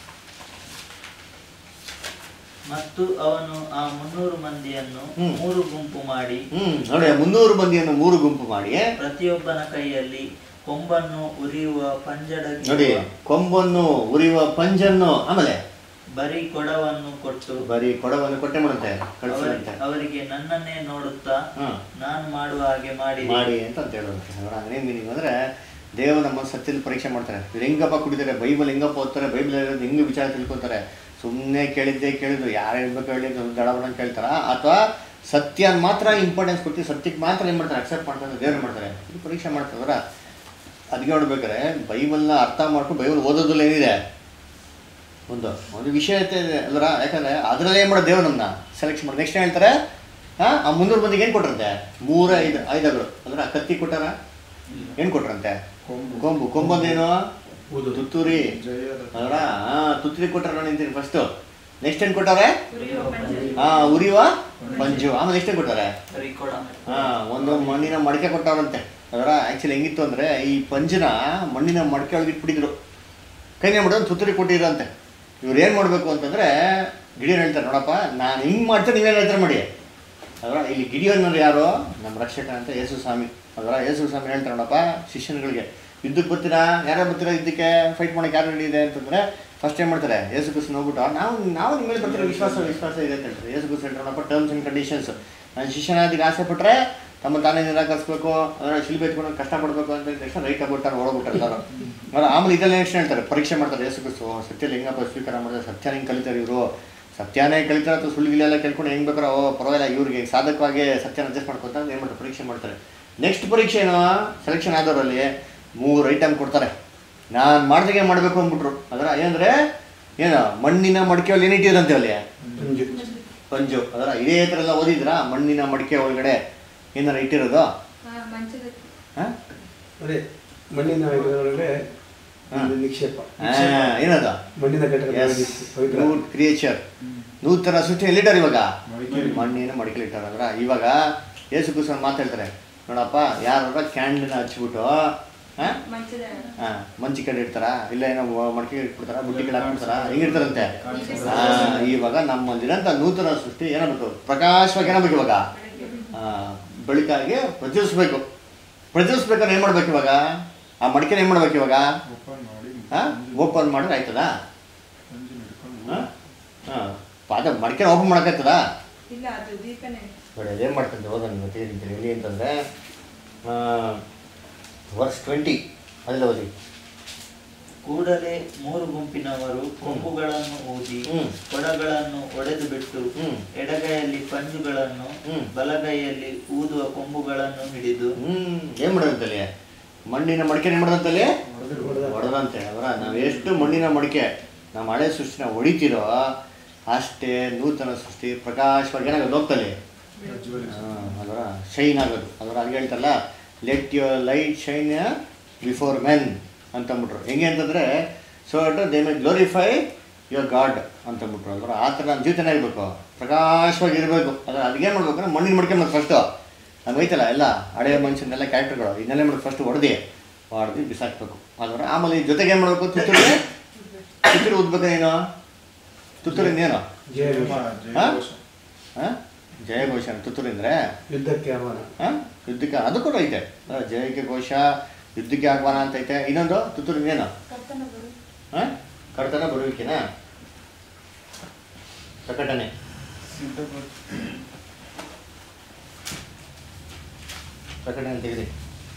S6: ಮತ್ತು ಅವನು ಆ ಮುನ್ನೂರು ಮಂದಿಯನ್ನು
S1: ಹ್ಮ್.
S6: ಮೂರು ಗುಂಪು ಮಾಡಿ
S1: ಹ್ಞೂ ನೋಡಿ ಮುನ್ನೂರು ಮಂದಿಯನ್ನು ಮೂರು ಗುಂಪು ಮಾಡಿ
S6: ಪ್ರತಿಯೊಬ್ಬನ ಕೈಯಲ್ಲಿ ಕೊಂಬನ್ನು ಉರಿಯುವ ಪಂಜಡ
S1: ನೋಡಿ ಕೊಂಬನ್ನು ಉರಿಯುವ ಪಂಜನ್ನು ಆಮೇಲೆ
S6: ಬರೀ ಕೊಡವನ್ನು ಕೊಟ್ಟು
S1: ಬರೀ ಕೊಡವನ್ನು ಕೊಟ್ಟೆ ಮಾಡುತ್ತೆ ಕಳಿಸುವಂತೆ
S6: ಅವರಿಗೆ- ಅವರಿಗೆ ನನ್ನನ್ನೇ ನೋಡುತ್ತಾ
S1: ಹಾಂ
S6: ನಾನು ಮಾಡುವ ಹಾಗೆ ಮಾಡಿ
S1: ಮಾಡಿ ಅಂತ ಅಂತ ಹೇಳೋದು ಅಂದ್ರೆ ಮೀನಿಂಗ್ ಅಂದರೆ ದೇವರು ನಮ್ಮ ಸತ್ಯದ ಪರೀಕ್ಷೆ ಮಾಡ್ತಾರೆ ಇವ್ರು ಹೆಂಗಪ್ಪ ಕುಡಿತಾರೆ ಬೈಬಲ್ ಹೆಂಗಪ್ಪ ಓದ್ತಾರೆ ಬೈಬಲ್ ಇರೋದು ಹೆಂಗೆ ವಿಚಾರ ತಿಳ್ಕೊತಾರೆ ಸುಮ್ಮನೆ ಕೇಳಿದ್ದೆ ಕೇಳಿದ್ರು ಯಾರು ಹೇಳ್ಬೇಕು ಹೇಳಿ ದಡವನ್ನ ಕೇಳ್ತಾರ ಅಥವಾ ಸತ್ಯ ಮಾತ್ರ ಇಂಪಾರ್ಟೆನ್ಸ್ ಕೊಟ್ಟು ಸತ್ಯಕ್ಕೆ ಮಾತ್ರ ಏನು ಮಾಡ್ತಾರೆ ಅಕ್ಸೆಪ್ಟ್ ಮಾಡ್ತಾರೆ ದೇವ್ರು ಮಾಡ್ತಾರೆ ಇದು ಪರೀಕ್ಷೆ ಮಾಡ್ತಾರ ಅದಕ್ಕೆ ನೋಡ್ಬೇಕಾರೆ ಬೈಬಲ್ನ ಅರ್ಥ ಮಾಡ್ಕೊಂಡು ಬೈಬಲ್ ಓದೋದ್ರಲ್ಲಿ ಏನಿದೆ ಒಂದು ಒಂದು ವಿಷಯತೆ ಇದೆ ಅಲ್ರ ಯಾಕಂದ್ರೆ ಅದರಲ್ಲೇ ಏನು ಮಾಡೋದು ದೇವ್ರು ನಮ್ಮನ್ನ ಸೆಲೆಕ್ಷನ್ ಮಾಡಿ ನೆಕ್ಸ್ಟ್ ಹೇಳ್ತಾರೆ ಹಾಂ ಆ ಮುನ್ನೂರು ಮಂದಿಗೆ ಏನು ಕೊಟ್ಟಿರುತ್ತೆ ಮೂರ ಐದು ಆಯುಧಗಳು ಅಂದ್ರೆ ಆ ಕತ್ತಿ ಕೊಟ್ಟಾರ ಏನು ಕೊಟ್ರಂತೆ
S4: ಕೊಂಬು
S1: ಕೊಂಬು ಕೊಂಬಂದೇನು
S3: ಊದು
S1: ತುತ್ತೂರಿ
S4: ಜಯದ
S1: ಅದರ ಹಾ ತುತ್ತೂರಿ ಕೊಟ್ಟಾರ ನಿಂತೀನಿ ಫಸ್ಟು ನೆಕ್ಸ್ಟ್ ಏನು ಕೊಟ್ಟಾರೆ
S5: ಉರಿಯುವ ಪಂಜೆ.
S1: ಹಾ ಉರಿಯುವ ಪಂಜು ಆಮೇಲೆ ಎಷ್ಟೇ ಕೊಟ್ಟಾರೆ
S6: ರಿಕೋಡ
S1: ಹಾ ಒಂದು ಮಣ್ಣಿನ ಮಡಕೆ ಕೊಟ್ಟವ್ರಂತೆ ಅದರ ಆ್ಯಕ್ಚುಲಿ ಹೆಂಗಿತ್ತು ಅಂದರೆ ಈ ಪಂಜನ ಮಣ್ಣಿನ ಮಡಕೆ ಒಳಗೆ ಇಟ್ಬಿಟ್ಟಿದ್ರು ಕೈನೇ ಮಾಡೋದು ತುತ್ತೂರಿ ಕೊಟ್ಟಿದ್ರಂತೆ ಇವ್ರು ಏನು ಮಾಡಬೇಕು ಅಂತಂದರೆ ಗಿಡಿಯನ್ ಹೇಳ್ತಾರೆ ನೋಡಪ್ಪ ನಾನು ಹಿಂಗೆ ಮಾಡ್ತೀನಿ ನೀವೇನು ಹೇಳ್ತಾರೆ ಮಾಡಿ ಅದರ ಇಲ್ಲಿ ಗಿಡಿಯನ್ ಅಂದ್ರೆ ಯಾರು ನಮ್ಮ ರಕ್ಷಕ ಅಂತ ಯೇಸು ಸ್ವಾಮಿ ಅದರ ಯೇಸು ಸ್ವಾಮಿ ಹೇಳ್ತಾರೆ ನೋಡಪ್ಪ ಶಿಷ್ಯನುಗಳಿಗೆ ಯುದ್ಧಕ್ಕೆ ಬರ್ತೀರಾ ಯಾರ್ಯಾರು ಬರ್ತೀರಾ ಯುದ್ಧಕ್ಕೆ ಫೈಟ್ ಮಾಡೋಕೆ ಯಾರು ನಡೆಯಿದೆ ಅಂತಂದರೆ ಫಸ್ಟ್ ಏನು ಮಾಡ್ತಾರೆ ಯೇಸು ಕ್ರಿಸ್ತನ ಹೋಗ್ಬಿಟ್ಟು ನಾವು ನಾವು ನಿಮ್ಮ ಮೇಲೆ ಬರ್ತೀರಾ ವಿಶ್ವಾಸ ವಿಶ್ವಾಸ ಇದೆ ಅಂತ ಹೇಳ್ತಾರೆ ಯೇಸು ಕ್ರಿಸ್ತ ಹೇಳ್ತಾರೆ ನೋಡಪ್ಪ ಟರ್ಮ್ಸ್ ಆ್ಯಂಡ್ ಕಂಡೀಷನ್ಸ್ ನಾನು ಶಿಷ್ಯನಾದಿಗೆ ಆಸೆ ಪಟ್ಟರೆ ತಮ್ಮ ತಾನೇ ನಿರಾಕರಿಸ್ಬೇಕು ಅದರ ಶಿಲ್ಬೆ ಎತ್ಕೊಂಡು ಕಷ್ಟಪಡಬೇಕು ಅಂತ ಹೇಳಿದ ತಕ್ಷಣ ರೈಟ್ ಆಗ್ಬಿಟ್ಟಾರೆ ಹೊರಬಿಟ್ಟಾರೆ ಎಲ್ಲರೂ ಅವ್ರು ಆಮೇಲೆ ಇದೆಲ್ಲ ನೆಕ್ಸ್ಟ್ ಹೇಳ್ತಾರೆ ಪರೀಕ್ಷೆ ಮಾಡ್ತಾರೆ ಯೇಸು ಕ್ರಿಸ್ತು ಸತ್ಯ ಹೆಂಗಪ್ಪ ಸ್ವೀಕಾರ ಮಾಡಿದ್ರೆ ಸತ್ಯ ಹೆಂಗೆ ಕಲಿತಾರೆ ಇವರು ಸತ್ಯನೇ ಕಲಿತಾರೆ ಅಥವಾ ಸುಳ್ಳು ಗಿಲ್ಲೆಲ್ಲ ಕೇಳ್ಕೊಂಡು ಹೆಂಗೆ ಬೇಕಾರೋ ಓ ಪರವಾಗಿಲ್ಲ ಇವ್ರಿಗೆ ಸಾಧಕವಾಗಿ ಸತ್ಯನ ಅಡ್ಜಸ್ಟ್ ಮಾಡ್ಕೊತ ಏನು ಮಾಡ್ತಾರೆ ಪರೀಕ್ಷೆ ಮಾಡ್ತಾರೆ ನೆಕ್ಸ್ಟ್ ಪರೀಕ್ಷೆ ಏನೋ ಸೆಲೆಕ್ಷನ್ ಆದವರಲ್ಲಿ ಮೂರು ಐಟಮ್ ಕೊಡ್ತಾರೆ ನಾನು ಮಾಡ್ದಾಗೆ ಮಾಡಬೇಕು ಅಂದ್ಬಿಟ್ರು ಅದರ ಏನಂದರೆ ಏನು ಮಣ್ಣಿನ ಮಡಿಕೆಯಲ್ಲಿ ಏನಿಟ್ಟಿದ್ರಂತೆ ಅಲ್ಲಿ
S3: ಪಂಜು
S1: ಪಂಜು ಅದರ ಇದೇ ಥರ ಎಲ್ಲ ಓದಿದ್ರಾ ಮಣ್ಣಿನ ಮಡಿಕೆ ಒಳಗಡೆ ಏನಾರ ಇಟ್ಟಿರೋದು
S5: ಹಾ, ಮಂಚದ
S1: ಹಾಂ
S3: ಅದೇ ಮಣ್ಣಿನ ಇದರೊಳಗೆ
S1: ಹಾ.
S3: ಒಂದು ನಿಕ್ಷೇಪ
S1: ಏನದು
S3: ಮಣ್ಣಿನ ಘಟಕ ಪವಿತ್ರ
S1: ಕ್ರಿಯೇಚರ್ ನೂತನ ಸೃಷ್ಟಿ ಎಲ್ಲಿಟ್ಟಾರೆ ಇವಾಗ
S4: ಮಡಿಕೇಲಿ.
S1: ಮಣ್ಣಿನ ಮಡಿಕೆಲಿ ಇಟ್ಟಾರೆ ಅಂದ್ರೆ ಇವಾಗ ಯೇಸು ಕ್ರಿಸ್ತನ್ ಮಾತಾಡ್ತಾರೆ ನೋಡಪ್ಪ ಯಾರ ಕ್ಯಾಂಡಲ್ನ ಹಚ್ಬಿಟ್ಟು ಹಾಂ
S5: ಮಂಚದ
S1: ಹಾಂ ಮಂಚಿ ಕಡೆ ಇಡ್ತಾರ ಇಲ್ಲ ಏನೋ ಮಡಿಕೆ ಇಟ್ಬಿಡ್ತಾರ ಬುಟ್ಟಿ ಕಡೆ ಹಾಕ್ಬಿಡ್ತಾರ ಹೆಂಗಿರ್ತಾರಂತೆ ಆ, ಇವಾಗ ನಮ್ಮಲ್ಲಿರೋಂಥ ನೂತನ ಸೃಷ್ಟಿ ಏನಾಗಬೇಕು ಪ್ರಕಾಶವಾಗಿ ಏನಾಗಬೇಕು ಇವಾಗ ಆ, ಬೆಳಕಾಗಿ ಪ್ರಜ್ವಲಿಸ್ಬೇಕು ಪ್ರಜ್ವಲಿಸ್ಬೇಕಾದ್ರೆ ಏನು ಮಾಡ್ಬೇಕು ಇವಾಗ ಆ ಮಡಿಕೆನ ಏನು ಮಾಡ್ಬೇಕು ಇವಾಗ
S4: ಓಪನ್ ಮಾಡಿ
S1: ಹಾಂ ಓಪನ್ ಮಾಡಿದ್ರೆ ಆಯ್ತದಾ
S4: ಪಂಜು ಹಿಡ್ಕೊಂಡು
S1: ಹಾಂ ಹಾಂ ಪಾದ ಮಡಿಕೆ ಓಪನ್ ಮಾಡೋಕ್ಕಾಯ್ತದಾ
S5: ಇಲ್ಲ ಅದು ದೀಪನೇ
S1: ನೋಡಿ ಅದೇನು ಮಾಡ್ತಂತೆ ಹೋದ ನಿಮ್ಗೆ ತಿಳಿತೀನಿ ಎಲ್ಲಿ ಅಂತಂದರೆ ವರ್ಷ ಟ್ವೆಂಟಿ ಅಲ್ಲ ಓದಿ
S6: ಕೂಡಲೇ ಮೂರು ಗುಂಪಿನವರು ಕೊಂಬುಗಳನ್ನು ಊದಿ
S1: ಹ್ಮ್.
S6: ಕೊಡಗಳನ್ನು ಒಡೆದು ಬಿಟ್ಟು
S1: ಹ್ಮ್.
S6: ಎಡಗೈಯಲ್ಲಿ ಪಂಜುಗಳನ್ನು
S1: ಹ್ಮ್.
S6: ಬಲಗೈಯಲ್ಲಿ ಊದುವ ಕೊಂಬುಗಳನ್ನು ಹಿಡಿದು
S1: ಹ್ಞೂ ಏನು ಮಾಡೋದಂತಲ್ಲಿ ಮಣ್ಣಿನ ಮಡಿಕೆ ಏನು ಮಾಡೋದಂತಲ್ಲಿ
S3: ಹೊಡೆದ
S1: ಹೊಡೆದಂತೆ ಅವರ ನಾವು ಎಷ್ಟು ಮಣ್ಣಿನ ಮಡಿಕೆ ನಮ್ಮ ಹಳೆ ಸೃಷ್ಟಿನ ಹೊಡಿತೀರೋ ಅಷ್ಟೇ ನೂತನ ಸೃಷ್ಟಿ ಪ್ರಕಾಶವಾಗಿ ಏನಾಗೋದು ಹೋಗ್ತಲ್ಲಿ ಅದರ ಶೈನ್ ಆಗೋದು ಅದರ ಹಂಗೆ ಹೇಳ್ತಾರಲ್ಲ let your light shine before men ಅಂತಂದ್ಬಿಟ್ರು ಹೆಂಗೆ ಅಂತಂದರೆ so that they may glorify your God ಅಂತಂದ್ಬಿಟ್ರು ಅದರ ಆ ಥರ ನಮ್ಮ ಜೀವನ ಇರಬೇಕು ಪ್ರಕಾಶವಾಗಿ ಇರಬೇಕು ಅದರ ಅದಕ್ಕೇನು ಮಾಡ್ಬೇಕು ಅಂದ್ರೆ ಮಣ್ಣಿನ ಮಡಿಕೆ ಮತ್ತು ಫಸ್ಟು ನಮ್ಗೆ ಐತಲ್ಲ ಎಲ್ಲ ಹಳೆಯ ಮನುಷ್ಯನೆಲ್ಲ ಕ್ಯಾರೆಕ್ಟರ್ಗಳು ಇದನ್ನೆಲ್ಲ ಮಾಡಿ ಫಸ್ಟ್ ಹೊಡೆದು ಹೊಡೆದು ಬಿಸಾಕ್ಬೇಕು ಅದರ ಆಮೇಲೆ ಇದ್ರ ಜೊತೆಗೆ ಏನು ಮಾಡಬೇಕು ತುತ್ತೂರಿ ತುತ್ತೂರಿ ಉದ್ಬೇಕು ನೀನು ತುತ್ತೂರಿ ಇನ್ನೇನು
S3: ಜಯ
S4: ಜಯಘೋಷ
S1: ಹಾಂ ಜಯಘೋಷ ತುತ್ತೂರಿ ಅಂದರೆ
S3: ಯುದ್ಧಕ್ಕೆ ಆಹ್ವಾನ
S1: ಹಾಂ ಯುದ್ಧಕ್ಕೆ ಅದು ಕೂಡ ಐತೆ ಆ, ಜಯಕ್ಕೆ ಘೋಷ ಯುದ್ಧಕ್ಕೆ ಆಹ್ವಾನ ಅಂತ ಐತೆ ಇನ್ನೊಂದು ತುತ್ತೂರು ಇನ್ನೇನು
S5: ಕರ್ತನ ಬರು
S1: ಹಾಂ ಕರ್ತನ ಬರುವಿಕೆನಾ ಪ್ರಕಟಣೆ
S4: ಸಿದ್ಧಪಡಿಸಿ
S1: ಪ್ರಕಟಣೆ ತೆಗೆದಿ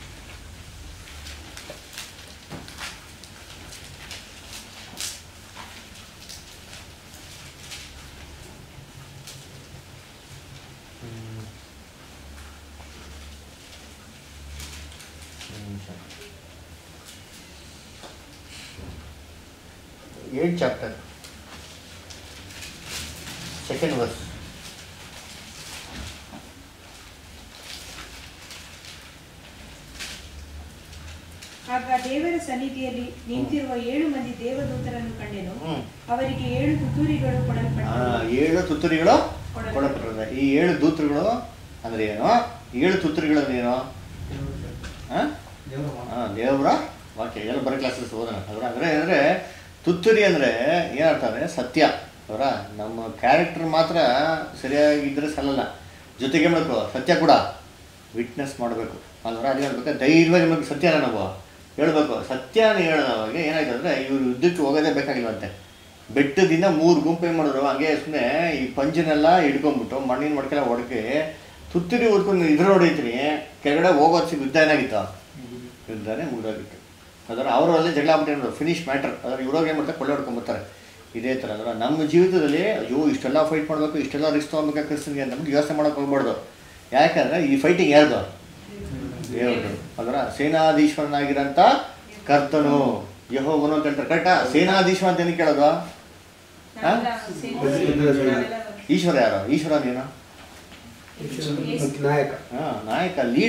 S1: ಹ್ಮ್. ಒಂದ್ ನಿಮಿಷ. ಏಟ್ ಚಾಪ್ಟರ್ ಸೆಕೆಂಡ್ ವರ್ಸ್
S5: ಆಗ ದೇವರ ಸನ್ನಿಧಿಯಲ್ಲಿ ನಿಂತಿರುವ ಏಳು ಮಂದಿ ದೇವದೂತರನ್ನು ಕಂಡೆನು
S1: ಹ್ಮ್.
S5: ಅವರಿಗೆ ಏಳು ತುತ್ತೂರಿಗಳು
S1: ಆ,
S5: ಕೊಡಲ್ಪಟ್ಟವು
S1: ಏಳು ತುತ್ತೂರಿಗಳು
S5: ಕೊಡಲ್ಪಟ್ಟವು.
S1: ಕೊಡಲ್ಪಟ್ಟಿದೆ ಈ ಏಳು ದೂತರುಗಳು ಅಂದ್ರೆ ಏನು ಏಳು ತುತ್ತೂರಿಗಳು ಅಂದ್ರೆ ಏನು ಆ?
S3: ದೇವರ ಮಾತು.
S1: ಆ, ದೇವರ ವಾಕ್ಯ ಎಲ್ಲ ಬರೋ ಕ್ಲಾಸಸ್ ಓದೋಣ ಅದರ ಅಂದರೆ ಅಂದರೆ ತುತ್ತೂರಿ ಅಂದರೆ ಏನರ್ಥ ಅಂದರೆ ಸತ್ಯ ಅವರ ನಮ್ಮ ಕ್ಯಾರೆಕ್ಟರ್ ಮಾತ್ರ ಸರಿಯಾಗಿದ್ದರೆ ಸಲ್ಲಲ್ಲ ಜೊತೆಗೆ ಮಾಡಬೇಕು ಸತ್ಯ ಕೂಡ ವಿಟ್ನೆಸ್ ಮಾಡಬೇಕು ಅಲ್ವರ ಅದು ಹೇಳ್ಬೇಕು ಧೈರ್ಯವಾಗಿ ನಮಗೆ ಸತ್ಯನ ನಾವು ಹೇಳ್ಬೇಕು ಸತ್ಯನ ಹೇಳೋವಾಗ ಏನಾಯ್ತು ಅಂದರೆ ಇವರು ಯುದ್ಧಕ್ಕೆ ಹೋಗೋದೇ ಬೇಕಾಗಿಲ್ವಂತೆ ಬೆಟ್ಟದಿಂದ ಮೂರು ಗುಂಪು ಏನು ಮಾಡಿದ್ರು ಹಂಗೆ ಸುಮ್ಮನೆ ಈ ಪಂಜನೆಲ್ಲ ಹಿಡ್ಕೊಂಡ್ಬಿಟ್ಟು ಮಣ್ಣಿನ ಮಡ್ಕೆಲ್ಲ ಹೊಡ್ಕೆ ತುತ್ತೂರಿ ಹೊಡ್ಕೊಂಡು ಇದ್ರ ಹೊಡೈತ್ರಿ ಕೆಳಗಡೆ ಹೋಗೋದು ಯುದ್ಧ ಏನಾಗಿತ್ತು ಯುದ್ಧನೇ ಮುಗಿದೋಗಿತ್ತು ಅದರ ಅವರಲ್ಲಿ ಜಗಳ ಆಗ್ಬಿಟ್ಟು ಫಿನಿಶ್ ಮ್ಯಾಟರ್ ಅದರ ಇವ್ರಾಗ ಏನು ಮಾಡ್ತಾರೆ ಕೊಳ್ಳೆ ಹೊಡ್ಕೊಂಬರ್ತಾರೆ ಇದೇ ಥರ ಅದರ ನಮ್ಮ ಜೀವಿತದಲ್ಲಿ ಅಯ್ಯೋ ಇಷ್ಟೆಲ್ಲ ಫೈಟ್ ಮಾಡಬೇಕು ಇಷ್ಟೆಲ್ಲ ರಿಸ್ಕ್ ತೊಗೊಬೇಕು ಕ್ರಿಸ್ತನ್ಗೆ ಅಂದ್ಬಿಟ್ಟು ಯೋಚನೆ ಮಾಡೋಕೆ ಹೋಗ್ಬಾರ್ದು ಯಾಕಂದರೆ ಈ ಫೈಟಿಂಗ್ ಯಾರ್ದು ದೇವರು ಅದರ ಸೇನಾಧೀಶ್ವರನಾಗಿರೋಂಥ ಕರ್ತನು ಯಹೋವನು ಅಂತ ಹೇಳ್ತಾರೆ ಕರೆಕ್ಟಾ ಸೇನಾಧೀಶ್ವರ ಅಂತ ಏನಕ್ಕೆ ಕೇಳೋದು
S5: ನಾವೆಲ್ಲ ಸೇನೆ- ನಾವೆಲ್ಲ
S1: ಈಶ್ವರ ಯಾರು ಈಶ್ವರ ಏನು
S3: ಮತ್ತು ನಾಯಕ
S1: ಹಾಂ ನಾಯಕ ಲೀಡರ್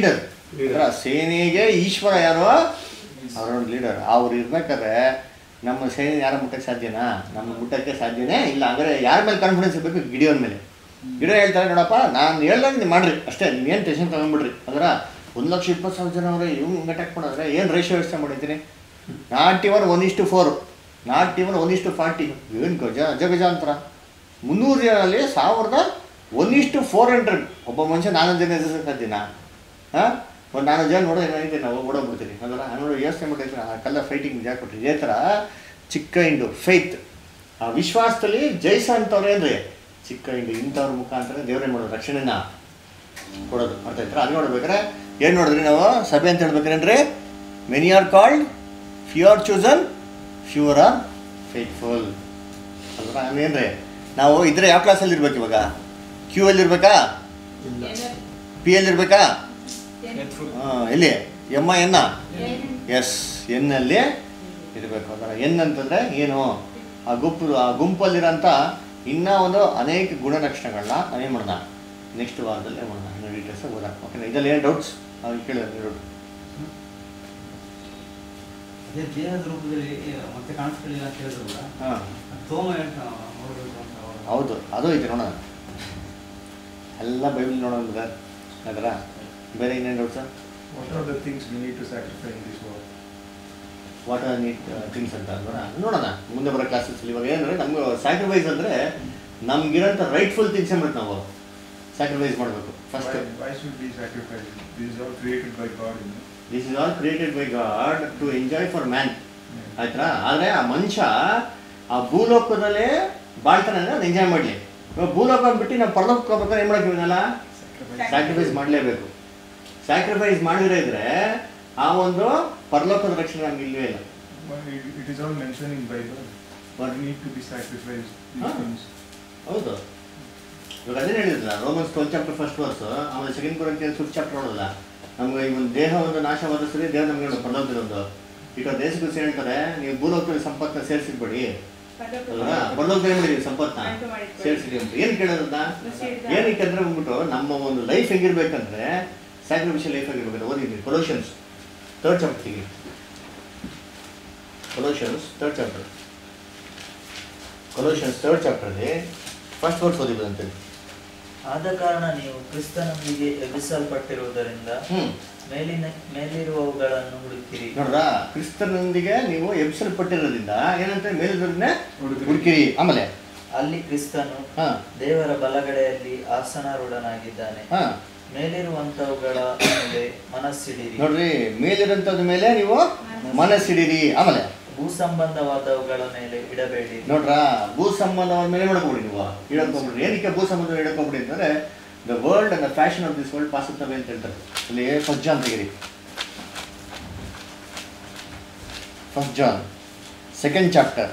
S1: ಅದರ ಸೇನೆಗೆ ಈಶ್ವರ ಯಾರು ಅವರೊಂದು ಲೀಡರ್ ಅವ್ರು ಇರ್ಬೇಕಾದ್ರೆ ನಮ್ಮ ಸೇನೆ ಯಾರ ಮುಟ್ಟಕ್ಕೆ ಸಾಧ್ಯನಾ ನಮ್ಮ ಮುಟ್ಟಕ್ಕೆ ಸಾಧ್ಯನೇ ಇಲ್ಲ ಅಂದರೆ ಯಾರ ಮೇಲೆ ಕಾನ್ಫಿಡೆನ್ಸ್ ಇರಬೇಕು ಗಿಡಿಯೋನ್ ಮೇಲೆ ಗಿಡ ಹೇಳ್ತಾರೆ ನೋಡಪ್ಪ ನಾನು ಹೇಳ್ದಂಗೆ ನೀವು ಮಾಡ್ರಿ ಅಷ್ಟೇ ನೀವೇನು ಟೆನ್ಷನ್ ತಗೊಂಡ್ಬಿಡ್ರಿ ಅದರ ಒಂದು ಲಕ್ಷ ಇಪ್ಪತ್ತು ಸಾವಿರ ಜನ ಅವರೇ ಇವ್ನು ಅಟ್ಯಾಕ್ ಮಾಡಿದ್ರೆ ಏನು ರೇಷಿಯೋ ವ್ಯವಸ್ಥೆ ಮಾಡಿದ್ದೀನಿ ನಾಟ್ ಇವನ್ ಒನ್ ಇಷ್ಟು ಫೋರ್ ನಾಟ್ ಇವನ್ ಒನ್ ಇಷ್ಟು ಫಾರ್ಟಿ ಏನು ಗಜ ಅಜಗಜ ಅಂತರ ಮುನ್ನೂರು ಜನರಲ್ಲಿ ಸಾವಿರದ ಒನ್ ಇಷ್ಟು ಫೋರ್ ಹಂಡ್ರೆಡ್ ಒಬ್ಬ ಮನುಷ್ಯ ನಾಲ್ಕು ಜನ ಎದುರಿಸೋಕೆ ಸಾಧ್ಯನಾ ಹಾಂ ಒಂದು ನಾಲ್ಕು ಜನ ನೋಡೋ ಏನಾಗಿದೆ ನಾವು ಓಡೋಗ್ಬಿಡ್ತೀವಿ ಅದಲ್ಲ ನೋಡಿ ಯೋಚನೆ ಮಾಡಿದ್ರೆ ಆ ಕಲ್ಲ ಫೈಟಿಂಗ್ ಜಾಗ ಕೊಟ್ಟಿರಿ ಇದೇ ಥರ ಚಿಕ್ಕ ಇಂಡು ಫೈತ್ ಆ ವಿಶ್ವಾಸದಲ್ಲಿ ಜಯಿಸ ಅಂತವ್ರು ಏನ್ರಿ ಚಿಕ್ಕ ಇಂಡು ಇಂಥವ್ರ ಮುಖಾಂತರ ದೇವರೇ ಮಾಡೋದು ರಕ್ಷಣೆನ ಕೊಡೋದು ಅರ್ಥ ಆಯ್ತಾ ಅದು ನೋಡ್ಬೇಕಾರೆ ಏನು ನೋಡಿದ್ರಿ ನಾವು ಸಭೆ ಅಂತ ಹೇಳ್ಬೇಕ್ರೇನ್ರಿ many are called few are chosen fewer are faithful ಅಲ್ವಾ ಏನ್ರಿ ನಾವು ಇದ್ರೆ ಯಾವ ಕ್ಲಾಸಲ್ಲಿ ಇರ್ಬೇಕು ಇವಾಗ ಕ್ಯೂ ಅಲ್ಲಿ ಇರ್ಬೇಕಾ ಪಿ ಅಲ್ಲಿ ಇರ್ಬೇಕಾ ಆ, ಎಲ್ಲಿ ಎಮ್ಮ ಎನ್ನ ಎಸ್ ಎನ್ನಲ್ಲಿ ಇರಬೇಕು ಅದರ ಎನ್ ಅಂತಂದ್ರೆ ಏನು ಆ ಗುಂಪು ಆ ಗುಂಪಲ್ಲಿರೋಂಥ ಇನ್ನೂ ಒಂದು ಅನೇಕ ಗುಣಲಕ್ಷಣಗಳನ್ನ ನಾವೇನು ಮಾಡೋಣ ನೆಕ್ಸ್ಟ್ ವಾರದಲ್ಲಿ ಮಾಡೋಣ ಇನ್ನು ಡೀಟೇಲ್ಸ್ ಓದೋಣ ಓಕೆನಾ ಇದರಲ್ಲಿ ಏನು ಡೌಟ್ಸ್ ಅವ್ರು ಕೇಳಿದ್ರೆ ಡೌಟ್
S2: ಅದೇ ದೇಹದ ರೂಪದಲ್ಲಿ ಮತ್ತೆ ಕಾಣಿಸ್ಕೊಳ್ಳಿಲ್ಲ ಅಂತ ಹೇಳಿದ್ರಲ್ಲ
S1: ಹಾಂ
S2: ತೋಮ ಹೇಳ್ತಾ ನೋಡ್ಬೇಕು ಅಂತ ಅವರು
S1: ಹೌದು ಅದು ಐತೆ ನೋಡೋಣ ಎಲ್ಲ ಬೈಬಲ್ ನೋಡೋಣ ಬ್ರದರ್ ಅದರ ಬೇರೆ ಇನ್ನೇನು doubt sir
S4: What are the things we need to sacrifice in this world?
S1: What are neat things ಅಂತ ಅಲ್ವಾ ನೋಡೋಣ ಮುಂದೆ ಬರೋ ಕ್ಲಾಸಸ್ ಇವಾಗ ಏನಂದ್ರೆ ನಮ್ಗೆ ಸ್ಯಾಕ್ರಿಫೈಸ್ ಅಂದರೆ ನಮ್ಗಿರೋಂಥ ರೈಟ್ಫುಲ್ ಥಿಂಗ್ಸ್ ಏನ್ಬಿಟ್ಟು ನಾವು ಸ್ಯಾಕ್ರಿಫೈಸ್ ಮಾಡಬೇಕು first
S4: Why, why should we sacrifice? This is all created by God. You know?
S1: This is all created by God to enjoy for man ಆಯ್ತಾ ಆದರೆ ಆ ಮನುಷ್ಯ ಆ ಭೂಲೋಕದಲ್ಲೇ ಬಾಳ್ತಾನೆ ಅಂದ್ರೆ ಎಂಜಾಯ್ ಮಾಡಲಿ ಇವಾಗ ಭೂಲೋಕ ಬಿಟ್ಟು ನಾವು ಪರಲೋಕಕ್ಕೆ ಹೋಗ್ಬೇಕಾದ್ರೆ ಏನು ಮಾಡಕ್ಕಿವನಲ್ಲ ಸ್ಯಾಕ್ರಿಫೈಸ್ ಮಾಡಲೇಬೇಕು ಸ್ಯಾಕ್ರಿಫೈಸ್ ಮಾಡಿದ್ರೆ ಇದ್ರೆ ಆ ಒಂದು ಪರಲೋಕದ ರಕ್ಷಣೆ ನಮ್ಗೆ ಇಲ್ವೇ ಇಲ್ಲ
S4: Why, it is all mentioned in Bible.
S1: What?
S4: We need to be sacrificed. These
S1: Ah.
S4: things.
S1: ಹೌದು ಇವಾಗ ಅದೇ ಹೇಳಿದ್ರಲ್ಲ Romans twelve chapter first verse ಆಮೇಲೆ ಸೆಕೆಂಡ್ ಕೊರಂತಿಯನ್ ಫಿಫ್ತ್ ಚಾಪ್ಟರ್ ನೋಡಲ್ಲ ನಮ್ಗೆ ಈ ಒಂದು ದೇಹ ಒಂದು ನಾಶವಾದ ಸರಿ ದೇಹ ನಮ್ಗೆ ಪರಲೋಕದೊಂದು ಈಗ ದೇಶಕ್ಕೂ ಹೇಳ್ತಾರೆ ನೀವು ಭೂಲೋಕದಲ್ಲಿ ಸಂಪತ್ತನ್ನ ಸೇರಿಸಿಬಿಡಿ ಅಲ್ವಾ ಪರಲೋಕದಲ್ಲಿ ಏನ್ ಮಾಡಿದೀವಿ ಸಂಪತ್ತನ್ನ
S5: ಆಯ್ಕೆ ಮಾಡಿದ್ವಿ.
S1: ಸೇರಿಸಿದೀವಿ ಅಂತ ಏನು ಕೇಳೋದನ್ನ
S5: ಸೇರಿದ-
S1: ಏನಕ್ಕೆ ಅಂದ್ರೆ ಬಂದ್ಬಿಟ್ಟು ನಮ್ಮ ಒಂದು ಲೈಫ್ ಹೆಂಗಿರ್ಬೇಕಂದ್ರೆ ಸ್ಯಾಕ್ರಿಫಿಷಿಯಲ್ ಲೈಫ್ ಆಗಿರ್ಬೇಕು ಓದಿದ್ವಿ ಕೊಲೋಷನ್ಸ್ ಥರ್ಡ್ ಚಾಪ್ಟರ್ ತೆಗಿ Colossians third chapter Colossians third ಚಾಪ್ಟರ್ಲಿ ಫಸ್ಟ್ ವರ್ಡ್ಸ್ ಓದಿಬೋದು ಅಂತೇಳಿ
S6: ಆದ ಕಾರಣ ನೀವು ಕ್ರಿಸ್ತನೊಂದಿಗೆ ಎಬ್ಬಿಸಲ್ಪಟ್ಟಿರುವುದರಿಂದ
S1: ಹ್ಮ್
S6: ಮೇಲಿನ ಮೇಲಿರುವವುಗಳನ್ನು ಹುಡುಕಿರಿ
S1: ನೋಡ್ರಾ ಕ್ರಿಸ್ತನೊಂದಿಗೆ ನೀವು ಎಬ್ಸಲ್ಪಟ್ಟಿರೋದ್ರಿಂದ ಏನಂತ ಮೇಲಿರೋದನ್ನೇ
S4: ಹುಡುಕಿರಿ.
S1: ಹುಡುಕಿರಿ ಆಮೇಲೆ
S6: ಅಲ್ಲಿ ಕ್ರಿಸ್ತನು
S1: ಹಾ
S6: ದೇವರ ಬಲಗಡೆಯಲ್ಲಿ ಆಸನಾರೂಢನಾಗಿದ್ದಾನೆ
S1: ಹಾ
S6: ಮೇಲಿರುವಂತವುಗಳ ಮೇಲೆ ಮನಸ್ಸಿಡಿರಿ
S1: ನೋಡ್ರಿ ಮೇಲಿರೋಂಥದ್ರ ಮೇಲೆ ನೀವು ಮನಸ್ಸಿಡಿರಿ ಆಮೇಲೆ
S6: ಭೂ ಸಂಬಂಧವಾದವುಗಳ ಮೇಲೆ ಇಡಬೇಡಿ
S1: ನೋಡ್ರಾ ಭೂ ಸಂಬಂಧವಾದ ಮೇಲೆ ಮಾಡ್ಕೊಬಿಡಿ ನೀವು ಇಡಕೋಬಿಡ್ರಿ ಏನಕ್ಕೆ ಭೂ ಸಂಬಂಧ ಇಡಕೋಬಿಡಿ ಅಂತಂದ್ರೆ the world and the fashion of this world pass ಅಂತ ಹೇಳ್ತಾರೆ ಇಲ್ಲಿ ಫಸ್ಟ್ ಜಾನ್ ತೆಗಿರಿ first John second chapter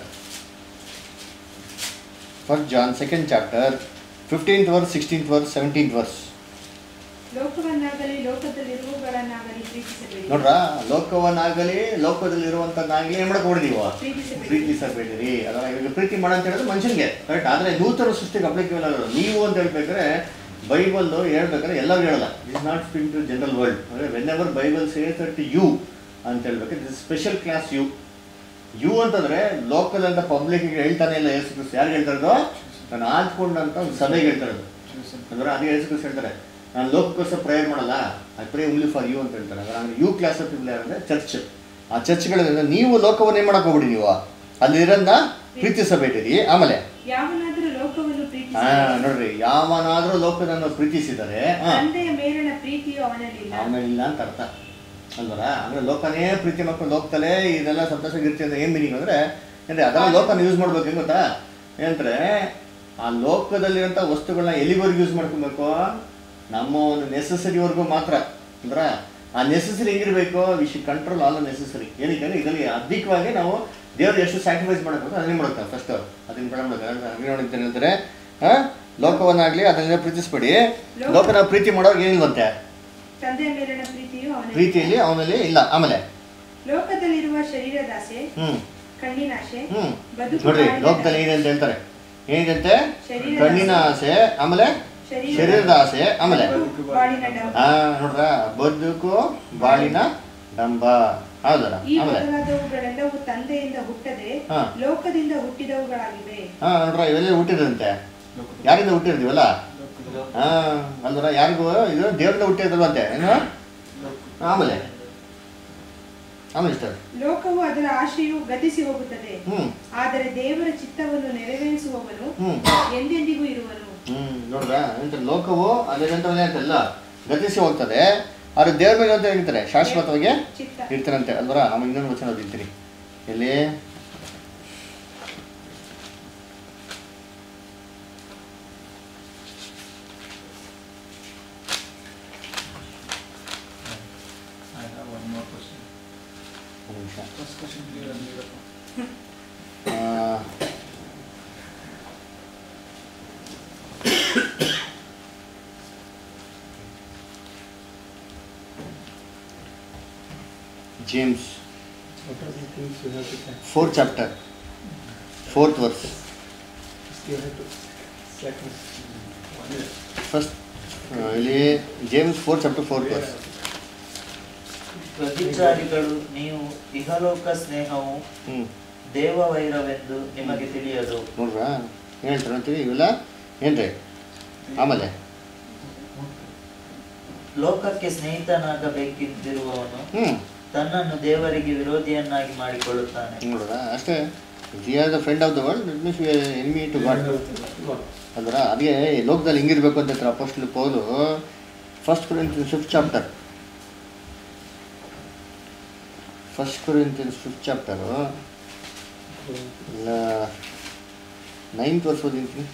S1: first John second chapter fifteenth verse sixteenth verse seventeenth verse
S5: ಲೋಕವನ್ನಾಗಲಿ ಲೋಕದಲ್ಲಿರುವವುಗಳನ್ನಾಗಲಿ ಪ್ರೀತಿಸಬೇಡಿ
S1: ನೋಡ್ರಾ ಲೋಕವನ್ನಾಗಲಿ ಲೋಕದಲ್ಲಿರುವಂಥದ್ದಾಗಲಿ ಏನು ಮಾಡಕ್ಕೆ ನೀವು
S5: ಪ್ರೀತಿಸಬೇಡಿ
S1: ಪ್ರೀತಿಸಬೇಡಿರಿ ಅದರ ಇವಾಗ ಪ್ರೀತಿ ಮಾಡ ಅಂತ ಹೇಳಿದ್ರೆ ಮನುಷ್ಯನಿಗೆ ಕರೆಕ್ಟ್ ಆದರೆ ನೂತನ ಸೃಷ್ಟಿಗೆ ಅಪ್ಲಿಕೇಬಲ್ ಆಗೋದು ನೀವು ಅಂತ ಹೇಳ್ಬೇಕಾದ್ರೆ ಬೈಬಲ್ ಹೇಳ್ಬೇಕಾದ್ರೆ ಎಲ್ಲರೂ ಹೇಳಲ್ಲ is not speak to general world ಅಂದರೆ whenever Bible says to you ಅಂತ ಹೇಳ್ಬೇಕು this special class you you ಅಂತಂದ್ರೆ ಲೋಕಲ್ ಅಂತ ಪಬ್ಲಿಕ್ಗೆ ಹೇಳ್ತಾನೆ ಇಲ್ಲ ಯೇಸು ಕ್ರಿಸ್ತ ಯಾರು ಹೇಳ್ತಾ ಇರೋದು ನಾನು ಆದ್ಕೊಂಡಂತ ಒಂದು ಸಭೆಗೆ ಹೇಳ್ತಾ ಇರೋದು ಅಂದ್ರೆ ಅದೇ ಯೇಸು ಕ್ರಿಸ್ತ ಹೇಳ್ತಾರೆ ನಾನು ಲೋಕಕ್ಕೋಸ್ಕರ ಪ್ರೇಯರ್ ಮಾಡಲ್ಲ I pray only for you ಅಂತ ಹೇಳ್ತಾರೆ ಅಂದ್ರೆ ಯು ಕ್ಲಾಸ್ ಆಫ್ ಪೀಪಲ್ ಯಾರಂದ್ರೆ ಚರ್ಚ್ ಆ ಚರ್ಚ್ಗಳಿಂದ ನೀವು ಲೋಕವನ್ನೇ ಮಾಡಕ್ ಹೋಗ್ಬಿಡಿ ನೀವು ಅಲ್ಲಿರೋದನ್ನ ಪ್ರೀತಿಸಬೇಡಿರಿ ಆಮೇಲೆ
S5: ಯಾವನಾದರೂ ಲೋಕವನ್ನು
S1: ಹಾ
S5: ಪ್ರೀತಿಸಿ
S1: ನೋಡ್ರಿ ಯಾವನಾದ್ರೂ ಲೋಕದನ್ನು ಪ್ರೀತಿಸಿದರೆ ಹಾ
S5: ತಂದೆಯ ಮೇಲಿನ ಪ್ರೀತಿಯು ಅವನಲ್ಲಿಲ್ಲ
S1: ಆಮೇಲೆ ಇಲ್ಲ ಅಂತ ಅರ್ಥ ಅಲ್ವರ ಅಂದ್ರೆ ಲೋಕನೇ ಪ್ರೀತಿ ಮಾಡ್ಕೊಂಡು ಲೋಕದಲ್ಲೇ ಇದೆಲ್ಲ ಸಂತೋಷವಾಗಿರ್ತೀವಿ ಅಂತ ಏನ್ ಮೀನಿಂಗ್ ಅಂದ್ರೆ ಅಂದ್ರೆ ಅದೆಲ್ಲ ಲೋಕನ ಯೂಸ್ ಮಾಡ್ಬೇಕು ಹೆಂಗ್ ಗೊತ್ತಾ ಏನಂದ್ರೆ ಆ ಲೋಕದಲ್ಲಿರೋಂಥ ವಸ್ತುಗಳನ್ನ ಎಲ್ಲಿವರೆಗೂ ಯೂಸ್ ಮಾಡ್ಕೊಬೇಕು ನಮ್ಮ ಒಂದು ನೆಸಸರಿವರೆಗೂ ಮಾತ್ರ ಅಂದ್ರ ಆ ನೆಸಸರಿ ಹೆಂಗಿರ್ಬೇಕು we should control all necessary ಏನಕ್ಕೆ ಅಂದ್ರೆ ಇದರಲ್ಲಿ ಅಧಿಕವಾಗಿ ನಾವು ದೇವ್ರಿಗೆ ಎಷ್ಟು ಸ್ಯಾಕ್ರಿಫೈಸ್ ಮಾಡಬೇಕು ಅದನ್ನೇ ಮಾಡ್ತಾರೆ ಫಸ್ಟ್ ಅದನ್ನ ಬೇಡ ಮಾಡೋದು ಹಾಗೆ ನೋಡಿದ್ದೇನೆ ಹೇಳ್ತಾರೆ ಆ ಲೋಕವನ್ನಾಗ್ಲಿ ಅದನ್ನೇ ಪ್ರೀತಿಸ್ಬೇಡಿ ಲೋಕನ ಪ್ರೀತಿ ಮಾಡೋರ್ಗೆ ಏನಿಲ್ವಂತೆ
S5: ತಂದೆಯ ಮೇಲಿನ ಪ್ರೀತಿಯು ಅವನಲ್ಲಿ
S1: ಪ್ರೀತಿಯಲ್ಲಿ ಅವನಲ್ಲಿ ಇಲ್ಲ ಆಮೇಲೆ
S5: ಲೋಕದಲ್ಲಿರುವ ಶರೀರದಾಸೆ
S1: ಹ್ಮ್
S5: ಕಣ್ಣಿನಾಶೆ
S1: ಹ್ಮ್
S5: ಬದುಕು
S1: ನೋಡ್ರಿ
S5: ಬಾಳಿನ
S1: ಲೋಕದಲ್ಲಿ ಏನಿದೆ ಅಂತ ಹೇಳ್ತಾರೆ ಏನಿದೆ
S5: ಶರೀರದ
S1: ಕಣ್ಣಿನ ಆಸೆ ಆಮೇಲೆ ಶರೀರದ ಆಸೆ ಆಮೇಲೆ
S5: ಬಾಳಿನ ಡಂಭ.
S1: ಆ ನೋಡ್ರ ಬದುಕು ಬಾಳಿನ ಡಂಬ ಹೌದಲ್ಲ
S5: ಈ
S1: ಆಮೇಲೆ
S5: ಮೊದಲಾದವುಗಳೆಲ್ಲವೂ ತಂದೆಯಿಂದ ಹುಟ್ಟದೆ
S1: ಹಾ.
S5: ಲೋಕದಿಂದ ಹುಟ್ಟಿದವುಗಳಾಗಿವೆ
S1: ಹಾ ನೋಡ್ರ ಇವೆಲ್ಲ ಹುಟ್ಟಿದಂತೆ ಯಾರಿಂದ ಹುಟ್ಟಿರ್ತೀವಲ್ಲ ಹಾ ಅಲ್ವರ ಯಾರಿಗೂ ಇದು ದೇವರಿಂದ ಹುಟ್ಟಿರ್ತಲ್ವಂತೆ ಏನು ಆಮೇಲೆ ಆಮೇಲೆ ಇಷ್ಟ
S5: ಲೋಕವು ಅದರ ಆಶೆಯು ಗತಿಸಿ ಹೋಗುತ್ತದೆ
S1: ಹ್ಮ್
S5: ಆದರೆ ದೇವರ ಚಿತ್ತವನ್ನು ನೆರವೇರಿಸುವವನು
S1: ಹ್ಮ್
S5: ಎಂದೆಂದಿಗೂ ಇರುವನು
S1: ಹ್ಮ್ ನೋಡ್ರ ಎಂತ ಲೋಕವು ಅದೇನಂತವೇ ಅಂತೆಲ್ಲ ಗತಿಸಿ ಹೋಗ್ತದೆ ಆದ್ರೆ ದೇವ್ರ ಮೇಲೆ ಅಂತ ಹೇಳ್ತಾರೆ ಶಾಶ್ವತವಾಗಿ
S5: ಚಿತ್ತ
S1: ಇರ್ತಾರಂತೆ ಅಲ್ವರ ಆಮೇಲೆ ಇನ್ನೊಂದು ವಚನ ಓದಿರ್ತೀನಿ ಎಲ್ಲಿ
S4: I have one more question.
S1: ಒಂದು ನಿಮಿಷ
S4: First question clear ಆಗಿದೆಯಪ್ಪ.
S1: ಆ, James
S3: What are the things you have to say?
S1: Fourth chapter fourth verse
S3: You have to sacrifice.
S1: First ಇಲ್ಲಿ James fourth chapter fourth verse
S6: ವ್ಯಭಿಚಾರಿಗಳು ನೀವು ಇಹಲೋಕ ಸ್ನೇಹವು
S1: ಹ್ಞೂ
S6: ದೇವ ವೈರವೆಂದು ನಿಮಗೆ ತಿಳಿಯದು
S1: ನೋಡ್ರ ಏನು ಹೇಳ್ತಾರೆ ಅಂತೀವಿ ಇವೆಲ್ಲ ಏನ್ರಿ ಆಮೇಲೆ
S6: ಲೋಕಕ್ಕೆ ಸ್ನೇಹಿತನಾಗಬೇಕೆಂದಿರುವವನು
S1: ಹ್ಞೂ
S6: ತನ್ನನ್ನು ದೇವರಿಗೆ ವಿರೋಧಿಯನ್ನಾಗಿ ಮಾಡಿಕೊಳ್ಳುತ್ತಾನೆ
S1: ನೋಡ್ರ ಅಷ್ಟೇ we are the friend of the world it means enemy to God ಅಲ್ವರ ಅದೇ ಈ ಲೋಕದಲ್ಲಿ ಹಿಂಗಿರ್ಬೇಕು ಅಂತ ಹೇಳ್ತಾರೆ ಅಪೋಸ್ಟಲ್ ಪೌಲು first Corinthians fifth chapter first Corinthians fifth chapter ninth verse ಓದಿರ್ತೀನಿ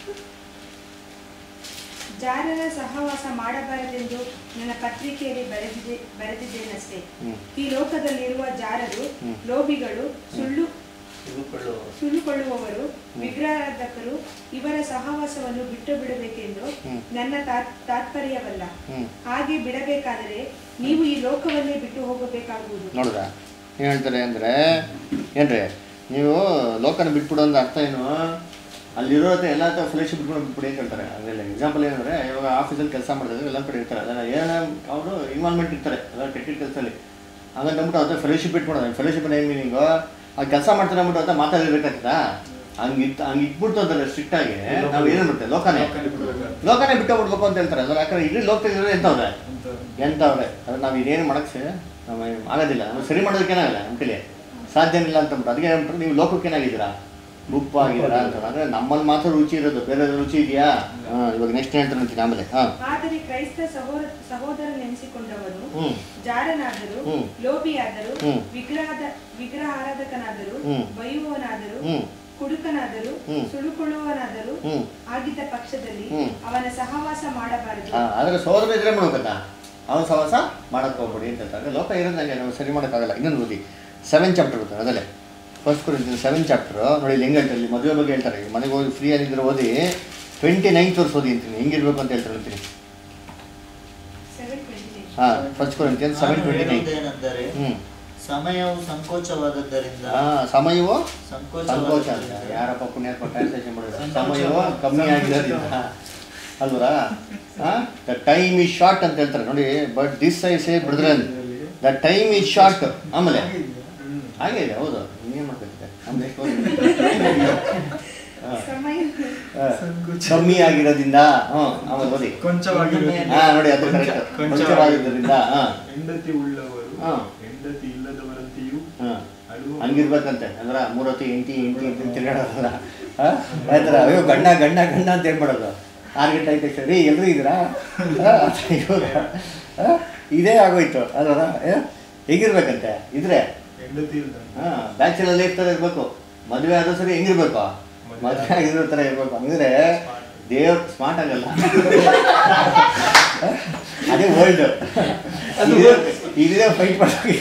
S5: ಜಾರರ ಸಹವಾಸ ಮಾಡಬಾರದೆಂದು ನನ್ನ ಪತ್ರಿಕೆಯಲ್ಲಿ ಬರೆದಿದೆ ಬರೆದಿದ್ದೇನಷ್ಟೇ
S1: ಹ್ಞೂ
S5: ಈ ಲೋಕದಲ್ಲಿರುವ ಜಾರರು
S1: ಹ್ಮ್.
S5: ಲೋಭಿಗಳು ಸುಳ್ಳು
S6: ತಿಳುಕೊಳ್ಳುವವರು
S5: ಸುಳ್ಳುಕೊಳ್ಳುವವರು ವಿಗ್ರಹಾರಾಧಕರು ಇವರ ಸಹವಾಸವನ್ನು ಬಿಟ್ಟು ಬಿಡಬೇಕೆಂದು
S1: ಹ್ಮ್.
S5: ನನ್ನ ತಾತ್- ತಾತ್ಪರ್ಯವಲ್ಲ
S1: ಹ್ಞೂ
S5: ಹಾಗೆ ಬಿಡಬೇಕಾದರೆ ನೀವು ಈ ಲೋಕವನ್ನೇ ಬಿಟ್ಟು ಹೋಗಬೇಕಾಗುವುದು
S1: ನೋಡಿದ್ರ ಏನು ಹೇಳ್ತಾರೆ ಅಂದರೆ ಏನ್ರಿ ನೀವು ಲೋಕನ ಬಿಟ್ಬಿಡು ಅಂದ್ರೆ ಅರ್ಥ ಏನು ಅಲ್ಲಿರೋ ಎಲ್ಲ ಫ್ಲೆಶ್ ಬಿಟ್ಬಿಡು ಬಿಟ್ಬಿಡಿ ಅಂತ ಹೇಳ್ತಾರೆ ಅದರಲ್ಲಿ ಎಕ್ಸಾಂಪಲ್ ಏನಂದರೆ ಇವಾಗ ಆಫೀಸಲ್ಲಿ ಕೆಲಸ ಮಾಡಿದ್ರೆ ಎಲ್ಲ ಕಡೆ ಇರ್ತಾರೆ ಅದನ್ನು ಏನೇ ಅವರು ಇನ್ವಾಲ್ವ್ಮೆಂಟ್ ಇರ್ತಾರೆ ಎಲ್ಲ ಕೆಟ್ಟಿದ್ದ ಕೆಲಸದಲ್ಲಿ ಹಂಗಂತ ಅಂದ್ಬಿಟ್ಟು ಅವ್ರ ಫೆಲೋಶಿಪ್ ಬಿಟ್ಬಿಡೋದು ಫೆಲೋಶಿಪ್ ಏನು ಮೀನಿಂಗು ಆ ಕೆಲಸ ಮಾಡ್ತಾರೆ ಅಂದ್ಬಿಟ್ಟು ಅಂತ ಮಾತಾಡಿರ್ಬೇಕಾಗ್ತದ ಹಂಗೆ ಇತ್ತು ಹಂಗೆ ಇಟ್ಬಿಡ್ತು ಅಂತಾರೆ ಸ್ಟ್ರಿಕ್ಟ್ ಆಗಿ ನಾವು ಏನು ಬಿಡ್ತೇವೆ ಲೋಕನೇ
S4: ಲೋಕನೇ ಬಿಡ್ಬೇಕಾದ್ರೆ.
S1: ಲೋಕನೇ ಬಿಟ್ಟು ಬಿಡ್ಬೇಕು ಅಂತ ಹೇಳ್ತಾರೆ ಅದ್ರ ಯಾಕಂದ್ರೆ ಇಡೀ ಲೋಕದಲ್ಲಿ ಎಂತವ್ರೆ
S4: ಅಂತ
S1: ಎಂತವ್ರೆ ಅದು ನಾವು ಇದೇನು ಮಾಡಕ್ಕೆ ನಮ್ಮ ಆಗೋದಿಲ್ಲ ನಾವು ಸರಿ ಮಾಡೋದಕ್ಕೇನಾಗಲ್ಲ ನಮ್ಮ ಕೈಲಿ ಸಾಧ್ಯನೇ ಇಲ್ಲ ಅಂತ ಅದಕ್ಕೆ ಏನ್ಬಿಟ್ರೆ ನೀವು ಲೋಕಕ್ಕೇನಾಗಿದ್ದೀರಾ ಉಪ್ಪು ಆಗಿದ್ದೀರಾ ಅಂತ ಅಂದ್ರೆ ನಮ್ಮಲ್ಲಿ ಮಾತ್ರ ರುಚಿ ಇರೋದು ಬೇರೆ ರುಚಿ ಇದೆಯಾ ಹಾಂ ಇವಾಗ ನೆಕ್ಸ್ಟ್ ಹೇಳ್ತಾರೆ ಅಂತೀನಿ ಆಮೇಲೆ ಹಾಂ
S5: ಆದರೆ ಕ್ರೈಸ್ತ ಸಹೋದರ ಸಹೋದರನೆನಿಸಿಕೊಂಡವನು
S1: ಹ್ಞೂ
S5: ಜಾರನಾದರೂ
S1: ಹ್ಮ್.
S5: ಲೋಭಿಯಾದರೂ
S1: ಹ್ಮ್.
S5: ವಿಗ್ರಹದ ವಿಗ್ರಹಾರಾಧಕನಾದರೂ
S1: ಹ್ಮ್.
S5: ಬೈಯುವವನಾದರೂ
S1: ಹ್ಞೂ
S5: ಕುಡುಕನಾದರೂ
S1: ಹ್ಮ್.
S5: ಸುಳುಕೊಳ್ಳುವವನಾದರೂ
S1: ಹ್ಞೂ
S5: ಆಗಿದ್ದ ಪಕ್ಷದಲ್ಲಿ
S1: ಹ್ಮ್.
S5: ಅವನ ಸಹವಾಸ ಮಾಡಬಾರದು
S1: ಹಾಂ ಆದರೆ ಸೋದರ ಇದ್ರೆ ಮಾಡ್ಬೇಕತ್ತ ಅವನ ಸಹವಾಸ ಮಾಡಕ್ಕೆ ಹೋಗ್ಬೇಡಿ ಅಂತ ಹೇಳ್ತಾರೆ ಅಂದ್ರೆ ಲೋಕ ಇರೋದಂಗೆ ನಾವು ಸರಿ ಮಾಡೋಕ್ಕಾಗಲ್ಲ ಇನ್ನೊಂದು ಓದಿ ಸೆವೆನ್ ಚಾಪ್ಟರ್ ಬರ್ತಾರೆ ಅದಲ್ಲೇ ಫಸ್ಟ್ ಕುರಿತು ಸೆವೆನ್ ಚಾಪ್ಟರ್ ನೋಡಿ ಇಲ್ಲಿ ಹೆಂಗೆ ಹೇಳ್ತಾರೆ ಇಲ್ಲಿ ಮದುವೆ ಬಗ್ಗೆ ಹೇಳ್ತಾರೆ ಈಗ ಮನೆಗೆ ಹೋಗಿ ಫ್ರೀ ಆಗಿದ್ರೆ ಓದಿ ಟ್ವೆಂಟಿ ನೈನ್ತ್ ವರ್ಷ ಓದಿ ಅಂತೀನಿ ಹೆಂಗಿರ್ಬೇಕು ಅಂತ ಹೇಳ್ತಾರೆ ಅಂತೀನಿ
S5: ಸೆವೆನ್ ಟ್ವೆಂಟಿ
S1: ಹಾಂ ಫಸ್ಟ್ ಕುರಿತು ಸೆವೆನ್
S6: ನಾನು
S1: ಟ್ವೆಂಟಿ ನೈನ್
S6: ಹೇಳುವುದೇನೆಂದರೆ
S1: ಹ್ಞೂ
S6: ಸಮಯವು ಸಂಕೋಚವಾದದ್ದರಿಂದ
S1: ಹಾಂ ಸಮಯವು ಸಂಕೋಚ ಅಂತ
S6: ಸಂಕೋಚವಾದದ್ದರಿಂದ
S1: ಯಾರಪ್ಪ ಪುಣ್ಯಾತ್ಮ ಟ್ರಾನ್ಸ್ಲೇಷನ್ ಮಾಡಿದ್ರು
S6: ಸಂಕೋಚ.
S1: ಸಮಯವು ಕಮ್ಮಿ ಆಗಿರೋದ್ರಿಂದ ಅಲ್ವರಾ ದ ಟೈಮ್ ಈಸ್ ಶಾರ್ಟ್ ಅಂತ ಹೇಳ್ತಾರೆ ನೋಡಿ but this I say brethren the time is short ಆಮೇಲೆ ಹಾಗೆ ಇದೆ ಹೌದು ಇನ್ನೇನು ಮಾಡ್ತಿದ್ದೆ ಆಮೇಲೆ ಎಷ್ಟು ಓದಿದ್ದೆ? ಹಾ.
S5: ಸಮಯ
S1: ಹಾ. ಕಮ್ಮಿ ಆಗಿರೋದ್ರಿಂದ ಹ್ಞೂ ಆಮೇಲೆ ಓದಿ
S4: ಕೊಂಚವಾಗಿರುವುದು
S1: ಹಾ ನೋಡಿ ಅದು
S4: ಕೊಂಚ-
S1: ಕರೆಕ್ಟ್
S4: ಕೊಂಚ-
S1: ಕೊಂಚವಾಗಿದ್ದರಿಂದ ಹಾ
S4: ಹೆಂಡತಿ ಉಳ್ಳವರು
S1: ಹಾ.
S4: ಹೆಂಡತಿ ಇಲ್ಲದವರಂತೆಯೂ
S1: ಹಾ
S4: ಅಳುವ
S1: ಹಂಗಿರ್ಬೇಕಂತೆ ಅಂದ್ರ ಮೂರೊತ್ತು ಎಂಟಿ ಎಂಟಿ ಎಂಟಿ ಅಂತ ತಿರ್ಗಾಡೋದಲ್ಲ ಆ ಥರ ಅಯ್ಯೋ ಗಂಡ ಗಂಡ ಗಂಡ ಅಂತ ಹೇಳ್ಬಿಡೋದು ಆರು ಗಂಟೆ ಆಯ್ತು ಸರಿ ಎಲ್ಲರೂ ಇದ್ದೀರಾ ಆ, ಇವ್ರು, ಆ, ಇದೇ ಆಗೋಯ್ತು ಅಲ್ವರ ಹೇಗಿರ್ಬೇಕಂತೆ ಇದ್ರೆ
S4: ಹೆಂಡತಿ ಇಲ್ದ
S1: ಹಾಂ ಬ್ಯಾಚುಲರ್ ಲೈಫ್ ಥರ ಇರಬೇಕು ಮದುವೆ ಆದ್ರೂ ಸರಿ ಹೆಂಗಿರ್ಬೇಕು ಮದುವೆ ಆಗಿರೋ ಥರ ಇರಬೇಕು ಹಂಗಿದ್ರೆ ದೇವ್ರ ಸ್ಮಾರ್ಟ್ ಆಗಲ್ಲ ಅದೇ ವರ್ಲ್ಡ್ ಇದೇ ಫೈಟ್ ಮಾಡೋಕೆ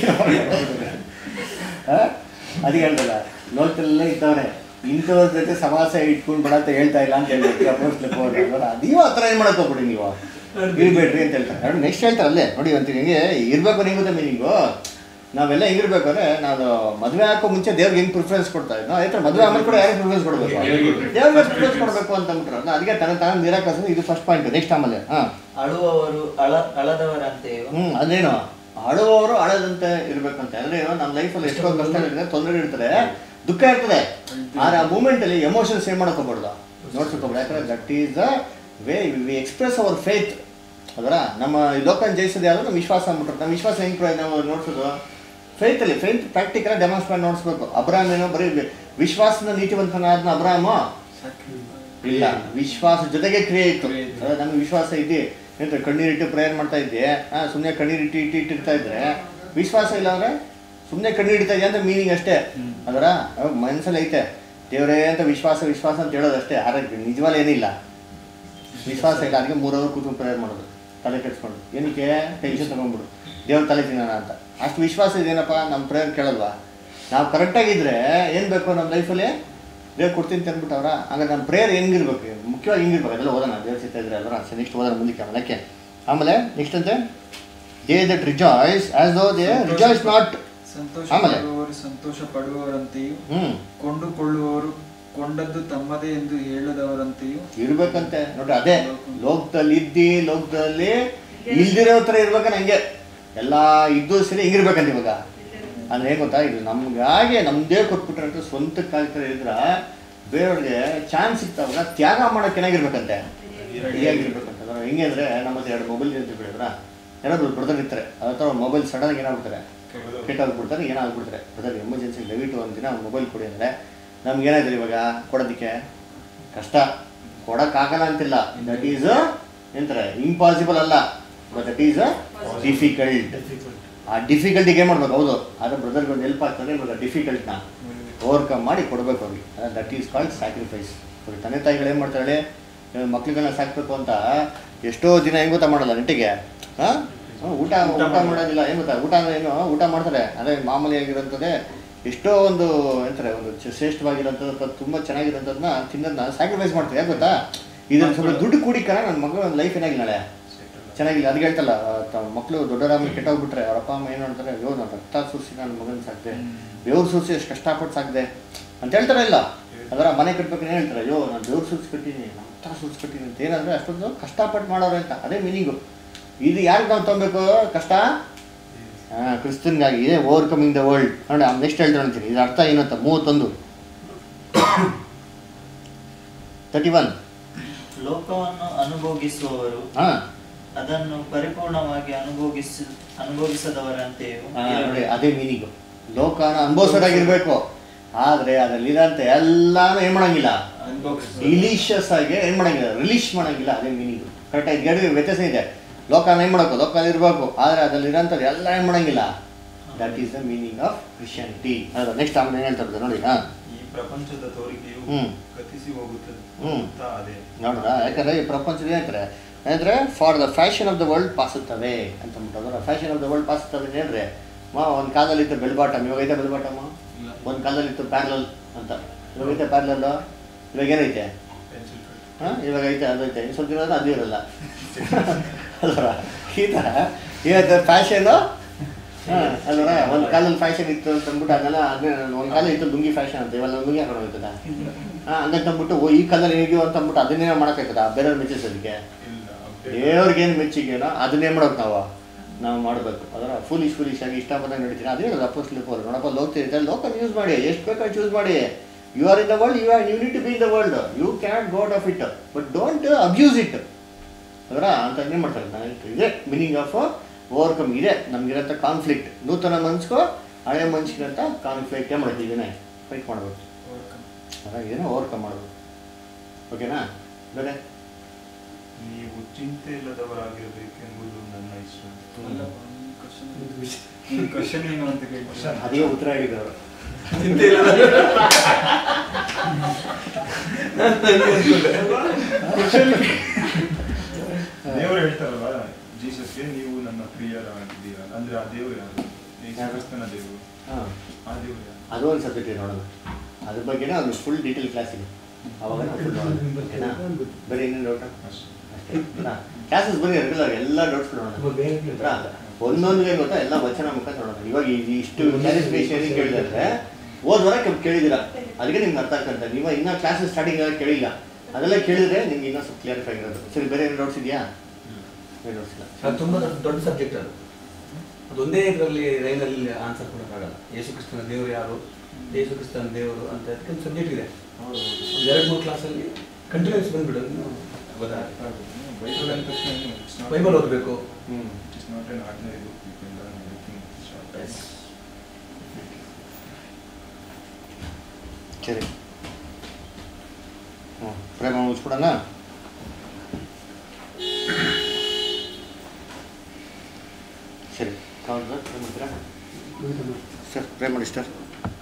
S1: ಅದಕ್ಕೆ ಹೇಳ್ದಲ್ಲ ಲೋಕದಲ್ಲೇ ಇದ್ದವ್ರೆ ಇಂಥವ್ರ ಜೊತೆ ಸಮಾಸ ಇಟ್ಕೊಂಡು ಬೇಡ ಅಂತ ಹೇಳ್ತಾ ಇಲ್ಲ ಅಂತ ಹೇಳ್ಬೇಕು ಅಪೋಸ್ಟ್ಲಿಕ್ ನೀವು ಆ ಥರ ಏನು ಮಾಡಕ್ ಹೋಗ್ಬಿಡಿ ನೀವು ಇರ್ಬೇಡ್ರಿ ಅಂತ ಹೇಳ್ತಾರೆ ನೋಡಿ ನೆಕ್ಸ್ಟ್ ಹೇಳ್ತಾರೆ ಅಲ್ಲೇ ನೋಡಿ ಅಂತೀನಿ ಹಿಂಗೆ ಇರ್ಬೇಕು ನಿಂಗುತ್ತೆ ಮೀನಿಂಗು ನಾವೆಲ್ಲ ಹೆಂಗಿರ್ಬೇಕಾದ್ರೆ ನಾನು ಮದುವೆ ಹಾಕೋ ಮುಂಚೆ ದೇವ್ರಿಗೆ ಹೆಂಗ್ ಪ್ರಿಫರೆನ್ಸ್ ಕೊಡ್ತಾ ಇದ್ನೋ ಅದೇ ಥರ ಮದುವೆ ಆಮೇಲೆ ಕೂಡ ಯಾರಿಗೆ ಪ್ರಿಫರೆನ್ಸ್ ಕೊಡಬೇಕು ದೇವ್ರಿಗೆ ಪ್ರಿಫರೆನ್ಸ್ ಕೊಡಬೇಕು ಅಂತ ಅಂದ್ಬಿಟ್ರು ಅದನ್ನ ಅದಕ್ಕೆ ತನ್ನ ತಾನು ನಿರಾಕರಿಸೋದು ಇದು ಫಸ್ಟ್ ಪಾಯಿಂಟ್ ನೆಕ್ಸ್ಟ್ ಆಮೇಲೆ ಹಾಂ
S6: ಅಳುವವರು ಅಳ ಅಳದವರಂತೆಯೂ
S1: ಹ್ಮ್ ಅದೇನು ಅಳುವವರು ಅಳದಂತೆ ಇರ್ಬೇಕಂತೆ ಅಂದ್ರೆ ಏನು ನಮ್ಮ ಲೈಫಲ್ಲಿ ಎಷ್ಟೋ ಕಷ್ಟ ಇರ್ತದೆ ತೊಂದರೆ ಇರ್ತದೆ ದುಃಖ ಇರ್ತದೆ ಆದ್ರೆ ಆ ಮೂಮೆಂಟ್ ಅಲ್ಲಿ ಎಮೋಷನ್ಸ್ ಏನ್ ಮಾಡಕ್ ಹೋಗ್ಬಾರ್ದು ನೋಡ್ಸ್ಕೊಳ್ಬಾರ್ದು ಯಾಕಂದ್ರೆ that is the way we express our faith ಅದರ ನಮ್ಮ ಈ ಲೋಕನ ಜಯಿಸೋದು ಯಾವುದು ನಮ್ಮ ವಿಶ್ವಾಸ ಅಂದ್ಬಿಟ್ರೆ ನಮ್ಮ ವಿಶ್ವಾಸ ಹೆಂಗ್ ಪ್ರ- ನಾವು ನೋಡ್ಸೋದು ಫೇತ್ ಅಲ್ಲಿ ಫೇತ್ ಪ್ರಾಕ್ಟಿಕಲ್ ಡೆಮಾನ್ಸ್ಟ್ರೇಟ್ ನೋಡಿಸ್ಬೇಕು ಅಬ್ರಾಮ್ ಏನೋ ಬರೀ ವಿ- ವಿಶ್ವಾಸನ ನೀತಿವಂತನಾದ್ನ ಅಬ್ರಾಮ ಇಲ್ಲ ವಿಶ್ವಾಸ ಜೊತೆಗೆ ಕ್ರಿಯೆ ಇತ್ತು ಅದೇ ನಮ್ಗೆ ವಿಶ್ವಾಸ ಇದೆ ಎಂತ ಕಣ್ಣೀರಿಟ್ಟು ಪ್ರೇಯರ್ ಮಾಡ್ತಾ ಇದ್ದೆ ಹಾ ಸುಮ್ಮನೆ ಕಣ್ಣೀರಿಟ್ಟು ಇಟ್ಟು ಇಟ್ಟಿರ್ತಾ ಇದ್ರೆ ವಿಶ್ವಾಸ ಇಲ್ಲ ಅಂದ್ರೆ ಸುಮ್ಮನೆ ಕಣ್ಣೀರಿಡ್ತಾ ಇದೆಯಾ ಅಂತ ಮೀನಿಂಗ್ ಅಷ್ಟೇ ಅದರ ಮನಸ್ಸಲ್ಲಿ ಐತೆ ದೇವರೇ ಅಂತ ವಿಶ್ವಾಸ ವಿಶ್ವಾಸ ಅಂತ ಹೇಳೋದಷ್ಟೇ ಆರೋಗ್ಯ ನಿಜವಾಗ್ಲೂ ಏನಿಲ್ಲ ವಿಶ್ವಾಸ ಇಲ್ಲ ಅದಕ್ಕೆ ಮೂರು ಅವರ್ ಕೂತ್ಕೊಂಡು ಪ್ರೇಯರ್ ಮಾಡೋದು ತಲೆ ಕೆಡ್ಸ್ಕೊಂಡು ಏನಕ್ಕೆ ಟೆನ್ಷನ್ ತಗೊಂಡ್ಬಿಡು ದೇವ್ರ ತಲೆ ತಿನ್ನೋಣ ಅಂತ ಅಷ್ಟು ವಿಶ್ವಾಸ ಇದೇನಪ್ಪ ನಮ್ಮ ಪ್ರೇಯರ್ ಕೇಳಲ್ವಾ ನಾವು ಕರೆಕ್ಟಾಗಿದ್ರೆ ಏನು ಬೇಕು ನಮ್ಮ ಲೈಫಲ್ಲಿ ದೇವ್ರು ಕೊಡ್ತೀನಿ ಅಂತ ಅಂದ್ಬಿಟ್ಟವ್ರ ಹಂಗಾರೆ ನಮ್ಮ ಪ್ರೇಯರ್ ಹೆಂಗಿರ್ಬೇಕು ಮುಖ್ಯವಾಗಿ ಹೆಂಗಿರ್ಬೇಕು ಅದೆಲ್ಲ ಓದೋಣ ದೇವ್ರ ಚಿತ್ತ ಇದ್ರೆ ಅಲ್ವರ ಸರಿ ನೆಕ್ಸ್ಟ್ ಓದೋಣ ಮುಂದಕ್ಕೆ ಆಮೇಲೆ ಆಮೇಲೆ ನೆಕ್ಸ್ಟ್ ಅಂತೆ they that rejoice as though they rejoice not
S8: ಸಂತೋಷ
S1: ಆಮೇಲೆ?
S8: ಪಡುವವರು ಸಂತೋಷ ಪಡುವವರಂತೆಯೂ
S1: ಹ್ಞೂ
S8: ಕೊಂಡುಕೊಳ್ಳುವವರು ಕೊಂಡದ್ದು ತಮ್ಮದೇ ಎಂದು ಹೇಳದವರಂತೆಯೂ
S1: ಇರ್ಬೇಕಂತೆ ನೋಡ್ರಿ ಅದೇ ಲೋಕದಲ್ಲಿ ಇದ್ದಿ ಲೋಕದಲ್ಲಿ ಇಲ್ದಿರೋ ಥರ ಇರ್ಬೇಕ ನಂಗೆ ಎಲ್ಲ ಇದ್ದು ಸರಿ ಹಿಂಗಿರ್ಬೇಕಂತ ಇವಾಗ ಅಂದ್ರೆ ಏನ್ ಗೊತ್ತಾ ಇದು ನಮ್ಗಾಗಿ ನಮ್ದೇ ಕೊಟ್ಬಿಟ್ರೆ ಅಂತ ಸ್ವಂತಕ್ಕಾಗಿ ಥರ ಇದ್ರ ಬೇರೆಯವ್ರಿಗೆ ಚಾನ್ಸ್ ಸಿಗ್ತಾವಾಗ ತ್ಯಾಗ ಮಾಡೋಕೆ ಚೆನ್ನಾಗಿರ್ಬೇಕಂತೆ ರೆಡಿಯಾಗಿರ್ಬೇಕಂತ ಅದ್ರ ಹೆಂಗೆ ಅಂದ್ರೆ ನಮ್ಮ ಹತ್ರ ಎರಡು ಮೊಬೈಲ್ ಅಂತ ಬಿಡಿದ್ರ ಯಾರಾದ್ರು ಬ್ರದರ್ ಇರ್ತಾರೆ ಅದ್ರ ಹತ್ರ ಮೊಬೈಲ್ ಸಡನ್ ಏನಾಗ್ಬಿಡ್ತಾರೆ ಕೆಟ್ಟೋಗ್ಬಿಡ್ತಾರೆ ಏನಾಗ್ಬಿಡ್ತಾರೆ ಬ್ರದರ್ ಎಮರ್ಜೆನ್ಸಿ ದಯವಿಟ್ಟು ಒಂದಿನ ಮೊಬೈಲ್ ಕೊಡಿ ಅಂದರೆ ನಮ್ಗೆ ಏನಾಯ್ತು ಇವಾಗ ಕೊಡೋದಕ್ಕೆ ಕಷ್ಟ ಕೊಡಕ್ಕಾಗಲ್ಲ ಅಂತಿಲ್ಲ ದಟ್ ಈಸ್ ಎಂತಾರೆ ಇಂಪಾಸಿಬಲ್ ಅಲ್ಲ ಬಟ್ ದಟ್ ಈಸ್ ಡಿಫಿಕಲ್ಟ್ ಆ ಡಿಫಿಕಲ್ಟಿಗೆ ಏನು ಮಾಡ್ಬೇಕು ಹೌದು ಆದ್ರೆ ಬ್ರದರ್ಗೆ ಒಂದು ಹೆಲ್ಪ್ ಆಗ್ತದೆ ಇವಾಗ ಡಿಫಿಕಲ್ಟ್ನ ಓವರ್ಕಮ್ ಮಾಡಿ ಕೊಡಬೇಕು ಅವ್ರಿಗೆ ದಟ್ ಈಸ್ ಕಾಲ್ಡ್ ಸ್ಯಾಕ್ರಿಫೈಸ್ ತಂದೆ ತಾಯಿಗಳು ಏನು ಮಾಡ್ತಾರೆ ಹೇಳಿ ಮಕ್ಳುಗಳನ್ನ ಸಾಕ್ಬೇಕು ಅಂತ ಎಷ್ಟೋ ದಿನ ಹೆಂಗ್ ಗೊತ್ತಾ ಮಾಡಲ್ಲ ನೆಟ್ಟಿಗೆ ಹಾಂ ಊಟ ಊಟ ಮಾಡೋದಿಲ್ಲ ಏನು ಗೊತ್ತಾ ಊಟ ಅಂದ್ರೆ ಏನು ಊಟ ಮಾಡ್ತಾರೆ ಅದೇ ಮಾಮೂಲಿ ಆಗಿರೋಂಥದ್ದೇ ಎಷ್ಟೋ ಒಂದು ಎಂತಾರೆ ಒಂದು ಚ- ಶ್ರೇಷ್ಠವಾಗಿರೋಂಥದ್ದು ಅಥವಾ ತುಂಬ ಚೆನ್ನಾಗಿರೋಂಥದ್ದನ್ನ ತಿನ್ನೋದನ್ನ ಸ್ಯಾಕ್ರಿಫೈಸ್ ಮಾಡ್ತಾರೆ ಯಾಕೆ ಗೊತ್ತಾ ಇದ್ರ ಸ್ವಲ್ಪ ದುಡ್ಡು ಕೂಡಿಕರ ನನ್ನ ಮಗಳ ಒಂದು ಲೈಫ್ ಏನಾಗಿಲ್ಲ ನಾಳೆ ಚೆನ್ನಾಗಿಲ್ಲ ಅದು ಹೇಳ್ತಲ್ಲ ಮಕ್ಕಳು ದೊಡ್ಡವರಾಗಿ ಕೆಟ್ಟೋಗ್ಬಿಟ್ರೆ ಅವ್ರ ಅಪ್ಪ ಅಮ್ಮ ಏನು ಮಾಡ್ತಾರೆ ಅಯ್ಯೋ ನಾನು ರಕ್ತ ಸುರಿಸಿ ನನ್ನ ಮಗನ ಸಾಕ್ದೆ ಬೆವ್ರು ಸುರಿಸಿ ಎಷ್ಟು ಕಷ್ಟಪಟ್ಟು ಸಾಕ್ದೆ ಅಂತ ಹೇಳ್ತಾರೆ ಇಲ್ಲ ಅದರ ಮನೆ ಕಟ್ಬೇಕು ಏನು ಹೇಳ್ತಾರೆ ಅಯ್ಯೋ ನಾನು ಬೆವ್ರು ಸುರಿಸಿ ಕಟ್ಟಿನಿ ನಾನು ರಕ್ತ ಸುರಿಸಿ ಕಟ್ಟಿನಿ ಅಂತ ಏನಂದ್ರೆ ಅಷ್ಟೊಂದು ಕಷ್ಟಪಟ್ಟು ಮಾಡೋರು ಅಂತ ಅದೇ ಮೀನಿಂಗು ಇದು ಯಾರಿಗೆ ನಾವು ತೊಗೊಬೇಕು ಕಷ್ಟ ಹಾಂ ಕ್ರಿಸ್ತನ್ಗಾಗಿ ಇದೆ ಓವರ್ಕಮಿಂಗ್ ದ ವರ್ಲ್ಡ್ ನೋಡಿ ನೆಕ್ಸ್ಟ್ ಹೇಳ್ತಾರೆ ಅಂತೀನಿ ಇದು ಅರ್ಥ ಏನು ಅಂತ ಮೂವತ್ತೊಂದು ತರ್ಟಿ ಒನ್
S6: ಲೋಕವನ್ನು ಅನುಭೋಗಿಸುವವರು
S1: ಹಾಂ
S6: ಅದನ್ನು ಪರಿಪೂರ್ಣವಾಗಿ ಅನುಭೋಗಿಸ ಅನುಭೋಗಿಸದವರಂತೆಯೂ
S1: ನೋಡಿ
S6: ಇರಬೇಕು.
S1: ಅದೇ ಮೀನಿಂಗು ಲೋಕನ ಅನುಭವಿಸೋದಾಗಿರ್ಬೇಕು ಆದ್ರೆ ಅದರಲ್ಲಿರೋಂಥ ಎಲ್ಲಾನು ಏನ್ ಮಾಡಂಗಿಲ್ಲ ಡಿಲಿಷಿಯಸ್ ಆಗಿ ಏನ್ ಮಾಡಂಗಿಲ್ಲ ರಿಲೀಶ್ ಮಾಡಂಗಿಲ್ಲ ಅದೇ ಮೀನಿಂಗ್ ಕರೆಕ್ಟಾಗಿ ಎರಡು ವ್ಯತ್ಯಾಸ ಇದೆ ಲೋಕನ ಏನ್ ಮಾಡಬೇಕು ಲೋಕದಲ್ಲಿ ಇರಬೇಕು ಆದ್ರೆ ಅದರಲ್ಲಿರೋಂಥದ್ದು ಎಲ್ಲ ಏನ್ ಮಾಡಂಗಿಲ್ಲ that is the meaning of Christianity ಅದು ನೆಕ್ಸ್ಟ್ ಆಮೇಲೆ ಏನು ಹೇಳ್ತಾರೆ ನೋಡಿ ಹಾಂ
S4: ಈ ಪ್ರಪಂಚದ ತೋರಿಕೆಯು
S1: ಹ್ಮ್.
S4: ಗತಿಸಿ ಹೋಗುತ್ತದೆ
S1: ಹ್ಮ್.
S4: ಹೋಗುತ್ತಾ ಅದೇ
S1: ನೋಡ್ರ ಯಾಕಂದ್ರೆ ಈ ಪ್ರಪಂಚದ ಏನಂತಾರೆ ಅಂದ್ರೆ for the fashion of the world ಪಾಸುತ್ತವೆ ಅಂತ ಅಂದ್ಬಿಟ್ಟು ಫ್ಯಾಷನ್ ಆಫ್ ದ ವರ್ಲ್ಡ್ ಪಾಸುತ್ತವೆ ಏನ್ರಿ ಮಾ ಒಂದು ಕಾಲದಲ್ಲಿ ಇತ್ತು ಬೆಲ್ ಬಾಟಮ್ ಇವಾಗ ಐತೆ ಬೆಲ್ ಬಾಟಮ್
S8: ಇಲ್ಲ.
S1: ಒಂದು ಕಾಲದಲ್ಲಿ ಇತ್ತು ಪ್ಯಾರ್ಲಲ್ ಅಂತ ಇವಾಗ ಐತೆ ಪ್ಯಾರ್ಲಲ್ ಇವಾಗ ಏನೈತೆ
S4: ಪೆನ್ಸಿಲ್ ಕಟ್
S1: ಹಾಂ ಇವಾಗ ಐತೆ ಅದು ಐತೆ ಇನ್ನು ಸ್ವಲ್ಪ ಇರೋದು ಅದು ಇರಲ್ಲ ಅಲ್ವರ ಈ ಥರ ಇವತ್ತು ಫ್ಯಾಷನು ಹಾಂ ಅಲ್ವರ ಒಂದು ಕಾಲದಲ್ಲಿ ಫ್ಯಾಷನ್ ಇತ್ತು ಅಂತ ಅಂದ್ಬಿಟ್ಟು ಅದನ್ನೆಲ್ಲ ಅದನ್ನೇ ಒಂದು ಕಾಲ ಇತ್ತು ಲುಂಗಿ ಫ್ಯಾಷನ್ ಅಂತ ಇವೆಲ್ಲ ಲುಂಗಿ ಹಾಕೊಂಡು ಹೋಗ್ತದ ಹಾಂ ಹಂಗಂತ ಅಂದ್ಬಿಟ್ಟು ಓ ಈ ಕಾಲದಲ್ಲಿ ಹೇಗಿಯೋ ಅಂತ ಅಂದ್ಬಿಟ್ಟು ಅದನ್ನೇ ಮಾಡೋಕ್ಕಾಯ್ತದ ಬೇರೆಯವ್ರು ಮೆಚ್ಚಿಸೋದಕ್ಕೆ
S4: ಇಲ್ಲ update
S1: ದೇವ್ರಿಗೆ ಏನು ಮೆಚ್ಚಿಗೆನೋ ಅದನ್ನೇ ಮಾಡೋದು ನಾವು ನಾವು ಮಾಡಬೇಕು ಅದರ ಫುಲಿಶ್ ಫುಲಿಶ್ ಆಗಿ ಇಷ್ಟ ಬಂದಾಗ ನಡೀತೀನಿ ಅದೇ ಹೇಳೋದು ಅಪ್ಪೋ ಸ್ಲಿಪ್ ಅವರು ನೋಡಪ್ಪ ಲೋಗ್ತಿರುತ್ತೆ ಲೋಕಲ್ ಯೂಸ್ ಮಾಡಿ ಎಷ್ಟು ಬೇಕಾದ್ರೆ ಚೂಸ್ ಮಾಡಿ you are in the world you are you need to be in the world you can got of it but don't abuse it ಅದರ ಅಂತ ಏನು ಮಾಡ್ತಾರೆ ನಾನು ಹೇಳ್ತೀನಿ, ಇದೆ ಮೀನಿಂಗ್ ಆಫ್ ಓವರ್ಕಮ್ ಇದೆ ನಮಗಿರೋಂಥ ಕಾನ್ಫ್ಲಿಕ್ಟ್ ನೂತನ ಮನ್ಸ್ಕೋ ಹಳೆ ಮನ್ಸಿಗಿರೋಂಥ ಕಾನ್ಫ್ಲಿಕ್ಟ್ ಏನು ಮಾಡ್ತೀವಿ ಇದನ್ನೇ ಫೈಟ್ ಮಾಡಬೇಕು ಅದಾಗ ಏನೋ ಓವರ್ಕಮ್ ಮಾಡಬೇಕು ಓಕೆನಾ ಬೇರೆ
S4: ನೀವು ಚಿಂತೆ ಇಲ್ಲದವರಾಗಿರಬೇಕೆಂಬುದು ನನ್ನ ಇಷ್ಟ
S8: ಕ್ವಶನ್ ಏನು ಅಂತ ಕೇಳ್ತಾರೆ
S1: ಅದೇ ಉತ್ತರ ಹೇಳಿದ್ರು
S4: ದೇವರು ಹೇಳ್ತಾರಲ್ಲ ಜೀಸಸ್ಗೆ ನೀವು ನನ್ನ ಪ್ರಿಯರಾಗಿದ್ದೀರಾ ಅಂದ್ರೆ ಆ ದೇವರು ಯಾರು ಯೇಸು ಕ್ರಿಸ್ತನ ದೇವರು
S1: ಹಾಂ
S4: ಆ ದೇವರು ಯಾರು
S1: ಅದು ಒಂದು ಸಬ್ಜೆಕ್ಟ್ ನೋಡೋಣ ಅದ್ರ ಬಗ್ಗೆನೇ ಒಂದು ಫುಲ್ ಡೀಟೇಲ್ ಕ್ಲಾಸ್ ಇದೆ ಅವಾಗ ನಾವು full ನೋಡೋಣ ಓಕೆನಾ ಬರೀ ಇನ್ನೇನು ಡೌಟ್
S4: ಅಷ್ಟೇ
S1: ಅಷ್ಟೇ ಕ್ಲಾಸಸ್ ಬರೀ ರೆಗ್ಯುಲರ್ ಎಲ್ಲ ಡೌಟ್ಸ್ ನೋಡೋಣ ಆಯ್ತಾ? ಒಂದೊಂದು ಏನು ಗೊತ್ತಾ ಎಲ್ಲ ವಚನ ಮುಖಾಂತರ ನೋಡೋಣ ಇವಾಗ ಈ- ಇಷ್ಟು ಕ್ಲಾರಿಫಿಕೇಶನ್ ಕೇಳಿದ್ರೆ ಹೋದ ವಾರ ಕೆಲ ಕೇಳಿದಿರ ಅದಕ್ಕೆ ನಿಮ್ಗೆ ಅರ್ಥ ಆಗ್ತಂತ ನೀವು ಇನ್ನೂ ಕ್ಲಾಸಸ್ ಸ್ಟಾರ್ಟಿಂಗ್ ಕೇಳಿಲ್ಲ ಅದೆಲ್ಲ ಕೇಳಿದ್ರೆ ನಿಮ್ಗೆ ಇನ್ನೂ ಸ್ವಲ್ಪ ಕ್ಲಿಯರಿಫೈ ಆಗಿರೋದು ಸರಿ ಬೇರೆ ಏನು ಡೌಟ್ಸ್ ಇದೆಯಾ ಏನು ಡೌಟ್ಸ್ ಇಲ್ಲ
S3: ಅದು ತುಂಬ ದೊಡ್ಡ ಸಬ್ಜೆಕ್ಟ್ ಅದು ಅದೊಂದೇ ಇದರಲ್ಲಿ ಲೈನಲ್ಲಿ ಆನ್ಸರ್ ಕೊಡೋಕ್ಕಾಗಲ್ಲ ಯೇಸು ಕ್ರಿಸ್ತನ ದೇವರು ಯಾರು ಯೇಸು ಕ್ರಿಸ್ತನ ದೇವರು ಅಂತ ಅದಕ್ಕೆ ಒಂದು ಸಬ್ಜೆಕ್ಟ್ ಇದೆ ಒಂದು ಎರಡು ಮೂರು ಕ್ಲಾಸಲ್ಲಿ ಕಂಟಿನ್ಯೂಸ್ ಬಂದ್ಬಿಡು ಇನ್ನು ಗೊತ್ತಾಗುತ್ತೆ
S4: ಬೈಬಲ್ ಅಂದ ತಕ್ಷಣ it's not-
S3: ಬೈಬಲ್ ಓದಬೇಕು
S1: ಹ್ಞೂ
S4: It is not an ordinary book. You can learn everything in short time.
S1: ಸರಿ ಹ್ಞೂ ಪ್ರೇಮ ಮುಗಿಸ್ಬಿಡೋಣ ಸರಿ ಕಾಲ್ ಪ್ರೇಮ್ ಮಾಡ್ತೀರಾ ಸರ್ ಪ್ರೇ ಮಾಡಿ ಸರ್